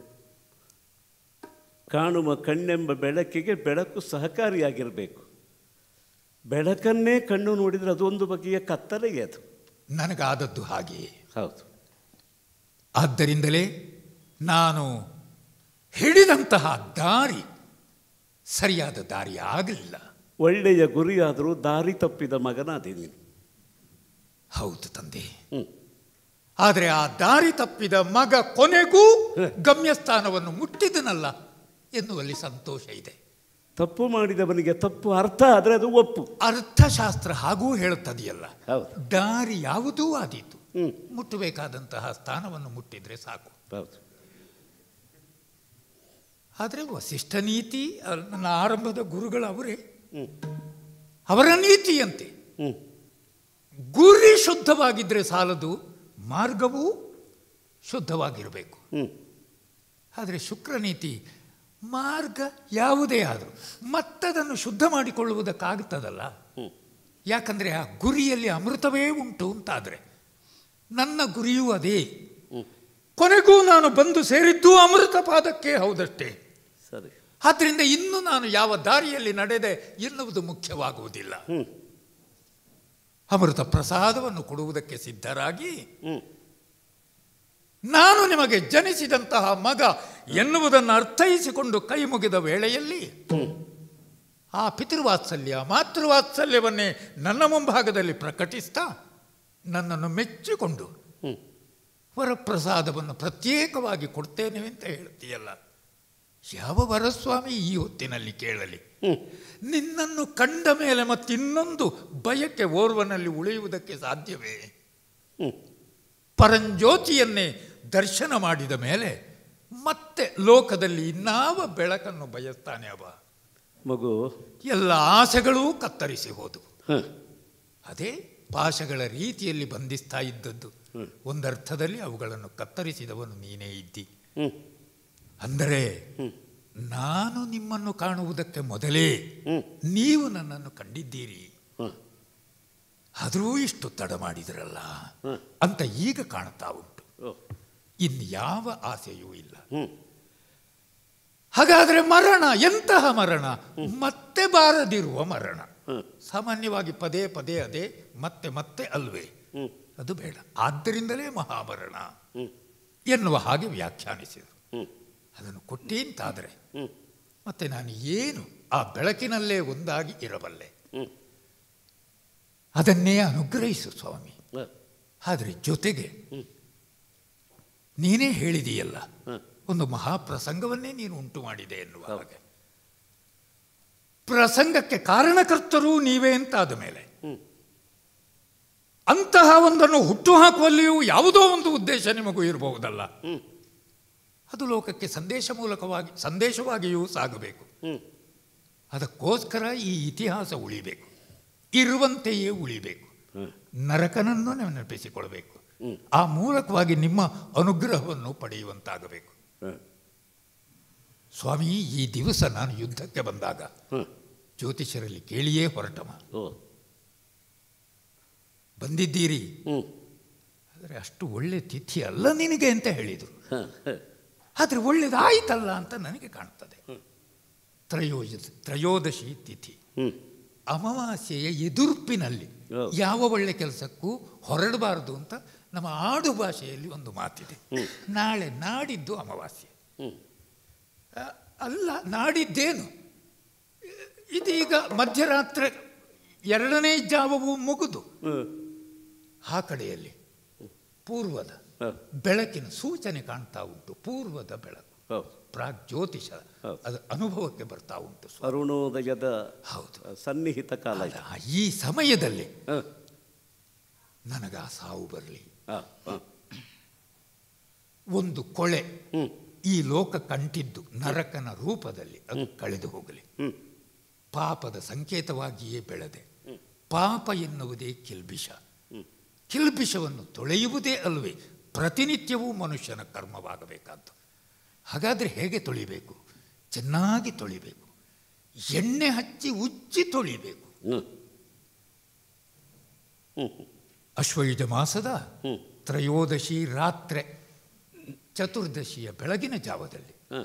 ಕಾಣುವ ಕಣ್ಣೆಂಬ ಬೆಳಕಿಗೆ ಬೆಳಕು ಸಹಕಾರಿಯಾಗಿರಬೇಕು ಬೆಳಕನ್ನೇ ಕಣ್ಣು ನೋಡಿದರೆ ಅದೊಂದು ಬಗೆಯ ಕತ್ತಲೆಗೆ ಅದು ನನಗಾದದ್ದು ಹಾಗೆಯೇ ಹೌದು ಆದ್ದರಿಂದಲೇ ನಾನು ಹಿಡಿದಂತಹ ದಾರಿ ಸರಿಯಾದ ದಾರಿ ಆಗಲಿಲ್ಲ ಒಳ್ಳೆಯ ಗುರಿಯಾದರೂ ದಾರಿ ತಪ್ಪಿದ ಮಗನಾದೆ ನೀನು ಹೌದು ತಂದೆ ಹ್ಞೂ ಆದರೆ ಆ ದಾರಿ ತಪ್ಪಿದ ಮಗ ಕೊನೆಗೂ ಗಮ್ಯಸ್ಥಾನವನ್ನು ಮುಟ್ಟಿದನಲ್ಲ ಎನ್ನುವಲ್ಲಿ ಸಂತೋಷ ಇದೆ ತಪ್ಪು ಮಾಡಿದವನಿಗೆ ತಪ್ಪು ಅರ್ಥ ಆದರೆ ಅದು ಒಪ್ಪು ಅರ್ಥಶಾಸ್ತ್ರ ಹಾಗೂ ಹೇಳುತ್ತದೆಯಲ್ಲ ಹೌದು ದಾರಿ ಯಾವುದೂ ಆದೀತು ಹ್ಞೂ ಮುಟ್ಟಬೇಕಾದಂತಹ ಸ್ಥಾನವನ್ನು ಮುಟ್ಟಿದ್ರೆ ಸಾಕು ಹೌದು ಆದರೆ ವಸಿಷ್ಠ ನೀತಿ ಅ- ನನ್ನ ಆರಂಭದ ಗುರುಗಳು ಅವರೇ ಹ್ಞೂ ಅವರ ನೀತಿಯಂತೆ ಹ್ಞೂ ಗುರಿ ಶುದ್ಧವಾಗಿದ್ದರೆ ಸಾಲದು ಮಾರ್ಗವೂ ಶುದ್ಧವಾಗಿರಬೇಕು ಹ್ಞೂ ಆದರೆ ಶುಕ್ರ ನೀತಿ ಮಾರ್ಗ ಯಾವುದೇ ಆದರೂ ಮತ್ತದನ್ನು ಶುದ್ಧ ಮಾಡಿಕೊಳ್ಳುವುದಕ್ಕಾಗುತ್ತದಲ್ಲ ಹ್ಞೂ ಯಾಕಂದರೆ ಆ ಗುರಿಯಲ್ಲಿ ಅಮೃತವೇ ಉಂಟು ಅಂತಾದರೆ ನನ್ನ ಗುರಿಯೂ ಅದೇ ಕೊನೆಗೂ ನಾನು ಬಂದು ಸೇರಿದ್ದು ಅಮೃತ ಪಾದಕ್ಕೆ ಹೌದಷ್ಟೇ ಸರಿ ಆದ್ದರಿಂದ ಇನ್ನು ನಾನು ಯಾವ ದಾರಿಯಲ್ಲಿ ನಡೆದೆ ಎನ್ನುವುದು ಮುಖ್ಯವಾಗುವುದಿಲ್ಲ ಹ್ಞೂ ಅಮೃತ ಪ್ರಸಾದವನ್ನು ಕೊಡುವುದಕ್ಕೆ ಸಿದ್ಧರಾಗಿ ಹ್ಞೂ ನಾನು ನಿಮಗೆ ಜನಿಸಿದಂತಹ ಮಗ ಎನ್ನುವುದನ್ನು ಅರ್ಥೈಸಿಕೊಂಡು ಕೈ ಮುಗಿದ ವೇಳೆಯಲ್ಲಿ ಆ ಪಿತೃವಾತ್ಸಲ್ಯ ಮಾತೃವಾತ್ಸಲ್ಯವನ್ನೇ ನನ್ನ ಮುಂಭಾಗದಲ್ಲಿ ಪ್ರಕಟಿಸ್ತಾ ನನ್ನನ್ನು ಮೆಚ್ಚಿಕೊಂಡು ವರಪ್ರಸಾದವನ್ನು ಪ್ರತ್ಯೇಕವಾಗಿ ಕೊಡ್ತೇನೆ ಅಂತ ಹೇಳ್ತೀಯಲ್ಲ ಯಾವ ವರಸ್ವಾಮಿ ಈ ಹೊತ್ತಿನಲ್ಲಿ ಕೇಳಲಿ ನಿನ್ನನ್ನು ಕಂಡ ಮೇಲೆ ಮತ್ತಿನ್ನೊಂದು ಭಯಕ್ಕೆ ಓರ್ವನಲ್ಲಿ ಉಳಿಯುವುದಕ್ಕೆ ಸಾಧ್ಯವೇ ಪರಂಜ್ಯೋತಿಯನ್ನೇ ದರ್ಶನ ಮಾಡಿದ ಮೇಲೆ ಮತ್ತೆ ಲೋಕದಲ್ಲಿ ಇನ್ನಾವ ಬೆಳಕನ್ನು ಬಯಸ್ತಾನೆ ಅವ ಮಗು ಎಲ್ಲ ಆಸೆಗಳೂ ಕತ್ತರಿಸಿ ಹೋದವು ಹ. ಅದೇ ಪಾಶಗಳ ರೀತಿಯಲ್ಲಿ ಬಂಧಿಸ್ತಾ ಇದ್ದದ್ದು ಒಂದರ್ಥದಲ್ಲಿ ಅವುಗಳನ್ನು ಕತ್ತರಿಸಿದವನು ನೀನೇ ಇದ್ದಿ ಹ್ಮ್. ಅಂದರೆ ನಾನು ನಿಮ್ಮನ್ನು ಕಾಣುವುದಕ್ಕೆ ಮೊದಲೇ ನೀವು ನನ್ನನ್ನು ಕಂಡಿದ್ದೀರಿ ಹ. ಆದರೂ ಇಷ್ಟು ತಡ ಮಾಡಿದ್ರಲ್ಲ ಅಂತ ಈಗ ಕಾಣ್ತಾ ಉಂಟು ಓ. ಇನ್ಯಾವ ಆಸೆಯೂ ಇಲ್ಲ ಹ್ಮ್. ಹಾಗಾದರೆ ಮರಣ ಎಂತಹ ಮರಣ ಮತ್ತೆ ಬಾರದಿರುವ ಮರಣ ಹ್ಮ್. ಸಾಮಾನ್ಯವಾಗಿ ಪದೇ ಪದೇ ಅದೇ ಮತ್ತೆ ಮತ್ತೆ ಅಲ್ವೇ ಹ್ಮ್. ಅದು ಬೇಡ ಆದ್ದರಿಂದಲೇ ಮಹಾಮರಣ ಹ್ಮ್. ಎನ್ನುವ ಹಾಗೆ ವ್ಯಾಖ್ಯಾನಿಸಿದರು ಹ್ಮ್. ಅದನ್ನು ಕೊಟ್ಟೇಂತಾದರೆ ಹ್ಮ್. ಮತ್ತೆ ನಾನು ಏನು ಆ ಬೆಳಕಿನಲ್ಲೇ ಒಂದಾಗಿ ಇರಬಲ್ಲೆ ಹ್ಮ್. ಅದನ್ನೇ ಅನುಗ್ರಹಿಸು ಸ್ವಾಮಿ ಹ. ಆದರೆ ಜೊತೆಗೆ ನೀನೇ ಹೇಳಿದೆಯಲ್ಲ ಒಂದು ಮಹಾಪ್ರಸಂಗವನ್ನೇ ನೀನು ಉಂಟು ಮಾಡಿದೆ ಎನ್ನುವ ಹಾಗೆ ಪ್ರಸಂಗಕ್ಕೆ ಕಾರಣಕರ್ತರೂ ನೀವೇ ಅಂತಾದ ಮೇಲೆ ಅಂತಹ ಒಂದನ್ನು ಹುಟ್ಟುಹಾಕುವಲ್ಲಿಯೂ ಯಾವುದೋ ಒಂದು ಉದ್ದೇಶ ನಿಮಗೂ ಇರಬಹುದಲ್ಲ ಅದು ಲೋಕಕ್ಕೆ ಸಂದೇಶ ಮೂಲಕವಾಗಿ ಸಂದೇಶವಾಗಿಯೂ ಸಾಗಬೇಕು ಹ್ಮ್. ಅದಕ್ಕೋಸ್ಕರ ಈ ಇತಿಹಾಸ ಉಳಿಬೇಕು ಇರುವಂತೆಯೇ ಉಳಿಬೇಕು ನರಕನನ್ನು ನೆನಪಿಸಿಕೊಳ್ಬೇಕು ಆ ಮೂಲಕವಾಗಿ ನಿಮ್ಮ ಅನುಗ್ರಹವನ್ನು ಪಡೆಯುವಂತಾಗಬೇಕು ಹ. ಸ್ವಾಮಿ ಈ ದಿವಸ ನಾನು ಯುದ್ಧಕ್ಕೆ ಬಂದಾಗ ಹ್ಮ್. ಜ್ಯೋತಿಷರಲ್ಲಿ ಕೇಳಿಯೇ ಹೊರಟಮ ಓ. ಬಂದಿದ್ದೀರಿ ಹ್ಮ್. ಆದರೆ ಅಷ್ಟು ಒಳ್ಳೆ ತಿಥಿ ಅಲ್ಲ ನಿನಗೆ ಅಂತ ಹೇಳಿದರು ಹ. ಹ. ಆದರೆ ಒಳ್ಳೇದಾಯ್ತಲ್ಲ ಅಂತ ನನಗೆ ಕಾಣ್ತದೆ ತ್ರಯೋದಶಿ ತ್ರಯೋದಶಿ ತಿಥಿ ಹ್ಮ್. ಅಮಾವಾಸ್ಯೆಯ ಎದುರ್ಪಿನಲ್ಲಿ ಹೌದು. ಯಾವ ಒಳ್ಳೆ ಕೆಲಸಕ್ಕೂ ಹೊರಡಬಾರದು ಅಂತ ನಮ್ಮ ಆಡು ಭಾಷೆಯಲ್ಲಿ ಒಂದು ಮಾತಿದೆ ನಾಳೆ ನಾಡಿದ್ದು ಅಮಾವಾಸ್ಯೆ ಹ್ಮ್. ಅ- ಅಲ್ಲ ನಾಡಿದ್ದೇನು ಇದೀಗ ಮಧ್ಯರಾತ್ರಿ ಎರಡನೇ ಜಾವವು ಮುಗಿದು ಹ್ಮ್. ಆ ಕಡೆಯಲ್ಲಿ ಪೂರ್ವದ ಹ. ಬೆಳಕಿನ ಸೂಚನೆ ಕಾಣ್ತಾ ಉಂಟು ಪೂರ್ವದ ಬೆಳಕು ಹೌದು. ಪ್ರಾಗ್ ಜ್ಯೋತಿಷ ಹೌದು. ಅದು ಅನುಭವಕ್ಕೆ ಬರ್ತಾ ಉಂಟು ಸ್ವಾಮಿ. ಅರುಣೋದಯದ ಹೌದು ಸನ್ನಿಹಿತ ಕಾಲ ಇದು. ಅಲ್ಲ, ಈ ಸಮಯದಲ್ಲಿ ಹ. ನನಗ ಆ ಸಾವು ಬರಲಿ ಹ. ಹ. ಒಂದು ಕೊಳೆ ಹ್ಮ್. ಈ ಲೋಕ ಕಂಟಿದ್ದು ನರಕನ ರೂಪದಲ್ಲಿ ಅದು ಕಳೆದು ಹೋಗಲಿ ಹ್ಮ್. ಪಾಪದ ಸಂಕೇತವಾಗಿಯೇ ಬೆಳೆದೆ ಪಾಪ ಎನ್ನುವುದೇ ಕಿಲ್ಬಿಷ ಕಿಲ್ಬಿಷವನ್ನು ತೊಳೆಯುವುದೇ ಅಲ್ವೇ ಪ್ರತಿನಿತ್ಯವೂ ಮನುಷ್ಯನ ಕರ್ಮವಾಗಬೇಕಾದ್ದು ಹಾಗಾದರೆ ಹೇಗೆ ತೊಳಿಬೇಕು ಚೆನ್ನಾಗಿ ತೊಳಿಬೇಕು ಎಣ್ಣೆ ಹಚ್ಚಿ ಉಜ್ಜಿ ತೊಳಿಬೇಕು ಹ್ಮ್. ಅಶ್ವಯುಜ ಮಾಸದ ತ್ರಯೋದಶಿ ರಾತ್ರೆ ಚತುರ್ದಶಿಯ ಬೆಳಗಿನ ಜಾವದಲ್ಲಿ ಹ.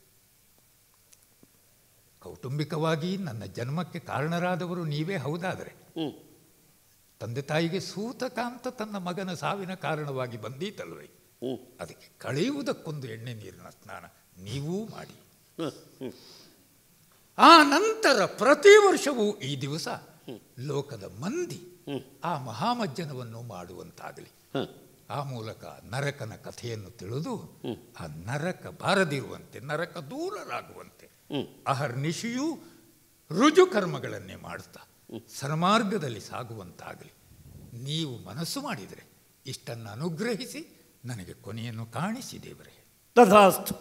ಕೌಟುಂಬಿಕವಾಗಿ ನನ್ನ ಜನ್ಮಕ್ಕೆ ಕಾರಣರಾದವರು ನೀವೇ ಹೌದಾದರೆ ಹ್ಮ್. ತಂದೆ ತಾಯಿಗೆ ಸೂತಕ ಅಂತ ತನ್ನ ಮಗನ ಸಾವಿನ ಕಾರಣವಾಗಿ ಬಂದೀತಲ್ವೇ ಹ್ಮ್. ಅದಕ್ಕೆ ಕಳೆಯುವುದಕ್ಕೊಂದು ಎಣ್ಣೆ ನೀರಿನ ಸ್ನಾನ ನೀವೂ ಮಾಡಿ ಹ. ಹ್ಮ್. ಆ ನಂತರ ಪ್ರತಿ ವರ್ಷವೂ ಈ ದಿವಸ ಲೋಕದ ಮಂದಿ ಆ ಮಹಾಮಜ್ಜನವನ್ನು ಮಾಡುವಂತಾಗಲಿ ಹ. ಆ ಮೂಲಕ ನರಕನ ಕಥೆಯನ್ನು ತಿಳಿದು ಆ ನರಕ ಬಾರದಿರುವಂತೆ ನರಕ ದೂರರಾಗುವಂತೆ ಅಹರ್ನಿಶಿಯೂ ರುಜು ಕರ್ಮಗಳನ್ನೇ ಮಾಡುತ್ತಾ ಸನ್ಮಾರ್ಗದಲ್ಲಿ ಸಾಗುವಂತಾಗಲಿ ನೀವು ಮನಸ್ಸು ಮಾಡಿದರೆ ಇಷ್ಟನ್ನು ಅನುಗ್ರಹಿಸಿ ನನಗೆ ಕೊನೆಯನ್ನು ಕಾಣಿಸಿ ದೇವರೇ ತಥಾಸ್ತು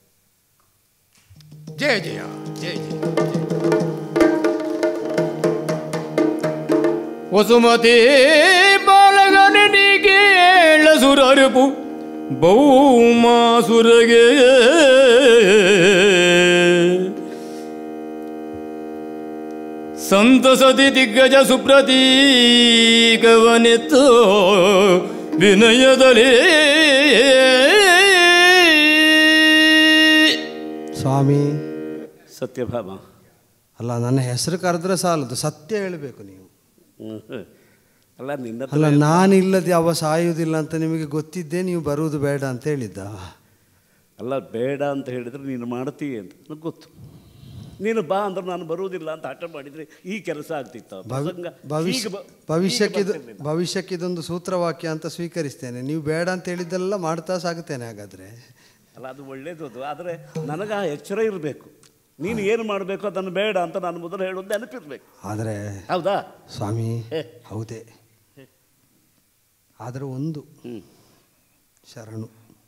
ಜಯ ಜಯ ಜಯ ಜಯ ವಸುಮತಿ ಬಾಲಗನಿಗೆ ಸುರರುಪು ಭೌಮಾಸುರಗೆ ಸಂತಸತಿ ದಿಗ್ಗಜ ಸುಪ್ರತೀಕವನಿತ್ತು ವಿನಯದಲ್ಲಿ ಸ್ವಾಮಿ ಸತ್ಯಭಾಮ ಅಲ್ಲ ನನ್ನ ಹೆಸರು ಕರೆದ್ರೆ ಸಾಲದು ಸತ್ಯ ಹೇಳಬೇಕು ನೀವು ಹ್ಮ್. ಅಲ್ಲ ನಿನ್ನ ಹತ್ರ ಅಲ್ಲ ನಾನಿಲ್ಲದೆ ಅವ ಸಾಯುವುದಿಲ್ಲ ಅಂತ ನಿಮಗೆ ಗೊತ್ತಿದ್ದೇ ನೀವು ಬರುವುದು ಬೇಡ ಅಂತ ಹೇಳಿದ್ದ ಅಲ್ಲ ಬೇಡ ಅಂತ ಹೇಳಿದ್ರೆ ನೀನು ಮಾಡ್ತೀಯ ಅಂತ ನನಗೆ ಗೊತ್ತು ನೀನು ಬಾ ಅಂದ್ರೆ ನಾನು ಬರುವುದಿಲ್ಲ ಅಂತ ಹಠ ಮಾಡಿದ್ರೆ ಈ ಕೆಲಸ ಆಗ್ತಿತ್ತು ಪ್ರಸಂಗ ಭವಿಷ್ಯ ಹೀಗೆ ಬ- ಭವಿಷ್ಯಕ್ಕಿದು ಹೀಗೆ ಬರ್ತಿರ್ಲಿಲ್ಲ. ಭವಿಷ್ಯಕ್ಕಿದೊಂದು ಸೂತ್ರವಾಕ್ಯ ಅಂತ ಸ್ವೀಕರಿಸ್ತೇನೆ ನೀವು ಬೇಡ ಅಂತ ಹೇಳಿದ್ದೆಲ್ಲ ಮಾಡ್ತಾ ಸಾಗುತ್ತೇನೆ ಹಾಗಾದ್ರೆ ಅಲ್ಲ ಅದು ಒಳ್ಳೇದು ಅದು ಆದರೆ ನನಗೆ ಆ ಎಚ್ಚರ ಇರಬೇಕು ನೀನು ಏನು ಮಾಡಬೇಕು ಅದನ್ನು ಬೇಡ ಅಂತ ನಾನು ಮೊದಲು ಹೇಳೋದು ನೆನಪಿರ್ಬೇಕು ಆದರೆ ಹೌದಾ ಸ್ವಾಮಿ ಹೇ. ಹೌದೇ ಆದರೆ ಒಂದು ಹ್ಞೂ ಶರಣು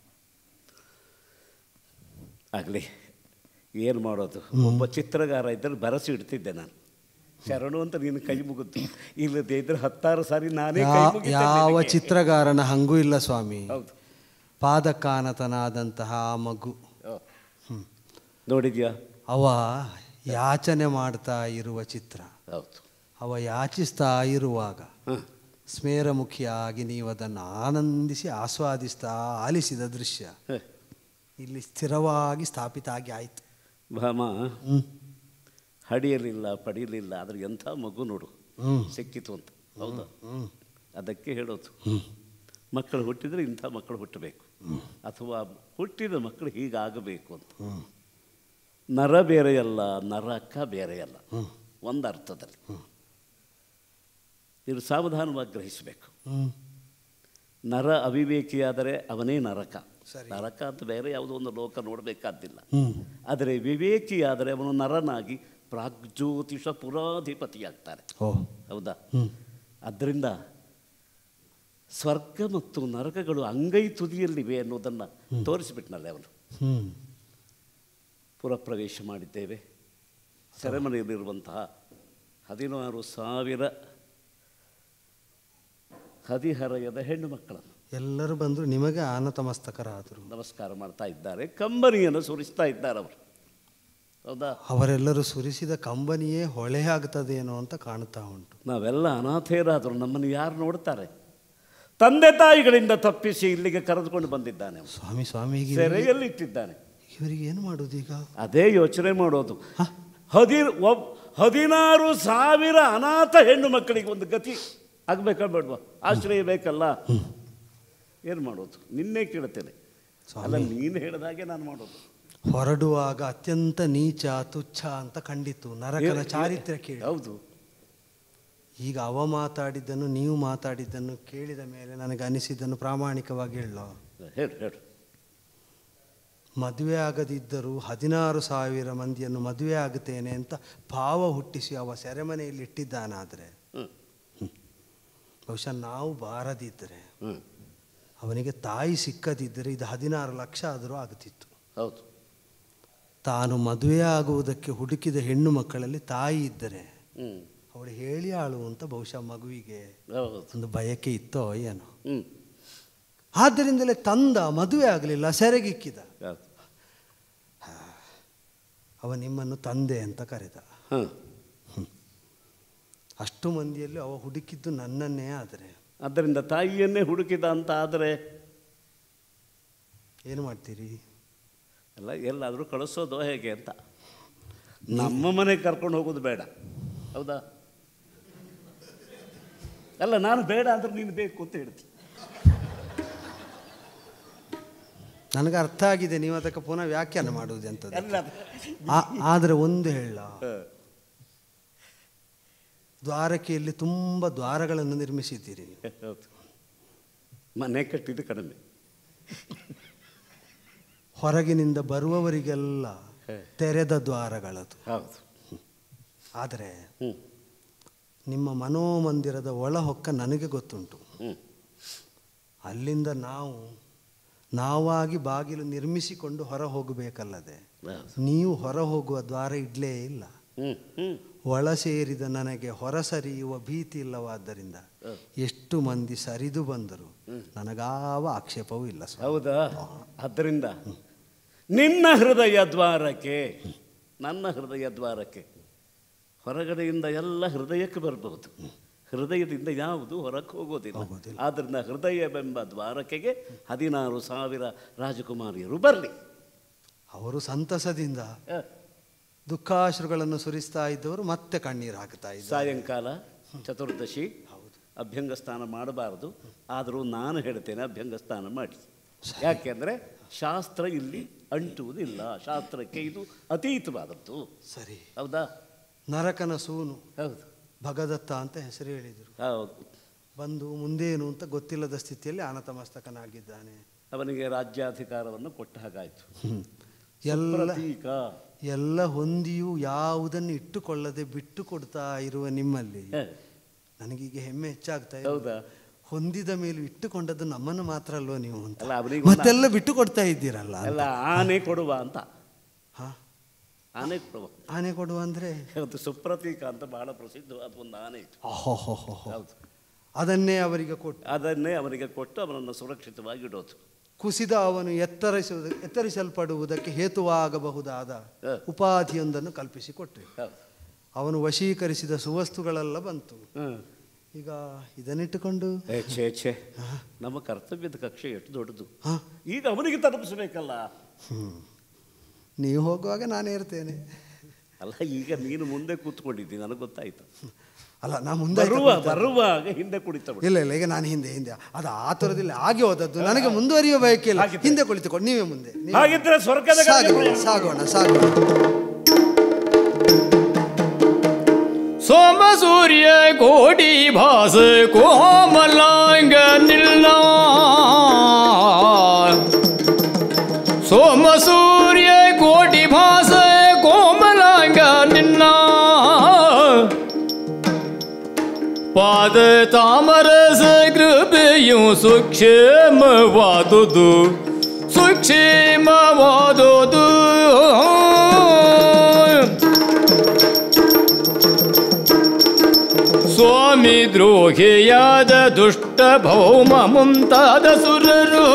ಆಗಲಿ ಏನು ಮಾಡೋದು ಒಬ್ಬ ಚಿತ್ರಗಾರ ಇದ್ದರೆ ಬರಸಿ ಇಡ್ತಿದ್ದೆ ನಾನು ಶರಣು ಅಂತ ನೀನು ಕೈ ಮುಗಿತು ಇಲ್ಲದೆ ಇದ್ರೆ ಹತ್ತಾರು ಸಾರಿ ನಾನೇ ಕೈ ಯಾ- ಮುಗಿತೇನೆ ಯಾವ ನಿನಗೆ. ಚಿತ್ರಗಾರನ ಹಂಗೂ ಇಲ್ಲ ಸ್ವಾಮಿ ಹೌದು ಪಾದಕಾನತನಾದಂತಹ ಆ ಮಗು ಓ. ನೋಡಿದ್ಯಾ ಅವ ಯಾಚನೆ ಮಾಡ್ತಾ ಇರುವ ಚಿತ್ರ ಹೌದು ಅವ ಯಾಚಿಸ್ತಾ ಇರುವಾಗ ಹಾಂ ಸ್ಮೇರಮುಖಿಯಾಗಿ ನೀವು ಅದನ್ನು ಆನಂದಿಸಿ ಆಸ್ವಾದಿಸ್ತಾ ಆಲಿಸಿದ ದೃಶ್ಯ ಹ. ಇಲ್ಲಿ ಸ್ಥಿರವಾಗಿ ಸ್ಥಾಪಿತ ಆಗಿ ಆಯ್ತು ಭಾಮ ಹ್ಮ್. ಹಡಿಯಲಿಲ್ಲ ಪಡೆಯಲಿಲ್ಲ ಆದರೆ ಎಂಥ ಮಗು ನೋಡು ಹ್ಮ್. ಸಿಕ್ಕಿತು ಅಂತ ಹೌದಾ ಹ್ಮ್. ಅದಕ್ಕೆ ಹೇಳೋದು ಮಕ್ಕಳು ಹುಟ್ಟಿದರೆ ಇಂಥ ಮಕ್ಕಳು ಹುಟ್ಟಬೇಕು ಅಥವಾ ಹುಟ್ಟಿದ ಮಕ್ಕಳು ಹೀಗಾಗಬೇಕು ಅಂತ ನರ ಬೇರೆಯಲ್ಲ ನರಕ ಬೇರೆಯಲ್ಲ ಒಂದು ಅರ್ಥದಲ್ಲಿ ಇದು ಸಾವಧಾನವಾಗಿ ಗ್ರಹಿಸಬೇಕು ಹ್ಮ್. ನರ ಅವಿವೇಕಿಯಾದರೆ ಅವನೇ ನರಕ ಸರಿ. ನರಕ ಅಂತ ಬೇರೆ ಯಾವುದೋ ಒಂದು ಲೋಕ ನೋಡಬೇಕಾದ್ದಿಲ್ಲ ಹ್ಮ್. ಆದರೆ ವಿವೇಕಿಯಾದರೆ ಅವನು ನರನಾಗಿ ಪ್ರಾಗ್ಜ್ಯೋತಿಷ ಪುರಾಧಿಪತಿಯಾಗ್ತಾನೆ ಓ ಹೌದಾ ಹ್ಮ್. ಆದ್ದರಿಂದ ಸ್ವರ್ಗ ಮತ್ತು ನರಕಗಳು ಅಂಗೈ ತುದಿಯಲ್ಲಿವೆ ಅನ್ನೋದನ್ನು ತೋರಿಸಿಬಿಟ್ನಲ್ಲ ಅವನು ಹ್ಮ್ ಪುರಪ್ರವೇಶ ಮಾಡಿದ್ದೇವೆ ಸೆರೆಮನೆಯಲ್ಲಿರುವಂತಹ ಹದಿನಾರು ಸಾವಿರ ಹದಿಹರೆಯದ ಹೆಣ್ಣು ಮಕ್ಕಳನ್ನು ಎಲ್ಲರೂ ಬಂದರು ನಿಮಗೆ ಆನತಮಸ್ತಕರಾದರು ನಮಸ್ಕಾರ ಮಾಡ್ತಾ ಇದ್ದಾರೆ ಕಂಬನಿಯನ್ನು ಸುರಿಸ್ತಾ ಇದ್ದಾರೆ ಅವರು ಹೌದಾ ಅವರೆಲ್ಲರೂ ಸುರಿಸಿದ ಕಂಬನಿಯೇ ಹೊಳೆ ಆಗ್ತದೇನೋ ಅಂತ ಕಾಣ್ತಾ ಉಂಟು ನಾವೆಲ್ಲ ಅನಾಥೇರಾದರು ನಮ್ಮನ್ನು ಯಾರು ನೋಡ್ತಾರೆ ತಂದೆ ತಾಯಿಗಳಿಂದ ತಪ್ಪಿಸಿ ಇಲ್ಲಿಗೆ ಕರೆದುಕೊಂಡು ಬಂದಿದ್ದಾನೆ ಅವನು. ಸ್ವಾಮಿ ಸ್ವಾಮಿ ಈಗ ಸೆರೆಯಲ್ಲಿ ಇಟ್ಟಿದ್ದಾನೆ ಇವರಿಗೆ ಏನು ಮಾಡೋದು ಈಗ ಅದೇ ಯೋಚನೆ ಮಾಡೋದು ಹದಿ ಒಬ್ ಹದಿನಾರು ಸಾವಿರ ಅನಾಥ ಹೆಣ್ಣು ಮಕ್ಕಳಿಗೆ ಒಂದು ಗತಿ ಆಗ್ಬೇಕಾ ಬೇಡವಾ ಆಶ್ರಯ ಬೇಕಲ್ಲ ಏನು ಮಾಡೋದು ನಿನ್ನೆ ಕೇಳ್ತೇನೆ ಅಲ್ಲ ನೀನು ಹೇಳಿದಾಗೆ ನಾನು ಮಾಡೋದು ಹೊರಡುವಾಗ ಅತ್ಯಂತ ನೀಚ ತುಚ್ಛ ಅಂತ ಕಂಡಿತು ನರಕನ ಏ- ಚಾರಿತ್ರ್ಯ ಕೇಳಿ ಹೌದು ಈಗ ಅವ ಮಾತಾಡಿದ್ದನ್ನು ನೀವು ಮಾತಾಡಿದ್ದನ್ನು ಕೇಳಿದ ಮೇಲೆ ನನಗೆ ಅನಿಸಿದ್ದನ್ನು ಪ್ರಾಮಾಣಿಕವಾಗಿ ಹೇಳೋ ಹೇಳು ಹೇಳು ಮದುವೆ ಆಗದಿದ್ದರೂ ಹದಿನಾರು ಸಾವಿರ ಮಂದಿಯನ್ನು ಮದುವೆ ಆಗುತ್ತೇನೆ ಅಂತ ಭಾವ ಹುಟ್ಟಿಸಿ ಅವ ಸೆರೆಮನೆಯಲ್ಲಿ ಇಟ್ಟಿದ್ದಾನಾದರೆ ಹ್ಞೂ ಬಹುಶಃ ನಾವು ಬಾರದಿದ್ದರೆ ಹ್ಞೂ ಅವನಿಗೆ ತಾಯಿ ಸಿಕ್ಕದಿದ್ದರೆ ಇದು ಹದಿನಾರು ಲಕ್ಷ ಆದರೂ ಆಗುತ್ತಿತ್ತು ಹೌದು ತಾನು ಮದುವೆ ಆಗುವುದಕ್ಕೆ ಹುಡುಕಿದ ಹೆಣ್ಣು ಮಕ್ಕಳಲ್ಲಿ ತಾಯಿ ಇದ್ದರೆ ಹ್ಞೂ ಅವಳು ಹೇಳಿ ಆಳು ಅಂತ ಬಹುಶಃ ಮಗುವಿಗೆ ಹೌದು ಒಂದು ಬಯಕೆ ಇತ್ತೋ ಏನೋ ಹ್ಞೂ ಆದ್ದರಿಂದಲೇ ತಂದ ಮದುವೆ ಆಗಲಿಲ್ಲ ಸೆರೆಗಿಕ್ಕಿದ ಹೌದು ಅವ ನಿಮ್ಮನ್ನು ತಂದೆ ಅಂತ ಕರೆದ ಹಾಂ ಅಷ್ಟು ಮಂದಿಯಲ್ಲಿ ಅವ ಹುಡುಕಿದ್ದು ನನ್ನನ್ನೇ ಆದರೆ ಆದ್ದರಿಂದ ತಾಯಿಯನ್ನೇ ಹುಡುಕಿದ ಅಂತ ಆದರೆ ಏನು ಮಾಡ್ತೀರಿ ಎಲ್ಲ ಎಲ್ಲಾದರೂ ಕಳಿಸೋದು ಹೇಗೆ ಅಂತ ನಮ್ಮ ಮನೆಗೆ ಕರ್ಕೊಂಡು ಹೋಗೋದು ಬೇಡ ಹೌದಾ ಅಲ್ಲ ನಾನು ಬೇಡ ಅಂದ್ರೆ ನೀನು ಬೇಕು ಅಂತ ಹೇಳ್ತೀನಿ ನನಗೆ ಅರ್ಥ ಆಗಿದೆ ನೀವು ಅದಕ್ಕೆ ಪುನಃ ವ್ಯಾಖ್ಯಾನ ಮಾಡುವುದು ಎಂಥದ್ದು ಎಲ್ಲ ಆ- ಆದರೆ ಒಂದು ಹೇಳ ದ್ವಾರಕೆಯಲ್ಲಿ ತುಂಬ ದ್ವಾರಗಳನ್ನು ನಿರ್ಮಿಸಿದ್ದೀರಿ ನೀವು. ಹೌದು ಮನೆ ಕಟ್ಟಿದ್ದು ಕಡಿಮೆ ಹೊರಗಿನಿಂದ ಬರುವವರಿಗೆಲ್ಲ ತೆರೆದ ದ್ವಾರಗಳದು ಹೌದು ಆದರೆ ಹ್ಞೂ ನಿಮ್ಮ ಮನೋಮಂದಿರದ ಒಳಹೊಕ್ಕ ನನಗೆ ಗೊತ್ತುಂಟು ಹ್ಞೂ ಅಲ್ಲಿಂದ ನಾವು ನಾವಾಗಿ ಬಾಗಿಲು ನಿರ್ಮಿಸಿಕೊಂಡು ಹೊರ ಹೋಗಬೇಕಲ್ಲದೆ ಹೌದು ನೀವು ಹೊರ ಹೋಗುವ ದ್ವಾರ ಇಡ್ಲೇ ಇಲ್ಲ ಹ್ಞೂ ಹ್ಞೂ ಒಳ ಸೇರಿದ ನನಗೆ ಹೊರ ಸರಿಯುವ ಭೀತಿ ಇಲ್ಲವಾದ್ದರಿಂದ ಎಷ್ಟು ಮಂದಿ ಸರಿದು ಬಂದರು ನನಗಾವ ಆಕ್ಷೇಪವೂ ಇಲ್ಲ ಸ್ವಾಮಿ. ಹೌದಾ ಆದ್ದರಿಂದ ನಿನ್ನ ಹೃದಯ ದ್ವಾರಕ್ಕೆ ನನ್ನ ಹೃದಯ ದ್ವಾರಕ್ಕೆ ಹೊರಗಡೆಯಿಂದ ಎಲ್ಲ ಹೃದಯಕ್ಕೆ ಬರಬಹುದು ಹೃದಯದಿಂದ ಯಾವುದು ಹೊರಕ್ಕೆ ಹೋಗೋದಿಲ್ಲ ಹೋಗೋದಿಲ್ಲ. ಆದ್ದರಿಂದ ಹೃದಯವೆಂಬ ದ್ವಾರಕೆಗೆ ಹದಿನಾರು ಸಾವಿರ ರಾಜಕುಮಾರಿಯರು ಬರಲಿ ಅವರು ಸಂತಸದಿಂದ ದುಃಖಾಶ್ರುಗಳನ್ನು ಸುರಿಸ್ತಾ ಇದ್ದವರು ಮತ್ತೆ ಕಣ್ಣೀರು ಹಾಕ್ತಾ ಇದ್ದಾರೆ ಸಾಯಂಕಾಲ ಚತುರ್ದಶಿ ಅಭ್ಯಂಗ ಸ್ನಾನ ಮಾಡಬಾರದು ಆದರೂ ನಾನು ಹೇಳ್ತೇನೆ ಅಭ್ಯಂಗ ಸ್ನಾನ ಮಾಡಿ ಯಾಕೆಂದರೆ ಶಾಸ್ತ್ರ ಇಲ್ಲಿ ಅಂಟುವುದಿಲ್ಲ ಶಾಸ್ತ್ರಕ್ಕೆ ಇದು ಅತೀತವಾದದ್ದು ಸರಿ ಹೌದಾ ನರಕನ ಸೂನು ಹೌದು ಭಗದತ್ತ ಅಂತ ಹೆಸರು ಹೇಳಿದರು ಹೌದು ಬಂದು ಮುಂದೇನು ಅಂತ ಗೊತ್ತಿಲ್ಲದ ಸ್ಥಿತಿಯಲ್ಲಿ ಅನತಮಸ್ತಕನಾಗಿದ್ದಾನೆ ಅವನಿಗೆ ರಾಜ್ಯಾಧಿಕಾರವನ್ನು ಕೊಟ್ಟ ಹಾಗಾಯ್ತು ಎಲ್ಲ ಪ್ರತೀಕ ಎಲ್ಲ ಹೊಂದಿಯೂ ಯಾವುದನ್ನು ಇಟ್ಟುಕೊಳ್ಳದೆ ಬಿಟ್ಟು ಕೊಡ್ತಾ ಇರುವ ನಿಮ್ಮಲ್ಲಿ ಹ, ನನಗೀಗ ಹೆಮ್ಮೆ ಹೆಚ್ಚಾಗ್ತಾ ಇದೆ ಹೌದಾ ಹೊಂದಿದ ಮೇಲೂ ಇಟ್ಟುಕೊಂಡದ್ದು ನಮ್ಮನ್ನು ಮಾತ್ರ ಅಲ್ವಾ ನೀವು ಅಂತ ಅಲ್ಲ ಅವನಿಗೆ ಮತ್ತೆಲ್ಲ ಬಿಟ್ಟು ಕೊಡ್ತಾ ಇದ್ದೀರಲ್ಲ ಎಲ್ಲ ಆನೆ ಕೊಡುವ ಅಂತ ಹಾ ಆನೆ ಕೊಡುವ ಆನೆ ಕೊಡುವ ಅಂದ್ರೆ ಅದು ಸುಪ್ರತೀಕ ಅಂತ ಬಹಳ ಪ್ರಸಿದ್ಧವಾದ ಒಂದು ಆನೆ ಇತ್ತು ಅಹೋಹೋಹೋ. ಹೌದು ಅದನ್ನೇ ಅವರಿಗೆ ಕೊಟ್ಟು ಅದನ್ನೇ ಅವನಿಗೆ ಕೊಟ್ಟು ಅವನನ್ನು ಸುರಕ್ಷಿತವಾಗಿ ಇಡೋದು ಕುಸಿದ ಅವನು ಎತ್ತರಿಸುವುದು ಎತ್ತರಿಸಲ್ಪಡುವುದಕ್ಕೆ ಹೇತುವಾಗಬಹುದಾದ ಹ. ಉಪಾಧಿಯೊಂದನ್ನು ಕಲ್ಪಿಸಿಕೊಟ್ರಿ ಹೌದು ಅವನು ವಶೀಕರಿಸಿದ ಸುವಸ್ತುಗಳೆಲ್ಲ ಬಂತು ಹ್ಮ್. ಈಗ ಇದನ್ನಿಟ್ಟುಕೊಂಡು ಏ ಛೇ ಛೇ ನಮ್ಮ ಕರ್ತವ್ಯದ ಕಕ್ಷೆ ಎಷ್ಟು ದೊಡ್ಡದು ಹಾ ಈಗ ಅವನಿಗೆ ತಲುಪಿಸಬೇಕಲ್ಲ ನೀವು ಹೋಗುವಾಗ ನಾನೇ ಇರ್ತೇನೆ ಅಲ್ಲ ಈಗ ನೀನು ಮುಂದೆ ಕೂತ್ಕೊಂಡಿದ್ದೀನಿ ನನಗೆ ಗೊತ್ತಾಯ್ತು ಅಲ್ಲ ನಾ ಮುಂದೆ ಬರುವ ಬರುವಾಗ ಹಿಂದೆ ಕುಡಿತ ಬಿಡು. ಇಲ್ಲ ಇಲ್ಲ ಈಗ ನಾನು ಹಿಂದೆ ಹಿಂದೆ ಅದು ಆ ಥರದಿಲ್ಲ ಆಗಿ ಹೋದದ್ದು ನನಗೆ ಮುಂದುವರಿಯುವ ಬಯಕೆ ಇಲ್ಲ ಹಿಂದೆ ಕುಳಿತುಕೊಂಡು ನೀವೇ ಮುಂದೆ ನೀವೇ- ಹಾಗಿದ್ರೆ ಸ್ವರ್ಗದ ಕಡೆಗೆ ಸಾಗೋಣ ಪ್ರಯಾಣ. ಸಾಗೋಣ ಸಾಗೋಣ ಸೋಮ ಸೂರ್ಯ ಕೋಟಿ ಭಾಸ ಕೋಮಲಾಂಗ ನಿಲ್ಲ ಸೋಮ ಸೂರ್ಯ ಕೋಟಿ ಭಾಸ ಕೋಮಲಾಂಗ ನಿನ್ನ ಪಾದ ತಾಮರಸ ಕೃಪೆಯು ಸುಕ್ಷೇಮವಾದುದು ಸುಕ್ಷೇಮವಾದುದು ಸ್ವಾಮಿ ದ್ರೋಹಿಯಾದ ದುಷ್ಟ ಭೌಮ ಮುಂತಾದ ಸುರರು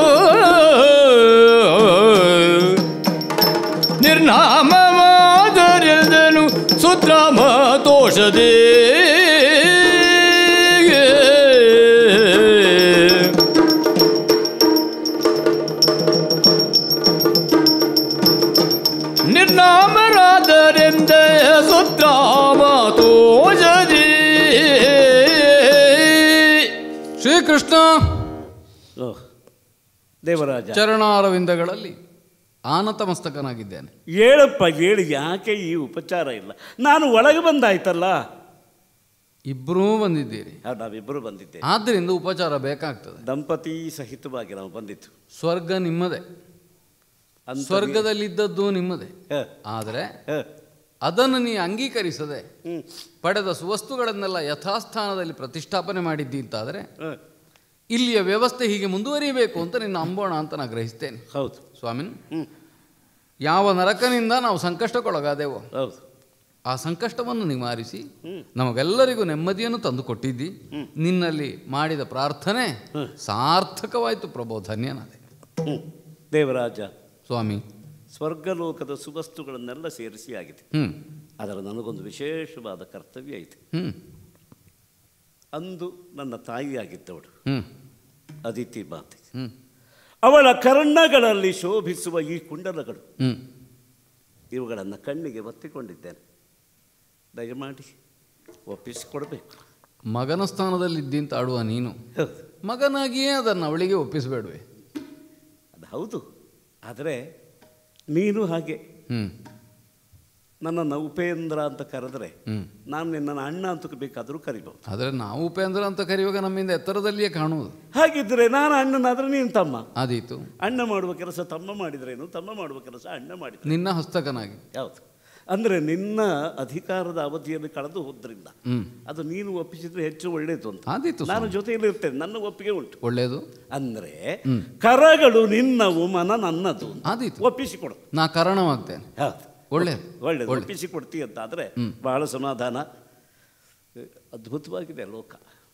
ನಿರ್ನಾಮವಾದರೆದನು ಸುತ್ರಾಮ ತೋಷದೇ ನಿರ್ನಾಮರಾದರೆಂದ ಸುತ್ರಾಮ ತೋಷದೇ ಶ್ರೀಕೃಷ್ಣ ಓಹ್, ದೇವರಾಜ ಚರಣಾರವಿಂದಗಳಲ್ಲಿ ಆನತಮಸ್ತಕನಾಗಿದ್ದೇನೆ ಹೇಳಪ್ಪ ಹೇಳಿ ಯಾಕೆ ಈ ಉಪಚಾರ ಇಲ್ಲ ನಾನು ಒಳಗೆ ಬಂದಾಯ್ತಲ್ಲ ಇಬ್ಬರೂ ಬಂದಿದ್ದೀರಿ ಆ, ನಾವಿಬ್ಬರು ಬಂದಿದ್ದೇವೆ ಆದ್ದರಿಂದ ಉಪಚಾರ ಬೇಕಾಗ್ತದೆ ದಂಪತಿ ಸಹಿತವಾಗಿ ನಾವು ಬಂದಿತ್ತು ಸ್ವರ್ಗ ನಿಮ್ಮದೇ ಅಂತ ಸ್ವರ್ಗದಲ್ಲಿದ್ದದ್ದು ನಿಮ್ಮದೇ ಹ, ಆದರೆ ಹ, ಅದನ್ನು ನೀ ಅಂಗೀಕರಿಸದೆ ಹ್ಮ್, ಪಡೆದ ಸುವಸ್ತುಗಳನ್ನೆಲ್ಲ ಯಥಾಸ್ಥಾನದಲ್ಲಿ ಪ್ರತಿಷ್ಠಾಪನೆ ಮಾಡಿದ್ದಿ ಅಂತಾದರೆ ಹ, ಇಲ್ಲಿಯ ವ್ಯವಸ್ಥೆ ಹೀಗೆ ಮುಂದುವರಿಯಬೇಕು ಅಂತ ನಿನ್ನ ಅಂಬೋಣ ಅಂತ ನಾನು ಗ್ರಹಿಸ್ತೇನೆ ಹೌದು ಸ್ವಾಮಿನ್ ಹ್ಮ್, ಯಾವ ನರಕನಿಂದ ನಾವು ಸಂಕಷ್ಟಕ್ಕೊಳಗಾದೆವೋ ಹೌದು ಆ ಸಂಕಷ್ಟವನ್ನು ನಿವಾರಿಸಿ ನಮಗೆಲ್ಲರಿಗೂ ನೆಮ್ಮದಿಯನ್ನು ತಂದು ಕೊಟ್ಟಿದ್ದಿ ನಿನ್ನಲ್ಲಿ ಮಾಡಿದ ಪ್ರಾರ್ಥನೆ ಸಾರ್ಥಕವಾಯಿತು ಪ್ರಭೋ ಧನ್ಯನಾದೆ ಹ್ಮ್. ದೇವರಾಜ ಸ್ವಾಮಿ ಸ್ವರ್ಗಲೋಕದ ಸುವಸ್ತುಗಳನ್ನೆಲ್ಲ ಸೇರಿಸಿ ಆಗಿದೆ ಹ್ಞೂ ಆದರೆ ನನಗೊಂದು ವಿಶೇಷವಾದ ಕರ್ತವ್ಯ ಐತೆ ಹ್ಞೂ ಅಂದು ನನ್ನ ತಾಯಿಯಾಗಿದ್ದವಳು ಹ್ಞೂ ಅದಿತಿ ಮಾತೆ ಹ್ಞೂ ಅವಳ ಕರ್ಣಗಳಲ್ಲಿ ಶೋಭಿಸುವ ಈ ಕುಂಡಲಗಳು ಹ್ಞೂ ಇವುಗಳನ್ನು ಕಣ್ಣಿಗೆ ಒತ್ತಿಕೊಂಡಿದ್ದೇನೆ ದಯಮಾಡಿ ಒಪ್ಪಿಸಿಕೊಡ್ಬೇಕು ಮಗನ ಸ್ಥಾನದಲ್ಲಿದ್ದಿ ಅಂತ ಆಡುವ ನೀನು ಹೌದು ಮಗನಾಗಿಯೇ ಅದನ್ನು ಅವಳಿಗೆ ಒಪ್ಪಿಸಬೇಡುವೆ ಅದು ಹೌದು ಆದರೆ ನೀನು ಹಾಗೆ ಹ್ಞೂ ನನ್ನನ್ನು ಉಪೇಂದ್ರ ಅಂತ ಕರೆದರೆ ಹ್ಞೂ ನಾನು ನಿನ್ನನ್ನು ಅಣ್ಣ ಅಂತ ಬೇಕಾದರೂ ಕರಿಬಹುದು ಆದರೆ ನಾವು ಉಪೇಂದ್ರ ಅಂತ ಕರೆಯುವಾಗ ನಮ್ಮಿಂದ ಎತ್ತರದಲ್ಲಿಯೇ ಕಾಣುವುದು ಹಾಗಿದ್ರೆ ನಾನು ಅಣ್ಣನಾದರೆ ನೀನು ತಮ್ಮ ಆದೀತು ಅಣ್ಣ ಮಾಡುವ ಕೆಲಸ ತಮ್ಮ ಮಾಡಿದ್ರೇನು ತಮ್ಮ ಮಾಡುವ ಕೆಲಸ ಅಣ್ಣ ಮಾಡಿದ್ರೆ ನಿನ್ನ ಹಸ್ತಕನಾಗಿ ಯಾವುದು ಅಂದರೆ ನಿನ್ನ ಅಧಿಕಾರದ ಅವಧಿಯಲ್ಲಿ ಕಳೆದು ಹೋದ್ರಿಂದ ಹ್ಞೂ ಅದು ನೀನು ಒಪ್ಪಿಸಿದ್ರೆ ಹೆಚ್ಚು ಒಳ್ಳೆಯದು ಅಂತ ಆದೀತು ನಾನು ಜೊತೆಯಲ್ಲಿ ಇರ್ತೇನೆ ನನ್ನ ಒಪ್ಪಿಗೆ ಉಂಟು ಒಳ್ಳೆಯದು ಅಂದರೆ ಕರಗಳು ನಿನ್ನವು ಮನ ನನ್ನದು ಅಂತ ಆದೀತು ಒಪ್ಪಿಸಿಕೊಡು ನಾ ಕಾರಣವಾಗ್ತೇನೆ ಹೌದು ಒಳ್ಳೆಯದು ಒಳ್ಳೆಯದು ಒಪ್ಪಿಸಿಕೊಡ್ತಿ ಅಂತಾದರೆ ಬಹಳ ಸಮಾಧಾನ ಅದ್ಭುತವಾಗಿದೆ ಲೋಕ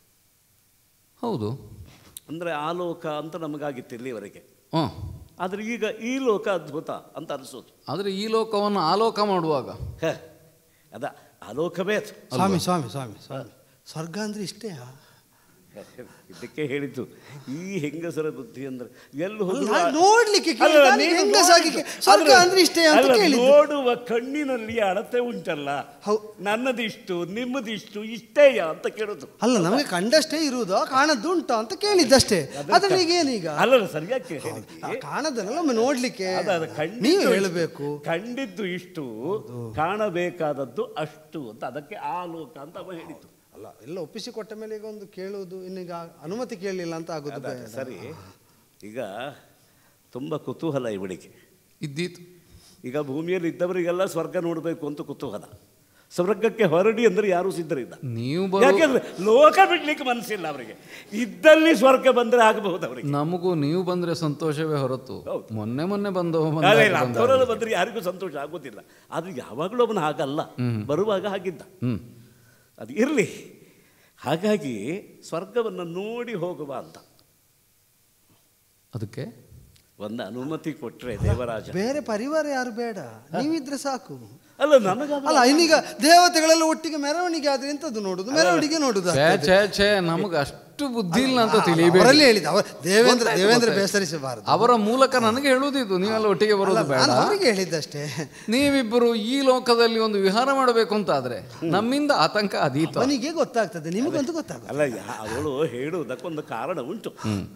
ಹೌದು ಅಂದರೆ ಆ ಲೋಕ ಅಂತ ನಮಗಾಗಿತ್ತು ಇಲ್ಲಿವರೆಗೆ ಹ್ಞೂ ಆದರೆ ಈಗ ಈ ಲೋಕ ಅದ್ಭುತ ಅಂತ ಅನಿಸೋದು ಆದರೆ ಈ ಲೋಕವನ್ನು ಆಲೋಕ ಮಾಡುವಾಗ ಹ ಅದ ಆ ಲೋಕವೇ ಅದು ಸ್ವಾಮಿ ಸ್ವಾಮಿ ಸ್ವಾಮಿ ಸ್ವಾಮಿ ಸ್ವರ್ಗ ಅಂದ್ರೆ ಇಷ್ಟೇ ಇದಕ್ಕೆ ಹೇಳಿದ್ದು ಈ ಹೆಂಗಸರ ಬುದ್ಧಿ ಅಂದ್ರೆ ಎಲ್ಲಿ ಅಲ್ಲ, ಹೋದ್ರು ನಾನ್ ನೋಡ್ಲಿಕ್ಕೆ ಕೇಳಿದ್ದು, ಅಲ್ಲ, ನಾನು ನೀನು ಹೆಂಗಸಾಗಿ ನೋಡಿದ್ದು. ಸ್ವರ್ಗ ಅಲ್ಲ, ಅಂದ್ರೆ ಇಷ್ಟೇ ಅಂತ ಅಲ್ಲ, ಕೇಳಿದ್ದು. ನೋಡುವ ಕಣ್ಣಿನಲ್ಲಿ ಅಳತೆ ಉಂಟಲ್ಲ ಹೌ- ನನ್ನದಿಷ್ಟು ನಿಮ್ಮದಿಷ್ಟು ಇಷ್ಟೇಯ ಅಂತ ಕೇಳೋದು ಅಲ್ಲ ನಮಗೆ ಕಂಡಷ್ಟೇ ಇರುವುದೋ ಕಾಣದ್ದು ಉಂಟು ಅಂತ ಕೇಳಿದ್ದಷ್ಟೇ ಅದ್ರಲ್ಲಿ ಈಗ ಏನೀಗ ಅಲ್ಲ ಸರಿಯಾಗಿ ಕೇಳಿ ಆ, ಕಾಣದಲ್ಲ ಒಮ್ಮೆ ನೋಡ್ಲಿಕ್ಕೆ ಅದು ಅದು ಕಂಡಿದ್ದು ನೀವು ಇಷ್ಟು. ಹೇಳಬೇಕು ಕಂಡಿದ್ದು ಇಷ್ಟು ಕಾಣಬೇಕಾದದ್ದು ಅಷ್ಟು ಅಂತ ಅದಕ್ಕೆ ಆಲೋಕ ಅಂತ ಅವ ಹೇಳಿದ್ದು ಅಲ್ಲ ಎಲ್ಲ ಒಪ್ಪಿಸಿಕೊಟ್ಟ ಮೇಲೆ ಈಗ ಒಂದು ಕೇಳುವುದು ಇನ್ನೀಗ ಅನುಮತಿ ಕೇಳಲಿಲ್ಲ ಅಂತ ಆಗುದು ಅದ- ಬೇಡ. ಸರಿ ಈಗ ತುಂಬ ಕುತೂಹಲ ಇವಳಿಗೆ ಇದ್ದೀತು ಈಗ ಭೂಮಿಯಲ್ಲಿ ಇದ್ದವರಿಗೆಲ್ಲ ಸ್ವರ್ಗ ನೋಡಬೇಕು ಅಂತ ಕುತೂಹಲ ಸ್ವರ್ಗಕ್ಕೆ ಹೊರಡಿ ಅಂದ್ರೆ ಯಾರೂ ಸಿದ್ಧರಿಲ್ಲ ನೀವು ಬರೋ ಯಾಕೆಂದ್ರೆ ಲೋಕ ಬಿಡ್ಲಿಕ್ಕೆ ಮನಸ್ಸಿಲ್ಲ ಅವರಿಗೆ ಇದ್ದಲ್ಲಿ ಸ್ವರ್ಗ ಬಂದ್ರೆ ಆಗಬಹುದು ಅವರಿಗೆ ನಮಗೂ ನೀವು ಬಂದ್ರೆ ಸಂತೋಷವೇ ಹೊರತು ಹೌದು. ಮೊನ್ನೆ ಮೊನ್ನೆ ಬಂದವ ಅಲ್ಲ, ಇಲ್ಲ, ಅಂಥವರೆಲ್ಲ ಬಂದ್ರೆ ಯಾರಿಗೂ ಸಂತೋಷ ಆಗೋದಿಲ್ಲ ಆದ್ರೆ ಯಾವಾಗಲೂ ಅವನು ಹಾಗಲ್ಲ ಬರುವಾಗ ಹಾಗಿದ್ದ ಹ್ಮ್ ಅದು ಇರಲಿ ಹಾಗಾಗಿ ಸ್ವರ್ಗವನ್ನು ನೋಡಿ ಹೋಗುವ ಅಂತ ಅದಕ್ಕೆ ಒಂದು ಅನುಮತಿ ಕೊಟ್ರೆ ದೇವರಾಜ ಬೇರೆ ಪರಿವಾರ ಯಾರು ಬೇಡ ನೀವಿದ್ರೆ ಸಾಕು ಅಲ್ಲ ನನಗ ಅಲ್ಲ ಇನ್ನೀಗ ದೇವತೆಗಳೆಲ್ಲ ಒಟ್ಟಿಗೆ ಮೆರವಣಿಗೆ ಆದ್ರೆ ಎಂತದ್ದು ನೋಡುದು ಮೆರವಣಿಗೆ ನೋಡುದು ಛೇ ಛೇ ಛೇ ನಮಗೆ ಅಷ್ಟು ಬುದ್ಧಿ ಇಲ್ಲ ಅಂತ ತಿಳಿಬೇಡಿ ಅವರಲ್ಲಿ ಹೇಳಿದ ಅವರ ದೇವೇಂದ್ರ ಗೊತ್ತಾಯ್ತು, ದೇವೇಂದ್ರ ಗೊತ್ತಾಯ್ತು. ಬೇಸರಿಸಬಾರದು ಅವರ ಮೂಲಕ ನನಗೆ ಹೇಳುವುದಿದ್ದು ನೀವೆಲ್ಲ ಒಟ್ಟಿಗೆ ಬರೋದು ಬೇಡ ನಾನು ಅವರಿಗೆ ಹೇಳಿದ್ದಷ್ಟೇ ನೀವಿಬ್ಬರು ಈ ಲೋಕದಲ್ಲಿ ಒಂದು ವಿಹಾರ ಮಾಡಬೇಕು ಅಂತ ಆದ್ರೆ ನಮ್ಮಿಂದ ಆತಂಕ ಅದೀತ ಅವನಿಗೆ ಗೊತ್ತಾಗ್ತದೆ ನಿಮಗಂತೂ ಗೊತ್ತಾಗ ಅಲ್ಲ ಯಾ- ಅವಳು ಹೇಳುವುದಕ್ಕೊಂದು ಕಾರಣ ಉಂಟು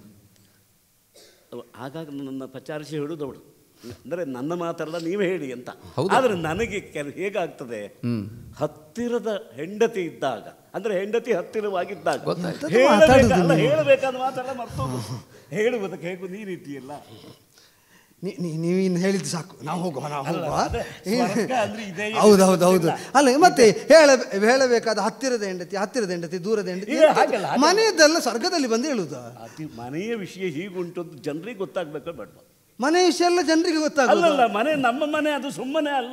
ಅವ ಆಗಾಗ ನನ್ನ ಪಚಾರಿಸಿ ಹೇಳುವುದು ಅವಳು ಅಂದರೆ ನನ್ನ ಮಾತಲ್ಲ ನೀವೇ ಹೇಳಿ ಅಂತ ಹೌದಾ? ಆದರೆ ನನಗೆ ಕೆಲ ಹೇಗಾಗ್ತದೆ ಹತ್ತಿರದ ಹೆಂಡತಿ ಇದ್ದಾಗ ಅಂದ್ರೆ ಹೆಂಡತಿ ಹತ್ತಿರವಾಗಿದ್ದಾಗ ಗೊತ್ತಾಯ್ತು. ಹೇಳಬೇಕಾ- ಅಲ್ಲ, ಹೇಳಬೇಕಾದ ಮಾತೆಲ್ಲ ಮರ್ತೋದು ಹೇಳುವುದಕ್ಕೆ ಹೇಗೂ ನೀ ರೀತಿಯಲ್ಲ ನೀ- ನೀ- ನೀವು ಇನ್ನು ಹೇಳಿದ್ದು ಸಾಕು ನಾವು ಹೋಗುವ ನಾವು ಅಲ್ಲ, ಹೋಗುವ ಅದೇ ಸ್ವರ್ಗ ಅಂದ್ರೆ ಇದೇ ಏನು ಹೌದು ಹೌದು ಹೌದು ಅಲ್ಲ ಮತ್ತೆ ಹೇಳ ಹೇಳಬೇಕಾದ ಹತ್ತಿರದ ಹೆಂಡತಿ ಹತ್ತಿರದ ಹೆಂಡತಿ ದೂರದ ಹೆಂಡತಿ ಇಲ್ಲ, ಹಾಗಲ್ಲ, ಹಾಗಲ್ಲ. ಮನೆಯದೆಲ್ಲ ಸ್ವರ್ಗದಲ್ಲಿ ಬಂದು ಹೇಳುದ ಅತಿ ಮನೆಯ ವಿಷಯ ಹೀಗುಂಟು ಅಂತ ಜನರಿಗೆ ಗೊತ್ತಾಗ್ಬೇಕೋ ಬೇಡ ಮನೆ ವಿಷಯ ಎಲ್ಲ ಜನರಿಗೆ ಗೊತ್ತಾಗಲ್ಲ ಅಲ್ಲಲ್ಲ ಮನೆ ನಮ್ಮ ಮನೆ ಅದು ಸುಮ್ಮನೆ ಅಲ್ಲ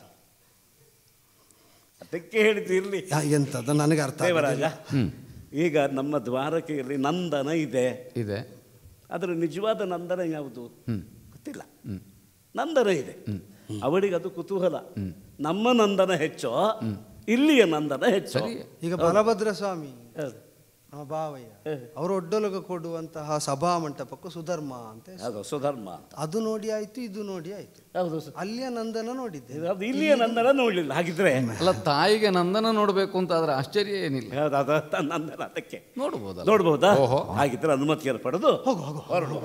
ಅದಕ್ಕೆ ಹೇಳಿದ್ದು ಇರ್ಲಿ ಎಂತದ ನನಗೆ ಅರ್ಥ ದೇವರಾಜ ಆಗುದಿಲ್ಲ. ಈಗ ನಮ್ಮ ದ್ವಾರಕೆಯಲ್ಲಿ ನಂದನ ಇದೆ ಇದೆ ಅದರ ನಿಜವಾದ ನಂದನ ಯಾವುದು ಗೊತ್ತಿಲ್ಲ ನಂದನ ಇದೆ ಅವಳಿಗೆ ಅದು ಕುತೂಹಲ ನಮ್ಮ ನಂದನ ಹೆಚ್ಚೋ ಇಲ್ಲಿಯ ನಂದನ ಹೆಚ್ಚೋ ಸರಿ ಈಗ ಬಲಭದ್ರ ಸ್ವಾಮಿ ಹೌದು. ನಮ್ಮ ಬಾವಯ್ಯ ಅವರು ಒಡ್ಡೊಲಗ ಕೊಡುವಂತಹ ಸಭಾ ಮಂಟಪಕ್ಕೂ ಸುಧರ್ಮ ಅಂತ ಹೆಸರು. ಅದು ಸುಧರ್ಮ ಅಂತ ಅದು ನೋಡಿ ಆಯ್ತು ಇದು ನೋಡಿ ಆಯ್ತು ಹೌದು ಸು- ಅಲ್ಲಿಯ ನಂದನ ನೋಡಿದ್ದೆ ಅದು ಇಲ್ಲಿಯ ನಂದನ ನೋಡ್ಲಿಲ್ಲ ಹಾಗಿದ್ರೆ ಅಲ್ಲ ತಾಯಿಗೆ ನಂದನ ನೋಡ್ಬೇಕು ಅಂತ ಆದ್ರೆ ಆಶ್ಚರ್ಯ ಏನಿಲ್ಲ ಹೌದು, ಅದು ಅದು ನಂದನ ಅದಕ್ಕೆ ನೋಡ್ಬೋದಲ್ಲ ನೋಡ್ಬೋದಾ ಓಹೋ. ಹಾಗಿದ್ರೆ ಅನುಮತಿಯನ್ನು ಪಡೆದು ಹೊರಡು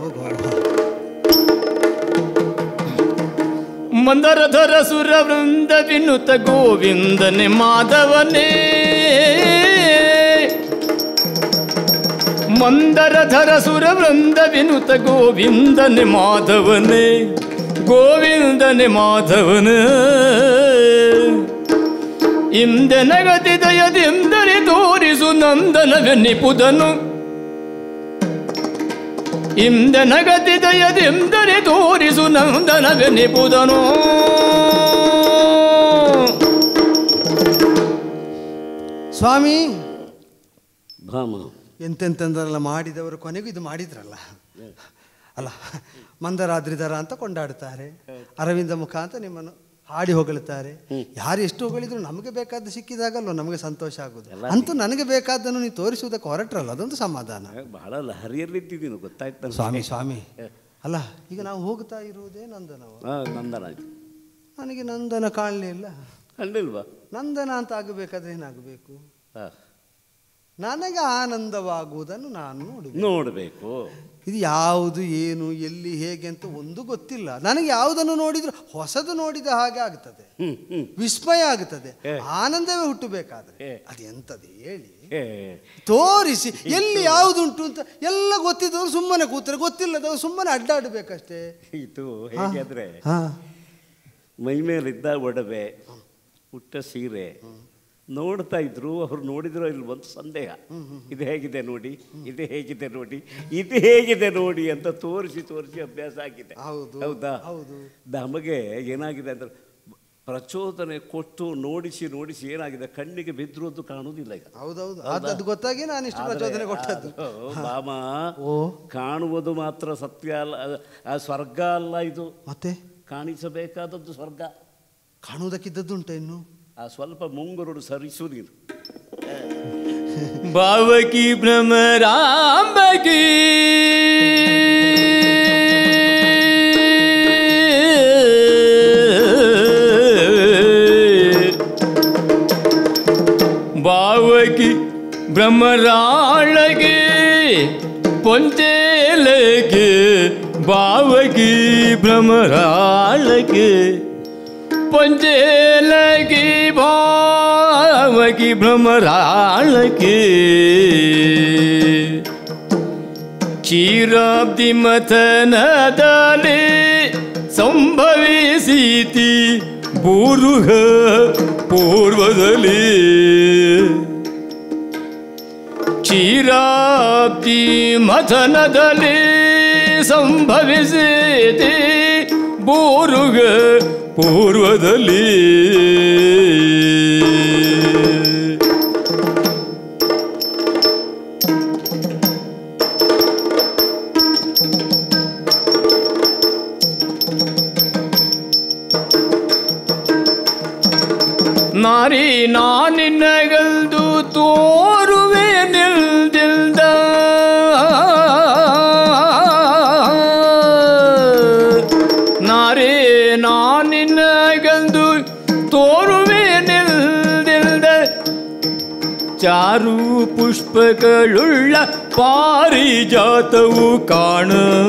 ಮಂದರಧರ ಸುರ ವೃಂದ ವಿನುತ ಗೋವಿಂದನೆ ಮಾಧವನೇ ಮಂದರಧರ ಸುರ ವೃಂದ ವಿನುತ ಗೋವಿಂದನೆ ಮಾಧವನೇ ಗೋವಿಂದನೆ ಮಾಧವನೇ ಇಂದೆನಗತಿ ದಯದಿಂದಲೇ ತೋರಿಸು ನಂದನವೆನ್ನಿಪುದನು ಇಂದನಗತಿ ದಯದಿಂದಲೇ ತೋರಿಸು ನಂದನವೆನ್ನಿಪುದನು ಸ್ವಾಮಿ ಭಾಮ ಎಂತೆಂತೆಂದರೆಲ್ಲ ಮಾಡಿದವರು ಕೊನೆಗೂ ಇದು ಮಾಡಿದ್ರಲ್ಲ ಅಲ್ಲ ಮಂದರಾದ್ರಿದರ ಅಂತ ಕೊಂಡಾಡುತ್ತಾರೆ ಅರವಿಂದ ಮುಖ ಅಂತ ನಿಮ್ಮನ್ನು ಹಾಡಿ ಹೊಗಳುತ್ತಾರೆ ಯಾರು ಎಷ್ಟು ಹೊಗಳಿದ್ರು ನಮಗೆ ಬೇಕಾದ ಸಿಕ್ಕಿದಾಗಲ್ವ ನಮಗೆ ಸಂತೋಷ ಆಗುದು ಅಂತೂ ನನಗೆ ಬೇಕಾದ್ದನ್ನು ನೀವು ತೋರಿಸುವುದಕ್ಕೆ ಹೊರಟ್ರಲ್ಲ ಅದೊಂದು ಸಮಾಧಾನ ಬಹಳ ಲಹರಿಯಲ್ಲಿದ್ದೀನಿ ಗೊತ್ತಾಯ್ತು ನನಗೆ. ಸ್ವಾಮಿ ಸ್ವಾಮಿ ಅಲ್ಲ ಈಗ ನಾವು ಹೋಗ್ತಾ ಇರುವುದೇ ನಂದನವ ಹಾ, ನಂದನ ಆಯ್ತು ನನಗೆ ನಂದನ ಕಾಣಲಿಲ್ಲ ಕಂಡಿಲ್ವಾ ನಂದನ ಅಂತ ಆಗಬೇಕಾದ್ರೆ ಏನಾಗಬೇಕು ಹಾ. ನನಗೆ ಆನಂದವಾಗುವುದನ್ನು ನಾನು ನೋಡುವೆ ನೋಡಬೇಕು ಇದು ಯಾವುದು ಏನು ಎಲ್ಲಿ ಹೇಗೆ ಅಂತ ಒಂದು ಗೊತ್ತಿಲ್ಲ ನನಗೆ ಯಾವುದನ್ನು ನೋಡಿದ್ರು ಹೊಸದು ನೋಡಿದ ಹಾಗೆ ಆಗ್ತದೆ ಹ್ಮ್ ಹ್ಮ್ ವಿಸ್ಮಯ ಆಗುತ್ತದೆ ಏ. ಆನಂದವೇ ಹುಟ್ಟಬೇಕಾದ್ರೆ ಏ. ಅದು ಎಂತದು ಹೇಳಿ ಏ ತೋರಿಸಿ ಎಲ್ಲಿ ಯಾವುದುಂಟು ಅಂತ ಎಲ್ಲ ಗೊತ್ತಿದ್ದವರು ಸುಮ್ಮನೆ ಕೂತ್ರೆ ಗೊತ್ತಿಲ್ಲದವರು ಸುಮ್ಮನೆ ಅಡ್ಡಾಡಬೇಕಷ್ಟೇ ಇದು ಹೇಗೆ ಅಂದ್ರೆ ಹಾ ಮೈ ಮೇಲಿದ್ದ ಒಡವೆ ಪುಟ್ಟ ಸೀರೆ ನೋಡ್ತಾ ಇದ್ರು ಅವ್ರು ನೋಡಿದ್ರು ಇಲ್ವೋ ಅಂತ ಸಂದೇಹ ಇದು ಹೇಗಿದೆ ನೋಡಿ ಇದು ಹೇಗಿದೆ ನೋಡಿ ಇದು ಹೇಗಿದೆ ನೋಡಿ ಅಂತ ತೋರಿಸಿ ತೋರಿಸಿ ಅಭ್ಯಾಸ ಆಗಿದೆ ಹೌದು, ಹೌದಾ ಹೌದು. ನಮಗೆ ಏನಾಗಿದೆ ಅಂದ್ರೆ ಪ್ರಚೋದನೆ ಕೊಟ್ಟು ನೋಡಿಸಿ ನೋಡಿಸಿ ಏನಾಗಿದೆ ಕಣ್ಣಿಗೆ ಬಿದ್ದಿರೋದು ಕಾಣುವುದಿಲ್ಲ ಈಗ ಹೌದೌದು ಅದು ಅದು ಗೊತ್ತಾಗಿ ನಾನು ಇಷ್ಟು ಪ್ರಚೋದನೆ ಕೊಟ್ಟದ್ದು ಅದು, ಬಾಮ ಓ ಕಾಣುವುದು ಮಾತ್ರ ಸತ್ಯ ಅಲ್ಲ ಅದು- ಆ ಸ್ವರ್ಗ ಅಲ್ಲ ಇದು ಮತ್ತೆ ಕಾಣಿಸಬೇಕಾದದ್ದು ಸ್ವರ್ಗ ಕಾಣುವುದಕ್ಕಿದ್ದದ್ದುಂಟ ಇನ್ನು ಆ ಸ್ವಲ್ಪ ಮುಂಗುರುಡು ಸರಿಸು ನೀನು ಭಾವಕಿ ಭ್ರಮರಾಂಬಕಿ ಭಾವಕಿ ಭ್ರಮರಾಳಗೆ ಪೊಂಚೇಲಗೆ ಭಾವಕಿ ಭ್ರಮರಾಳಗೆ ಪಂಚೇಲಗಿ ಭಾವಗಿ ಭ್ರಮರಾಳಗೆ ಕ್ಷೀರಾಬ್ದಿ ಮಥನದಲ್ಲಿ ಸಂಭವಿಸಿತಿ ಬೂರುಹ ಪೂರ್ವದಲ್ಲಿ ಕ್ಷೀರಾಬ್ದಿ ಮಥನದಲ್ಲಿ ಸಂಭವಿಸಿತಿ ಬೂರುಗ ಪೂರ್ವದಲ್ಲಿ ನಾರಿ ನಾನಿನ್ನಗಲ್ದು ತೋರುವೆ ನಿಲ್ದಿಲ್ದ ನಾರೇ ನಾನಿನ್ನಗಲ್ದು ತೋರುವೆ ನಿಲ್ದಿಲ್ದ ಚಾರು ಪುಷ್ಪಗಳುಳ್ಳ ಪಾರಿಜಾತವು ಕಾಣ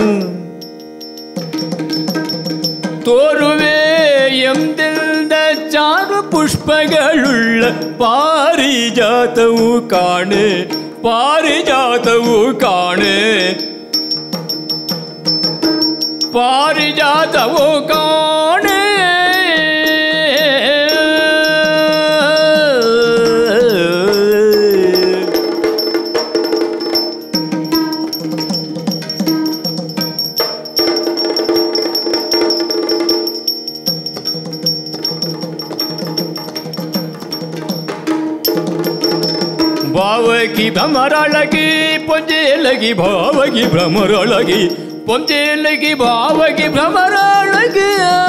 ತೋರುವೆ ಎಂದಿಲ್ದ ಚಾರು ಪುಷ್ಪಗಳುಳ್ಳ ಪಾರಿಜಾತವು ಕಾಣೆ ಪಾರಿಜಾತವು ಕಾಣೆ ಪಾರಿಜಾತವು ಕಾಣೆ ಭಾವಕಿ ಭ್ರಮರಳಗಿ ಪೊಂಜೇಲಗಿ ಭಾವಗಿ ಭ್ರಮರಳಗಿ ಪೊಂಜೇಲಗಿ ಭಾವಗಿ ಭ್ರಮರಳಗಿ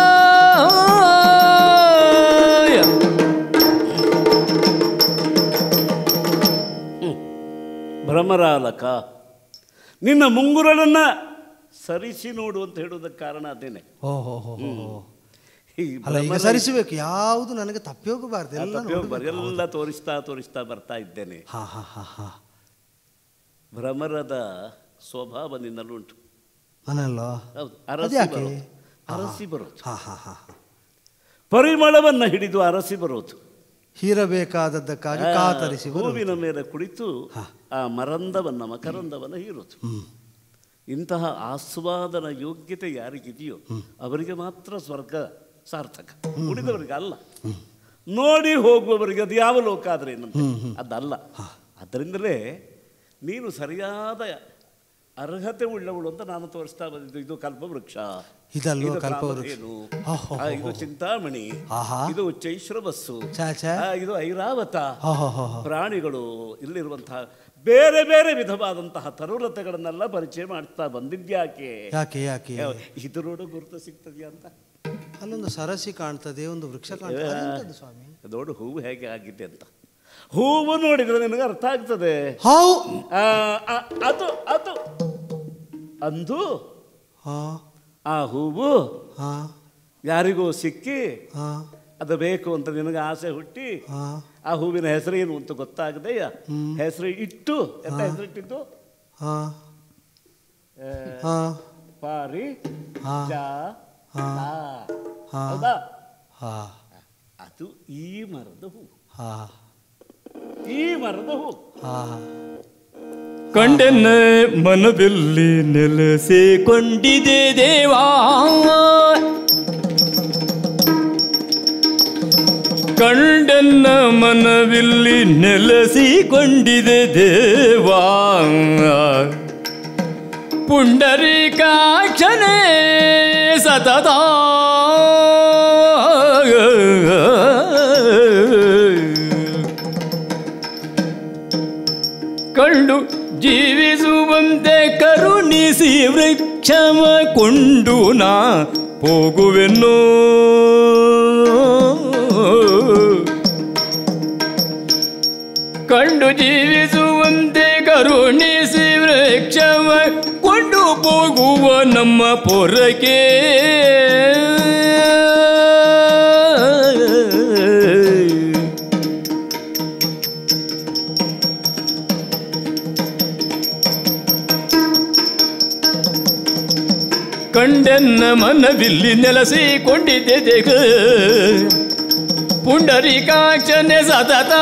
ಭ್ರಮರಾಲಕ ನಿನ್ನ ಮುಂಗುರಳನ್ನ ಸರಿಸಿ ನೋಡು ಅಂತ ಹೇಳೋದಕ್ಕೆ ಕಾರಣ ಅದೇನೆ ಓ ಹೋ ಹೋ ಹೋ ಹೋ. ಈ ಅಲ್ಲ ಈಗ ಭ್ರಮರ- ಸರಿಸಬೇಕು ಯಾವುದು ನನಗೆ ತಪ್ಪಿ ಹೋಗಬಾರ್ದು ಎಲ್ಲ ತಪ್ಪಿ ಹೋಗ್ಬಾರ್ದು. ನೋಡ್ಬೇಕು. ಎಲ್ಲ ತೋರಿಸ್ತಾ ತೋರಿಸ್ತಾ ಬರ್ತಾ ಇದ್ದೇನೆ ಹಾ ಹಾ ಹಾ ಹಾ ಭ್ರಮರದ ಸ್ವಭಾವ ನಿನ್ನಲ್ಲುಂಟು ನಾನಲ್ಲ ಹೌದು ಅದು ಅರಸಿ ಯಾಕೆ ಬರೋದು ಅರಸಿ ಬರೋದು ಹಾ ಹಾ ಹಾ ಹಾ. ಪರಿಮಳವನ್ನ ಹಿಡಿದು ಅರಸಿ ಬರೋದು ಹೀರಬೇಕಾದದ್ದಕ್ಕಾಗಿ ಆ, ಕಾತರಿಸಿ ಬರುವುದು. ಹೂವಿನ ಮೇಲೆ ಕುಳಿತು ಆ ಮರಂದವನ್ನ ಮಕರಂದವನ್ನ ಹೀರೋದು ಇಂತಹ ಆಸ್ವಾದನ ಯೋಗ್ಯತೆ ಯಾರಿಗಿದೆಯೋ ಅವರಿಗೆ ಮಾತ್ರ ಸ್ವರ್ಗ ಸಾರ್ಥಕ ಉಳಿದವರಿಗೆ ಅಲ್ಲ ನೋಡಿ ಹೋಗುವವರಿಗೆ ಅದು ಯಾವ ಲೋಕ ಆದ್ರೆ ಏನಂತೆ ಅದಲ್ಲ ಅದರಿಂದಲೇ ನೀನು ಸರಿಯಾದ ಅರ್ಹತೆ ಉಳ್ಳವಳು ಅಂತ ನಾನು ತೋರಿಸ್ತಾ ಬಂದಿದ್ದು ಇದು ಕಲ್ಪವೃಕ್ಷ ಇದಲ್ವೋ ಇದು ಕಲ್ಪವೃಕ್ಷ? ಕಾಮಧೇನು, ಹೋ, ಹೋ, ಆ, ಇದು ಚಿಂತಾಮಣಿ ಆಹಾ. ಇದು ಚೈಶ್ರವಸ್ಸು ಛಾ, ಛಾ. ಆ, ಇದು ಐರಾವತ ಹೋ, ಹೋ, ಹೋ, ಹೋ. ಪ್ರಾಣಿಗಳು ಇಲ್ಲಿರುವಂತಹ ಬೇರೆ ಬೇರೆ ವಿಧವಾದಂತಹ ತರುಲತೆಗಳನ್ನೆಲ್ಲ ಪರಿಚಯ ಮಾಡ್ತಾ ಬಂದಿದ್ಯಾಕೆ ಯಾಕೆ ಯಾಕೆ ಯಾವ- ಇದರೊಡು ಗುರುತು ಸಿಗ್ತದ್ಯಾ ಅಂತ ಅಲ್ಲೊಂದು ಸರಸಿ ಕಾಣ್ತದೆ ಒಂದು ವೃಕ್ಷ ಕಾಣ್ತದೆ ಅದೆಂತದ್ದು ಸ್ವಾಮಿ ನೋಡು ಹೂವು ಹೇಗೆ ಆಗಿದೆ ಅಂತ ಹೂವು ನೋಡಿದ್ರೆ ನಿನಗೆ ಅರ್ಥ ಆಗ್ತದೆ ಹೌ ಆ, ಆ, ಅದು ಅದು ಅಂದು ಹಾ ಆ ಹೂವು ಹಾ ಯಾರಿಗೂ ಸಿಕ್ಕಿ ಹಾ ಅದು ಬೇಕು ಅಂತ ನಿನಗೆ ಆಸೆ ಹುಟ್ಟಿ ಹಾ ಆ ಹೂವಿನ ಹೆಸರೇನು ಅಂತ ಗೊತ್ತಾಗದೆಯ ಹೆಸರು ಇಟ್ಟು ಎಂತ ಹೆಸರಿಟ್ಟಿದ್ದು ಹಾ ಆ, ಹಾ ಪಾರಿ ಹಾ. ಜಾ ಹಾ. ತಾ. ಹಾ. ಹೌದಾ ಹಾ ಅದು ಈ ಮರದ ಹೂ ಹಾ ಈ ಮರದ ಹೂ ಹಾ ಕಂಡೆನ್ನ ಮನದಲ್ಲಿ ನೆಲೆಸಿಕೊಂಡಿದೆ ದೇವಾ ಕಂಡೆನ್ನ ಮನವಿಲ್ಲಿ ನೆಲೆಸಿಕೊಂಡಿದೆ ದೇವಾ ಪುಂಡರೀಕಾಕ್ಷನೇ ಸತತ ಕಂಡು ಜೀವಿಸುವಂತೆ ಕರುಣಿಸಿ ವೃಕ್ಷವ ಕೊಂಡು ನಾ ಹೋಗುವೆನ್ನೋ ಕಂಡು ಜೀವಿಸುವಂತೆ ಕರುಣಿಸಿ ವೃಕ್ಷವ ಕೊಂಡು ಹೋಗುವ ನಮ್ಮ ಪೊರಕೆ ಕಂಡೆನ್ನ ಮನವಿಲ್ಲಿ ನೆಲೆಸಿಕೊಂಡಿದ್ದೆ ದೇಗ ಪುಂಡರಿಕಾಕ್ಷನೆ ಸತತ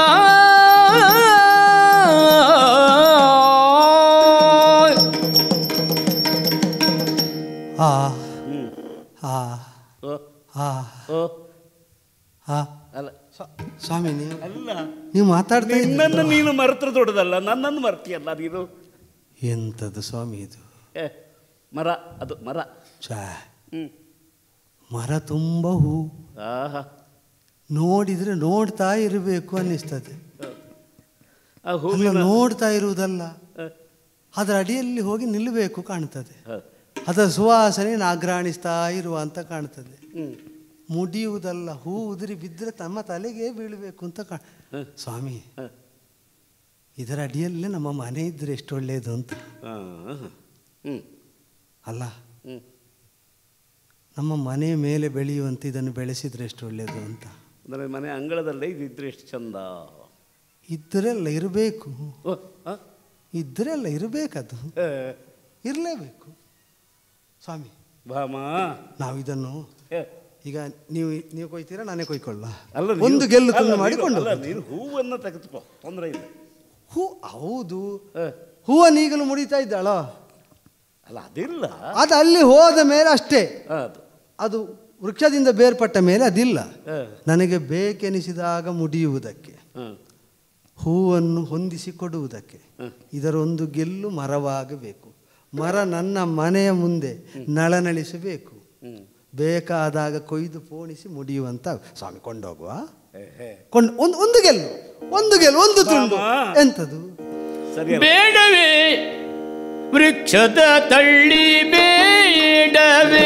ಆ ಆ ಓ ಆ ಓ ಆ ಅಲ್ಲ ಸ್ವ- ಸ್ವಾಮಿ ನೀವು ಅಲ್ಲ ನೀವು ಮಾತಾಡ್ತಾ ಇದ್ದೀರಲ್ಲ. ನಿನ್ನನ್ನು ನೀನು ಮರೆತ್ರ ದೊಡ್ಡದಲ್ಲ ನನ್ನನ್ನು ಮರ್ತೀಯಲ್ಲ ನೀನು ಎಂಥದ್ದು ಸ್ವಾಮಿ ಇದು ಏ ಮರ ಅದು ಮರ ಛಾ ಹ್ಮ್ ಮರ ತುಂಬ ಹೂ ಆಹಾ ನೋಡಿದ್ರೆ ನೋಡ್ತಾ ಇರಬೇಕು ಅನ್ನಿಸ್ತದೆ ಆ ಅಲ್ಲ ಹೂವಿನ ನೋಡ್ತಾ ಇರುವುದಲ್ಲ ಹ, ಅದರ ಅಡಿಯಲ್ಲಿ ಹೋಗಿ ನಿಲ್ಲಬೇಕು ಕಾಣ್ತದೆ ಹ, ಅದರ ಸುವಾಸನೆ ನಾಗ್ರಾಣಿಸ್ತಾ ಇರುವ ಅಂತ ಕಾಣ್ತದೆ ಹ್ಮ್ ಮುಡಿಯುವುದಲ್ಲ ಹೂ ಉದುರಿ ಬಿದ್ದರೆ ತಮ್ಮ ತಲೆಗೆ ಬೀಳಬೇಕು ಅಂತ ಕಾ ಸ್ವಾಮಿ ಹ. ಇದರ ಅಡಿಯಲ್ಲೇ ನಮ್ಮ ಮನೆ ಇದ್ರೆ ಎಷ್ಟು ಒಳ್ಳೆಯದು ಅಂತ ಆ, ಹ್ಮ್ ಅಲ್ಲ ಹ್ಮ್ ನಮ್ಮ ಮನೆ ಮೇಲೆ ಬೆಳೆಯುವಂತೆ ಇದನ್ನು ಬೆಳೆಸಿದ್ರೆ ಎಷ್ಟು ಒಳ್ಳೆಯದು ಅಂತ ಅಂದರೆ ಮನೆ ಅಂಗಳದಲ್ಲೇ ಇದಿದ್ರೆ ಎಷ್ಟು ಚಂದ ಇದ್ದರೆಲ್ಲ ಇರಬೇಕು ಓ ಆ, ಇದ್ದರೆಲ್ಲ ಇರಬೇಕದು ಏ, ಇರಲೇಬೇಕು ಸ್ವಾಮಿ ಭಾಮ ನಾವು ಇದನ್ನು ಏ, ಈಗ ನೀವು ನೀವು ಕೊಯ್ತೀರಾ ನಾನೇ ಕೊಯ್ಕೊಳ್ಳ ಅಲ್ಲ ನೀನು- ಒಂದು ಗೆಲ್ಲು ಅಲ್ಲ, ತುಂಡು ನೀನು- ಮಾಡಿಕೊಂಡು ಅಲ್ಲ ಹೋಗುದು. ನೀನು ಹೂವನ್ನು ತೆಗೆದುಕೋ ತೊಂದರೆ ಇಲ್ಲ ಹೂ ಹೌದು ಏ, ಹೂವನ್ನು ಈಗಲೂ ಮುಡಿತಾ ಇದ್ದಾಳೋ ಅಲ್ಲ ಅದಿಲ್ಲ ಅದು ಅಲ್ಲಿ ಹೋದ ಮೇಲೆ ಅಷ್ಟೇ ಅದು ಅದು ವೃಕ್ಷದಿಂದ ಬೇರ್ಪಟ್ಟ ಮೇಲೆ ಅದಿಲ್ಲ ಏ, ನನಗೆ ಬೇಕೆನಿಸಿದಾಗ ಮುಡಿಯುವುದಕ್ಕೆ ಹ್ಮ್, ಹೂವನ್ನು ಹೊಂದಿಸಿ ಕೊಡುವುದಕ್ಕೆ ಇದರೊಂದು ಗೆಲ್ಲು ಮರವಾಗಬೇಕು ಮರ ನನ್ನ ಮನೆಯ ಮುಂದೆ ನಳನಳಿಸಬೇಕು ಹ್ಮ್. ಬೇಕಾದಾಗ ಕೊಯ್ದು ಪೋಣಿಸಿ ಮುಡಿಯುವಂತ ಸ್ವಾಮಿ ಕೊಂಡೋಗುವ ಏ, ಏ, ಕೊಂಡು ಒಂದು ಒಂದು ಗೆಲ್ಲು ಒಂದು ಗೆಲ್ಲು ಒಂದು ತುಂಡು ಮಾಮ. ಎಂಥದ್ದು ಸರಿ ಅಲ್ಲ. ಬೇಡವೇ ವೃಕ್ಷದ ತಳ್ಳಿ ಬೇಡವೇ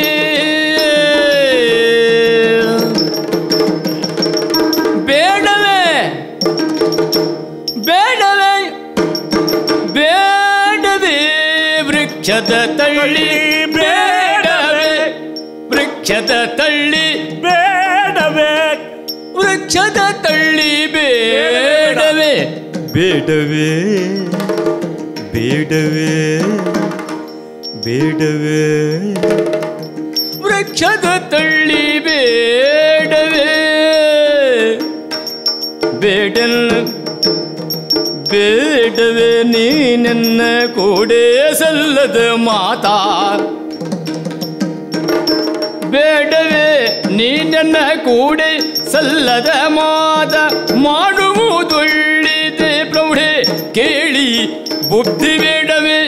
ಬೇಡವೇ ಬೇಡವೇ ಬೇಡವೇ ವೃಕ್ಷದ ತಳ್ಳಿ ಬೇಡವೇ ವೃಕ್ಷದ ತಳ್ಳಿ ಬೇಡವೇ ವೃಕ್ಷದ ತಳ್ಳಿ ಬೇಡವೇ ಬೇಡವೇ ಬೇಡವೇ ಬೇಡವೇ ವೃಕ್ಷದ ತಳ್ಳಿ ಬೇಡವೇ ಬೇಡಲ್ಲ ಬೇಡವೇ ನೀನೆನ್ನ ಕೂಡೇ ಸಲ್ಲದ ಮಾತಾ ಬೇಡವೇ ನೀನನ್ನ ಕೂಡೆ ಸಲ್ಲದ ಮಾತ ಮಾಡುವುದೊಳ್ಳಿದೆ ಪ್ರೌಢೆ ಕೇಳಿ ಬುದ್ಧಿ ಬೇಡವೇ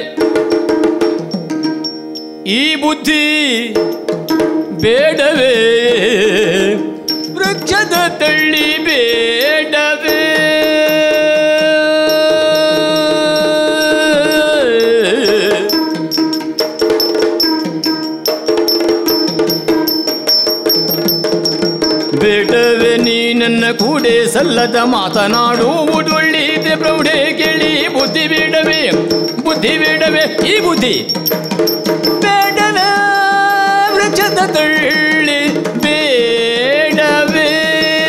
ಈ ಬುದ್ಧಿ ಬೇಡವೇ ವೃಕ್ಷದ ತಳ್ಳಿ ಬೇಡವೇ ಬೇಡವೇ ನೀ ನನ್ನ ಕೂಡೆ ಸಲ್ಲದ ಮಾತನಾಡುವುದು ಒಳ್ಳೆಯದೆ ಪ್ರೌಢೆ ಕೇಳಿ ಬುದ್ಧಿ ಬೇಡವೇ ಬುದ್ಧಿ ಬೇಡವೇ ಈ ಬುದ್ಧಿ ಬೇಡವೇ ವೃಕ್ಷದ ತಳ್ಳಿ ಬೇಡವೇ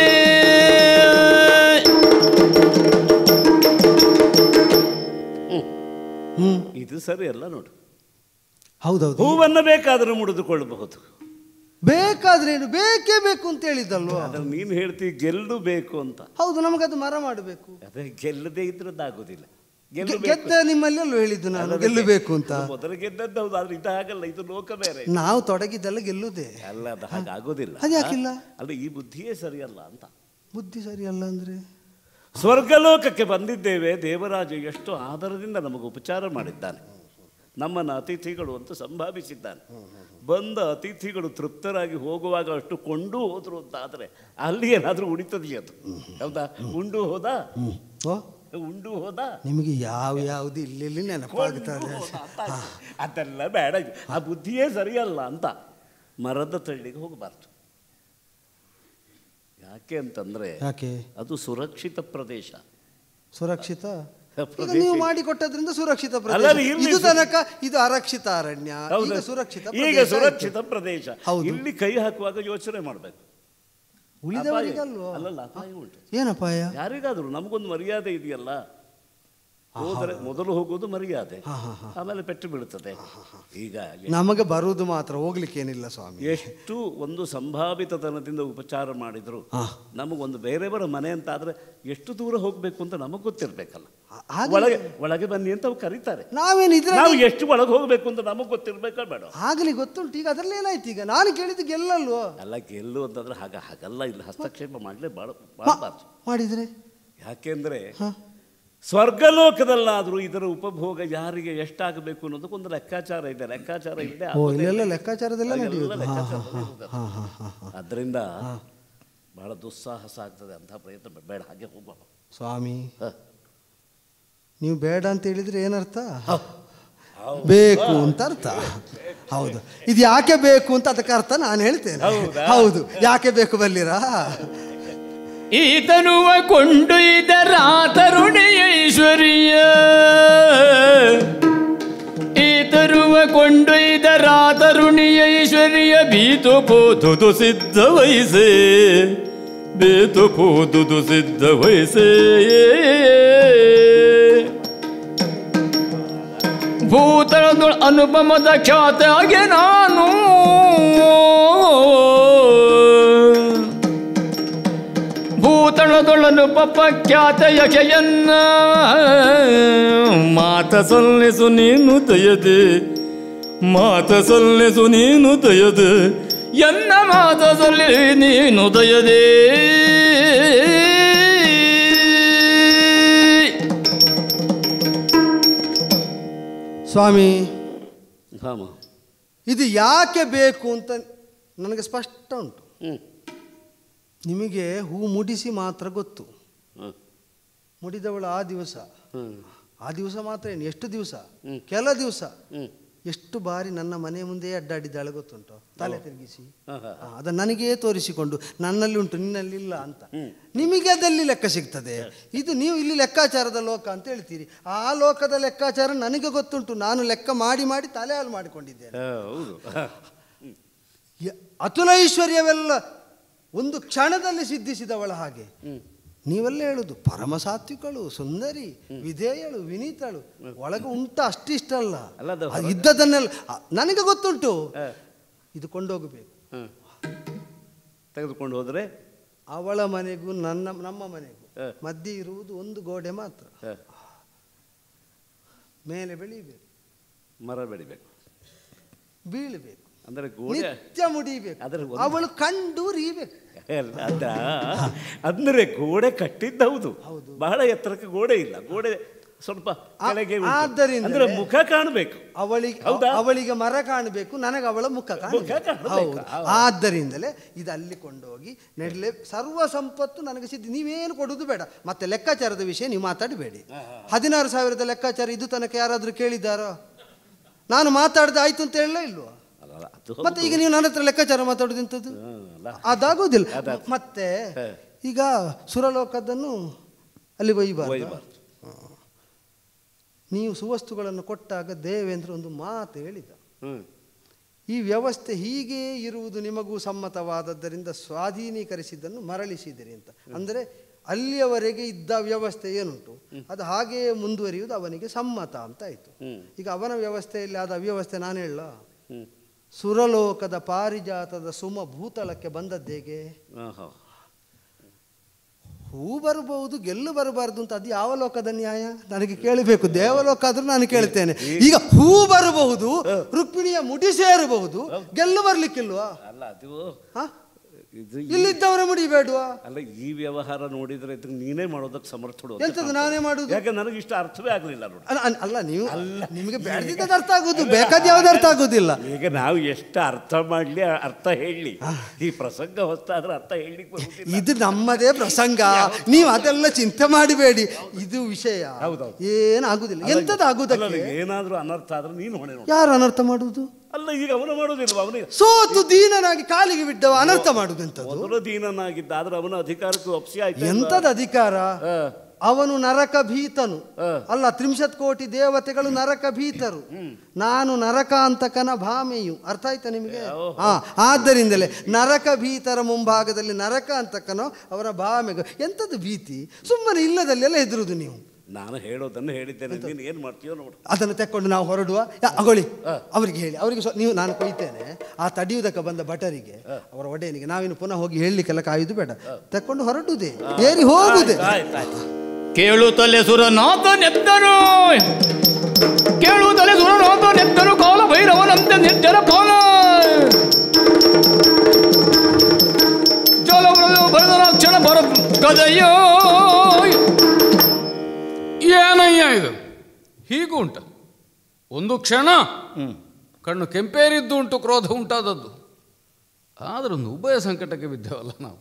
ಇದು ಸರಿ ಅಲ್ಲ ನೋಡು ಹೌದೌದು ಹೂವನ್ನು ಬೇಕಾದರೂ ಮುಡಿದುಕೊಳ್ಳಬಹುದು ಬೇಕಾದ್ರೇನು ಬೇಕೇ ಬೇಕು ಅಂತ ಹೇಳಿದ್ದಲ್ವಾ ಅದ್ರ ನೀನು ಹೇಳ್ತಿ ಗೆಲ್ಲು ಬೇಕು ಅಂತ ಹೌದು ನಮಗದು ಮರ ಮಾಡಬೇಕು ಅದೇ ಗೆಲ್ಲದೆ ಇದ್ರದ್ದಾಗುದಿಲ್ಲ ಗೆಲ್ಲು ಬೇಕು ಗೆದ್ದ ನಿಮ್ಮಲ್ಲಿ ಅಲ್ಲೂ ಹೇಳಿದ್ದು ನಾನು ಗೆಲ್ಲಬೇಕು ಅಂತ ಮೊದಲು ಗೆದ್ದದ್ದು ಹೌದು ಆದ್ರೆ ಇದಾಗಲ್ಲ ಇದು ಲೋಕ ಬೇರೆ ನಾವು ತೊಡಗಿದ್ದೆಲ್ಲ ಗೆಲ್ಲುದೇ ಅಲ್ಲ ಅದು ಹಾಗಾಗೋದಿಲ್ಲ ಅದ್ಯಾಕಿಲ್ಲ? ಅಲ್ಲ ಈ ಬುದ್ಧಿಯೇ ಸರಿಯಲ್ಲ ಅಂತ ಬುದ್ಧಿ ಸರಿಯಲ್ಲ ಅಂದ್ರೆ ಸ್ವರ್ಗಲೋಕಕ್ಕೆ ಬಂದಿದ್ದೇವೆ ದೇವರಾಜ ಎಷ್ಟು ಆದರದಿಂದ ನಮಗೆ ಉಪಚಾರ ಮಾಡಿದ್ದಾನೆ ನಮ್ಮನ್ನು ಅತಿಥಿಗಳು ಅಂತ ಸಂಭಾವಿಸಿದ್ದಾನೆ ಬಂದ ಅತಿಥಿಗಳು ತೃಪ್ತರಾಗಿ ಹೋಗುವಾಗ ಅಷ್ಟು ಕೊಂಡು ಹೋದ್ರು ಅಂತ ಆದರೆ ಅಲ್ಲಿ ಏನಾದರೂ ಉಳಿತದೆಯೇ ಅದು ಹೌದಾ ಉಂಡು ಹೋದ ಓ ಉಂಡು ಹೋದ ನಿಮಗೆ ಯಾವ ಯಾವುದು ಇಲ್ಲಿ ನೆನಪಾಗ್ತದೆ ಅಂತ ಅದೆಲ್ಲ ಬೇಡ ಇದು. ಆ ಬುದ್ಧಿಯೇ ಸರಿಯಲ್ಲ ಅಂತ ಮರದ ತಳ್ಳಿಗೆ ಹೋಗಬಾರ್ದು ಯಾಕೆ ಅಂತಂದ್ರೆ ಯಾಕೆ ಅದು ಸುರಕ್ಷಿತ ಪ್ರದೇಶ ಸುರಕ್ಷಿತ ಈಗ ಪ್ರದೇಶ ನೀವು ಮಾಡಿಕೊಟ್ಟದ್ರಿಂದ ಸುರಕ್ಷಿತ ಅಲ್ಲ, ಪ್ರದೇಶ ಇರ್ಲಿ ಇದು ಸು- ತನಕ ಇದು ಅರಕ್ಷಿತ ಅರಣ್ಯ ಹೌದು. ಈಗ ಸುರಕ್ಷಿತ ಈಗ ಪ್ರದೇಶ ಸುರಕ್ಷಿತ ಆಯ್ತು. ಪ್ರದೇಶ ಹೌದು. ಇಲ್ಲಿ ಕೈ ಹಾಕುವಾಗ ಯೋಚನೆ ಮಾಡಬೇಕು ಉಳಿದವರಿಗಲ್ವೋ ಅಲ್ಲಲ್ಲ ಅಪಾಯ ಉಂಟು ಏನಪ್ಪಾಯ ಯಾರಿಗಾದ್ರೂ ನಮಗೊಂದು ಮರ್ಯಾದೆ ಇದೆಯಲ್ಲ ಹೋದರೆ ಮೊದಲು ಹೋಗೋದು ಮರ್ಯಾದೆ ಆಮೇಲೆ ಪೆಟ್ಟು ಬೀಳುತ್ತದೆ ಈಗ ನಮಗೆ ಬರುವುದು ಮಾತ್ರ ಹೋಗ್ಲಿಕ್ಕೇನಿಲ್ಲ ಸ್ವಾಮಿ ಎಷ್ಟು ಒಂದು ಸಂಭಾವಿತತನದಿಂದ ಉಪಚಾರ ಮಾಡಿದ್ರು ನಮಗೊಂದು ಬೇರೆಯವರ ಮನೆ ಅಂತ ಆದ್ರೆ ಎಷ್ಟು ದೂರ ಹೋಗ್ಬೇಕು ಅಂತ ನಮಗೆ ಗೊತ್ತಿರ್ಬೇಕಲ್ಲ ಹಾಗೆ- ಒಳಗೆ ಒಳಗೆ ಬನ್ನಿ ಅಂತ ಅವ್ರು ಕರೀತಾರೆ ನಾವೇನು ಇದ್ರೆ ನಾವು ಎಷ್ಟು ಒಳಗೆ ಹೋಗ್ಬೇಕು ಅಂತ ನಮಗೆ ಗೊತ್ತಿರ್ಬೇಕಾ ಬೇಡ ಆಗ್ಲಿ ಗೊತ್ತುಂಟು ಈಗ ಅದ್ರಲ್ಲಿ ಏನಾಯ್ತು ಈಗ ನಾನು ಕೇಳಿದ್ದು ಗೆಲ್ಲಲ್ವೋ ಅಲ್ಲ ಗೆಲ್ಲು ಅಂತಂದ್ರೆ ಹಾಗ ಹಾಗಲ್ಲ ಇಲ್ಲ ಹಸ್ತಕ್ಷೇಪ ಮಾಡಲೇ ಬಾಳ ಮಾಡಬಾರ್ದು ಮಾಡಿದ್ರೆ ಯಾಕೆಂದ್ರೆ ಸ್ವರ್ಗಲೋಕದಲ್ಲಾದರೂ ಇದರ ಉಪಭೋಗ ಯಾರಿಗೆ ಎಷ್ಟಾಗಬೇಕು ಅನ್ನೋದಕ್ಕೊಂದು ಲೆಕ್ಕಾಚಾರ ಇದೆ ಲೆಕ್ಕಾಚಾರ ಇಲ್ಲದೆ ಓ ಇಲ್ಲೆಲ್ಲ ಲೆಕ್ಕಾಚಾರದೆಲ್ಲ ನಡೆಯುವುದು ಹಾ, ಹಾ, ಹಾ, ಹಾ, ಹಾ, ಹಾ, ಹಾ. ಅದರಿಂದ ಬಹಳ ದುಸ್ಸಾಹಸ ಆಗ್ತದೆ ಅಂತ ಪ್ರಯತ್ನ ಬೇ- ಬೇಡ ಹಾಗೆ ಹೋಗೋಣ ಸ್ವಾಮಿ ಹ. ನೀವು ಬೇಡ ಅಂತ ಹೇಳಿದ್ರೆ ಏನರ್ಥ ಬೇಕು ಅಂತ ಅರ್ಥ ಹೌದು ಇದು ಯಾಕೆ ಬೇಕು ಅಂತ ಅದಕ್ಕೆ ಅರ್ಥ ನಾನು ಹೇಳ್ತೇನೆ ಹೌದು ಯಾಕೆ ಬೇಕು ಬಲ್ಲಿರಾ ಈತನುವ ಕೊಂಡೊಯ್ದರ ತರುಣಿಯ ಐಶ್ವರ್ಯ ಈತರುವ ಕೊಂಡೊಯ್ದರ ತರುಣಿಯ ಐಶ್ವರ್ಯ ಬೀತು ಪೋದುದು ಸಿದ್ಧ ವಯಸ್ಸೇ ಬೇತು ಪೋದುದು ಸಿದ್ಧ ವಯಸ್ಸೇ ಭೂತಳದೊಳ ಅನುಪಮದ ಖ್ಯಾತ ಆಗೆ ನಾನು ಭೂತಳದೊಳನು ಪಪ್ಪ ಖ್ಯಾತ ಯಕೆಯನ್ನ ಮಾತ ಸಲ್ಲಿಸು ನೀನು ದಯದೆ ಮಾತ ಸಲ್ಲಿಸು ನೀನು ದಯದೆ ಎನ್ನ ಮಾತ ಸಲ್ಲಿ ನೀನು ದಯದೆ ಸ್ವಾಮಿ ಹಾಮ ಇದು ಯಾಕೆ ಬೇಕು ಅಂತ ನನಗೆ ಸ್ಪಷ್ಟ ಉಂಟು ಹ್ಮ್ ನಿಮಗೆ ಹೂ ಮುಡಿಸಿ ಮಾತ್ರ ಗೊತ್ತು ಹ್ಮ್ ಮುಡಿದವಳು ಆ ದಿವಸ ಹ್ಮ್ ಆ ದಿವಸ ಮಾತ್ರ ಏನು ಎಷ್ಟು ದಿವಸ ಕೆಲ ದಿವಸ ಹ್ಮ್ ಎಷ್ಟು ಬಾರಿ ನನ್ನ ಮನೆ ಮುಂದೆ ಅಡ್ಡಾಡಿದ್ದಾಳೆ ಗೊತ್ತುಂಟು ತಲೆ ತಿರುಗಿಸಿ ಹಾ, ಹಾ. ಆ, ಅದನ್ನು ನನಗೇ ತೋರಿಸಿಕೊಂಡು ನನ್ನಲ್ಲಿ ಉಂಟು ನಿನ್ನಲ್ಲಿ ಇಲ್ಲ ಅಂತ ನಿಮಗೆ ಅದಲ್ಲಿ ಲೆಕ್ಕ ಸಿಗ್ತದೆ ಇದು ನೀವು ಇಲ್ಲಿ ಲೆಕ್ಕಾಚಾರದ ಲೋಕ ಅಂತ ಹೇಳ್ತೀರಿ ಆ ಲೋಕದ ಲೆಕ್ಕಾಚಾರ ನನಗೆ ಗೊತ್ತುಂಟು ನಾನು ಲೆಕ್ಕ ಮಾಡಿ ಮಾಡಿ ತಲೆ ಹಾಲು ಮಾಡಿಕೊಂಡಿದ್ದೇನೆ ಹಾ, ಹೌದು ಯ- ಅತುಲ ಐಶ್ವರ್ಯವೆಲ್ಲ ಒಂದು ಕ್ಷಣದಲ್ಲಿ ಸಿದ್ಧಿಸಿದವಳ ಹಾಗೆ ನೀವೆಲ್ಲ ಹೇಳುದು ಪರಮ ಸಾತ್ವಿಕಳು ಸುಂದರಿ ವಿಧೇಯಳು ವಿನೀತಳು ಒಳಗೆ ಉಂಟ ಅಷ್ಟಿಷ್ಟಲ್ಲ ಅಲ್ಲ, ಅದು ಅದು ಇದ್ದದನ್ನೆಲ್ಲ ಅ, ನನಗೆ ಗೊತ್ತುಂಟು ಇದು ಕೊಂಡೋಗಬೇಕು ಹ್ಮ್. ತೆಗೆದುಕೊಂಡು ಹೋದ್ರೆ ಅವಳ ಮನೆಗೂ ನನ್ನ ನಮ್ಮ ಮನೆಗೂ ಹ. ಮಧ್ಯೆ ಇರುವುದು ಒಂದು ಗೋಡೆ ಮಾತ್ರ ಹ, ಮೇಲೆ ಬೆಳೀಬೇಕು ಮರ ಬೆಳಿಬೇಕು ಬೀಳಬೇಕು ಅಂದ್ರೆ ಗೋಡೆ ನಿತ್ಯ ಮುಡಿಬೇಕು ಅದರ ಒಂದು- ಅವಳು ಕಂಡು ರೀಬೇಕು ಅಲ್ಲ, ಅದ ಅಂದ್ರೆ ಗೋಡೆ ಕಟ್ಟಿದ್ದ ಹೌದು ಬಹಳ ಎತ್ತರಕ್ಕೆ ಗೋಡೆ ಇಲ್ಲ ಗೋಡೆ ಸ್ವಲ್ಪ ಕೆಳಗೆ ಉಂಟು. ಆದ್ದರಿಂದ- ಅಂದ್ರೆ ಮುಖ ಕಾಣಬೇಕು ಅವಳಿಗೆ ಹೌದಾ? ಅವಳಿಗೆ ಮರ ಕಾಣಬೇಕು ನನಗೆ ಅವಳ ಮುಖ ಕಾಣಬೇಕು. ಕಾಣಬೇಕು. ಹೌದು ಹೌದು. ಆದ್ದರಿಂದಲೇ ಇದು ಅಲ್ಲಿ ಕೊಂಡೋಗಿ ನೆಡ್ಲೆ ಸರ್ವ ಸಂಪತ್ತು ನನಗೆ ಸಿದ್ಧ ನೀವೇನು ಕೊಡುವುದು ಬೇಡ ಮತ್ತೆ ಲೆಕ್ಕಾಚಾರದ ವಿಷಯ ನೀವು ಮಾತಾಡಬೇಡಿ ಹದಿನಾರು ಸಾವಿರದ ಲೆಕ್ಕಾಚಾರ ಇದು ತನಕ ಯಾರಾದರೂ ಕೇಳಿದ್ದಾರೋ ನಾನು ಮಾತಾಡ್ದೆ ಆಯ್ತು ಅಂತ ಹೇಳಲೇ ಇಲ್ವಾ ಅಲ್ಲ, ಅಲ್ಲ, ಅದು ಮತ್ತೆ ಈಗ ನೀವು ನನ್ನ ಹತ್ರ ಲೆಕ್ಕಾಚಾರ ಮಾತಾಡೋದು ಎಂಥದ್ದು ಹಾ, ಅಲ್ಲ. ಅದಾಗೋದಿಲ್ಲ ಅದಾದ್- ಮತ್ತೆ ಈಗ ಸುರಲೋಕದನ್ನು ಅಲ್ಲಿ ಒಯ್ಯಬಾರ್ದು ಒಯ್ಯಬಾರ್ದು. ನೀವು ಸುವಸ್ತುಗಳನ್ನು ಕೊಟ್ಟಾಗ ದೇವೇಂದ್ರ ಒಂದು ಮಾತು ಹೇಳಿದ ಹ್ಮ್ ಈ ವ್ಯವಸ್ಥೆ ಹೀಗೆ ಇರುವುದು ನಿಮಗೂ ಸಮ್ಮತವಾದದ್ದರಿಂದ ಸ್ವಾಧೀನೀಕರಿಸಿದ್ದನ್ನು ಮರಳಿಸಿದಿರಿ ಅಂತ ಅಂದರೆ ಅಲ್ಲಿಯವರೆಗೆ ಇದ್ದ ವ್ಯವಸ್ಥೆ ಏನುಂಟು ಅದು ಹಾಗೆಯೇ ಮುಂದುವರಿಯುವುದು ಅವನಿಗೆ ಸಮ್ಮತ ಅಂತ ಆಯಿತು ಈಗ ಅವನ ವ್ಯವಸ್ಥೆಯಲ್ಲಿ ಆದ ಅವ್ಯವಸ್ಥೆ ನಾನು ಹೇಳ ಹ್ಮ್ ಸುರಲೋಕದ ಪಾರಿಜಾತದ ಸುಮ ಭೂತಳಕ್ಕೆ ಬಂದದ್ದೇಗೆ ಆಹಾ. ಹೂ ಬರಬಹುದು ಗೆಲ್ಲು ಬರಬಾರ್ದು ಅಂತ ಅದು ಯಾವ ಲೋಕದ ನ್ಯಾಯ ನನಗೆ ಕೇಳಬೇಕು ದೇವಲೋಕ ಆದ್ರೂ ನಾನು ಕೇಳ್ತೇನೆ ಈಗ ಹೂ ಬರಬಹುದು ರುಕ್ಮಿಣಿಯ ಮುಡಿ ಸೇರಬಹುದು ಗೆಲ್ಲು ಬರ್ಲಿಕ್ಕಿಲ್ವಾ ಅಲ್ಲ ಅದು ಹ? ಇದು ಈ- ಇಲ್ಲಿದ್ದವರ ಮುಡಿ ಬೇಡವಾ ಅಲ್ಲ ಈ ವ್ಯವಹಾರ ನೋಡಿದ್ರೆ ಇದಕ್ಕೆ ನೀನೇ ಮಾಡೋದಕ್ಕೆ ಸಮರ್ಥಳು ಅಂತ ಎಂತದ್ದು ಕಾಣ್ತದೆ. ನಾನೇ ಮಾಡುದು ಯಾಕೆ ನನಗೆ ಇಷ್ಟ ಅರ್ಥವೇ ಆಗಲಿಲ್ಲ ನೋಡಿ ಅಲ್ಲ, ಅಲ್ಲ, ಅಲ್ಲ ನೀವು ನಿಮಗೆ ಬೇಡದಿದ್ದದ್ದು ಅರ್ಥ ಆಗುದು ಬೇಕಾದ ಯಾವ್ದು ಅರ್ಥ ಆಗುದಿಲ್ಲ ಈಗ ನಾವು ಎಷ್ಟು ಅರ್ಥ ಮಾಡ್ಲಿ ಅರ್ಥ ಹೇಳಿ ಈ ಪ್ರಸಂಗ ಹೊತ್ತಾದ್ರೆ ಅರ್ಥ ಹೇಳಲಿಕ್ಕೆ ಬರುವುದಿಲ್ಲ ಇದು ನಮ್ಮದೇ ಪ್ರಸಂಗ ನೀವು ಅದೆಲ್ಲ ಚಿಂತೆ ಮಾಡಬೇಡಿ ಇದು ವಿಷಯ ಹೌದೌದು. ಏನಾಗುದಿಲ್ಲ ಎಂತದ್ದು ಅಲ್ಲ, ಆಗುದಕ್ಕೆ ಏನಾದ್ರೂ ಅನರ್ಥ ಆದ್ರೆ ನೀನು ಹೊಣೆ ನೋಡಿ ಯಾರು ಅನರ್ಥ ಮಾಡುವುದು ಅಲ್ಲ ಈಗ ಅವನು ಮಾಡೋದಿಲ್ವ ಅವನಿಗೆ ಸೋತು ದೀನನಾಗಿ ಕಾಲಿಗೆ ಬಿದ್ದವ ಅನರ್ಥ ಮಾಡುದು ಎಂತದ್ದು ಮೊದಲು ದೀನನಾಗಿದ್ದ ಆದ್ರೆ ಅವನ ಅಧಿಕಾರಕ್ಕೆ ಒಪ್ಸಿ ಆಯ್ತು ಎಂತದ ಅಧಿಕಾರ ಅವನು ನರಕ ಭೀತನು ಅಲ್ಲ ತ್ರಿಂಶತ್ ಕೋಟಿ ದೇವತೆಗಳು ನರಕ ಭೀತರು ನಾನು ನರಕಾಂತಕನ ಭಾಮೆಯು ಅರ್ಥ ಆಯ್ತಾ ನಿಮಗೆ ಹಾ ಆದ್ದರಿಂದಲೇ ನರಕ ಭೀತರ ಮುಂಭಾಗದಲ್ಲಿ ನರಕ ಅಂತಕನೋ ಅವರ ಭಾಮೆಗೂ ಎಂಥದ್ದು ಭೀತಿ ಸುಮ್ಮನೆ ಇಲ್ಲದಲ್ಲೆಲ್ಲ ಹೆದರುದು ನೀವು ನಾನು ಹೇಳೋದನ್ನು ಹೇಳಿದ್ದೇನೆ ನೀನು ಏನು ಮಾಡ್ತೀಯೋ ನೋಡು ಅದನ್ನು ತೆಕ್ಕೊಂಡು ನಾವು ಹೊರಡುವ ಯಾ, ಅಗೊಳ್ಳಿ ಅವರಿಗೆ ಹೇಳಿ ಅವರಿಗೆ ಸ್ವ- ನೀವು ನಾನು ಕೊಯ್ತೇನೆ ಆ ತಡಿಯುವುದಕ್ಕೆ ಬಂದ ಭಟರಿಗೆ ಅವರ ಒಡೆಯನಿಗೆ ನಾವಿನ್ನು ಪುನಃ ಹೋಗಿ ಹೇಳಲಿಕ್ಕೆಲ್ಲ ಕಾಯುದು ಬೇಡ ತೆಕ್ಕೊಂಡು ಹೊರಡುವುದೇ ಏರಿ ಹೋಗುದೇ ಆಯ್ತಾಯ್ತು ಕೇಳುತ್ತಲೆ ಸುರನಾಥ ನೆತ್ತರು ಕೇಳುತ್ತಲೆ ಸುರನಾಥ ನೆತ್ತರು ಕಾಲ ಭೈರವನಂತೆ ನಿರ್ಜರ ಪಾಲ ಜಲವ್ರತ ಭರತರಾಕ್ಷಣ ಬರ ಗದಯ್ಯೋ ಏನಯ್ಯ ಇದು ಹೀಗೂ ಉಂಟ ಒಂದು ಕ್ಷಣ ಕಣ್ಣು ಕೆಂಪೇರಿದ್ದು ಉಂಟು ಕ್ರೋಧ ಉಂಟಾದದ್ದು ಆದ್ರೆ ಒಂದು ಉಭಯ ಸಂಕಟಕ್ಕೆ ಬಿದ್ದೇವಲ್ಲ ನಾವು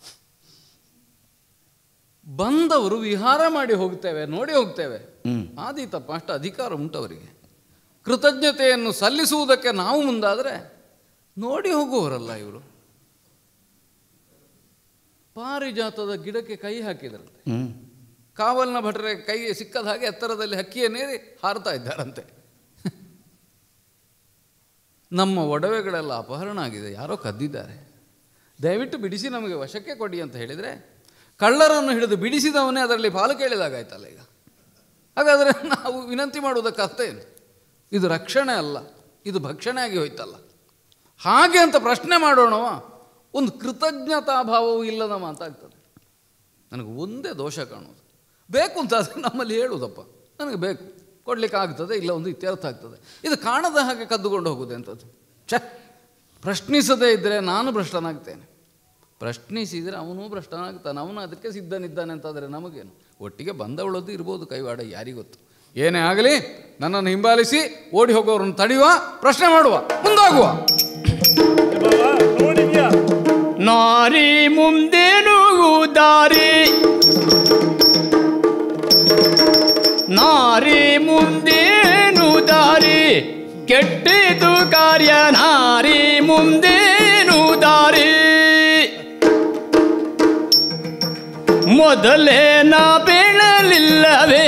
ಬಂದವರು ವಿಹಾರ ಮಾಡಿ ಹೋಗ್ತೇವೆ ನೋಡಿ ಹೋಗ್ತೇವೆ ಆದೀತಪ್ಪ ಅಷ್ಟು ಅಧಿಕಾರ ಉಂಟು ಅವರಿಗೆ ಕೃತಜ್ಞತೆಯನ್ನು ಸಲ್ಲಿಸುವುದಕ್ಕೆ ನಾವು ಮುಂದಾದರೆ ನೋಡಿ ಹೋಗುವವರಲ್ಲ ಇವರು ಪಾರಿಜಾತದ ಗಿಡಕ್ಕೆ ಕೈ ಹಾಕಿದ್ರಂತೆ ಕಾವಲ್ನ ಭಟರೆ ಕೈ ಸಿಕ್ಕದ ಹಾಗೆ ಎತ್ತರದಲ್ಲಿ ಹಕ್ಕಿಯನ್ನೇರಿ ಹಾರ್ತಾ ಇದ್ದಾರಂತೆ ನಮ್ಮ ಒಡವೆಗಳೆಲ್ಲ ಅಪಹರಣ ಆಗಿದೆ ಯಾರೋ ಕದ್ದಿದ್ದಾರೆ ದಯವಿಟ್ಟು ಬಿಡಿಸಿ ನಮಗೆ ವಶಕ್ಕೆ ಕೊಡಿ ಅಂತ ಹೇಳಿದರೆ ಕಳ್ಳರನ್ನು ಹಿಡಿದು ಬಿಡಿಸಿದವನೇ ಅದರಲ್ಲಿ ಪಾಲು ಕೇಳಿದಾಗಾಯ್ತಲ್ಲ ಈಗ ಹಾಗಾದರೆ ನಾವು ವಿನಂತಿ ಮಾಡುವುದಕ್ಕೆ ಅರ್ಥ ಏನು ಇದು ರಕ್ಷಣೆ ಅಲ್ಲ ಇದು ಭಕ್ಷಣೆ ಆಗಿ ಹೋಯ್ತಲ್ಲ ಹಾಗೆ ಅಂತ ಪ್ರಶ್ನೆ ಮಾಡೋಣವ ಒಂದು ಕೃತಜ್ಞತಾ ಭಾವವು ಇಲ್ಲದ ಮಾತಾಗ್ತದೆ ನನಗೆ ಒಂದೇ ದೋಷ ಕಾಣೋದು ಬೇಕು ಅಂತ ಆದರೆ ನಮ್ಮಲ್ಲಿ ಹೇಳುವುದಪ್ಪ ನನಗೆ ಬೇಕು ಕೊಡ್ಲಿಕ್ಕೆ ಆಗ್ತದೆ ಇಲ್ಲ ಒಂದು ಇತ್ಯರ್ಥ ಆಗ್ತದೆ ಇದು ಕಾಣದ ಹಾಗೆ ಕದ್ದುಕೊಂಡು ಹೋಗುದೆ ಅಂತದ್ದು ಛ ಪ್ರಶ್ನಿಸದೇ ಇದ್ದರೆ ನಾನು ಭ್ರಷ್ಟನಾಗ್ತೇನೆ ಪ್ರಶ್ನಿಸಿದರೆ ಅವನು ಭ್ರಷ್ಟನಾಗ್ತಾನೆ ಅವನು ಅದಕ್ಕೆ ಸಿದ್ಧನಿದ್ದಾನೆ ಅಂತಾದರೆ ನಮಗೇನು ಒಟ್ಟಿಗೆ ಬಂದವಳದ್ದು ಇರ್ಬೋದು ಕೈವಾಡ ಯಾರಿಗೊತ್ತು ಏನೇ ಆಗಲಿ ನನ್ನನ್ನು ಹಿಂಬಾಲಿಸಿ ಓಡಿ ಹೋಗೋರನ್ನು ತಡೆಯುವ ಪ್ರಶ್ನೆ ಮಾಡುವ ಮುಂದಾಗುವ ಬಾಬಾ ನೋಡಿದ್ಯಾ ನಾರಿ ಮುಂದೆ ದಾರಿ ನಾರಿ ಮುಂದೇನು ದಾರಿ ಕೆಟ್ಟಿತು ಕಾರ್ಯ ನಾರಿ ಮುಂದೇನು ದಾರಿ ಮೊದಲೇ ನಾ ಬೀಳಲಿಲ್ಲವೇ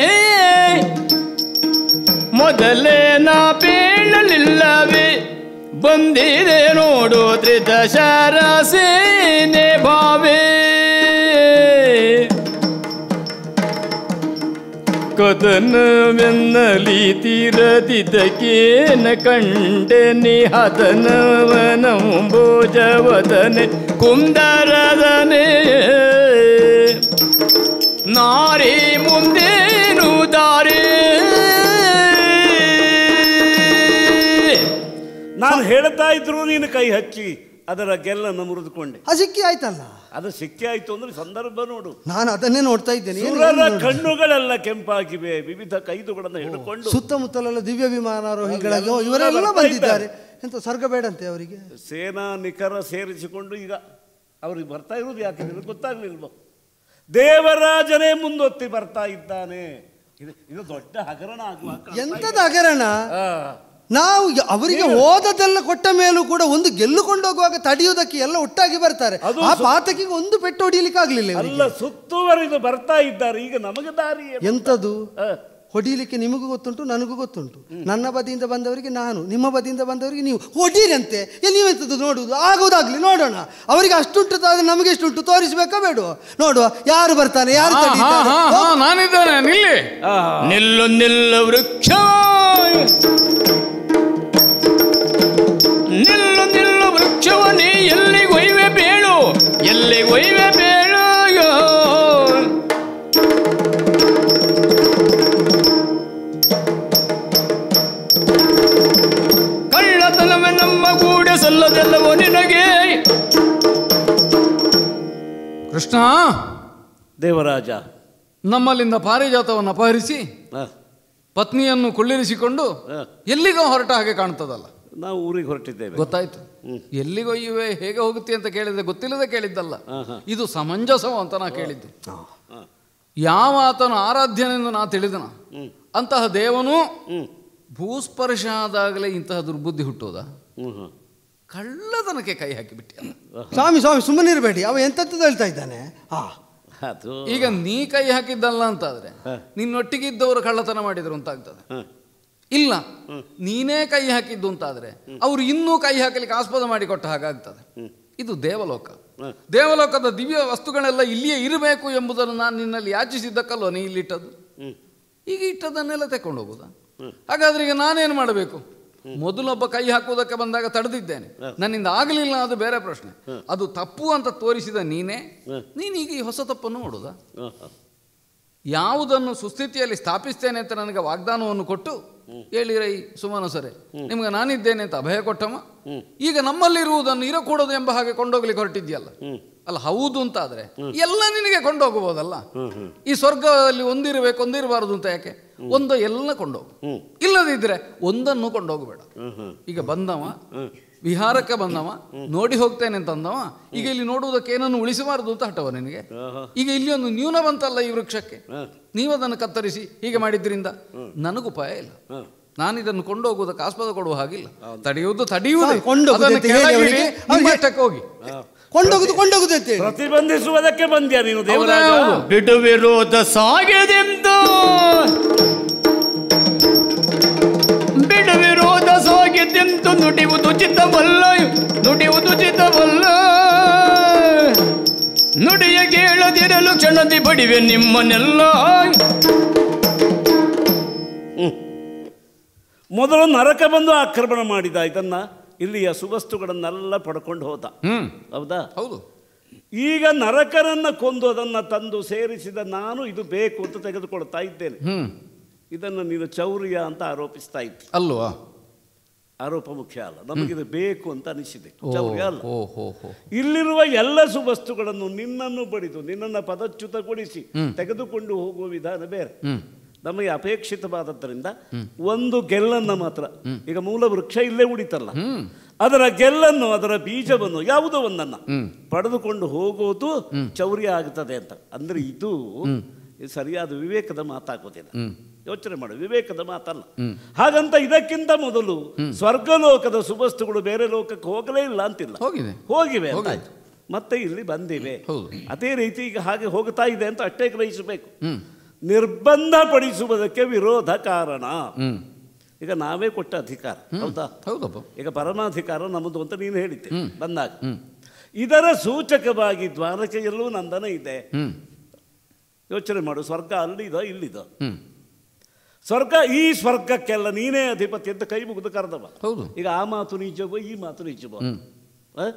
ಮೊದಲೇ ನಾ ಬೀಳಲಿಲ್ಲವೇ ಬಂದಿದೆ ನೋಡು ತ್ರಿದಶರ ಸೇನೆ ಭಾವೇ ಕದನವೆನ್ನಲಿ ತೀರದಿದ್ದಕೇನ ಕಂಡೆ ನಿಹದನವನಂಬೋಜವದನೆ ಕುಂದರದನೆ ನಾರಿ ಮುಂದೇನು ದಾರಿ ನಾನು ಹೇಳ್ತಾ ಇದ್ರು ನೀನು ಕೈ ಹಚ್ಚಿ ಅದರ ಗೆಲ್ಲನ್ನು ಮುರಿದುಕೊಂಡೆ ಅದು ಸಿಕ್ಕಿ ಆಯ್ತಲ್ಲ ಅದು ಸಿಕ್ಕಿ ಆಯ್ತು ಅಂದ್ರೆ ಸಂದರ್ಭ ನೋಡು ನಾನು ಅದನ್ನೇ ನೋಡ್ತಾ ಇದ್ದೇನೆ ಏನು- ಸುರರ ಏನು ನೋಡುದು? ಕಣ್ಣುಗಳೆಲ್ಲ ಕೆಂಪಾಗಿವೆ ವಿವಿಧ ಕೈದುಗಳನ್ನು ಹಿಡ್ಕೊಂಡು ಸುತ್ತಮುತ್ತಲೆಲ್ಲ ದಿವ್ಯ ವಿಮಾನಾರೋಹಿಗಳಾಗಿ ಓ, ಇವರೆಲ್ಲ ಬರ್ತಾ ಬಂದಿದ್ದಾರೆ ಎಂತ ಸ್ವರ್ಗ ಬೇಡಂತೆ ಅವರಿಗೆ ಸೇನಾ ನಿಖರ ಸೇರಿಸಿಕೊಂಡು ಈಗ ಅವ್ರಿಗೆ ಬರ್ತಾ ಇರೋದು ಯಾಕೆ ನಿನಗೆ ಗೊತ್ತಾಗ್ಲಿಲ್ವೋ ದೇವರಾಜನೇ ಮುಂದೊತ್ತಿ ಬರ್ತಾ ಇದ್ದಾನೆ ಇದು ಇದು ದೊಡ್ಡ ಹಗರಣ ಆಗುವ ಕಾಣ್ತಾ ಇದೆ. ಎಂತದ ಹಗರಣ ಆ, ನಾವು ಯ- ಅವರಿಗೆ ಓದದೆಲ್ಲ ಕೊಟ್ಟ ಮೇಲೂ ಕೂಡ ಒಂದು ಗೆಲ್ಲುಕೊಂಡು ಹೋಗುವಾಗ ತಡೆಯುವುದಕ್ಕೆ ಎಲ್ಲ ಒಟ್ಟಾಗಿ ಬರ್ತಾರೆ ಅದು ಆ ಸು- ಪಾತಕಿಗೆ ಒಂದು ಪೆಟ್ಟು ಹೊಡಿಲಿಕ್ಕೆ ಆಗ್ಲಿಲ್ಲ ಇವರಿಗೆ. ಅಲ್ಲ ಸುತ್ತುವರಿದು ಬರ್ತಾ ಇದ್ದಾರೆ ಈಗ ನಮಗೆ ದಾರಿ ಏನು? ಎಂತದು ಆ, ಹೊಡಿಲಿಕ್ಕೆ ನಿಮಗೂ ಗೊತ್ತುಂಟು ನನಗೂ ಗೊತ್ತುಂಟು ನನ್ನ ಬದಿಯಿಂದ ಬಂದವರಿಗೆ ನಾನು ನಿಮ್ಮ ಬದಿಯಿಂದ ಬಂದವರಿಗೆ ನೀವು ಹೊಡೀರಂತೆ ಏ, ನೀವೆಂತದ್ದು ನೋಡುವುದು ಆಗುವುದಾಗ್ಲಿ ನೋಡೋಣ ಅವರಿಗೆ ಅಷ್ಟುಂಟು ಆದ್ರೆ ನಮಗೆ ಎಷ್ಟುಂಟು ತೋರಿಸ್ಬೇಕಾ ಬೇಡುವ ನೋಡುವ ಯಾರು ಬರ್ತಾನೆ ಯಾರು ಹಾ, ಹಾ, ತಡೀತಾರೆ? ಹಾ, ಹಾ, ಹೋಗ್. ನಾನಿದ್ದೇನೆ ನಿಲ್ಲಿ ನಿಲ್ಲು ನಿಲ್ಲು ವೃಕ್ಷ ನಿಲ್ಲು ನಿಲ್ಲು ವೃಕ್ಷವ ನೀ ಎಲ್ಲಿಗೊಯ್ವೆ ಬೇಳು ಎಲ್ಲಿಗೊಯ್ವೆ ಬೇಳು ಕಳ್ಳತನವೇ ನಮ್ಮ ಗೂಡೆ ಸಲ್ಲದೆಲ್ಲವೋ ನಿನಗೆ ಕೃಷ್ಣ ದೇವರಾಜ ನಮ್ಮಲ್ಲಿಂದ ಪಾರಿಜಾತವನ್ನು ಅಪಹರಿಸಿ ಆ, ಪತ್ನಿಯನ್ನು ಕುಳ್ಳಿರಿಸಿಕೊಂಡು ಆ, ಎಲ್ಲಿಗೋ ಹೊರಟ ಹಾಗೆ ಕಾಣ್ತದಲ್ಲ ನಾವು ಊರಿಗೆ ಹೊರಟಿದ್ದೇವೆ ಗೊತ್ತಾಯ್ತು ಎಲ್ಲಿಗೊಯ್ಯುವೆ ಹೇಗೆ ಹೋಗುತ್ತೆ ಅಂತ ಕೇಳಿದ್ರೆ ಗೊತ್ತಿಲ್ಲದೆ ಕೇಳಿದ್ದಲ್ಲ ಹಾ, ಹಾ. ಇದು ಸಮಂಜಸವ ಅಂತ ನಾ ಕೇಳಿದ್ದು ಆ, ಯಾವ ಆತನು ಆರಾಧ್ಯನೆಂದು ನಾ ತಿಳಿದನ ಹ್ಮ್. ಅಂತಹ ದೇವನು ಹ್ಮ್ ಭೂಸ್ಪರ್ಶ ಆದಾಗಲೇ ಇಂತಹ ದುರ್ಬುದ್ಧಿ ಹುಟ್ಟೋದ ಹ್ಮ್ ಹ್ಮ್. ಕಳ್ಳತನಕ್ಕೆ ಕೈ ಹಾಕಿಬಿಟ್ಟಿಯಲ್ಲ ಸ್ವಾಮಿ ಸ್ವಾಮಿ ಸುಮ್ಮನಿರಬೇಡಿ ಅವ ಎಂತದ್ದು ಹೇಳ್ತಾ ಇದ್ದಾನೆ ಆ ಅದು ಈಗ ನೀ ಕೈ ಹಾಕಿದ್ದಲ್ಲ ಅಂತಾದ್ರೆ ನಿನ್ನೊಟ್ಟಿಗಿದ್ದವರು ಕಳ್ಳತನ ಮಾಡಿದ್ರು ಅಂತ ಆಗ್ತದೆ ಹ. ಇಲ್ಲ ನೀನೇ ಕೈ ಹಾಕಿದ್ದು ಅಂತಾದ್ರೆ ಅವರು ಇನ್ನೂ ಕೈ ಹಾಕಲಿಕ್ಕೆ ಆಸ್ಪದ ಮಾಡಿ ಕೊಟ್ಟ ಹಾಗಾಗ್ತದೆ ಇದು ದೇವಲೋಕ ದೇವಲೋಕದ ದಿವ್ಯ ವಸ್ತುಗಳೆಲ್ಲ ಇಲ್ಲಿಯೇ ಇರಬೇಕು ಎಂಬುದನ್ನು ನಾನು ನಿನ್ನಲ್ಲಿ ಯಾಚಿಸಿದ್ದಕ್ಕಲ್ವ ನೀ ಇಲ್ಲಿಟ್ಟದ್ದು ಈಗ ಇಟ್ಟದನ್ನೆಲ್ಲ ತಕೊಂಡು ಹೋಗುದಾ ಹಾಗಾದ್ರೆ ಈಗ ನಾನೇನು ಮಾಡಬೇಕು ಮೊದಲೊಬ್ಬ ಕೈ ಹಾಕುವುದಕ್ಕೆ ಬಂದಾಗ ತಡೆದಿದ್ದೇನೆ ನನ್ನಿಂದ ಆಗಲಿಲ್ಲ ಅದು ಬೇರೆ ಪ್ರಶ್ನೆ ಅದು ತಪ್ಪು ಅಂತ ತೋರಿಸಿದ ನೀನೇ ನೀನೀಗ ಈ ಹೊಸ ತಪ್ಪನ್ನು ಮಾಡುದಾ ಹ, ಹ. ಯಾವುದನ್ನು ಸುಸ್ಥಿತಿಯಲ್ಲಿ ಸ್ಥಾಪಿಸ್ತೇನೆ ಅಂತ ನನಗೆ ವಾಗ್ದಾನವನ್ನು ಕೊಟ್ಟು ಹೇಳಿರೈ ಸುಮನಸರೆ ನಿಮ್ಗೆ ನಾನಿದ್ದೇನೆ ಅಂತ ಅಭಯ ಕೊಟ್ಟವ ಈಗ ನಮ್ಮಲ್ಲಿರುವುದನ್ನು ಇರಕೂಡದು ಎಂಬ ಹಾಗೆ ಕೊಂಡೋಗ್ಲಿಕ್ಕೆ ಹೊರಟಿದ್ಯಲ್ಲ ಅಲ್ಲ ಹೌದು ಅಂತ ಆದ್ರೆ ಎಲ್ಲ ನಿನಗೆ ಕೊಂಡೋಗಬಹುದಲ್ಲ ಈ ಸ್ವರ್ಗದಲ್ಲಿ ಒಂದಿರಬೇಕು ಒಂದಿರಬಾರದು ಅಂತ ಯಾಕೆ ಒಂದು ಎಲ್ಲ ಕೊಂಡೋಗು ಇಲ್ಲದಿದ್ರೆ ಒಂದನ್ನು ಕೊಂಡೋಗಬೇಡ ಈಗ ಬಂದವ ವಿಹಾರಕ್ಕೆ ಬಂದವ ನೋಡಿ ಹೋಗ್ತೇನೆ ಅಂತ ಅಂದವ ಈಗ ಇಲ್ಲಿ ನೋಡುವುದಕ್ಕೆ ಏನನ್ನು ಉಳಿಸಬಾರದು ಅಂತ ಹಠವ ನಿನಗೆ ಈಗ ಇಲ್ಲಿ ಒಂದು ನ್ಯೂನ ಬಂತಲ್ಲ ಈ ವೃಕ್ಷಕ್ಕೆ ನೀವು ಅದನ್ನು ಕತ್ತರಿಸಿ ಹೀಗೆ ಮಾಡಿದ್ರಿಂದ ನನಗೂ ಉಪಾಯ ಇಲ್ಲ ನಾನು ಇದನ್ನು ಕೊಂಡೋಗುವುದಕ್ಕೆ ಆಸ್ಪದ ಕೊಡುವ ಹಾಗಿಲ್ಲ ತಡೆಯುವುದು ತಡೆಯುವುದೇ ಹಾ, ಕೊಂಡೋಗುದು ಅದನ್ನು ಅಂತ ಹೇಳಿ ಕೆಳಗಿಡಿ, ಅವರಿಗೆ. ನಿಮ್ಮ ಅವರಿಗೆ- ಅಷ್ಟಕ್ಕೆ ಹೋಗಿ ಕೊಂಡೋಗುದು ಕೊಂಡೋಗುದು ಅಂತ ಹೇಳಿ ಪ್ರತಿಬಂಧಿಸುವುದಕ್ಕೆ ಬಂದ್ಯಾ ನೀನು ಹೌದಾ ದೇವರಾಜ ಹೌದು. ಬಿಡು ವಿರೋಧ ಸಾಗೆದೆಂದು ಬಿಡು ವಿರೋಧ ಸಾಗೆದೆಂದು ನುಡಿಯುವುದು ಚಿತ್ತವಲ್ಲ ನುಡಿಯುವುದು ಚಿತ್ತವಲ್ಲ ನುಡಿಯ ಕೇಳದಿರಲು ಕ್ಷಣದಿ ಬಡಿವೆ ನಿಮ್ಮನ್ನೆಲ್ಲ ಮೊದಲು ನರಕ ಬಂದು ಆಕ್ರಮಣ ಮಾಡಿದ ಇದನ್ನ ಇಲ್ಲಿಯ ಸುವಸ್ತುಗಳನ್ನೆಲ್ಲ ಪಡ್ಕೊಂಡು ಹೋದ ಹ್ಮ್ ಹೌದಾ ಹೌದು ಈಗ ನರಕರನ್ನ ಕೊಂದು ಅದನ್ನ ತಂದು ಸೇರಿಸಿದ ನಾನು ಇದು ಬೇಕು ಅಂತ ತೆಗೆದುಕೊಳ್ತಾ ಇದ್ದೇನೆ ಹ್ಮ್ ಇದನ್ನು ನೀನು ಚೌರ್ಯ ಅಂತ ಆರೋಪಿಸ್ತಾ ಇದ್ದೆ ಅಲ್ವಾ ಆರೋಪ ಮುಖ್ಯ ಅಲ್ಲ ನಮಗಿದು ಬೇಕು ಅಂತ ಅನಿಸಿದೆ ಚೌರ್ಯ ಅಲ್ಲ ಓ ಹೋ ಹೋ ಇಲ್ಲಿರುವ ಎಲ್ಲ ಸುವಸ್ತುಗಳನ್ನು ನಿನ್ನನ್ನು ಬಡಿದು ನಿನ್ನನ್ನು ಪದಚ್ಯುತಗೊಳಿಸಿ ತೆಗೆದುಕೊಂಡು ಹೋಗುವ ವಿಧಾನ ಬೇರೆ ನಮಗೆ ಅಪೇಕ್ಷಿತವಾದದ್ದರಿಂದ ಒಂದು ಗೆಲ್ಲನ್ನ ಮಾತ್ರ ಈಗ ಮೂಲ ವೃಕ್ಷ ಇಲ್ಲೇ ಉಳಿತಲ್ಲ ಅದರ ಗೆಲ್ಲನ್ನು ಅದರ ಬೀಜವನ್ನು ಯಾವುದೋ ಒಂದನ್ನ ಪಡೆದುಕೊಂಡು ಹೋಗೋದು ಚೌರ್ಯ ಆಗ್ತದೆ ಅಂತ ಅಂದ್ರೆ ಇದು ಇದು ಸರಿಯಾದ ವಿವೇಕದ ಮಾತಾಗೋದಿಲ್ಲ ಯೋಚನೆ ಮಾಡು ವಿವೇಕದ ಮಾತಲ್ಲ ಹಾಗಂತ ಇದಕ್ಕಿಂತ ಮೊದಲು ಸ್ವರ್ಗಲೋಕದ ಸುವಸ್ತುಗಳು ಬೇರೆ ಲೋಕಕ್ಕೆ ಹೋಗಲೇ ಇಲ್ಲ ಅಂತಿಲ್ಲ ಹೋಗಿದೆ ಹೋಗಿವೆ ಅಂತ ಆಯ್ತು. ಮತ್ತೆ ಇಲ್ಲಿ ಬಂದಿವೆ ಹೌದು. ಅದೇ ರೀತಿ ಈಗ ಹಾಗೆ ಹೋಗ್ತಾ ಇದೆ ಅಂತ ಅಷ್ಟೇ ಗ್ರಹಿಸಬೇಕು ನಿರ್ಬಂಧ ಪಡಿಸುವುದಕ್ಕೆ ವಿರೋಧ ಕಾರಣ ಈಗ ನಾವೇ ಕೊಟ್ಟ ಅಧಿಕಾರ ಹೌದಾ ಹೌದಪ್ಪ ಈಗ ಪರಮಾಧಿಕಾರ ನಮ್ಮದು ಅಂತ ನೀನು ಹೇಳಿದ್ದೆ ಬಂದಾಗ ಇದರ ಸೂಚಕವಾಗಿ ದ್ವಾರಕೆಯಲ್ಲೂ ನಂದನ ಇದೆ ಯೋಚನೆ ಮಾಡು ಸ್ವರ್ಗ ಅಲ್ಲಿದ ಇಲ್ಲಿದ ಹ್ಮ್ ಸ್ವರ್ಗ ಈ ಸ್ವರ್ಗಕ್ಕೆಲ್ಲ ನೀನೇ ಅಧಿಪತಿ ಅಂತ ಕೈ ಮುಗಿದು ಕರೆದವ ಹೌದು ಈಗ ಆ ಮಾತು ನಿಜವೋ ಈ ಮಾತು ನಿಜವೋ ಆ?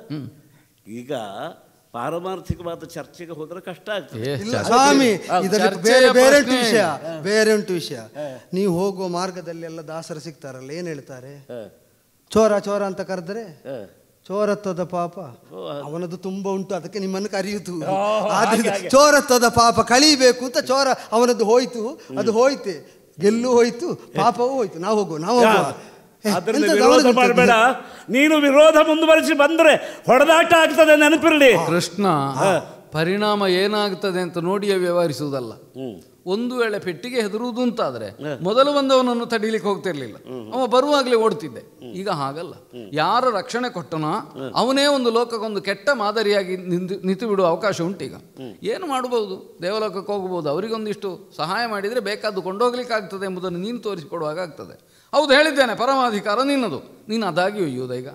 ಈಗ ಪಾರಮಾರ್ಥಿಕವಾದ ಚರ್ಚೆಗೆ ಹೋದ್ರೆ ಕಷ್ಟ ಆಗ್ತದೆ ಏ, ಇಲ್ಲ ಸ್ವಾಮಿ ಇದಕ್ಕೆ ಚರ್ಚೆಯ ಬೇರೆ ಬೇರೆ ಉಂಟು ಪ್ರಶ್ನೆ. ವಿಷಯ ಬೇರೆ ಉಂಟು ವಿಷಯ ನೀವು ಹೋಗುವ ಮಾರ್ಗದಲ್ಲಿ ಎಲ್ಲ ದಾಸರು ಸಿಗ್ತಾರಲ್ಲ ಏನ್ ಹೇಳ್ತಾರೆ ಚೋರ ಚೋರ ಅಂತ ಕರೆದ್ರೆ ಚೋರತ್ವದ ಪಾಪ ಅವನದು ತುಂಬಾ ಉಂಟು ಅದಕ್ಕೆ ನಿಮ್ಮನ್ನು ಕರೆಯುವುದು ಆದ್ರಿಂದ ಚೋರತ್ವದ ಪಾಪ ಕಳಿಬೇಕು ಅಂತ ಚೋರ ಅವನದ್ದು ಹೋಯ್ತು ಅದು ಹೋಯ್ತೆ ಗೆಲ್ಲು ಹೋಯ್ತು ಪಾಪವೂ ಹೋಯ್ತು ನಾವು ಹೋಗುವ ನಾವು ಹೋಗುವ ಏ, ಅದರಿಂದ ಎಂತದು ವಿರೋಧ ಅವನದ್ದು ಮಾಡಬೇಡ ನೀನು ವಿರೋಧ ಮುಂದುವರಿಸಿ ಬಂದ್ರೆ ಹೊಡೆದಾಟ ಆಗ್ತದೆ ನೆನಪಿರಲಿ ಕೃಷ್ಣ ಪರಿಣಾಮ ಏನಾಗ್ತದೆ ಅಂತ ನೋಡಿಯೇ ವ್ಯವಹರಿಸುವುದಲ್ಲ ಒಂದು ವೇಳೆ ಪೆಟ್ಟಿಗೆ ಹೆದರುವುದು ಅಂತಾದ್ರೆ ಮೊದಲು ಬಂದವನನ್ನು ತಡೀಲಿಕ್ಕೆ ಹೋಗ್ತಿರ್ಲಿಲ್ಲ ಅವ ಬರುವಾಗಲೇ ಓಡ್ತಿದ್ದೆ ಈಗ ಹಾಗಲ್ಲ ಯಾರ ರಕ್ಷಣೆ ಕೊಟ್ಟನೋ ಅವನೇ ಒಂದು ಲೋಕಕ್ಕೊಂದು ಕೆಟ್ಟ ಮಾದರಿಯಾಗಿ ನಿಂತು ನಿಂತು ಬಿಡುವ ಅವಕಾಶ ಉಂಟೀಗ ಏನು ಮಾಡಬಹುದು ದೇವಲೋಕಕ್ಕೆ ಹೋಗಬಹುದು ಅವರಿಗೊಂದಿಷ್ಟು ಸಹಾಯ ಮಾಡಿದರೆ ಬೇಕಾದ್ದು ಕೊಂಡೋಗ್ಲಿಕ್ಕೆ ಆಗ್ತದೆ ಎಂಬುದನ್ನು ನೀನು ತೋರಿಸಿಕೊಡುವಾಗ ಆಗ್ತದೆ ಹೌದು ಹೇಳಿದ್ದೇನೆ ಪರಮಾಧಿಕಾರ ನಿನ್ನದು ನೀನು ಅದಾಗಿ ಒಯ್ಯುವುದ ಈಗ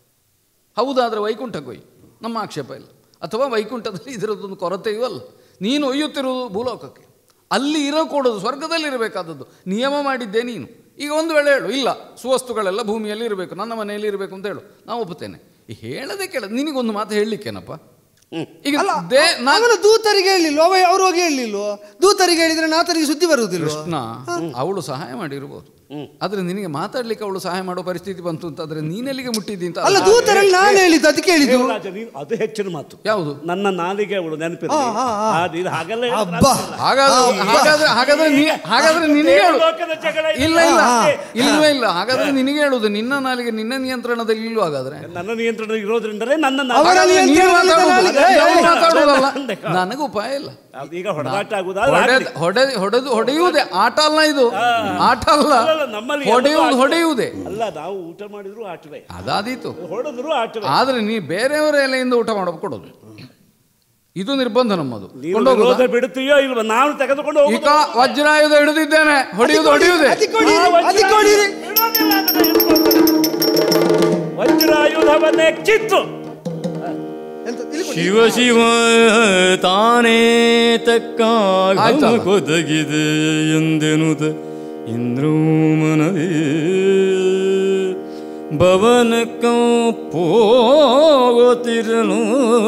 ಹೌದಾದರೆ ವೈಕುಂಠಕ್ಕೆ ಒಯ್ಯಿ ನಮ್ಮ ಆಕ್ಷೇಪ ಇಲ್ಲ ಅಥವಾ ವೈಕುಂಠದಲ್ಲಿ ಇದರದ್ದೊಂದು ಕೊರತೆಯೂ ಅಲ್ಲ ನೀನು ಒಯ್ಯುತ್ತಿರುವುದು ಭೂಲೋಕಕ್ಕೆ ಅಲ್ಲಿ ಇರಕೂಡದು ಸ್ವರ್ಗದಲ್ಲಿ ಇರಬೇಕಾದದ್ದು ನಿಯಮ ಮಾಡಿದ್ದೇ ನೀನು ಈಗ ಒಂದು ವೇಳೆ ಹೇಳು ಇಲ್ಲ ಸುವಸ್ತುಗಳೆಲ್ಲ ಭೂಮಿಯಲ್ಲಿ ಇರಬೇಕು ನನ್ನ ಮನೆಯಲ್ಲಿ ಇರಬೇಕು ಅಂತ ಹೇಳು ನಾವು ಒಪ್ಪುತ್ತೇನೆ ಈ ಹೇಳದೆ ಕೇಳ ನಿನಗೊಂದು ಮಾತು ಹೇಳಲಿಕ್ಕೇನಪ್ಪ ಈಗ ಅಲ್ಲ ದೇ ನಾನು ಅವನು ದೂತರಿಗೆ ಹೇಳಿಲ್ವ ಅವ ಅವ್ರು ಹೋಗಿ ಹೇಳಿಲ್ವೋ ದೂತರಿಗೆ ಹೇಳಿದ್ರೆ ನಾತರಿಗೆ ಸುದ್ದಿ ಬರುವುದಿಲ್ಲ ಕೃಷ್ಣ ಅವಳು ಸಹಾಯ ಮಾಡಿರ್ಬೋದು ಆದ್ರೆ ನಿನಗೆ ಮಾತಾಡ್ಲಿಕ್ಕೆ ಅವಳು ಸಹಾಯ ಮಾಡೋ ಪರಿಸ್ಥಿತಿ ಬಂತು ಅಂತಾದ್ರೆ ನೀನೆಲ್ಲಿಗೆ ಮುಟ್ಟಿದ್ದಿ ಅಂತ ಅಲ್ಲ ದೂತರಲ್ಲಿ ನಾನು ಹೇಳಿದ್ದು ಅದಕ್ಕೆ ಹೇಳಿದ್ದು ದೇವರಾಜ, ನೀನು ಅದು ಹೆಚ್ಚಿನ ಮಾತು ಯಾವುದು ನನ್ನ ನಾಲಿಗೆ ಅವಳು ನೆನಪಿರಲಿ ಆ, ಆ, ಆ. ಆ, ನೀನು ಹಾಗೆಲ್ಲ ಹೇಳಿದ್ರೆ ಅಬ್ಬಾ. ಆಗ್ತಿಲ್ಲ. ಹಾಗಾದ್ರೆ ಹಾಗಾದ್ರೆ ಹಾಗಾದ್ರೆ ನೀ- ಹಾಗಾದ್ರೆ ನಿನಗೆ ಹೇಳು ಲೋಕದ ಜಗಳ ಇಲ್ಲ ಇಲ್ಲ ಇಲ್ವೇ ಇಲ್ಲ ಹಾಗಾದ್ರೆ ನಿನಗೆ ಹೇಳುದು ನಿನ್ನ ನಾಲಿಗೆ ನಿನ್ನ ನಿಯಂತ್ರಣದಲ್ಲಿ ಇಲ್ವ ಹಾಗಾದ್ರೆ ನನ್ನ ನಿಯಂತ್ರಣ ಇರೋದ್ರಿಂದಲೇ ನನ್ನ ಅವರ ನಾಲಿಗೆ- ಹಾಗಾದ್ರೆ ನೀನು ನಿಯಂತ್ರಣದಲ್ಲಿ ಮಾತಾಡುವುದು, ನಾಲಿಗೆ- ನಾವು ಏ, ಏ, ಮಾತಾಡುವುದಲ್ಲ. ಚಂದೆ. ನನಗೆ ಉಪಾಯ ಇಲ್ಲ ಅದು ಈಗ ಹೊಡೆದಾಟ ಆಗುದಾ ಹೊಡೆದ್- ಹೊಡೆ ಹೊಡೆದು ಹೊಡೆಯುವುದೇ ಆಟ ಅಲ್ಲ ಇದು ಆಟ ಅಲ್ಲ ಅಲ್ಲಲ್ಲ, ನಮ್ಮಲ್ಲಿ ಹೊಡೆಯುವುದು ಎಲ್ಲವೂ ಹೊಡೆಯುವುದೇ ಅಲ್ಲ ನಾವು ಊಟ ಮಾಡಿದ್ರು ಆಟವೇ ಅದಾದೀತು ಹೊಡೆದ್ರು ಆಟವೇ ಆದ್ರೆ ನೀ ಬೇರೆಯವರ ಎಲೆಯಿಂದ ಊಟ ಮಾಡೋದು ಕೊಡೋದು ಇದು ನಿರ್ಬಂಧ ನಮ್ಮದು ನೀನು ಕೊಂಡೋಗುದಾ? ವಿರೋಧ ಬಿಡುತ್ತೀಯೋ ಇಲ್ವ ನಾನು ತೆಗೆದುಕೊಂಡು ಹೋಗುದು. ಈಗ ವಜ್ರಾಯುಧ ಹಿಡಿದಿದ್ದೇನೆ ಹೊಡೆಯುವುದು ಹೊಡೆಯುವುದೇ ಅತಿ ಕೊಡಿರಿ, ಅತಿ ಕೊಡಿರಿ. ಬಿಡೋದಿಲ್ಲ ಅದನ್ನ ಹಿಡ್ಕೊಂಡು. ವಜ್ರಾಯುಧವನ್ನೇ ಕಿತ್ತು ಎಂತ ಇಲ್ಲಿ ಕೊಡಿ. ಶಿವ ಶಿವ ತಾನೇ ತಕ್ಕ ಆಯ್ತಲ್ಲ. ಕೊದಗಿದೆ ಎಂದೆನುತ ಇಂದ್ರೂ ಮನವೇ ಭವನಕ್ಕ ಪೋಗುತ್ತಿರಲು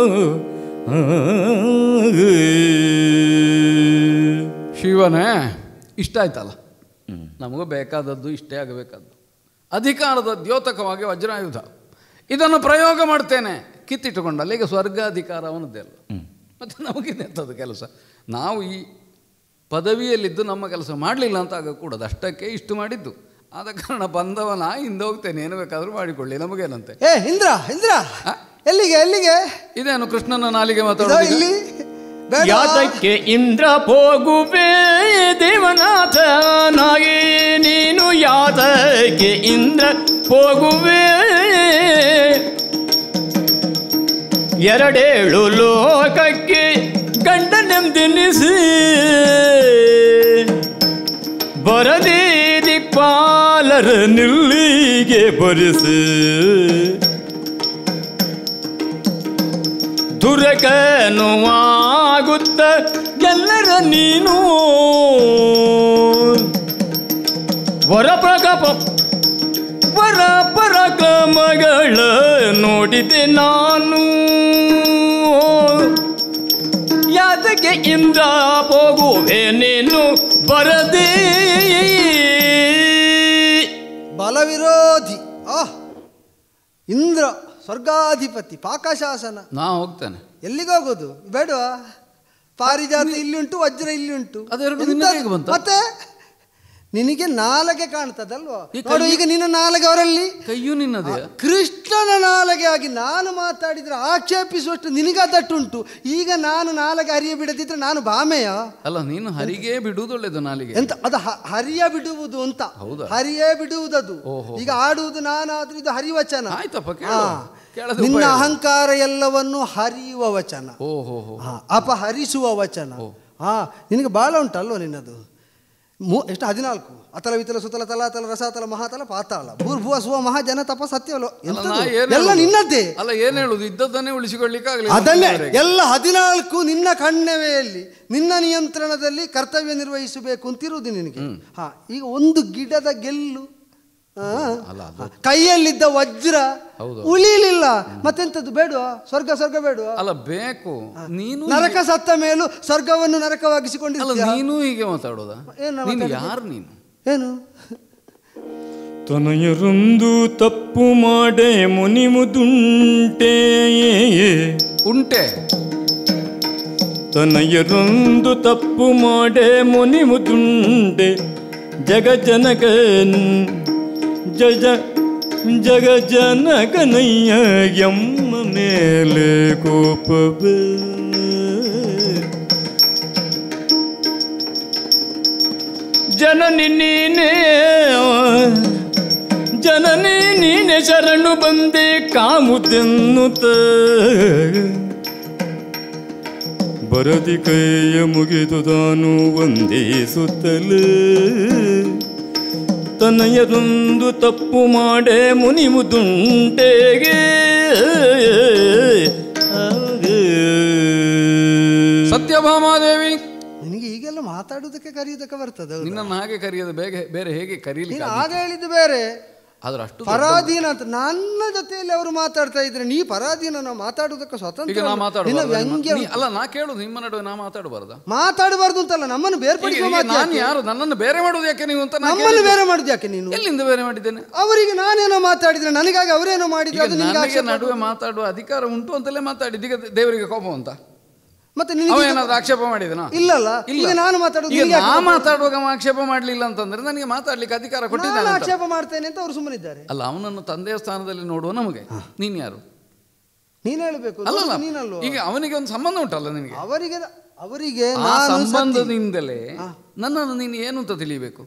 ಶಿವನೇ ಇಷ್ಟ ಆಯ್ತಲ್ಲ ನಮಗೂ ಬೇಕಾದದ್ದು ಇಷ್ಟೇ ಆಗಬೇಕಾದ್ದು ಅಧಿಕಾರದ ದ್ಯೋತಕವಾಗಿ ವಜ್ರಾಯುಧ ಇದನ್ನು ಪ್ರಯೋಗ ಮಾಡ್ತೇನೆ ಕಿತ್ತಿಟ್ಟುಕೊಂಡಲ್ಲ ಈಗ ಸ್ವರ್ಗ ಅಧಿಕಾರ ಅವನದ್ದೇ ಅಲ್ಲ ಮತ್ತು ನಮಗಿದೆಂಥದ್ದು ಕೆಲಸ ನಾವು ಈ ಪದವಿಯಲ್ಲಿದ್ದು ನಮ್ಮ ಕೆಲಸ ಮಾಡಲಿಲ್ಲ ಅಂತ ಆಗಕೂಡದು ಅಷ್ಟಕ್ಕೆ ಇಷ್ಟು ಮಾಡಿದ್ದು ಆದ ಕಾರಣ ಬಂದವನ ಹಿಂದೆ ಹೋಗ್ತೇನೆ ಏನು ಬೇಕಾದರೂ ಮಾಡಿಕೊಳ್ಳಿ ನಮಗೇನಂತೆ ಏ ಇಂದ್ರ ಇಂದ್ರ ಎಲ್ಲಿಗೆ ಎಲ್ಲಿಗೆ ಇದೇನು ಕೃಷ್ಣನ ನಾಲಿಗೆ ಇದೋ ಮಾತಾಡೋದು ಇಲ್ಲಿ ಬೇಡ. ಯಾತಕ್ಕೆ ಇಂದ್ರ ಹೋಗುವೆ ದೇವನಾಥನಾಗಿ ನೀನು ಯಾತಕ್ಕೆ ಇಂದ್ರ ಹೋಗುವೆ ಎರಡೇಳು ಲೋಕಕ್ಕೆ ಗಂಡನೆಂದೆನಿಸಿ ಬರದೇ ದಿಕ್ಪಾಲರ ನಿಲ್ಲಿಗೆ ಬರಿಸಿ ದುರಕನುವಾಗುತ್ತ ಎಲ್ಲರ ನೀನು ವರ ಪ್ರಕಪ ವರ ಪರಾಕ್ರಮಗಳ ನೋಡಿದೆ ನಾನು ಯಾತಕ್ಕೆ ಇಂದ್ರ ಹೋಗುವೆ ನೀನು ಬರದೇ ಬಲವಿರೋಧಿ ಆ ಇಂದ್ರ ಸ್ವರ್ಗಾಧಿಪತಿ ಪಾಕಶಾಸನ ನಾ ಹೋಗ್ತೇನೆ ಎಲ್ಲಿಗೋಗೋದು ಬೇಡವಾ ಪಾರಿಜಾತ ಇಲ್ಲಿ ಉಂಟು ವಜ್ರ ಇಲ್ಲಿ ಉಂಟು ಅದೆರಡು ಎಂತ- ನಿನಗೆ ಹೇಗೆ ಬಂತು? ಮತ್ತೆ ನಿನಗೆ ನಾಲಗೆ ಕಾಣ್ತದಲ್ವಾ ಈ ನೋಡು ಕೈ- ಈಗ ನಿನ್ನ ನಾಲಗೆ ಅವರಲ್ಲಿ ಕೈಯೂ ನಿನ್ನದೇ ಕೃಷ್ಣನ ನಾಲಗೆ ಆಗಿ ನಾನು ಮಾತಾಡಿದ್ರೆ ಆಕ್ಷೇಪಿಸುವಷ್ಟು ನಿನಗದಟ್ಟುಂಟು ಈಗ ನಾನು ನಾಲಗೆ ಹರಿಯ ಬಿಡದಿದ್ರೆ ನಾನು ಬಾಮೆಯ ಅಲ್ಲ ನೀನು ಹರಿಗೆ ಬಿಡುವುದು ಒಳ್ಳೇದು ನಾಲಿಗೆ ಎಂತ ಅದು ಹ- ಹರಿಯ ಬಿಡುವುದು ಅಂತ ಹೌದಾ? ಹರಿಯೇ ಬಿಡುವುದದು ಓಹೋ. ಈಗ ಆಡುವುದು ನಾನಾದ್ರೂ ಇದು ಹರಿವಚನ ಆಯ್ತಪ್ಪ, ಕೇಳು. ಹಾ. ಕೇಳದೆ ನಿನ್ನ ಉಪಾಯ ಇಲ್ಲ. ಅಹಂಕಾರ ಎಲ್ಲವನ್ನು ಹರಿಯುವ ವಚನ ಓ ಹೋ ಹೋ ಹಾ, ಅಪಹರಿಸುವ ವಚನ ಹಾ ನಿನಗೆ ಬಾಳ ಉಂಟಲ್ವ ನಿನ್ನದು ಮೂ ಎಷ್ಟು ಹದಿನಾಲ್ಕು ಅತಲ ವಿತಲ ಸುತಲ ತಲಾತಲ ರಸಾತಲ ಮಹಾತಲ ಪಾತಾಳ ಭೂರ್ಭುವ ಸುವ ಮಹಾ ಜನ ತಪ ಸತ್ಯವಲ್ಲ ಅಲ್ಲ, ಎಂತದು? ನಾ ಏನ್ ಎಲ್ಲ ಹೇಳುದು? ನಿನ್ನದ್ದೇ ಅಲ್ಲ ಏನ್ ಹೇಳುದು ಇದ್ದದ್ದನ್ನೇ ಉಳಿಸಿಕೊಳ್ಳಿಕ್ಕೆ ಅದನ್ನೇ ಆಗಲಿ ಎಲ್ಲ ಹದಿನಾಲ್ಕು ನಿನ್ನ ಕಣ್ಣೆವೆಯಲ್ಲಿ ನಿನ್ನ ನಿಯಂತ್ರಣದಲ್ಲಿ ಕರ್ತವ್ಯ ನಿರ್ವಹಿಸಬೇಕು ಅಂತಿರುವುದು ನಿನಗೆ ಹಾ ಈಗ ಒಂದು ಗಿಡದ ಗೆಲ್ಲು ಆ, ಕೈಯಲ್ಲಿದ್ದ ವಜ್ರ ಹೌದು. ಉಳಿಲಿಲ್ಲ ಮತ್ತೆಂತದ್ದು ಬೇಡವಾ ಸ್ವರ್ಗ ಸ್ವರ್ಗ ಬೇಡವಾ ಅಲ್ಲ ಬೇಕು ನೀನು ನರಕ ಸತ್ತ ಮೇಲೂ ಸ್ವರ್ಗವನ್ನು ಅಲ್ಲ ನರಕವಾಗಿಸಿಕೊಂಡಿರ್ತೀಯ ನೀನು ಹೀಗೆ ಮಾತಾಡೋದ ಏನು ನೀನು ಮಾತಾಡುದು? ಯಾರು ನೀನು ಏನು ತನಯರೊಂದು ತಪ್ಪು ಮಾಡೆ ಮುನಿಮುದುಂಟೆ ಉಂಟೆ ತನಯರೊಂದು ತಪ್ಪು ಮಾಡೆ ಮುನಿಮುದುಂಟೆ ಜಗ ಜನಕನ್ ಜಜ ಜಗ ಜನಕನಯ್ಯ ಎಮ್ಮ ಮೇಲೆ ಕೋಪವೇ ಜನನಿ ನೀನೇ ಜನನಿ ನೀನೆ ಶರಣು ಬಂದೆ ಕಾಮುದೆನ್ನುತ್ತ ಬರದಿ ಕೈಯ ಮುಗಿದು ತಾನು ವಂದಿಸುತ್ತಲೇ ತನಯದೊಂದು ತಪ್ಪು ಮಾಡೆ ಮುನಿ ಮುದುಂಟೆಗೆ ಸತ್ಯಭಾಮಾದೇವಿ ನಿನಗೆ ಈಗೆಲ್ಲ ಮಾತಾಡುವುದಕ್ಕೆ ಕರೆಯುವುದಕ್ಕೆ ಬರ್ತದೆ ಹೌದಾ? ನಿನ್ನನ್ನು ಹಾಗೆ ಕರೆಯೋದು ಬೇಗ ಬೇರೆ ಹೇಗೆ ನೀನು ಕರೀಲಿಕ್ಕೆ ಆಗ ಹೇಳಿದ್ದು ಬೇರೆ ಆದ್ರೆ ಅಷ್ಟು ದೊಡ್ಡ- ಪರಾಧೀನ ಅಂತ ನನ್ನ ಜೊತೆಯಲ್ಲಿ ಅವರು ಮಾತಾಡ್ತಾ ಇದ್ರೆ ನೀ ಪರಾಧೀನ ನಾವು ಮಾತಾಡುವುದಕ್ಕೆ ಈಗ ಸ್ವತಂತ್ರ ನಾ ಅಲ್ಲ. ನಿನ್ನ ಮಾತಾಡಬಾರ್ದ ವ್ಯಂಗ್ಯ ಅಲ್ಲ ನಾ ಕೇಳುದು ನಿಮ್ಮ ನಡುವೆ ನಾ ಮಾತಾಡಬಾರ್ದ ಮಾತಾಡಬಾರ್ದು ಅಂತಲ್ಲ ನಮ್ಮನ್ನು ಬೇರ್ಪಡಿಸುವ ಮಾತು ನಾನು ಯಾಕೆ? ಯಾರು ನನ್ನನ್ನು ಬೇರೆ ಮಾಡುದು ಯಾಕೆ ನೀವು ಅಂತ ನಾ ನಮ್ಮನ್ನು ಕೇಳಿದ್ದು. ಬೇರೆ ಮಾಡುದು ಯಾಕೆ ನೀನು ಎಲ್ಲಿಂದ ಬೇರೆ ಮಾಡಿದ್ದೇನೆ ಅವರಿಗೆ ನಾನೇನೋ ಮಾತಾಡಿದ್ರೆ ನನಗಾಗಿ ಅವರೇನೋ ಮಾಡಿದ್ರೆ ಈಗ ಅದು ನಿನಗೆ ನನಗೆ ಆಕ್ಷೇಪ ನಡುವೆ ಮಾತಾಡುವ ಅಧಿಕಾರ ಉಂಟು ಅಂತಲೇ ಮಾತಾಡಿದ್ದು ಈಗ ದೇವರಿಗೆ ಕೋಪ ಅಂತ ಮತ್ತೆ ಅವ ನಿನಗೆ ಏನಾದ್ರು ಆಕ್ಷೇಪ ಮಾಡಿದನಾ ಇಲ್ಲಲ್ಲ ಈಗ ನಾನು ಮಾತಾಡೋದು ಈಗ ನಿನಗೆ ಯಾಕೆ ನಾ ಕೋಪ? ಮಾತಾಡುವಾಗ ಅವ ಆಕ್ಷೇಪ ಮಾಡಲಿಲ್ಲ ಅಂತಂದ್ರೆ ನನಗೆ ಮಾತಾಡ್ಲಿಕ್ಕೆ ಅಧಿಕಾರ ಕೊಟ್ಟಿದ್ದಾನೆ ನಾನು ಅಂತ. ಆಕ್ಷೇಪ ಮಾಡ್ತೇನೆ ಅಂತ ಅವರು ಸುಮ್ಮನಿದ್ದಾರೆ ಅಲ್ಲ ಅವನನ್ನು ತಂದೆಯ ಸ್ಥಾನದಲ್ಲಿ ನೋಡುವ ನಮಗೆ ನೀನ್ ಯಾರು ನೀನ್ ಹೇಳ್ಬೇಕು ಅಲ್ಲಲ್ಲ ನೀನಲ್ವ ಈಗ ಅವನಿಗೆ ಒಂದು ಸಂಬಂಧ ಉಂಟಲ್ಲ ನಿನಗೆ ಅವರಿಗೆ ಅವರಿಗೆ ಆ ನಾನು ಸತಿ- ಸಂಬಂಧದಿಂದಲೇ ನನ್ನನ್ನು ನೀನು ಏನು ಅಂತ ತಿಳಿಬೇಕು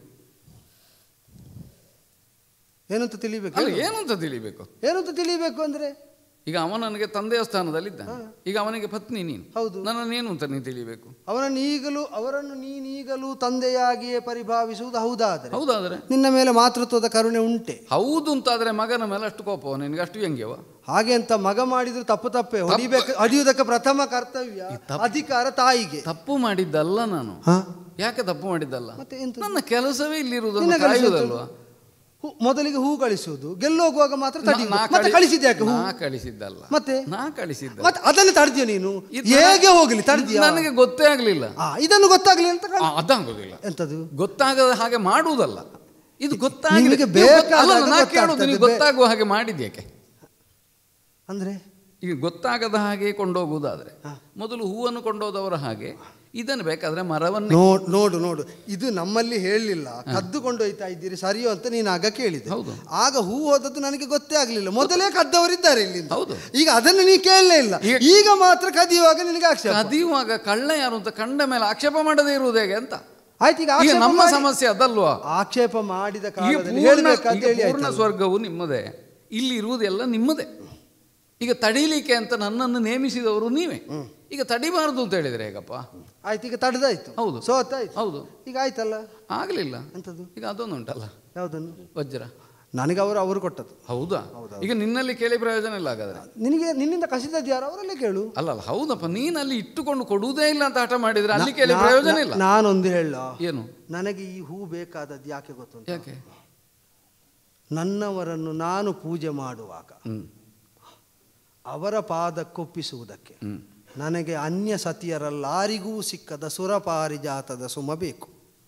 ಏನಂತ ತಿಳಿಬೇಕು ಅಲ್ಲ ಏನು ಅಂತ ತಿಳಿಬೇಕು ಏನಂತ ತಿಳಿಬೇಕು ಅಂದ್ರೆ ಈಗ ಅವ ನನಗೆ ತಂದೆಯ ಸ್ಥಾನದಲ್ಲಿದ್ದ ಈಗ ಅವನಿಗೆ ಪತ್ನಿ ನೀನು ಹೌದು. ನನ್ನನ್ನೇನು ಅಂತ ನೀನು ತಿಳಿಬೇಕು ಅವನನ್ನು ಈಗಲೂ ಅವರನ್ನು ನೀನೀಗಲೂ ತಂದೆಯಾಗಿಯೇ ಪರಿಭಾವಿಸುವುದು ಹೌದಾದರೆ ಹೌದಾದ್ರೆ ನಿನ್ನ ಮೇಲೆ ಮಾತೃತ್ವದ ಕರುಣೆ ಉಂಟೆ ಹೌದು ಅಂತಾದ್ರೆ ಮಗನ ಮೇಲೆ ಅಷ್ಟು ಕೋಪವ ನಿನಗೆ ಅಷ್ಟು ವ್ಯಂಗ್ಯವ ಹಾಗೆ ಅಂತ ಮಗ ಮಾಡಿದ್ರು ತಪ್ಪು ತಪ್ಪೆ ಹೊಡಿಬೇಕು ಹೊಡಿಯುವುದಕ್ಕೆ ಪ್ರಥಮ ಕರ್ತವ್ಯ ಅಧಿಕಾರ ತಾಯಿಗೆ ತಪ್ಪು ಮಾಡಿದ್ದಲ್ಲ ನಾನು ಹಾ? ಯಾಕೆ ತಪ್ಪು ಮಾಡಿದ್ದಲ್ಲ ಮತ್ತೆ ಎಂತ ನನ್ನ ಕೆಲಸವೇ ಇಲ್ಲಿರುವುದನ್ನು ನಿನ್ನ ಕೆಲಸ ಕಾಯುವುದಲ್ವಾ ಹೂ- ಮೊದಲಿಗೆ ಹೂ ಕಳಿಸುವುದು ಗೆಲ್ಲೋಗುವಾಗ ಮಾತ್ರ ತಡಿ ನಾ ಮತ್ತೆ ಕಳಿ- ಕಳಿಸಿದ್ದೆ ಯಾಕೆ ಹೂ ನಾ ಕಳಿಸಿದ್ದಲ್ಲ ಮತ್ತೆ? ನಾ ಕಳಿಸಿದ್ದ ಮತ್ತೆ ಅದನ್ನು ತಡೆದಿಯ ನೀನು ಇದು ಹೇಗೆ ಹೋಗಲಿ ತಡೆದಿಯ ನನಗೆ ಗೊತ್ತೇ ಆಗ್ಲಿಲ್ಲ ಆ, ಇದನ್ನು ಗೊತ್ತಾಗ್ಲಿ ಅಂತ ಆ, ಕಳ್- ಅದಾಗೋದಿಲ್ಲ ಎಂತದು ಗೊತ್ತಾಗದ ಹಾಗೆ ಮಾಡುವುದಲ್ಲ ಇದು ಗೊತ್ತಾಗಲಿ ನಿಮಗೆ ನೀವು ಗೊತ್ತ- ಬೇಕಾದಾಗ ಅಲ್ಲ, ನಾ ಗೊತ್ತಾಗ್ತದೆ. ಕೇಳುದು ನೀವು ಗೊತ್ತಾಗುವ ಹಾಗೆ ಮಾಡಿದ್ಯಾಕೆ ಅಂದ್ರೆ ಈಗ ಗೊತ್ತಾಗದ ಹಾಗೆ ಕೊಂಡೋಗುವುದಾದ್ರೆ ಮೊದಲು ಹೂವನ್ನು ಕೊಂಡೋದವರ ಹಾಗೆ ಇದನ್ನು ಬೇಕಾದ್ರೆ ಮರವನ್ನು ನೋಡು ನೋಡು ನೋಡು ಇದು ನಮ್ಮಲ್ಲಿ ಹೇಳಲಿಲ್ಲ ಕದ್ದು ಕೊಂಡೊಯ್ತಾ ಇದ್ದೀರಿ ಸರಿಯೋ ಅಂತ ನೀನು ಆಗ ಕೇಳಿದೆ ಹೌದು. ಆಗ ಹೂ ಹೋದದ್ದು ನನಗೆ ಗೊತ್ತೇ ಆಗ್ಲಿಲ್ಲ ಮೊದಲೇ ಕದ್ದವರಿದ್ದಾರೆ ಇಲ್ಲಿ ಹೌದು. ಈಗ ಅದನ್ನು ನೀ ಕೇಳಲೇ ಇಲ್ಲ ಈಗ- ಈಗ ಮಾತ್ರ ಕದಿಯುವಾಗ ನಿನಗೆ ಆಕ್ಷೇಪ ಕದಿಯುವಾಗ ಕಳ್ಳ ಯಾರು ಅಂತ ಕಂಡ ಮೇಲೆ ಆಕ್ಷೇಪ ಮಾಡದೇ ಇರುವುದು ಹೇಗೆ ಅಂತ ಆಯ್ತು ಈಗ ಈಗ ಆಕ್ಷೇಪ ನಮ್ಮ ಮಾಡಿ- ಸಮಸ್ಯೆ ಅದಲ್ವಾ ಆಕ್ಷೇಪ ಮಾಡಿದ ಈಗ ಕಾಲದಲ್ಲಿ ಪೂರ್ಣ ಹೇಳ್ಬೇಕಂತ ಈಗ ಹೇಳಿ ಪೂರ್ಣ ಆಯ್ತಲ್ಲ. ಸ್ವರ್ಗವು ನಿಮ್ಮದೇ ಇಲ್ಲಿ ಇರುವುದೆಲ್ಲ ನಿಮ್ಮದೇ ಈಗ ತಡೀಲಿಕ್ಕೆ ಅಂತ ನನ್ನನ್ನು ನೇಮಿಸಿದವರು ನೀವೇ ಈಗ ತಡಿಬಾರದು ಅಂತ ಹೇಳಿದ್ರೆ ಹೇಗಪ್ಪ ಆಯ್ತು ಈಗ ತಡೆದಾಯ್ತು ಹೌದು. ಸೋತಾಯ್ತು ಹೌದು ಈಗ ಆಯ್ತಲ್ಲ ಆಗ್ಲಿಲ್ಲ ಎಂತದ್ದು ಈಗ ಅದೊಂದು ಉಂಟಲ್ಲ ಯಾವುದನ್ನು ವಜ್ರ ನನಗೆ ಅವರು ಅವರು ಕೊಟ್ಟದ್ದು ಹೌದಾ ಈಗ ನಿನ್ನಲ್ಲಿ ಕೇಳಿ ಪ್ರಯೋಜನ ಇಲ್ಲ ಹಾಗಾದ್ರೆ ನಿನಗೆ ನಿನ್ನಿಂದ ಕಸಿದದ್ದು ಯಾರು ಅವರಲ್ಲೇ ಕೇಳು ಅಲ್ಲ ಅಲ್ಲ ಹೌದಪ್ಪ ನೀನು ಅಲ್ಲಿ ಇಟ್ಟುಕೊಂಡು ಕೊಡುವುದೇ ಇಲ್ಲ ಅಂತ ಹಠ ಮಾಡಿದ್ರೆ ಅಲ್ಲಿ ಕೇಳಿ ನಾ- ಪ್ರಯೋಜನ ನಾ- ಇಲ್ಲ ನಾನೊಂದು ಹೇಳ ಏನು ನನಗೆ ಈ ಹೂ ಬೇಕಾದದ್ದು ಯಾಕೆ ಗೊತ್ತುಂಟು ಯಾಕೆ ನನ್ನವರನ್ನು ನಾನು ಪೂಜೆ ಮಾಡುವಾಗ ಹ್ಮ್ ಅವರ ಪಾದಕ್ಕೊಪ್ಪಿಸುವುದಕ್ಕೆ ಹ್ಮ್ ನನಗೆ ಅನ್ಯ ಸತಿಯರಲ್ಲಾರಿಗೂ ಸಿಕ್ಕದ ಸುರಪಾರಿಜಾತದ ಸುಮ ಬೇಕು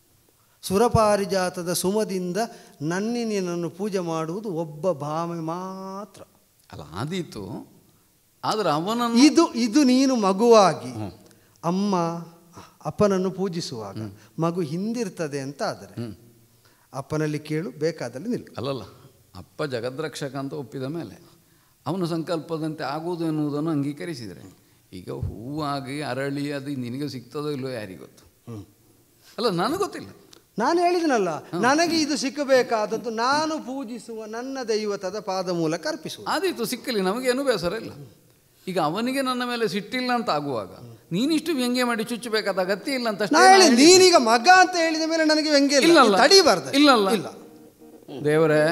ಸುರಪಾರಿಜಾತದ ಸುಮದಿಂದ ನನ್ನಿನನ್ನು ಪೂಜೆ ಮಾಡುವುದು ಒಬ್ಬ ಭಾಮೆ ಮಾತ್ರ ಅಲ್ಲ ಆದೀತು ಆದ್ರೆ ಅವನನ್ನು ಇದು ಇದು ನೀನು ಮಗುವಾಗಿ ಅಮ್ಮ ಅಪ್ಪನನ್ನು ಪೂಜಿಸುವಾಗ ಮಗು ಹಿಂದಿರ್ತದೆ ಅಂತ ಆದರೆ ಅಪ್ಪನಲ್ಲಿ ಕೇಳು ಬೇಕಾದಲ್ಲಿ ನಿಲ್ಲು ಅಲ್ಲಲ್ಲ ಅಪ್ಪ ಜಗದ್ರಕ್ಷಕ ಅಂತ ಒಪ್ಪಿದ ಮೇಲೆ ಅವನ ಸಂಕಲ್ಪದಂತೆ ಆಗುವುದು ಎನ್ನುವುದನ್ನು ಅಂಗೀಕರಿಸಿದರೆ ಈಗ ಹೂವಾಗಿ ಅರಳಿ ಅದು ನಿನಗೆ ಸಿಗ್ತದೋ ಇಲ್ಲೋ ಯಾರಿಗೆ ಗೊತ್ತು ಅಲ್ಲ ನನಗೆ ಗೊತ್ತಿಲ್ಲ ನಾನು ಹೇಳಿದನಲ್ಲ ನನಗೆ ಇದು ಸಿಕ್ಕಬೇಕಾದದ್ದು ನಾನು ಪೂಜಿಸುವ ನನ್ನ ದೈವತದ ಪಾದ ಮೂಲಕ ಅರ್ಪಿಸುವುದು ಆದೀತು ಸಿಕ್ಕಲಿ ನಮಗೇನು ಬೇಸರ ಇಲ್ಲ ಈಗ ಅವನಿಗೆ ನನ್ನ ಮೇಲೆ ಸಿಟ್ಟಿಲ್ಲ ಅಂತ ಆಗುವಾಗ ನೀನಿಷ್ಟು ವ್ಯಂಗ್ಯ ಮಾಡಿ ಚುಚ್ಚಬೇಕಾದ ಅಗತ್ಯ ಇಲ್ಲ ಅಂತ ನಾ ಹೇಳಿ ನೀನೀಗ ಮಗ ಅಂತ ಹೇಳಿದ ಮೇಲೆ ನನಗೆ ವ್ಯಂಗ್ಯ ಇಲ್ಲ ಇಲ್ಲಲ್ಲ. ತಡಿಬಾರ್ದು ಇಲ್ಲಲ್ಲ. ಇಲ್ಲ ದೇವರೇ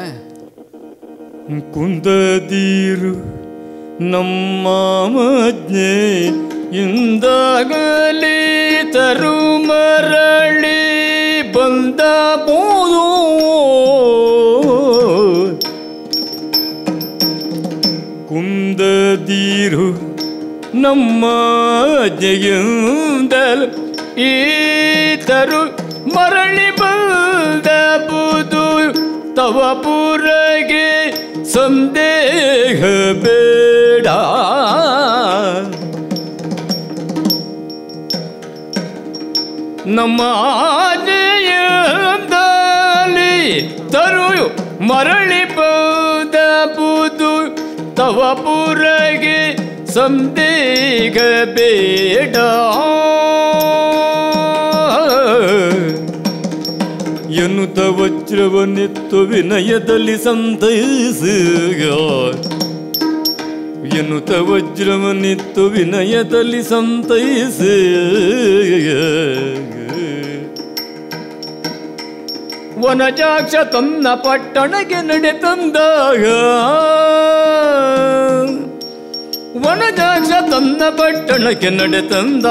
ಕುಂದದೀರು ನಮ್ಮ ಮಜ್ಞೆ ಇಂದಾಗಲಿ ತರು ಮರಳಿ ಬಂದ ಬೋದು ಕುಂದದೀರು ನಮ್ಮ ಜಯಿಂದಲು ಈ ತರು ಮರಳಿ ಬಂದ ಬುದು ತವ ಪುರಗೆ ಸಂದೇಹ ಬೇಡ ನಮ್ಮ ಜಯಂದಲಿ ತರು ಮರಳಿ ಬಂದ ಬುದು ತವ ಪುರಗೆ ಸಂದೇಹ ಬೇಡ ಎನ್ನುತ್ತ ವಜ್ರವನ್ನೆತ್ತು ವಿನಯದಲ್ಲಿ ಸಂತೈಸಿಗ ಎನ್ನುತ್ತ ವಜ್ರವನ್ನೆತ್ತು ವಿನಯದಲ್ಲಿ ಸಂತೈಸಿ ವನಜಾಕ್ಷ ತನ್ನ ಪಟ್ಟಣಕ್ಕೆ ನಡೆ ತಂದಾಗ ವನಜಾಕ್ಷ ತನ್ನ ಪಟ್ಟಣಕ್ಕೆ ನಡೆ ತಂದ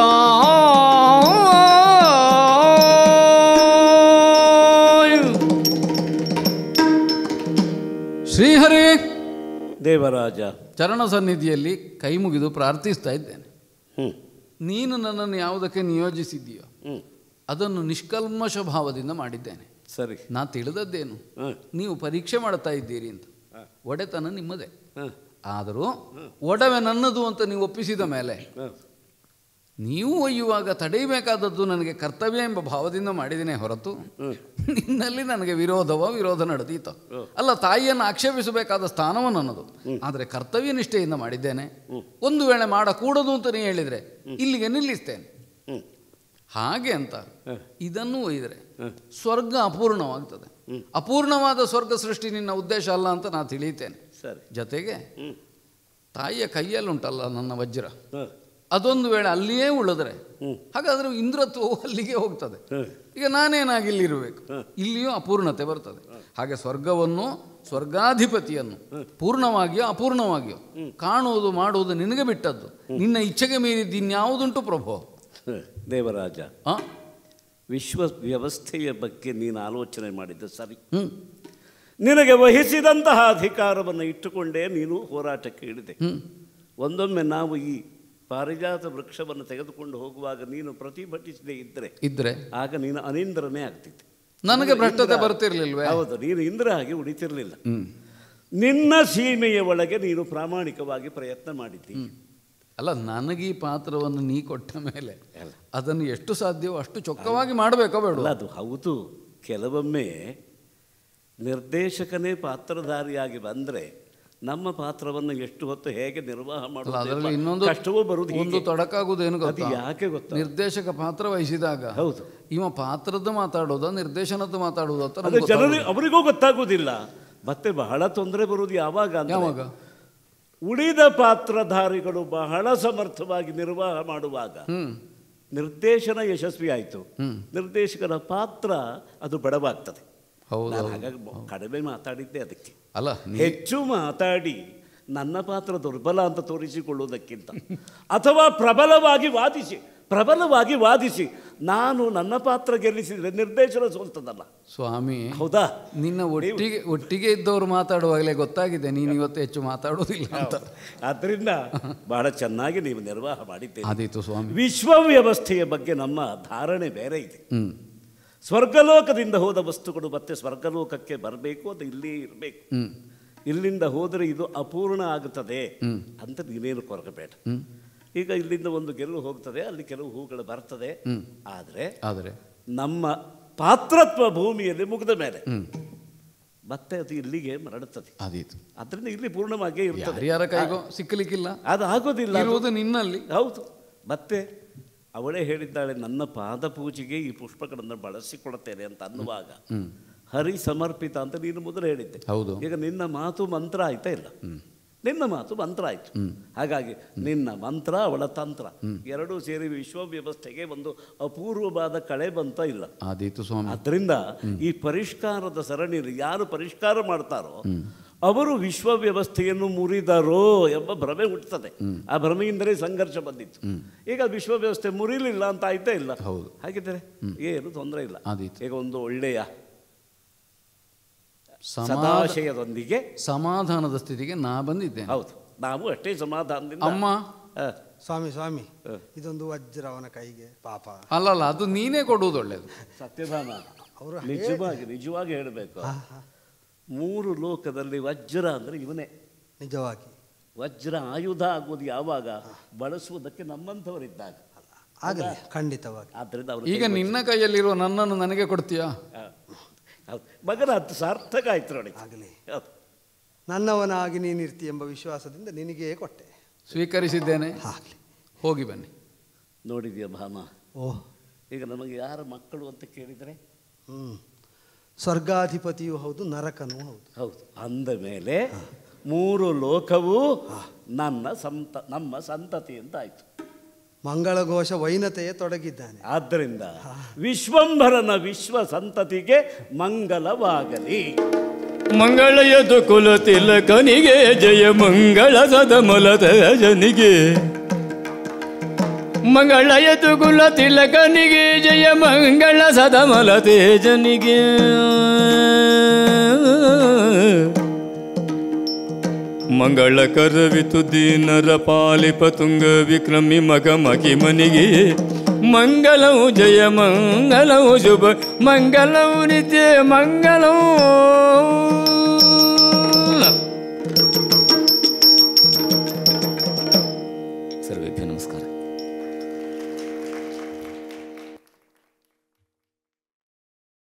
ಶ್ರೀಹರಿ ದೇವರಾಜ ಚರಣ ಸನ್ನಿಧಿಯಲ್ಲಿ ಕೈ ಮುಗಿದು ಪ್ರಾರ್ಥಿಸ್ತಾ ಇದ್ದೇನೆ ಹ್ಮ್ ನೀನು ನನ್ನನ್ನು ಯಾವುದಕ್ಕೆ ನಿಯೋಜಿಸಿದ್ದೀಯೋ ಹ್ಮ್ ಅದನ್ನು ನಿಷ್ಕಲ್ಮಶ ಭಾವದಿಂದ ಮಾಡಿದ್ದೇನೆ ಸರಿ ನಾ ತಿಳಿದದ್ದೇನು ಹ್ಮ್. ನೀವು ಪರೀಕ್ಷೆ ಮಾಡ್ತಾ ಇದ್ದೀರಿ ಅಂತ ಒಡೆತನ ನಿಮ್ಮದೇ ಹ್ಮ್. ಆದರೂ ಒಡವೆ ನನ್ನದು ಅಂತ ನೀವು ಒಪ್ಪಿಸಿದ ಮೇಲೆ ಹ್ಮ್. ನೀವು ಒಯ್ಯುವಾಗ ತಡೆಯಬೇಕಾದದ್ದು ನನಗೆ ಕರ್ತವ್ಯ ಎಂಬ ಭಾವದಿಂದ ಮಾಡಿದ್ದೇನೆ ಹೊರತು ನಿನ್ನಲ್ಲಿ ನನಗೆ ವಿರೋಧವ ವಿರೋಧ ನಡೆದೀತು ಅಲ್ಲ ತಾಯಿಯನ್ನು ಆಕ್ಷೇಪಿಸಬೇಕಾದ ಸ್ಥಾನವ ನನ್ನದು ಆದರೆ ಕರ್ತವ್ಯ ನಿಷ್ಠೆಯಿಂದ ಮಾಡಿದ್ದೇನೆ ಒಂದು ವೇಳೆ ಮಾಡಕೂಡದು ಅಂತ ನೀವು ಹೇಳಿದರೆ ಇಲ್ಲಿಗೆ ನಿಲ್ಲಿಸ್ತೇನೆ ಹ್ಮ್. ಹಾಗೆ ಅಂತ ಇದನ್ನು ಒಯ್ದರೆ ಸ್ವರ್ಗ ಅಪೂರ್ಣವಾಗ್ತದೆ ಅಪೂರ್ಣವಾದ ಸ್ವರ್ಗ ಸೃಷ್ಟಿ ನಿನ್ನ ಉದ್ದೇಶ ಅಲ್ಲ ಅಂತ ನಾನು ತಿಳಿಯುತ್ತೇನೆ ಸರಿ ಜೊತೆಗೆ ತಾಯಿಯ ಕೈಯಲ್ಲಿ ಉಂಟಲ್ಲ ನನ್ನ ವಜ್ರ ಹ. ಅದೊಂದು ವೇಳೆ ಅಲ್ಲಿಯೇ ಉಳಿದ್ರೆ ಹಾಗಾದ್ರೆ ಇಂದ್ರತ್ವವು ಅಲ್ಲಿಗೆ ಹೋಗ್ತದೆ ಈಗ ನಾನೇನಾಗಿ ಇಲ್ಲಿರಬೇಕು ಇಲ್ಲಿಯೂ ಅಪೂರ್ಣತೆ ಬರ್ತದೆ ಹಾಗೆ ಸ್ವರ್ಗವನ್ನು ಸ್ವರ್ಗಾಧಿಪತಿಯನ್ನು ಪೂರ್ಣವಾಗಿಯೋ ಅಪೂರ್ಣವಾಗಿಯೋ ಕಾಣುವುದು ಮಾಡುವುದು ನಿನಗೆ ಬಿಟ್ಟದ್ದು ನಿನ್ನ ಇಚ್ಛೆಗೆ ಮೀರಿದ್ದು ಇನ್ಯಾವುದುಂಟು ಪ್ರಭು ಹ, ದೇವರಾಜ ಆ ವಿಶ್ವ ವ್ಯವಸ್ಥೆಯ ಬಗ್ಗೆ ನೀನು ಆಲೋಚನೆ ಮಾಡಿದ್ದು ಸರಿ ಹ್ಞೂ ನಿನಗೆ ವಹಿಸಿದಂತಹ ಅಧಿಕಾರವನ್ನು ಇಟ್ಟುಕೊಂಡೇ ನೀನು ಹೋರಾಟಕ್ಕೆ ಇಳಿದೆ ಒಂದೊಮ್ಮೆ ನಾವು ಈ ಪಾರಿಜಾತ ವೃಕ್ಷವನ್ನು ತೆಗೆದುಕೊಂಡು ಹೋಗುವಾಗ ನೀನು ಪ್ರತಿಭಟಿಸದೇ ಇದ್ದರೆ ಇದ್ರೆ ಆಗ ನೀನು ಅನಿಂದ್ರನೇ ಆಗ್ತಿದ್ದೆ ನನಗೆ ಭ್ರಷ್ಟತೆ ಇಂದ್ರ- ಬರ್ತಿರ್ಲಿಲ್ವೇ ಹೌದು ನೀನು ಇಂದ್ರ ಹಾಗೆ ಉಳಿತಿರ್ಲಿಲ್ಲ ನಿನ್ನ ಸೀಮೆಯ ಒಳಗೆ ನೀನು ಪ್ರಾಮಾಣಿಕವಾಗಿ ಪ್ರಯತ್ನ ಮಾಡಿದ್ದಿ ಅಲ್ಲ ನನಗೆ ಈ ಪಾತ್ರವನ್ನು ನೀ ಕೊಟ್ಟ ಮೇಲೆ ಅದನ್ನು ಎಷ್ಟು ಸಾಧ್ಯವೋ ಅಷ್ಟು ಚೊಕ್ಕವಾಗಿ ಮಾಡಬೇಕೋ ಬೇಡ ಅಲ್ಲ ಅದು ಹೌದು ಕೆಲವೊಮ್ಮೆ ನಿರ್ದೇಶಕನೇ ಪಾತ್ರಧಾರಿಯಾಗಿ ಬಂದರೆ ನಮ್ಮ ಪಾತ್ರವನ್ನು ಎಷ್ಟು ಹೊತ್ತು ಹೇಗೆ ನಿರ್ವಾಹ ಅಲ್ಲ ಅದರಲ್ಲಿ ಮಾಡೋದು ಇನ್ನೊಂದು ಕಷ್ಟವೂ ಬರುವುದು ಒಂದು ಹೀಗೆ. ತೊಡಕಾಗುವುದೇನು ಅದು ಗೊತ್ತಾ ಯಾಕೆ ಗೊತ್ತಾ ನಿರ್ದೇಶಕ ಪಾತ್ರ ವಹಿಸಿದಾಗ ಹೌದು. ಇವ ಪಾತ್ರದ್ದು ಮಾತಾಡೋದ ನಿರ್ದೇಶನದ್ದು ಮಾತಾಡೋದು ಅಂತ ಅದು ನಮ್ಗೆ ಜನರಿಗೆ ಗೊತ್ತಾಗೋದಿಲ್ಲ. ಅವರಿಗೂ ಗೊತ್ತಾಗುವುದಿಲ್ಲ ಮತ್ತೆ ಬಹಳ ತೊಂದರೆ ಬರುವುದು ಯಾವಾಗ ಅಂದ್ರೆ, ಯಾವಾಗ ಉಳಿದ ಪಾತ್ರಧಾರಿಗಳು ಬಹಳ ಸಮರ್ಥವಾಗಿ ನಿರ್ವಾಹ ಮಾಡುವಾಗ ಹ್ಮ್ ನಿರ್ದೇಶನ ಯಶಸ್ವಿ ಆಯಿತು ನಿರ್ದೇಶಕರ ಪಾತ್ರ ಅದು ಬಡವಾಗ್ತದೆ ಹೌದು ನಾನು ಹೌದು. ಹಾಗಾಗಿ ಕಡಿಮೆ ಮಾತಾಡಿದ್ದೆ ಅದಕ್ಕೆ ಅಲ್ಲ ನೀ ಹೆಚ್ಚು ಮಾತಾಡಿ ನನ್ನ ಪಾತ್ರ ದುರ್ಬಲ ಅಂತ ತೋರಿಸಿಕೊಳ್ಳುವುದಕ್ಕಿಂತ ಅಥವಾ ಪ್ರಬಲವಾಗಿ ವಾದಿಸಿ ಪ್ರಬಲವಾಗಿ ವಾದಿಸಿ ನಾನು ನನ್ನ ಪಾತ್ರ ಗೆಲ್ಲಿಸಿದರೆ ನಿರ್ದೇಶನ ಸೋಲ್ತದಲ್ಲ ಸ್ವಾಮಿ ಹೌದಾ ನಿನ್ನ ಒಟ್ಟಿಗೆ ಒಟ್ಟಿಗೆ ಇದ್ದವರು ಮಾತಾಡುವಾಗಲೇ ಗೊತ್ತಾಗಿದೆ ನೀನು ಇವತ್ತು ಹೆಚ್ಚು ಮಾತಾಡೋದಿಲ್ಲ ಅಂತ ಆದ್ದರಿಂದ ಬಹಳ ಚೆನ್ನಾಗಿ ನೀವು ನಿರ್ವಾಹ ಮಾಡಿದ್ದೀರಿ ಆದೀತು ಸ್ವಾಮಿ ವಿಶ್ವ ವ್ಯವಸ್ಥೆಯ ಬಗ್ಗೆ ನಮ್ಮ ಧಾರಣೆ ಬೇರೆ ಇದೆ ಹ್ಮ್ ಸ್ವರ್ಗಲೋಕದಿಂದ ಹೋದ ವಸ್ತುಗಳು ಮತ್ತೆ ಸ್ವರ್ಗಲೋಕಕ್ಕೆ ಬರಬೇಕು ಅದು ಇಲ್ಲೇ ಇರಬೇಕು ಹ್ಮ್ ಇಲ್ಲಿಂದ ಹೋದರೆ ಇದು ಅಪೂರ್ಣ ಆಗುತ್ತದೆ ಅಂತ ನೀನೇನು ಕೊರಗಬೇಡ ಈಗ ಇಲ್ಲಿಂದ ಒಂದು ಗೆಲ್ಲು ಹೋಗ್ತದೆ ಅಲ್ಲಿ ಕೆಲವು ಹೂಗಳು ಬರ್ತದೆ ಆದರೆ ಆದರೆ ನಮ್ಮ ಪಾತ್ರತ್ವ ಭೂಮಿಯಲ್ಲಿ ಮುಗಿದ ಮೇಲೆ ಮತ್ತೆ ಅದು ಇಲ್ಲಿಗೆ ಮರಳುತ್ತದೆ ಆದೀತು ಅದರಿಂದ ಇಲ್ಲಿ ಪೂರ್ಣವಾಗಿಯೇ ಇರ್ತದೆ ಯಾರ್ಯಾರ ಕೈಗೋ ಸಿಕ್ಕಲಿಕ್ಕಿಲ್ಲ ಅದು ಆಗೋದಿಲ್ಲ ಅದು. ಇರುವುದು ನಿನ್ನಲ್ಲಿ ಹೌದು ಮತ್ತೆ ಅವಳೇ ಹೇಳಿದ್ದಾಳೆ ನನ್ನ ಪಾದ ಪೂಜೆಗೆ ಈ ಪುಷ್ಪಗಳನ್ನು ಬಳಸಿಕೊಡುತ್ತೇನೆ ಅಂತ ಅನ್ನುವಾಗ ಹರಿ ಸಮರ್ಪಿತ ಅಂತ ನೀನು ಮೊದಲು ಹೇಳಿದ್ದೆ ಹೌದು. ಈಗ ನಿನ್ನ ಮಾತು ಮಂತ್ರ ಆಯ್ತಾ ಇಲ್ಲ ನಿನ್ನ ಮಾತು ಮಂತ್ರ ಆಯ್ತು ಹಾಗಾಗಿ ನಿನ್ನ ಮಂತ್ರ ಅವಳ ತಂತ್ರ ಎರಡೂ ಸೇರಿ ವಿಶ್ವ ವ್ಯವಸ್ಥೆಗೆ ಒಂದು ಅಪೂರ್ವವಾದ ಕಳೆ ಬಂತ ಇಲ್ಲ ಆದೀತು ಸ್ವಾಮಿ ಅದರಿಂದ ಈ ಪರಿಷ್ಕಾರದ ಸರಣಿಯಲ್ಲಿ ಯಾರು ಪರಿಷ್ಕಾರ ಮಾಡ್ತಾರೋ ಅವರು ವಿಶ್ವ ವ್ಯವಸ್ಥೆಯನ್ನು ಮುರಿದರೋ ಎಂಬ ಭ್ರಮೆ ಹುಟ್ಟುತ್ತದೆ ಆ ಭ್ರಮೆಯಿಂದಲೇ ಸಂಘರ್ಷ ಬಂದಿತ್ತು ಈಗ ವಿಶ್ವ ವ್ಯವಸ್ಥೆ ಮುರಿಲಿಲ್ಲ ಅಂತ ಆಯ್ತಾ ಇಲ್ಲ ಹೌದು. ಹಾಗಿದ್ದರೆ ಏನು ತೊಂದರೆ ಇಲ್ಲ ಆದೀತು. ಈಗ ಒಂದು ಒಳ್ಳೆಯ ಸಮಾಧ ಸದಾಶಯದೊಂದಿಗೆ ಸಮಾಧಾನದ ಸ್ಥಿತಿಗೆ ನಾ ಬಂದಿದ್ದೇನೆ ಹೌದು ನಾವು ಅಷ್ಟೇ ಸಮಾಧಾನದಿಂದ ಅಮ್ಮ ಹ, ಸ್ವಾಮಿ ಸ್ವಾಮಿ ಇದೊಂದು ವಜ್ರ ಅವನ ಕೈಗೆ ಪಾಪ ಅಲ್ಲಲ್ಲ ಅದು ನೀನೇ ಕೊಡುವುದು ಒಳ್ಳೇದು ಸತ್ಯಭಾಮ ಅವರು ನಿಜವಾಗಿ ನಿಜವಾಗಿ ಹೇಳಬೇಕು ಮೂರು ಲೋಕದಲ್ಲಿ ವಜ್ರ ಅಂದ್ರೆ ಇವನೇ ನಿಜವಾಗಿ ವಜ್ರ ಆಯುಧ ಆಗುವುದು ಯಾವಾಗ ಬಳಸುವುದಕ್ಕೆ ನಮ್ಮಂಥವರಿದ್ದಾಗ ಆಗಲಿ ಖಂಡಿತವಾಗಿ ಆದ್ದರಿಂದ ಅವರು ಈಗ ನಿನ್ನ ಕೈಯಲ್ಲಿರುವ ನನ್ನನ್ನು ನನಗೆ ಕೊಡ್ತೀಯಾ ಮಗನ ಅದು ಸಾರ್ಥಕ ಆಯ್ತು ನೋಡಿ ಆಗಲಿ ಹೌದು. ನನ್ನವನಾಗಿ ನೀನಿರ್ತಿ ಎಂಬ ವಿಶ್ವಾಸದಿಂದ ನಿನಗೇ ಕೊಟ್ಟೆ ಸ್ವೀಕರಿಸಿದ್ದೇನೆ ಆಗಲಿ ಹೋಗಿ ಬನ್ನಿ ನೋಡಿದ್ಯಾ ಭಾಮ ಓಹ್ ಈಗ ನಮಗೆ ಯಾರ ಮಕ್ಕಳು ಅಂತ ಕೇಳಿದರೆ ಹ್ಞೂ ಸ್ವರ್ಗಾಧಿಪತಿಯೂ ಹೌದು ನರಕನೂ ಹೌದು ಹೌದು ಅಂದ ಮೇಲೆ ಮೂರು ಲೋಕವೂ ನನ್ನ ಸಂತ ನಮ್ಮ ಸಂತತಿ ಅಂತ ಆಯ್ತು ಮಂಗಳಘೋಷ ವೈನತೆಯೇ ತೊಡಗಿದ್ದಾನೆ ಆದ್ದರಿಂದ ವಿಶ್ವಂಭರನ ವಿಶ್ವ ಸಂತತಿಗೆ ಮಂಗಲವಾಗಲಿ ಮಂಗಳಯದು ಕುಲ ತಿಲಕನಿಗೆ ಜಯ ಮಂಗಳ ಸದಮಲದ ಜನಿಗೆ ಮಂಗಳಯದು ಕುಲ ತಿಲಕನಿಗೆ ಜಯ ಮಂಗಳ ಸದಮಲ ತೇಜನಿಗೆ ಮಂಗಳ ಕರವಿತು ದೀನರ ಪಾಲಿಪ ತುಂಗ ವಿಕ್ರಮಿ ಮಗ ಮಗಿಮನಿಗೆ ಮಂಗಲವು ಜಯ ಮಂಗಲವು ಶುಭ ಮಂಗಲವು ನಿತ್ಯ ಮಂಗಲವು